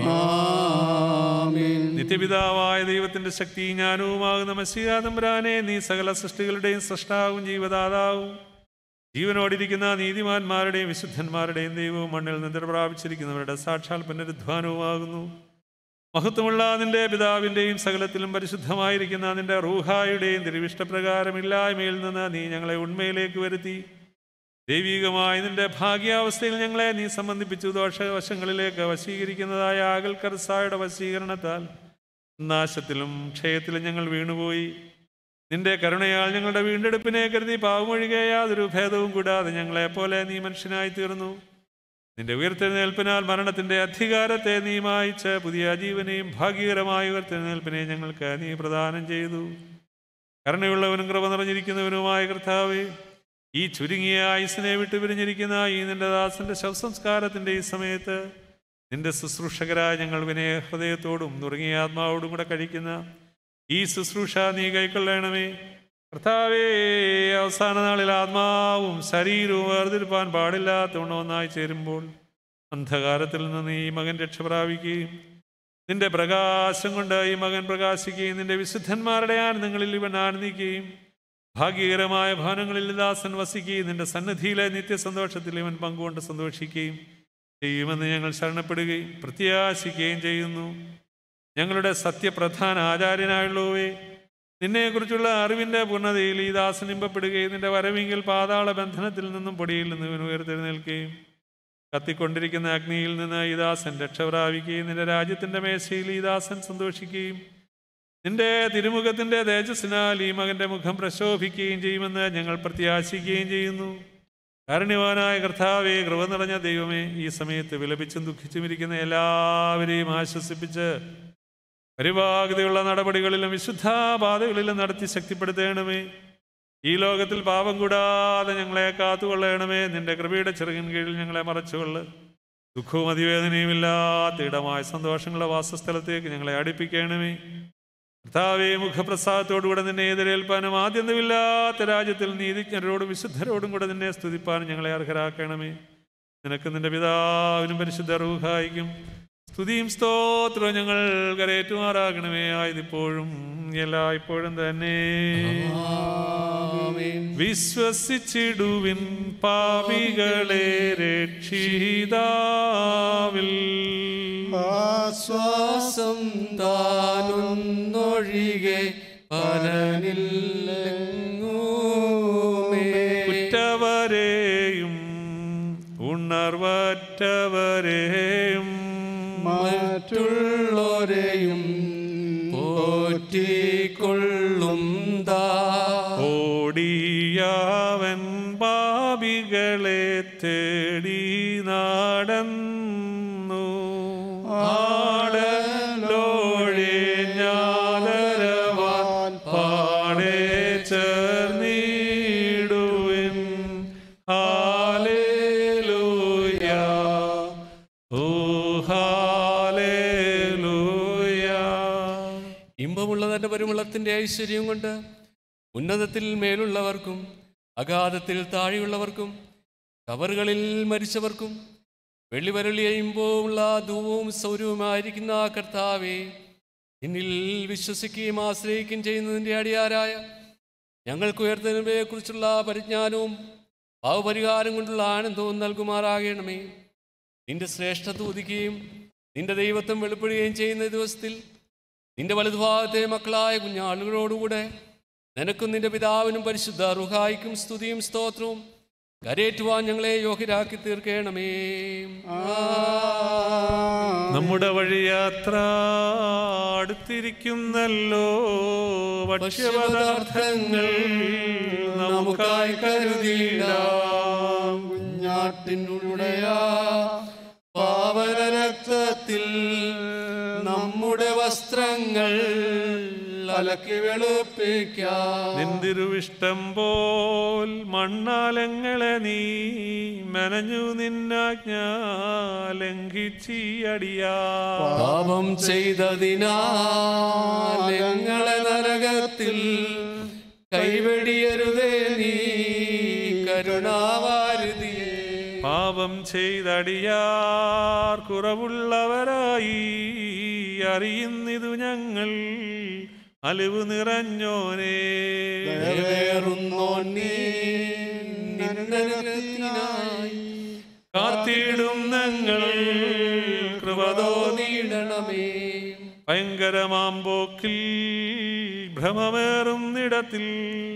നിത്യപിതാവായ ദൈവത്തിന്റെ ശക്തി ജ്ഞാനവുമാകുന്ന മസിയാതമ്പുരാനെ നീ സകല സൃഷ്ടികളുടെയും സൃഷ്ടാവും ജീവദാതാവും ജീവനോടിരിക്കുന്ന നീതിമാന്മാരുടെയും വിശുദ്ധന്മാരുടെയും ദൈവവും മണ്ണിൽ നിദ്ര പ്രാപിച്ചിരിക്കുന്നവരുടെ സാക്ഷാൽ പുനരുദ്ധാനവുമാകുന്നു മഹത്വമുള്ള നിന്റെ പിതാവിൻ്റെയും സകലത്തിലും പരിശുദ്ധമായിരിക്കുന്ന നിന്റെ റൂഹായുടെയും തിരുവിഷ്ടപ്രകാരം ഇല്ലായ്മയിൽ നിന്ന് നീ ഞങ്ങളെ ഉണ്മയിലേക്ക് വരുത്തി ദൈവികമായ നിന്റെ ഭാഗ്യാവസ്ഥയിൽ ഞങ്ങളെ നീ സംബന്ധിപ്പിച്ചു ദോഷവശങ്ങളിലേക്ക് വശീകരിക്കുന്നതായ ആകൽക്കർസായുടെ വശീകരണത്താൽ നാശത്തിലും ക്ഷയത്തിലും ഞങ്ങൾ വീണുപോയി നിന്റെ കരുണയാൽ ഞങ്ങളുടെ വീണ്ടെടുപ്പിനെ കരുതി പാവമൊഴികെ യാതൊരു ഭേദവും കൂടാതെ ഞങ്ങളെപ്പോലെ നീ മനുഷ്യനായി തീർന്നു നിന്റെ ഉയർത്തെഴുന്നേൽപ്പിനാൽ മരണത്തിന്റെ അധികാരത്തെ നീ മായിച്ച് പുതിയ ജീവനെയും ഭാഗ്യകരമായ ഉയർത്തെഴുന്നേൽപ്പിനെ ഞങ്ങൾക്ക് നീ പ്രദാനം ചെയ്തു കരുണയുള്ളവനും കൃപ നിറഞ്ഞിരിക്കുന്നവനുമായ കർത്താവേ ഈ ചുരുങ്ങിയ ആയുസിനെ വിട്ടു പിരിഞ്ഞിരിക്കുന്ന ഈ നിന്റെ ദാസന്റെ ശവസംസ്കാരത്തിന്റെ ഈ സമയത്ത് നിന്റെ ശുശ്രൂഷകരായ ഞങ്ങൾ വിനയ ഹൃദയത്തോടും നുറുങ്ങിയ ആത്മാവോടും കൂടെ കഴിക്കുന്ന ഈ ശുശ്രൂഷ നീ കൈക്കൊള്ളണമേ കർത്താവേ അവസാന നാളിൽ ആത്മാവും ശരീരവും വേർതിരിപ്പാൻ പാടില്ലാത്തവണ്ണം ഒന്നായി ചേരുമ്പോൾ അന്ധകാരത്തിൽ നിന്ന് ഈ മകൻ രക്ഷ പ്രാപിക്കുകയും നിന്റെ പ്രകാശം കൊണ്ട് ഈ മകൻ പ്രകാശിക്കുകയും നിന്റെ വിശുദ്ധന്മാരുടെ ആനന്ദങ്ങളിൽ ഇവൻ ആനന്ദിക്കുകയും ഭാഗ്യകരമായ ഭവനങ്ങളിൽ ദാസൻ വസിക്കുകയും നിന്റെ സന്നിധിയിലെ നിത്യസന്തോഷത്തിൽ ഇവൻ പങ്കുകൊണ്ട് സന്തോഷിക്കുകയും ചെയ്യുമെന്ന് ഞങ്ങൾ ശരണപ്പെടുകയും പ്രത്യാശിക്കുകയും ചെയ്യുന്നു ഞങ്ങളുടെ സത്യപ്രധാന ആചാര്യനായുള്ളവേ നിന്നെക്കുറിച്ചുള്ള അറിവിൻ്റെ പൂർണ്ണതയിൽ ഈ ദാസൻ ഇമ്പപ്പെടുകയും നിന്റെ വരവെങ്കിൽ പാതാള ബന്ധനത്തിൽ നിന്നും പൊടിയിൽ നിന്ന് ഇവൻ ഉയർത്തെഴുന്നേൽക്കുകയും കത്തിക്കൊണ്ടിരിക്കുന്ന അഗ്നിയിൽ നിന്ന് ഈ ദാസൻ രക്ഷ പ്രാപിക്കുകയും നിന്റെ രാജ്യത്തിൻ്റെ മേശയിൽ ഈ ദാസൻ സന്തോഷിക്കുകയും നിന്റെ തിരുമുഖത്തിന്റെ തേജസ്സിനാൽ ഈ മകന്റെ മുഖം പ്രശോഭിക്കുകയും ചെയ്യുമെന്ന് ഞങ്ങൾ പ്രത്യാശിക്കുകയും ചെയ്യുന്നു കാരുണ്യവാനായ കർത്താവെ കൃപ നിറഞ്ഞ ദൈവമേ ഈ സമയത്ത് വിലപിച്ചും ദുഃഖിച്ചും ഇരിക്കുന്ന എല്ലാവരെയും ആശ്വസിപ്പിച്ച് പരിഭാഗതയുള്ള നടപടികളിലും വിശുദ്ധാപാതകളിലും നടത്തി ശക്തിപ്പെടുത്തേണമേ ഈ ലോകത്തിൽ പാപം കൂടാതെ ഞങ്ങളെ കാത്തുകൊള്ളണമേ നിന്റെ കൃപയുടെ ചെറുകിൻ കീഴിൽ ഞങ്ങളെ മറച്ചുകൊള്ളു ദുഃഖവും അതിവേദനയും ഇല്ലാത്ത ഇടമായ സന്തോഷങ്ങളുടെ വാസസ്ഥലത്തേക്ക് ഞങ്ങളെ അടുപ്പിക്കണമേ കർത്താവെ മുഖപ്രസാദത്തോടുകൂടെ നിന്നെ എതിരേൽപ്പാനും ആദ്യന്തമില്ലാത്ത രാജ്യത്തിൽ നീതിജ്ഞരോടും വിശുദ്ധരോടും കൂടെ നിന്നെ സ്തുതിപ്പാനും ഞങ്ങളെ അർഹരാക്കണമേ നിനക്ക് നിന്റെ പിതാവിനും പരിശുദ്ധ റൂഹായിക്കും സ്തുതിയും സ്തോത്രവും ഞങ്ങൾ കരയേറ്റുമാറാകണമേ ആയതിപ്പോഴും എല്ലായ്പ്പോഴും തന്നെ വിശ്വസിച്ചിടുവിൻ പാപികളെ രക്ഷിതാവിൽ ആശ്വാസം താനൊന്നൊഴികെ പരനില്ലെങ്ങുമേ ഉറ്റവരെയും ഉണർവറ്റവരെയും മറ്റുള്ളവരെയും പോറ്റിക്കൊള്ളും താ ഓടിയാവൻ പാപികളെ തേടി നടന്നു ആടലോഴെ ഞാതരവാൻ പാടെ ചേർന്നിടുവിൻ ഹാലേലൂയ ഓ ഹാലേലൂയ ഇമ്പമുള്ള തന്റെ പരിമളത്തിന്റെ ഐശ്വര്യം കൊണ്ട് ഉന്നതത്തിൽ മേലുള്ളവർക്കും അഗാധത്തിൽ താഴെയുള്ളവർക്കും കവറുകളിൽ മരിച്ചവർക്കും വെള്ളിവരളിയ ഇമ്പവുമുള്ള ധൂവും സൗരവുമായിരിക്കുന്ന ആ കർത്താവെ നിന്നിൽ വിശ്വസിക്കുകയും ആശ്രയിക്കുകയും ചെയ്യുന്നതിൻ്റെ അടിയാരായ ഞങ്ങൾക്ക് ഉയർത്തുന്നതിനെ കുറിച്ചുള്ള പരിജ്ഞാനവും ഭാവപരിഹാരം കൊണ്ടുള്ള ആനന്ദവും നൽകുമാറാകണമേ നിന്റെ ശ്രേഷ്ഠത ഉദിക്കുകയും നിന്റെ ദൈവത്വം വെളിപ്പെടുകയും ചെയ്യുന്ന ദിവസത്തിൽ നിന്റെ വലതുഭാഗത്തെ മക്കളായ കുഞ്ഞാളുകളോടുകൂടെ നിനക്കും നിന്റെ പിതാവിനും പരിശുദ്ധ റുഹായിക്കും സ്തുതിയും സ്തോത്രവും കരയേറ്റുവാൻ ഞങ്ങളെ യോഗ്യരാക്കി തീർക്കണമേ നമ്മുടെ വഴിയാത്ര അടുത്തിരിക്കുന്നല്ലോ ഭക്ഷ്യപദാർത്ഥങ്ങൾ നമുക്കായി കരുതിയിടാം കുഞ്ഞാട്ടിനുടയ പാവന രക്തത്തിൽ നമ്മുടെ വസ്ത്രങ്ങൾ അലക്കി വെളുപ്പിക്കാം നിന്തിരുവിഷ്ടം പോൽ മണ്ണാലങ്ങളെ നീ മെനഞ്ഞു നിന്നാജ്ഞ ലംഘിച്ചിയടിയാ പാപം ചെയ്തതിനാൽ ഞങ്ങളെ നരകത്തിൽ കൈവെടിയരുതേ നീ കരുണാവാരുതിയേ പാപം ചെയ്തടിയാർ കുറവുള്ളവരായി അറിയുന്നിതു ഞങ്ങൾ അലിവ് നിറഞ്ഞോനേ ദയവേറുന്നോൻ നീ നിന്നനുഗ്രഹത്തിനായി കാത്തിടും ഞങ്ങൾ കൃപതോ നീടണമേ ഭയങ്കരമാമ്പോക്കിൽ ഭ്രമമേറുന്നിടത്തിൽ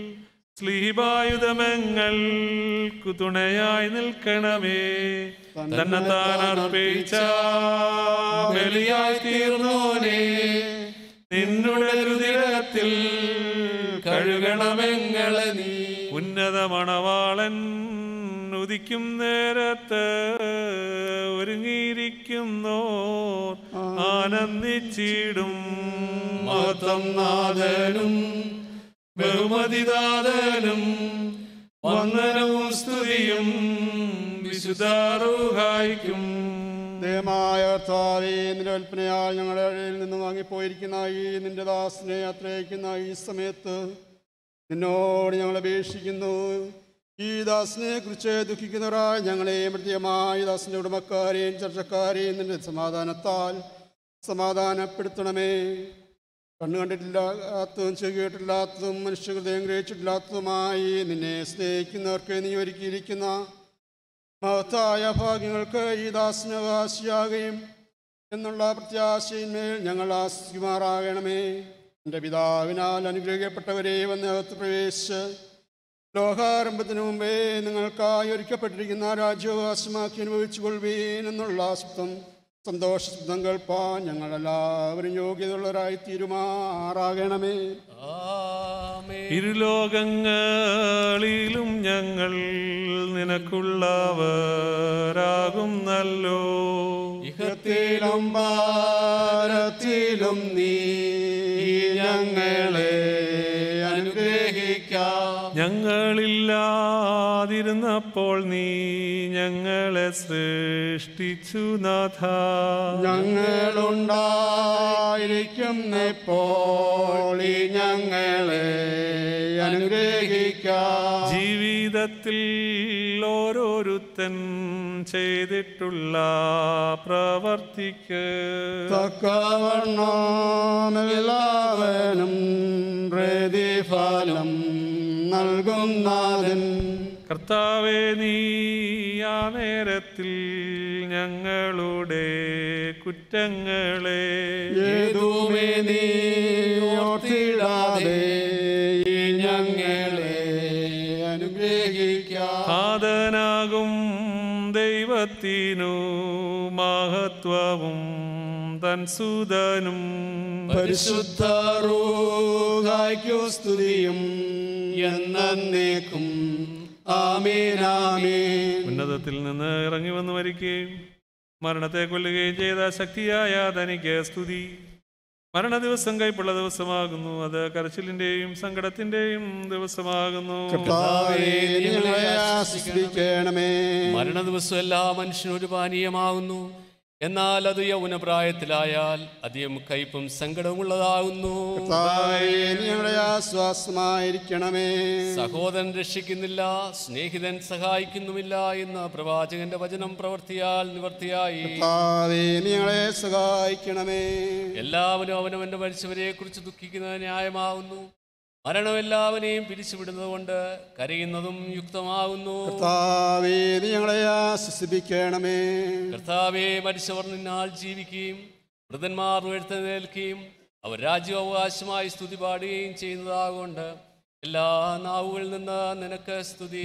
സ്ലീപായുധമങ്ങൾക്കു തുണയായി നിൽക്കണമേ തന്നെ താൻ അർപ്പിച്ച ബലിയായി തീർന്നോനെ നിന്നുടെ രുതിരത്തിൽ കഴുകണമെങ്ങളെ നീ ഉന്നത മണവാളൻ ഉദിക്കും നേരത്ത് ഒരുങ്ങിയിരിക്കുന്നോ ആനന്ദിച്ചിടും മഹത്വം നാഥനും ബഹുമതിദാതനും വന്ദനവും സ്തുതിയും വിശുദ്ധാറുഹായിക്കും ദയമായ കർത്താവേ നിന്റെ കൽപ്പനയാൽ ഞങ്ങളുടെ ഇടയിൽ നിന്ന് വാങ്ങിപ്പോയിരിക്കുന്ന ഈ നിന്റെ ദാസനെ യാത്രയക്കുന്ന ഈ സമയത്ത് നിന്നോട് ഞങ്ങൾ അപേക്ഷിക്കുന്നു ഈ ദാസനെ കുറിച്ച് ദുഃഖിക്കുന്നവരായ ഞങ്ങളെയും പ്രത്യേകമായി ദാസന്റെ ഉടമക്കാരെയും ചർച്ചക്കാരെയും നിന്റെ സമാധാനത്താൽ സമാധാനപ്പെടുത്തണമേ കണ്ണു കണ്ടിട്ടില്ലാത്തതും ചെവികേട്ടില്ലാത്തതും മനുഷ്യഹൃദയം ഗ്രഹിച്ചിട്ടില്ലാത്തതുമായി നിന്നെ സ്നേഹിക്കുന്നവർക്ക് നീ ഒരുക്കിയിരിക്കുന്ന മഹത്തായ ഭാഗ്യങ്ങൾക്ക് ഈ ദാസനവാസിയാകുകയും എന്നുള്ള പ്രത്യാശയിന്മേൽ ഞങ്ങൾ ആസ്തിക്കുമാറാകണമേ എൻ്റെ പിതാവിനാൽ അനുഗ്രഹിക്കപ്പെട്ടവരെ വന്ന് അകത്ത് പ്രവേശിച്ച് ലോകാരംഭത്തിനു മുമ്പേ നിങ്ങൾക്കായി ഒരുക്കപ്പെട്ടിരിക്കുന്ന രാജ്യവാസമാക്കി അനുഭവിച്ചു കൊള്ളുവീൻ എന്നുള്ള സുപ്തം സന്തോഷശബ്ദം കേൾപ്പാൻ ഞങ്ങളെല്ലാവരും യോഗ്യതയുള്ളവരായി തീരുമാറാകണമേ ഇരുലോകങ്ങളിലും ഞങ്ങൾ നിനക്കുള്ളവരാകും നല്ലോ ഇഹത്തിലും ഭാരത്തിലും നീ ഞങ്ങളെ അനുഗ്രഹിക്കാം ഞങ്ങളില്ലാതിരുന്നപ്പോൾ നീ ഞങ്ങളെ സൃഷ്ടിച്ചു നാഥ ഞങ്ങളുണ്ടായിരിക്കുന്നപ്പോൾ ഈ ഞങ്ങളെ അനുഗ്രഹിക്കാം ജീവിതത്തിൽ ഓരോരുത്തൻ ചെയ്തിട്ടുള്ള പ്രവർത്തിക്ക് തക്കവണ്ണം എല്ലാവനും പ്രതിഫലം നൽകുന്നതിൻ കർത്താവെ നീ ആ നേരത്തിൽ ഞങ്ങളുടെ കുറ്റങ്ങളെ ഏതുമേ നീ ഓർത്തിടാതെ ഈ ഞങ്ങളെ അനുഗ്രഹിക്കാം ആദനാകും ദൈവത്തിനു മഹത്വവും തൻ സുതനും പരിശുദ്ധ റൂഹായ്ക്കു സ്തുതിയും എന്നേക്കും ആമേൻ ആമേൻ ഉന്നതത്തിൽ നിന്ന് ഇറങ്ങി വന്നു മരിക്കുകയും മരണത്തെ കൊല്ലുകയും ചെയ്ത ശക്തിയായ തനിക്ക് സ്തുതി മരണ ദിവസം കൈപ്പുള്ള ദിവസമാകുന്നു അത് കരച്ചിലിന്റെയും സങ്കടത്തിന്റെയും ദിവസമാകുന്നു കർത്താവേ, നീ ഞങ്ങളെ ആശ്വസിപ്പിക്കണമേ മരണ ദിവസം എല്ലാ മനുഷ്യനും ഒരു പാനീയമാകുന്നു എന്നാൽ അത് യൗവനപ്രായത്തിലായാൽ അധികം കയ്പും സങ്കടമുള്ളതാകുന്നു കർത്താവേ, നീ ഞങ്ങളെ ആശ്വാസമായിരിക്കണമേ സഹോദരൻ രക്ഷിക്കുന്നില്ല സ്നേഹിതൻ സഹായിക്കുന്നുമില്ല എന്ന പ്രവാചകന്റെ വചനം പ്രവർത്തിയാൽ നിവർത്തിയായി കർത്താവേ, നീ ഞങ്ങളെ സഹായിക്കണമേ എല്ലാവരും അവനവന്റെ മരിച്ചവരെ കുറിച്ച് ദുഃഖിക്കുന്നത് ന്യായമാകുന്നു മരണം എല്ലാവരെയും പിരിച്ചുവിടുന്നത് കൊണ്ട് കരയുന്നതും യുക്തമാകുന്നു കർത്താവേ നീ ഞങ്ങളെ ആശ്വസിപ്പിക്കണമേ കർത്താവെ മരിച്ചവർ നിന്നാൽ ജീവിക്കുകയും മൃതന്മാർ ഉയർത്തെഴുന്നേൽക്കുകയും അവർ രാജ്യാവകാശമായി സ്തുതി പാടുകയും ചെയ്യുന്നതാകൊണ്ട് എല്ലാ നാവുകളിൽ നിന്ന് നിനക്ക് സ്തുതി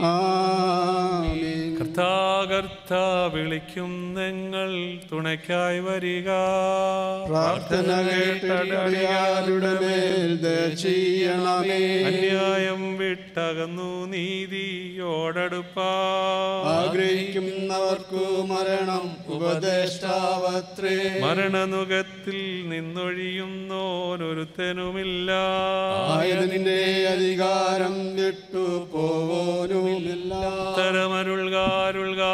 കർത്താകർത്ത വിളിക്കും നിങ്ങൾ തുണയ്ക്കായി വരിക പ്രാർത്ഥന കേട്ടടിയാരുടെ മേൽ ദയ ചെയ്യണമേ അന്യായം വിട്ടകന്നു നീതിയോടടുപ്പാ ആഗ്രഹിക്കുന്നവർക്കു മരണം ഉപദേഷ്ടാവത്രേ മരണനുഖത്തിൽ നിന്നൊഴിയുന്നോനൊരുത്തനുമില്ല ആയതിന്റെ അധികാരം വിട്ടു പോവോനുമില്ല ഉത്തരമരുൾകാരുൾകാ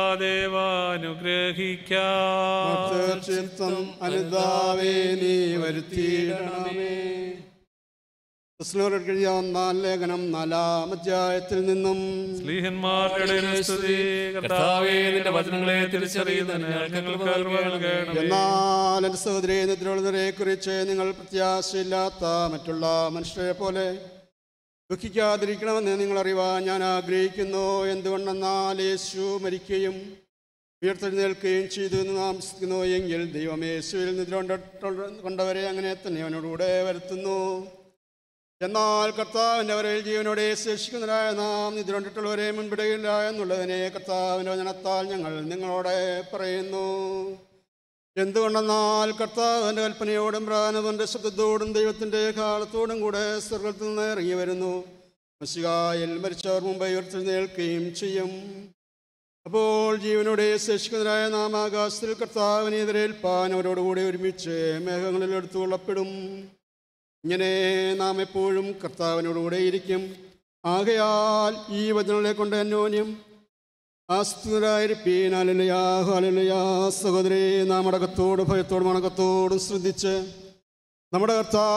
ദേവാനുഗ്രഹിക്കാം ചിത്തം അനുതാവേ നീ വരുത്തിയിടണമേ ക്രിസ്തുവിനോട് കഴിയ ഒന്നാം ലേഖനം നാലാം അധ്യായത്തിൽ നിന്നും സ്ലീഹന്മാരുടെ സ്തുതി കർത്താവേ നിന്റെ വചനങ്ങളെ തിരിച്ചറിയുന്നതിന് ഞങ്ങൾക്ക് കൃപ നൽകണമേ. എന്നാൽ എൻ്റെ സഹോദരി നിദ്രയുള്ളവരെ കുറിച്ച് നിങ്ങൾ പ്രത്യാശയില്ലാത്ത മറ്റുള്ള മനുഷ്യരെ പോലെ ദുഃഖിക്കാതിരിക്കണമെന്ന് നിങ്ങൾ അറിയുവാൻ ഞാൻ ആഗ്രഹിക്കുന്നു എന്തുകൊണ്ടെന്നാൽ യേശു മരിക്കുകയും ഉയർത്തെഴുന്നേൽക്കുകയും ചെയ്തു എന്ന് നാം വിശ്വസിക്കുന്നു എങ്കിൽ ദൈവം യേശുവിൽ നിദ്ര കൊണ്ട- കൊണ്ടവരെ അങ്ങനെ തന്നെ അവനോടുകൂടെ വരുത്തുന്നു എന്നാൽ കർത്താവിൻ്റെ വരയിൽ ജീവനോടെ ശേഷിക്കുന്നവരായ നാം നിദ്ര കൊണ്ടിട്ടുള്ളവരെ മുൻപിടയില്ല എന്നുള്ളതിനെ കർത്താവിൻ്റെ വചനത്താൽ ഞങ്ങൾ നിങ്ങളോടെ പറയുന്നു എന്തുകൊണ്ടെന്നാൽ കർത്താവിൻ്റെ കൽപ്പനയോടും പ്രാണവന്റെ ശബ്ദത്തോടും ദൈവത്തിൻ്റെ കാലത്തോടും കൂടെ സ്വർഗത്തിൽ നിന്ന് ഇറങ്ങി വരുന്നു മസികായിൽ മരിച്ചവർ മുമ്പ് ഉയർത്തെഴുന്നേൽക്കുകയും ചെയ്യും അപ്പോൾ ജീവനോടെ ശേഷിക്കുന്നവരായ നാം ആകാശത്തിൽ കർത്താവിനെ എതിരേൽപ്പാൻ അവരോടുകൂടി ഒരുമിച്ച് മേഘങ്ങളിൽ എടുത്തുകൊള്ളപ്പെടും ഇങ്ങനെ നാം എപ്പോഴും കർത്താവിനോടുകൂടെ ഇരിക്കും ആകയാൽ ഈ വചനങ്ങളെ കൊണ്ട് അന്യോന്യം ആസ്തുതരായിരിപ്പീൻ അലലയാ ഹലലയാ സഹോദരി നാം അടക്കത്തോടും ഭയത്തോടും അണക്കത്തോടും ശ്രദ്ധിച്ച് നമ്മുടെ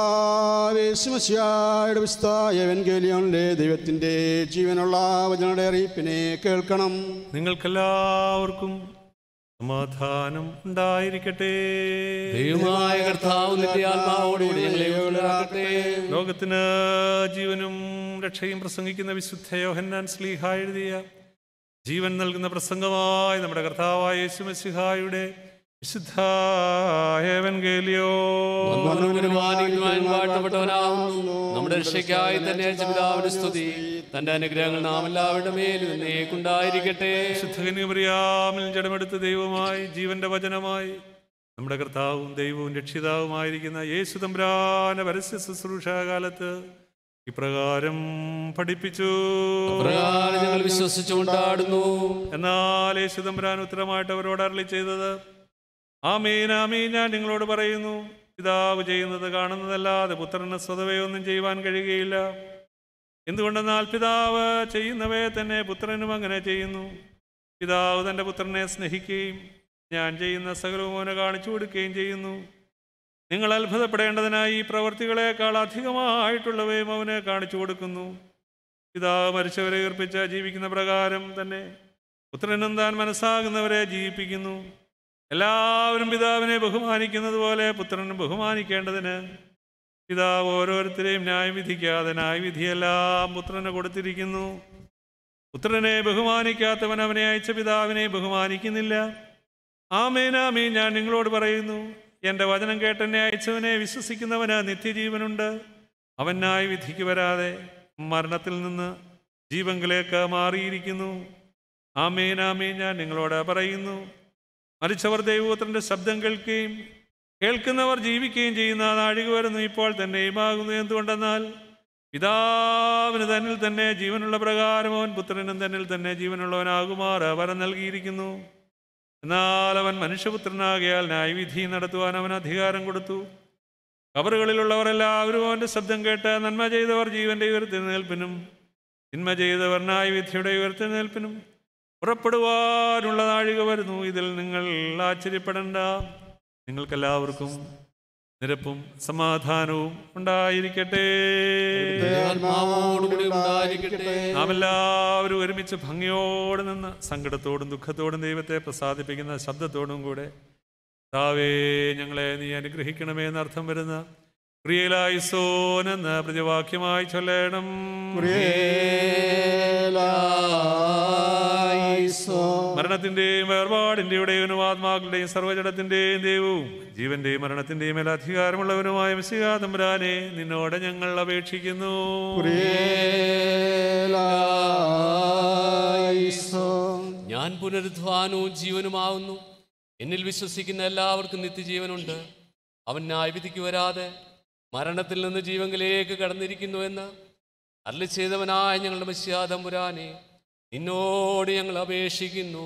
കർത്താവേശുമശിയായുടെ വിസ്തായ വെൻകേലിയോണിലെ ദൈവത്തിൻ്റെ ജീവനുള്ള വചനങ്ങളുടെ അറിയിപ്പിനെ കേൾക്കണം നിങ്ങൾക്കെല്ലാവർക്കും സമാധാനം ഉണ്ടായിരിക്കട്ടെ ദൈവമായ കർത്താവ് നിന്റെ ആത്മാവോടുകൂടി ഞങ്ങളെ ഉണ്ടാകട്ടെ ലോകത്തിന് ജീവനും രക്ഷയും പ്രസംഗിക്കുന്ന വിശുദ്ധ യോഹന്നാൻ സ്ലീഹ എഴുതിയ ജീവൻ നൽകുന്ന പ്രസംഗമായി നമ്മുടെ കർത്താവായ യേശുമസിഹായുടെ വിശുദ്ധ ഏവൻഗേലിയോ ബഹുമാനിക്കുവാൻ വാഴ്ത്തപ്പെട്ടവനാകുന്നു നമ്മുടെ രക്ഷയ്ക്കായി തന്നെ അയച്ച പിതാവിന്റെ സ്തുതി തന്റെ അനുഗ്രഹങ്ങൾ നാം എല്ലാവരുടെ മേലും എന്നേക്കുണ്ടായിരിക്കട്ടെ ശുദ്ധകന്യമറിയാമിൽ ജഡമെടുത്ത ദൈവമായി ജീവന്റെ വചനമായി നമ്മുടെ കർത്താവും ദൈവവും രക്ഷിതാവുമായിരിക്കുന്ന യേശു തമ്പ്രാന പരസ്യ ശുശ്രൂഷാകാലത്ത് ഇപ്രകാരം പഠിപ്പിച്ചു അപ്രകാരം ഞങ്ങൾ വിശ്വസിച്ചു കൊണ്ടാടുന്നു എന്നാൽ യേശു തമ്പ്രാൻ ഉത്തരമായിട്ട് അവരോട് അരളി ചെയ്തത് ആമീൻ ആമീൻ ഞാൻ നിങ്ങളോട് പറയുന്നു പിതാവ് ചെയ്യുന്നത് കാണുന്നതല്ലാതെ പുത്രന് സ്വതവേ ഒന്നും ചെയ്യുവാൻ കഴിയുകയില്ല എന്തുകൊണ്ടെന്നാൽ പിതാവ് ചെയ്യുന്നവയെ തന്നെ പുത്രനും അങ്ങനെ ചെയ്യുന്നു പിതാവ് തൻ്റെ പുത്രനെ സ്നേഹിക്കുകയും ഞാൻ ചെയ്യുന്ന സകലവും അവനെ കാണിച്ചു കൊടുക്കുകയും ചെയ്യുന്നു നിങ്ങൾ അത്ഭുതപ്പെടേണ്ടതിനായി ഈ പ്രവർത്തികളെക്കാൾ അധികമായിട്ടുള്ളവയും അവന് കാണിച്ചു കൊടുക്കുന്നു പിതാവ് മരിച്ചവരെ ഉയർപ്പിച്ച് ജീവിക്കുന്ന പ്രകാരം തന്നെ പുത്രനും താൻ മനസ്സാകുന്നവരെ ജീവിപ്പിക്കുന്നു എല്ലാവരും പിതാവിനെ ബഹുമാനിക്കുന്നത് പോലെ പുത്രനും ബഹുമാനിക്കേണ്ടതിന് പിതാവ് ഓരോരുത്തരെയും ന്യായം വിധിക്കാതെ ന്യായവിധിയെല്ലാം പുത്രന് കൊടുത്തിരിക്കുന്നു പുത്രനെ ബഹുമാനിക്കാത്തവൻ അവനെ അയച്ച പിതാവിനെ ബഹുമാനിക്കുന്നില്ല ആമേൻ ആമേൻ ഞാൻ നിങ്ങളോട് പറയുന്നു എൻ്റെ വചനം കേട്ടെന്നെ അയച്ചവനെ വിശ്വസിക്കുന്നവന് നിത്യജീവനുണ്ട് അവൻ ന്യായവിധിക്ക് വരാതെ മരണത്തിൽ നിന്ന് ജീവങ്കിലേക്ക് മാറിയിരിക്കുന്നു ആമേൻ ആമേൻ ഞാൻ നിങ്ങളോട് പറയുന്നു മരിച്ചവർ ദൈവപുത്രൻ്റെ ശബ്ദം കേൾക്കുകയും കേൾക്കുന്നവർ ജീവിക്കുകയും ചെയ്യുന്ന നാഴിക വരുന്നു ഇപ്പോൾ തന്നെയുമാകുന്നു എന്തുകൊണ്ടെന്നാൽ പിതാവിന് തന്നിൽ തന്നെ ജീവനുള്ള പ്രകാരം അവൻ പുത്രനും തന്നിൽ തന്നെ ജീവനുള്ളവനാകുമാർ വരം നൽകിയിരിക്കുന്നു എന്നാൽ അവൻ മനുഷ്യപുത്രനാകിയാൽ ന്യായവിധി നടത്തുവാൻ അവൻ അധികാരം കൊടുത്തു കബറുകളിലുള്ളവർ എല്ലാവരും അവൻ്റെ ശബ്ദം കേട്ട് നന്മ ചെയ്തവർ ജീവന്റെ ഉയർത്തെഴുന്നേൽപ്പിനും തിന്മ ചെയ്തവർ ന്യായവിധിയുടെ ഉയർത്തെഴുന്നേൽപ്പിനും പുറപ്പെടുവാനുള്ള നാഴിക വരുന്നു ഇതിൽ നിങ്ങൾ ആശ്ചര്യപ്പെടേണ്ട നിങ്ങൾക്കെല്ലാവർക്കും നിരപ്പും സമാധാനവും ഉണ്ടായിരിക്കട്ടെ ആത്മാവോടുകൂടി ഉണ്ടായിരിക്കട്ടെ. നാം എല്ലാവരും ഒരുമിച്ച് ഭംഗിയോടെ നിന്ന് സങ്കടത്തോടും ദുഃഖത്തോടും ദൈവത്തെ പ്രസാദിപ്പിക്കുന്ന ശബ്ദത്തോടും കൂടെ താവേ ഞങ്ങളെ നീ അനുഗ്രഹിക്കണമേ എന്നർത്ഥം വരുന്ന ക്രിയലായി സോനെന്ന് പ്രതിവാക്യമായി ചൊല്ലണം മരണത്തിന്റെയും വേർപാടിന്റെയും ആത്മാക്കളുടെയും സർവ്വജടത്തിന്റെയും ദൈവവും ജീവന്റെയും മരണത്തിന്റെയും മേൽ അധികാരമുള്ളവനുമായ മിശിഹാ തമ്പുരാനെ നിന്നോട് ഞങ്ങൾ അപേക്ഷിക്കുന്നു ഞാൻ പുനരുദ്ധാനവും ജീവനുമാവുന്നു എന്നിൽ വിശ്വസിക്കുന്ന എല്ലാവർക്കും നിത്യജീവനുണ്ട് അവൻ ന്യായവിധിക്ക് വരാതെ മരണത്തിൽ നിന്ന് ജീവങ്കിലേക്ക് കടന്നിരിക്കുന്നു എന്ന് അരളി ചെയ്തവനായ ഞങ്ങളുടെ മസ്യാതമ്പുരാനെ നിന്നോട് ഞങ്ങൾ അപേക്ഷിക്കുന്നു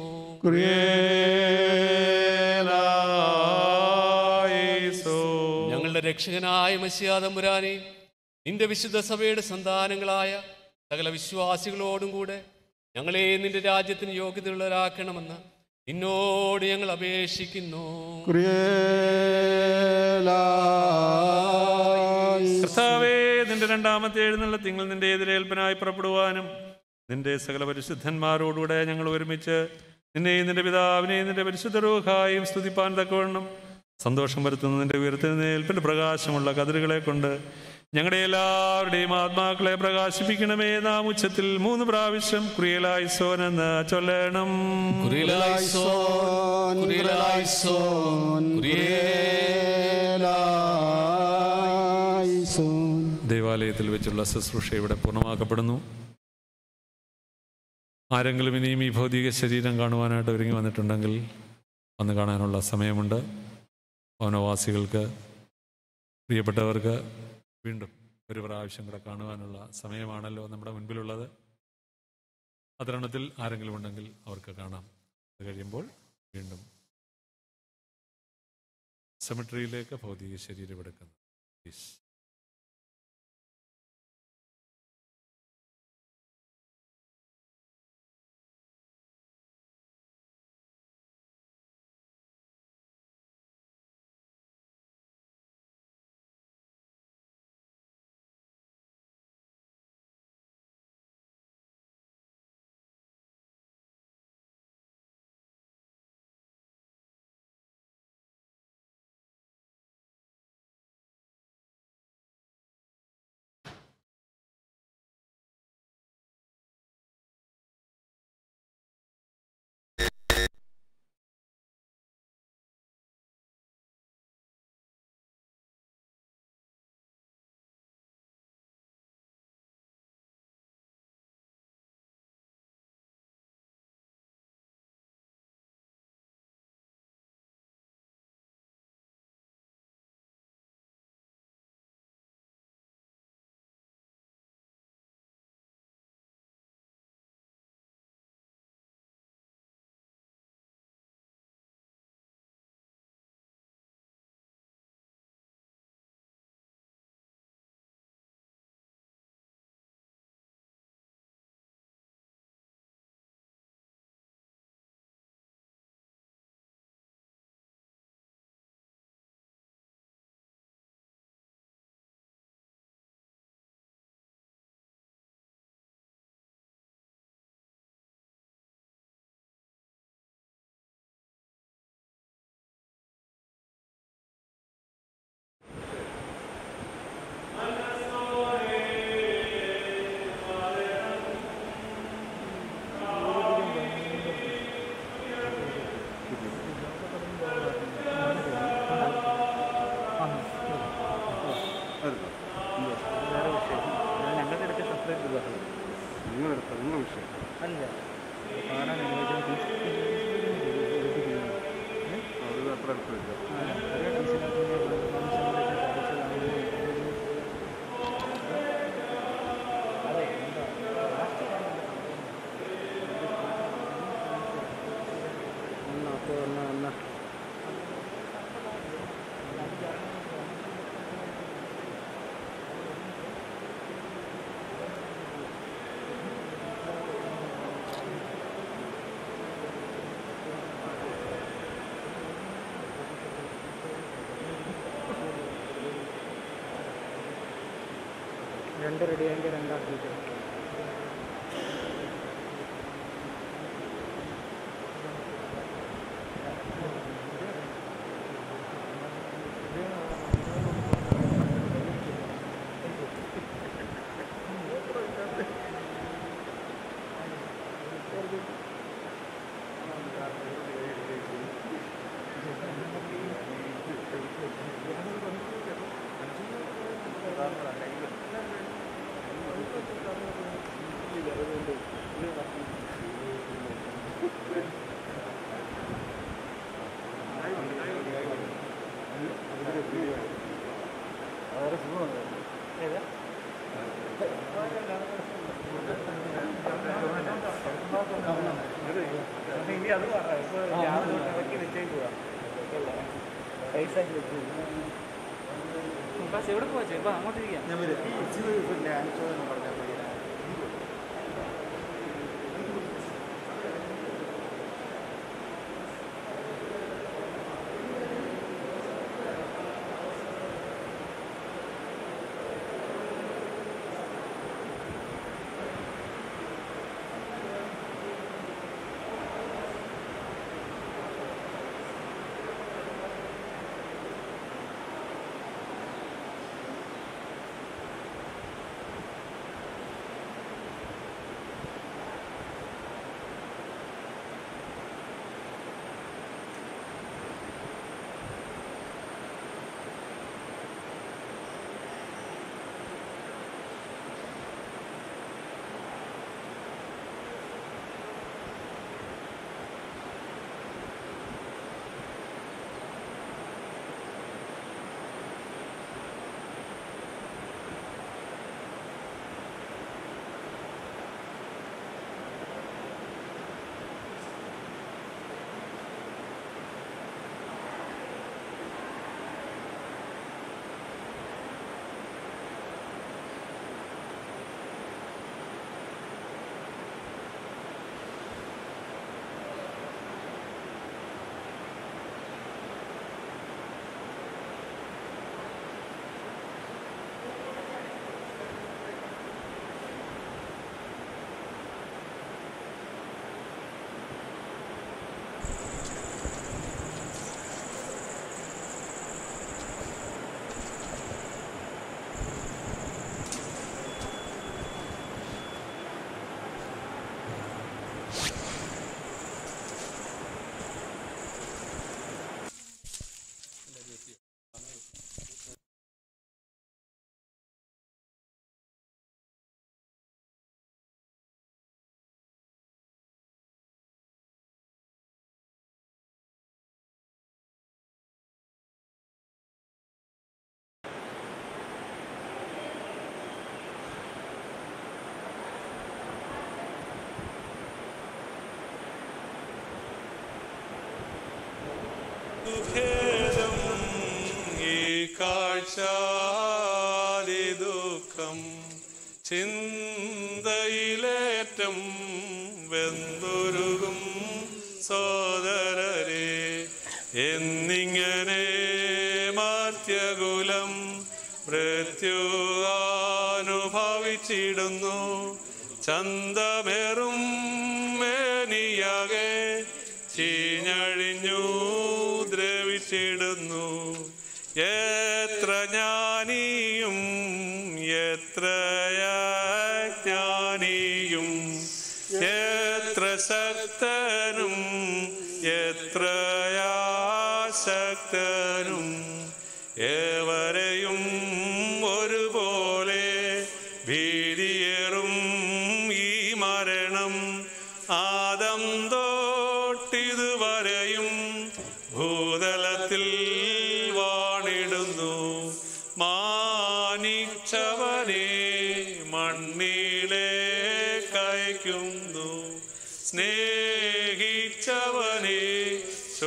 ഞങ്ങളുടെ രക്ഷകനായ മസ്യാതമ്പുരാനെ നിന്റെ വിശുദ്ധ സഭയുടെ സന്താനങ്ങളായ സകല വിശ്വാസികളോടും കൂടെ ഞങ്ങളെ നിന്റെ രാജ്യത്തിന് യോഗ്യതയുള്ളവരാക്കണമെന്ന് നിന്നോട് ഞങ്ങൾ അപേക്ഷിക്കുന്നു കർത്താവേ നിന്റെ രണ്ടാമത്തെ എഴുന്നള്ളത്തിങ്ങൾ നിന്റെ എതിരേൽപ്പനായി പുറപ്പെടുവാനും നിന്റെ സകല പരിശുദ്ധന്മാരോടുകൂടെ ഞങ്ങൾ ഒരുമിച്ച് നിന്നെയും നിന്റെ പിതാവിനെയും നിന്റെ പരിശുദ്ധ രൂഹായും സ്തുതിപ്പാൻ തക്കവണ്ണം സന്തോഷം വരുത്തുന്ന നിന്റെ ഉയർത്തുന്നേൽപ്പിന്റെ പ്രകാശമുള്ള കതിരുകളെ കൊണ്ട് ഞങ്ങളുടെ എല്ലാവരുടെയും ആത്മാക്കളെ പ്രകാശിപ്പിക്കണമേ നാം ഉച്ചത്തിൽ മൂന്ന് പ്രാവശ്യം ക്രിയലായി സോനെന്ന് ചൊല്ലണം കുരിയലായിസോൻ, കുരിയലായിസോൻ, ദേവാലയത്തിൽ വെച്ചുള്ള ശുശ്രൂഷ ഇവിടെ പൂർണ്ണമാക്കപ്പെടുന്നു ആരെങ്കിലും ഇനിയും ഈ ഭൗതിക ശരീരം കാണുവാനായിട്ട് ഒരുങ്ങി വന്നിട്ടുണ്ടെങ്കിൽ വന്ന് കാണാനുള്ള സമയമുണ്ട് ഭവനവാസികൾക്ക് പ്രിയപ്പെട്ടവർക്ക് വീണ്ടും ഒരു പ്രാവശ്യം കൂടെ കാണുവാനുള്ള സമയമാണല്ലോ നമ്മുടെ മുൻപിലുള്ളത് അതരണത്തിൽ ആരെങ്കിലും ഉണ്ടെങ്കിൽ അവർക്ക് കാണാം അത് കഴിയുമ്പോൾ വീണ്ടും സെമിട്രിയിലേക്ക് ഭൗതിക ശരീരം എടുക്കുന്നു പ്ലീസ് പത്ത് ഒന്ന് ഒന്ന് രണ്ട് റെഡിയായെങ്കിൽ രണ്ടാക്കിയിട്ട് ഇനി അത് പറയാം ഇപ്പൊ രാവിലെ തൊട്ട് ഇറക്കി വെച്ചേക്കുക പൈസ ബസ് എവിടെ പോവാ ഇപ്പൊ അങ്ങോട്ട് ഇരിക്കാം ഞാൻ പറഞ്ഞാൽ മതി ഭേദം ഈ കാഴ്ചാതി ദുഃഖം ചിന്തയിലേറ്റം വെന്തുരുകും സോദരരെ എന്നിങ്ങനെ മർത്യകുലം മൃത്യു അനുഭവിച്ചിടുന്നു ചന്തമേറും മേനിയാകെ ചീഞ്ഞഴിഞ്ഞു ദ്രവിച്ചിടുന്നു എത്ര ജ്ഞാനിയും എത്ര ജ്ഞാനിയും എത്ര ശക്തനും എത്രയാശക്തനും ഏവരെയും ഒരുപോലെ ഭീതിയേറും ഈ മരണം ആദം തൊട്ടിതുവരെയും ഭൂതലത്തിൽ വാണിടുന്നു മാനിച്ചവനെ മണ്ണിലെ കയക്കുന്നു സ്നേഹിച്ചവനെ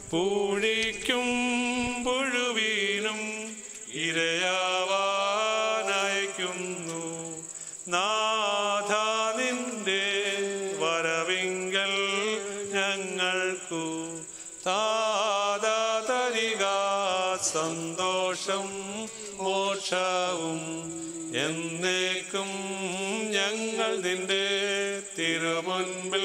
പൂഴിക്കും പുഴുവീനും ഇരയാവാനയക്കുന്നു നാഥ നിന്റെ വരവിങ്കൽ ഞങ്ങൾക്കു താത തരിക സന്തോഷം മോക്ഷവും എന്നേക്കും ഞങ്ങൾ നിന്റെ തിരുമുൻപിൽ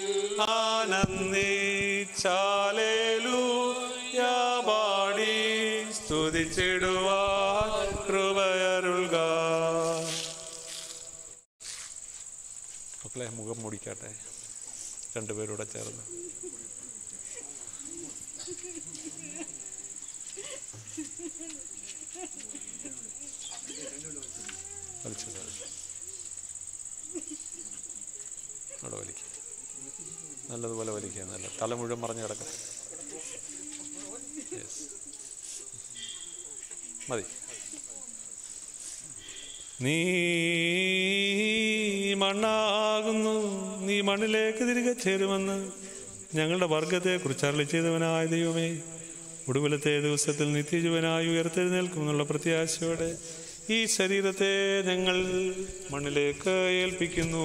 ആനന്ദിച്ചാലേലു പാടി സ്തുതിച്ചിടുവാൻ കൃപയരുൾക മക്കളെ മുഖം മൂടിക്കാട്ടെ രണ്ടുപേരൂടെ ചേർന്ന് വലിച്ചു താഴെ. അവിടെ വലിക്കുക നല്ലതുപോലെ വലിക്കുക നല്ല തല മുഴുവൻ മറിഞ്ഞ് കിടക്കട്ടെ Yes. മതി നീ മണ്ണാകുന്നു നീ മണ്ണിലേക്ക് തിരികെ ചേരുമെന്ന് ഞങ്ങളുടെ വർഗത്തെക്കുറിച്ച് അരളി ചെയ്തവനായ ദൈവമേ ഒടുവിലത്തെ ദിവസത്തിൽ നിത്യജീവനായി ഉയർത്തെഴുന്നേൽക്കും എന്നുള്ള പ്രത്യാശയോടെ ഈ ശരീരത്തെ ഞങ്ങൾ മണ്ണിലേക്ക് ഏൽപ്പിക്കുന്നു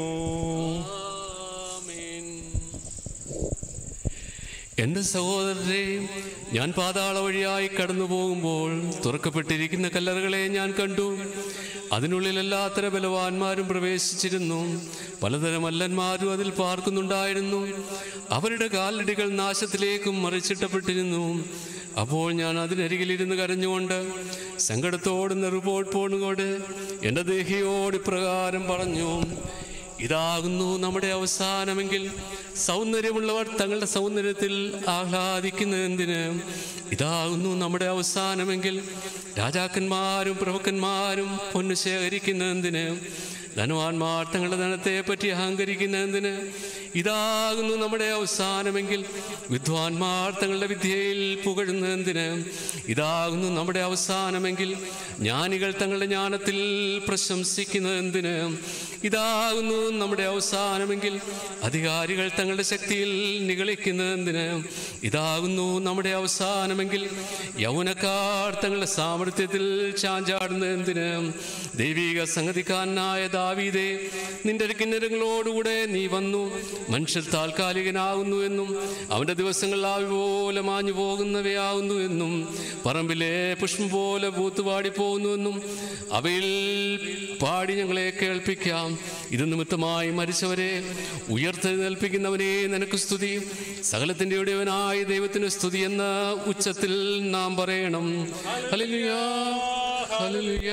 എൻ്റെ സഹോദരരെ ഞാൻ പാതാള വഴിയായി കടന്നു പോകുമ്പോൾ തുറക്കപ്പെട്ടിരിക്കുന്ന കല്ലറകളെ ഞാൻ കണ്ടു അതിനുള്ളിൽ എല്ലാത്തര ബലവാന്മാരും പ്രവേശിച്ചിരുന്നു പലതരം മല്ലന്മാരും അതിൽ പാർക്കുന്നുണ്ടായിരുന്നു അവരുടെ കാലടികൾ നാശത്തിലേക്കും മറിച്ചിട്ടപ്പെട്ടിരുന്നു അപ്പോൾ ഞാൻ അതിനരികിലിരുന്ന് കരഞ്ഞുകൊണ്ട് സങ്കടത്തോട് നെറുപോട്ട് പോണുകൊണ്ട് എൻ്റെ ദേഹിയോട് ഇപ്രകാരം പറഞ്ഞു ഇതാകുന്നു നമ്മുടെ അവസാനമെങ്കിൽ സൗന്ദര്യമുള്ളവർ തങ്ങളുടെ സൗന്ദര്യത്തിൽ ആഹ്ലാദിക്കുന്നതെന്തിന് ഇതാകുന്നു നമ്മുടെ അവസാനമെങ്കിൽ രാജാക്കന്മാരും പ്രഭുക്കന്മാരും പൊന്നു ശേഖരിക്കുന്നതെന്തിന് ധനവാന്മാർ തങ്ങളുടെ ധനത്തെ പറ്റി അഹങ്കരിക്കുന്നതിന് ഇതാകുന്നു നമ്മുടെ അവസാനമെങ്കിൽ വിദ്വാൻമാർ തങ്ങളുടെ വിദ്യയിൽ പുകഴുന്നതിന് ഇതാകുന്നു നമ്മുടെ അവസാനമെങ്കിൽ ജ്ഞാനികൾ തങ്ങളുടെ ജ്ഞാനത്തിൽ പ്രശംസിക്കുന്നതെന്തിന് ഇതാകുന്നു നമ്മുടെ അവസാനമെങ്കിൽ അധികാരികൾ തങ്ങളുടെ ശക്തിയിൽ നിഗളിക്കുന്നതെന്തിന് ഇതാകുന്നു നമ്മുടെ അവസാനമെങ്കിൽ യൗവനക്കാർ തങ്ങളുടെ സാമർത്ഥ്യത്തിൽ ചാഞ്ചാടുന്നതെന്തിന് ദൈവിക സംഗതിക്കാരനായ ദാവീദേ നിന്റെ കിന്നരങ്ങളോടുകൂടെ നീ വന്നു മനുഷ്യർ താൽക്കാലികനാകുന്നു എന്നും അവന്റെ ദിവസങ്ങൾ ആവി പോലെ മാഞ്ഞു പോകുന്നവയാകുന്നു എന്നും പറമ്പിലെ പുഷ്പം പോലെ പൂത്തുപാടി പോകുന്നുവെന്നും അവയിൽ പാടി ഞങ്ങളെ കേൾപ്പിക്കാം ഇത് നിമിത്തമായി മരിച്ചവരെ ഉയർത്തെഴുന്നേൽപ്പിക്കുന്നവനെ നിനക്ക് സ്തുതി സകലത്തിൻ്റെ ഉടയവനായ ദൈവത്തിന് സ്തുതി എന്ന ഉച്ചത്തിൽ നാം പറയണം hallelujah hallelujah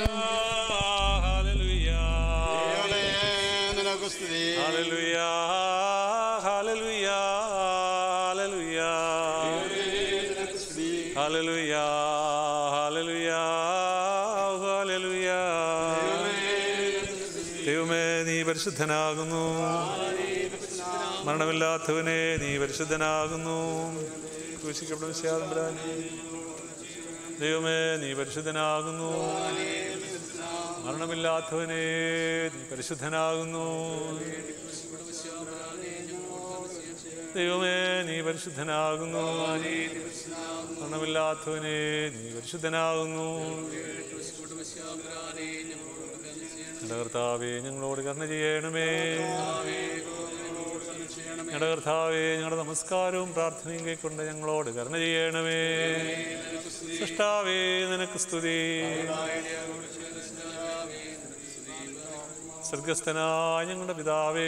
hallelujah hallelujah hallelujah hallelujah hallelujah hallelujah ദൈവമേ നീ പരിശുദ്ധനാകുന്നു മരണമില്ലാത്തവനെ നീ പരിശുദ്ധനാകുന്നു ക്രൂശിക്കപ്പെടും ശ്യാതമ്പരാൻ ദൈവമേ നീ പരിശുദ്ധനാകുന്നു മരണമില്ലാത്തവനെ നീ പരിശുദ്ധനാകുന്നു ദൈവമേ നീ പരിശുദ്ധനാകുന്നു മരണമില്ലാത്തവനെ നീ പരിശുദ്ധനാകുന്നു ഞങ്ങളുടെ കർത്താവേ ഞങ്ങളോട് കരുണ ചെയ്യണമേ ഞങ്ങളുടെ കർത്താവേ ഞങ്ങളുടെ നമസ്കാരവും പ്രാർത്ഥനയും കൈക്കൊണ്ട് ഞങ്ങളോട് കരുണ ചെയ്യണമേ സൃഷ്ടാവേ നിനക്ക് സ്തുതി സ്വർഗസ്ഥനായ ഞങ്ങളുടെ പിതാവേ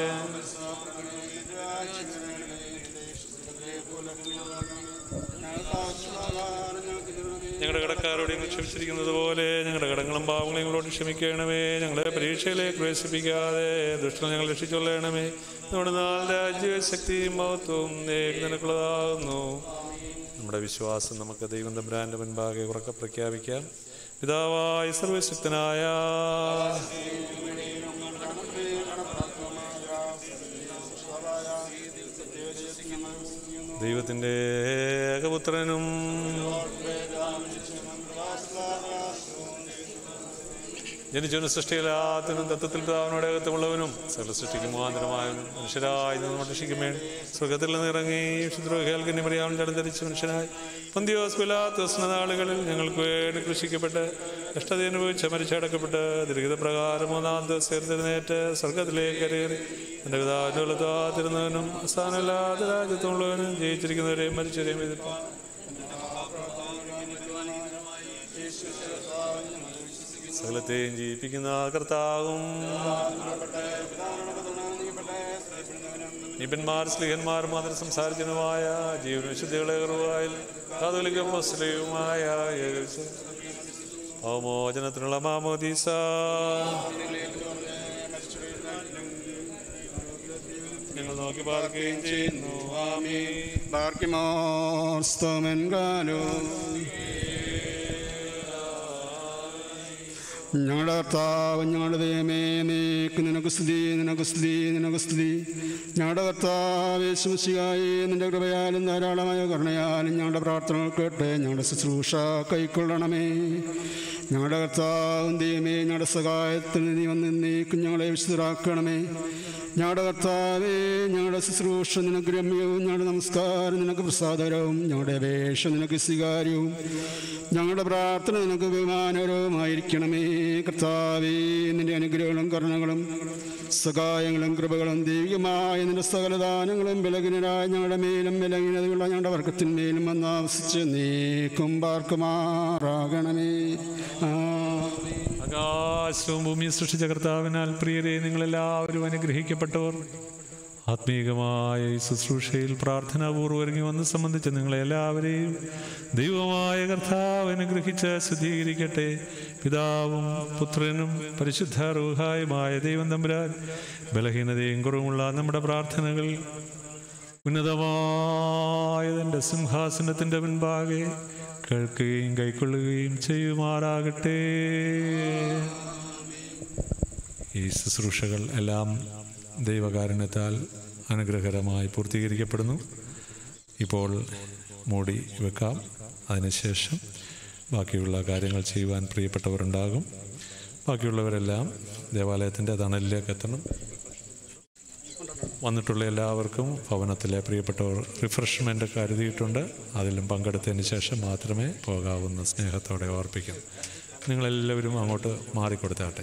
ഞങ്ങളുടെ കടക്കാരോട് ഞങ്ങൾ ക്ഷമിച്ചിരിക്കുന്നത് പോലെ ഞങ്ങളുടെ കടങ്ങളും പാവങ്ങളും ഞങ്ങളോട് ക്ഷമിക്കണമേ ഞങ്ങളെ പരീക്ഷയിലേക്ക് പ്രവേശിപ്പിക്കാതെ ദുഷ്ടം ഞങ്ങൾ രക്ഷിച്ചൊള്ളണമേ നമ്മുടെ നാൾ രാജ്യ ശക്തിയും മഹത്വവും നേക്ക് നിനക്കുള്ളതാകുന്നു നമ്മുടെ വിശ്വാസം നമുക്ക് ദൈവം തമ്പുരാൻ്റെ മുൻപാകെ ഉറക്കെ പ്രഖ്യാപിക്കാം പിതാവായ സർവശക്തനായ ദൈവത്തിൻ്റെ ഏകപുത്രനും ജനിച്ചവനും സൃഷ്ടിയിലാത്തനും തത്വത്തിൽ താവനോടെ അകത്തുമുള്ളവനും സകല സൃഷ്ടിക്ക് മുഖാന്തരമായവനും മനുഷ്യരായി നിന്ന് രക്ഷിക്കുമേ സ്വർഗത്തിൽ നിന്ന് ഇറങ്ങി ശുദ്രോഹിയാൽ കന്യമറിയാവും ജടം ധരിച്ച മനുഷ്യനായി പന്തിയോസ് പിലാത്തോസ് നാളുകളിൽ ഞങ്ങൾക്ക് വേണ്ടി കൃഷിക്കപ്പെട്ട് കഷ്ടത അനുഭവിച്ച് മരിച്ചടക്കപ്പെട്ട് ദുരിത പ്രകാരം മൂന്നാം ദിവസം ഉയർത്തെഴുന്നേറ്റ് സ്വർഗത്തിലേക്ക് കയറി എൻ്റെ പിതാവിൻ്റെ താത്തിരുന്നവനും സ്ഥാനമില്ലാത്ത രാജ്യത്തുള്ളവനും ജയിച്ചിരിക്കുന്നവരെയും മരിച്ചവരെയും എതിർക്കും സകലത്തെയും ജീവിപ്പിക്കുന്ന കർത്താവും നിപന്മാർ സ്ലിഹന്മാർ മാത്രം സംസാരിച്ചനുമായ ജീവന വിശുദ്ധികളെ കുറവായി കാതോലിക മുസ്ലിമുമായ അവമോചനത്തിനുള്ള മാമോദീസ ഞങ്ങൾ നോക്കി പാർക്കുകയും ചെയ്യുന്നു ആമീ Barkimor stomen galo ഞങ്ങളുടെ കർത്താവ് ഞങ്ങളുടെ ദൈവമേ നീക്ക് നിനക്ക് സ്തുതി നിനക്ക് സ്തുതി നിനക്ക് സ്തുതി ഞങ്ങളുടെ കർത്താവ് യേശുമസിയായി നിന്റെ കൃപയാലും ധാരാളമായ കരുണയാലും ഞങ്ങളുടെ പ്രാർത്ഥനകൾ കേട്ട് ഞങ്ങളുടെ ശുശ്രൂഷ കൈക്കൊള്ളണമേ ഞങ്ങളുടെ കർത്താവും ദൈവമേ ഞങ്ങളുടെ സഹായത്തിന് നീ വന്ന് നീക്കും ഞങ്ങളെ വിശുദ്ധരാക്കണമേ ഞങ്ങളുടെ കർത്താവേ ഞങ്ങളുടെ ശുശ്രൂഷ നിനക്ക് രമ്യവും ഞങ്ങളുടെ നമസ്കാരം നിനക്ക് പ്രസാദകരവും ഞങ്ങളുടെ അപേക്ഷ നിനക്ക് സ്വീകാര്യവും ഞങ്ങളുടെ പ്രാർത്ഥന നിനക്ക് ബഹുമാനകരവുമായിരിക്കണമേ കർത്താവേ നിന്റെ അനുഗ്രഹങ്ങളും കരുണകളും സഹായങ്ങളും കൃപകളും ദൈവികമായ നിന്റെ സകലദാനങ്ങളും ബലഹീനരായ ഞങ്ങളുടെ മേലും ബലഹീനതയുള്ള ഞങ്ങളുടെ വർഗത്തിന്മേലും വന്നാവസിച്ച് നീക്കും പാർക്കുമാറാകണമേ ആമേൻ. ആകാശവും ഭൂമിയും സൃഷ്ടിച്ച കർത്താവിനാൽ പ്രിയരെ നിങ്ങളെല്ലാവരും അനുഗ്രഹിക്കപ്പെട്ടവർ ആത്മീകമായ ഈ ശുശ്രൂഷയിൽ പ്രാർത്ഥനാപൂർവ്വം ഒരുങ്ങി വന്ന് സംബന്ധിച്ച നിങ്ങളെല്ലാവരെയും ദൈവമായ കർത്താവ് അനുഗ്രഹിച്ച് ശുദ്ധീകരിക്കട്ടെ പിതാവും പുത്രനും പരിശുദ്ധ റൂഹായുമായ ദൈവം തമ്പുരാൻ ബലഹീനതയും കുറവുമുള്ള നമ്മുടെ പ്രാർത്ഥനകൾ ഉന്നതമായതിൻ്റെ സിംഹാസനത്തിൻ്റെ മുൻപാകെ കേൾക്കുകയും കൈക്കൊള്ളുകയും ചെയ്യുമാറാകട്ടെ ഈ ശുശ്രൂഷകൾ എല്ലാം ദൈവകാരുണ്യത്താൽ അനുഗ്രഹകരമായി പൂർത്തീകരിക്കപ്പെടുന്നു ഇപ്പോൾ മൂടി വെക്കാം അതിനുശേഷം ബാക്കിയുള്ള കാര്യങ്ങൾ ചെയ്യുവാൻ പ്രിയപ്പെട്ടവരുണ്ടാകും ബാക്കിയുള്ളവരെല്ലാം ദേവാലയത്തിൻ്റെ തണലിലേക്ക് എത്തണം വന്നിട്ടുള്ള എല്ലാവർക്കും ഭവനത്തിലെ പ്രിയപ്പെട്ടവർ റിഫ്രഷ്മെൻ്റ് കരുതിയിട്ടുണ്ട് അതിലും പങ്കെടുത്തതിന് ശേഷം മാത്രമേ പോകാവുന്ന സ്നേഹത്തോടെ ഓർപ്പിക്കുന്നു നിങ്ങളെല്ലാവരും അങ്ങോട്ട് മാറിക്കൊടുത്താട്ടെ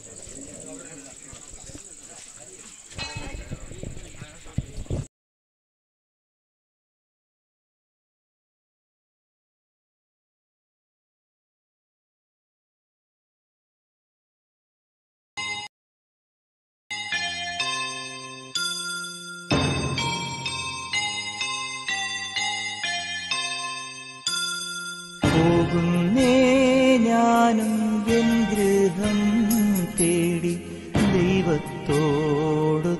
പോകുന്നേ ഞാനും എൻ ഗൃഹം തേടി ദൈവത്തോടു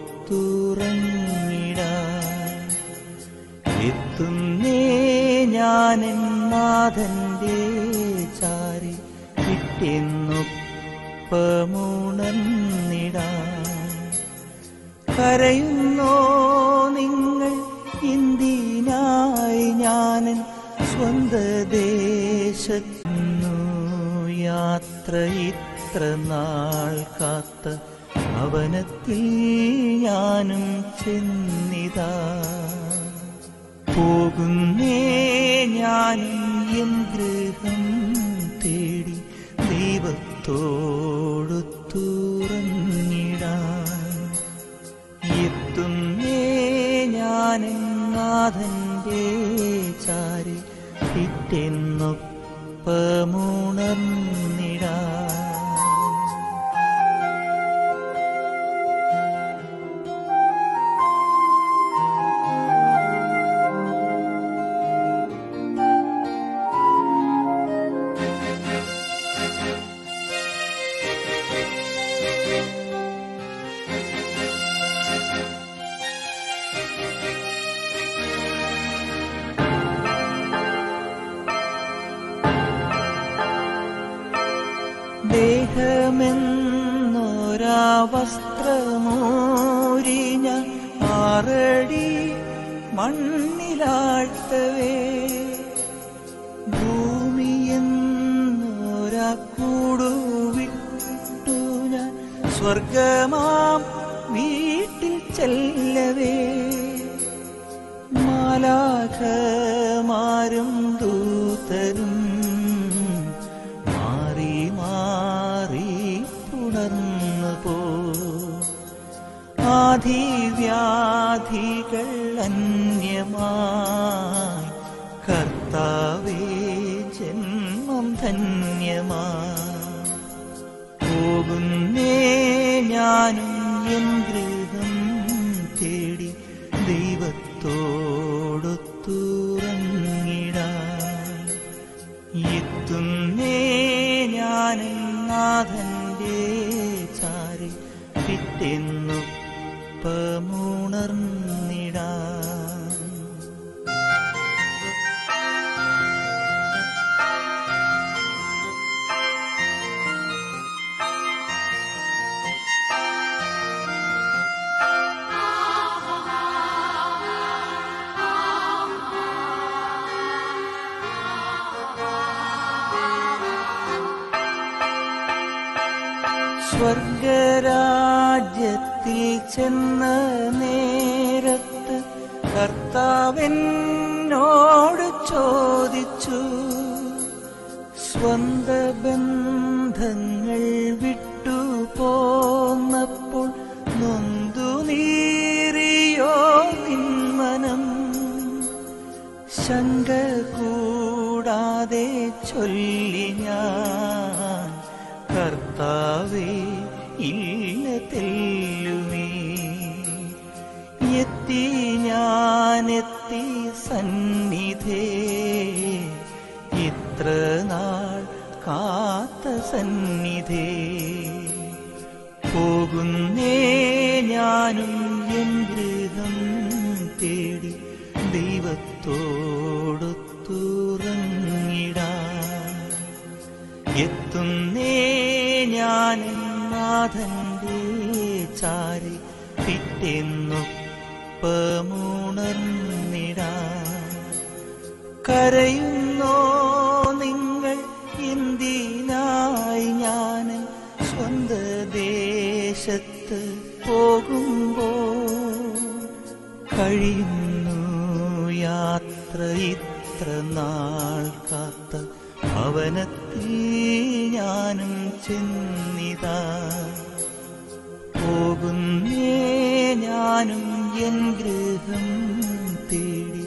തുറന്നിടാൻ എത്തുന്നേ ഞാനെൻ നാഥന്റെ ചാരി കിട്ടിയെന്നൊപ്പമുണർന്നിടാൻ കരയുന്നോ നിങ്ങൾ ഇന്ത്യനായി ഞാനൻ സ്വന്ത ദേശന്നു യാത്ര ഇത്ര നാൾ കാത്ത ഭവനത്തിൽ ഞാനും ചെന്നിതാ പോകുന്നേ ഞാനും എൻ ഗൃഹം തേടി ദൈവത്തോടു തുറന്നിടാൻ എത്തുന്നേ ഞാനെന്നാഥന്റെ ചാരി പിറ്റെന്നൊപ്പമുണർന്നിടാൻ ദേഹമെന്നൊരാ വസ്ത്രമൂരി ഞാൻ ആറടി മണ്ണിലാഴ്ത്തവേ ഭൂമിയെന്നൊരാ കൂടുവിട്ടു സ്വർഗമാം വീട്ടിൽ ചെല്ലവേ മാലാഖമാരും ദൂതരും മാറി മാറി പുണർന്നു പോ ആധിവ്യാധികൾ അന്യമായി കർത്താവേ ജന്മം ധന്യമായി പോകുന്നേ ഞാനും എൻ ഗൃഹം തേടി ദൈവത്തോടൊത്തുറങ്ങിടാൻ എത്തുന്നേ ഞാനും നാഥന്റെ ചാരി പിറ്റെന്നുപ്പമുണർന്നിടാൻ സ്വർഗരാജ്യത്തിൽ ചെന്ന നേരത്ത് കർത്താവെന്നോട് ചോദിച്ചു സ്വന്ത ബന്ധങ്ങൾ വിട്ടു പോന്നപ്പോൾ നൊന്തു നീറിയോ നിന്മനം ശങ്ക കൂടാതെ ചൊല്ലി ഞാൻ കർത്താവേ ഇല്ല തെല്ലുമേ എത്തി ഞാനെത്തി സന്നിധേ ഇത്ര നാൾ കാത്ത സന്നിധേ പോകുന്നേ ഞാനും എൻ ഗൃഹം തേടി ദൈവത്തോടൊത്തുറങ്ങിടാൻ എത്തുന്നേ ഞാൻ നാഥന്റെ ചാരി പിറ്റെന്നൊപ്പമുണർന്നിടാൻ കരയുന്നോ നിങ്ങൾ എന്തിനായി ഞാൻ സ്വന്ത ദേശത്ത് പോകുമ്പോൾ കഴിയുന്നു യാത്ര ഇത്ര നാൾ കാത്ത ഭവനത്തിൽ ഞാനും ചെന്നിതാ പോകുന്നേ ഞാനും എൻ ഗൃഹം തേടി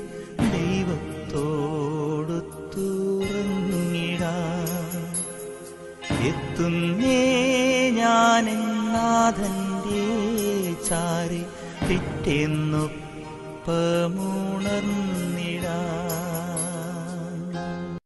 ദൈവത്തോടൊത്തുറങ്ങിടാൻ എത്തുന്നേ ഞാൻ നാഥന്റെ ചാരി പിറ്റെന്നൊപ്പമുണർന്നിടാൻ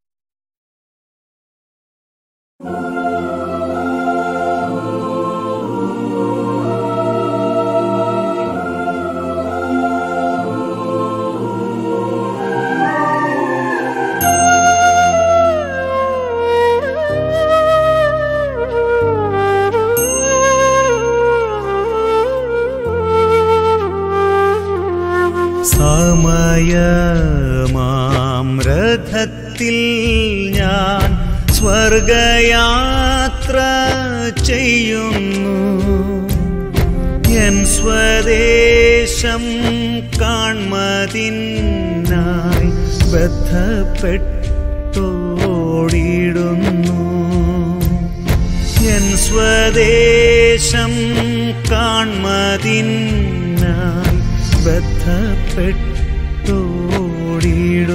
സമയമാം രഥത്തിൽ ഞാൻ സ്വർഗയാത്ര ചെയ്യുന്നു എൻ സ്വദേശം കാൺമതിനായി ബന്ധപ്പെട്ടോടിടുന്നു എൻ സ്വദേശം കാൺമതിനായി ബന്ധപ്പെട്ടോടിടുന്നു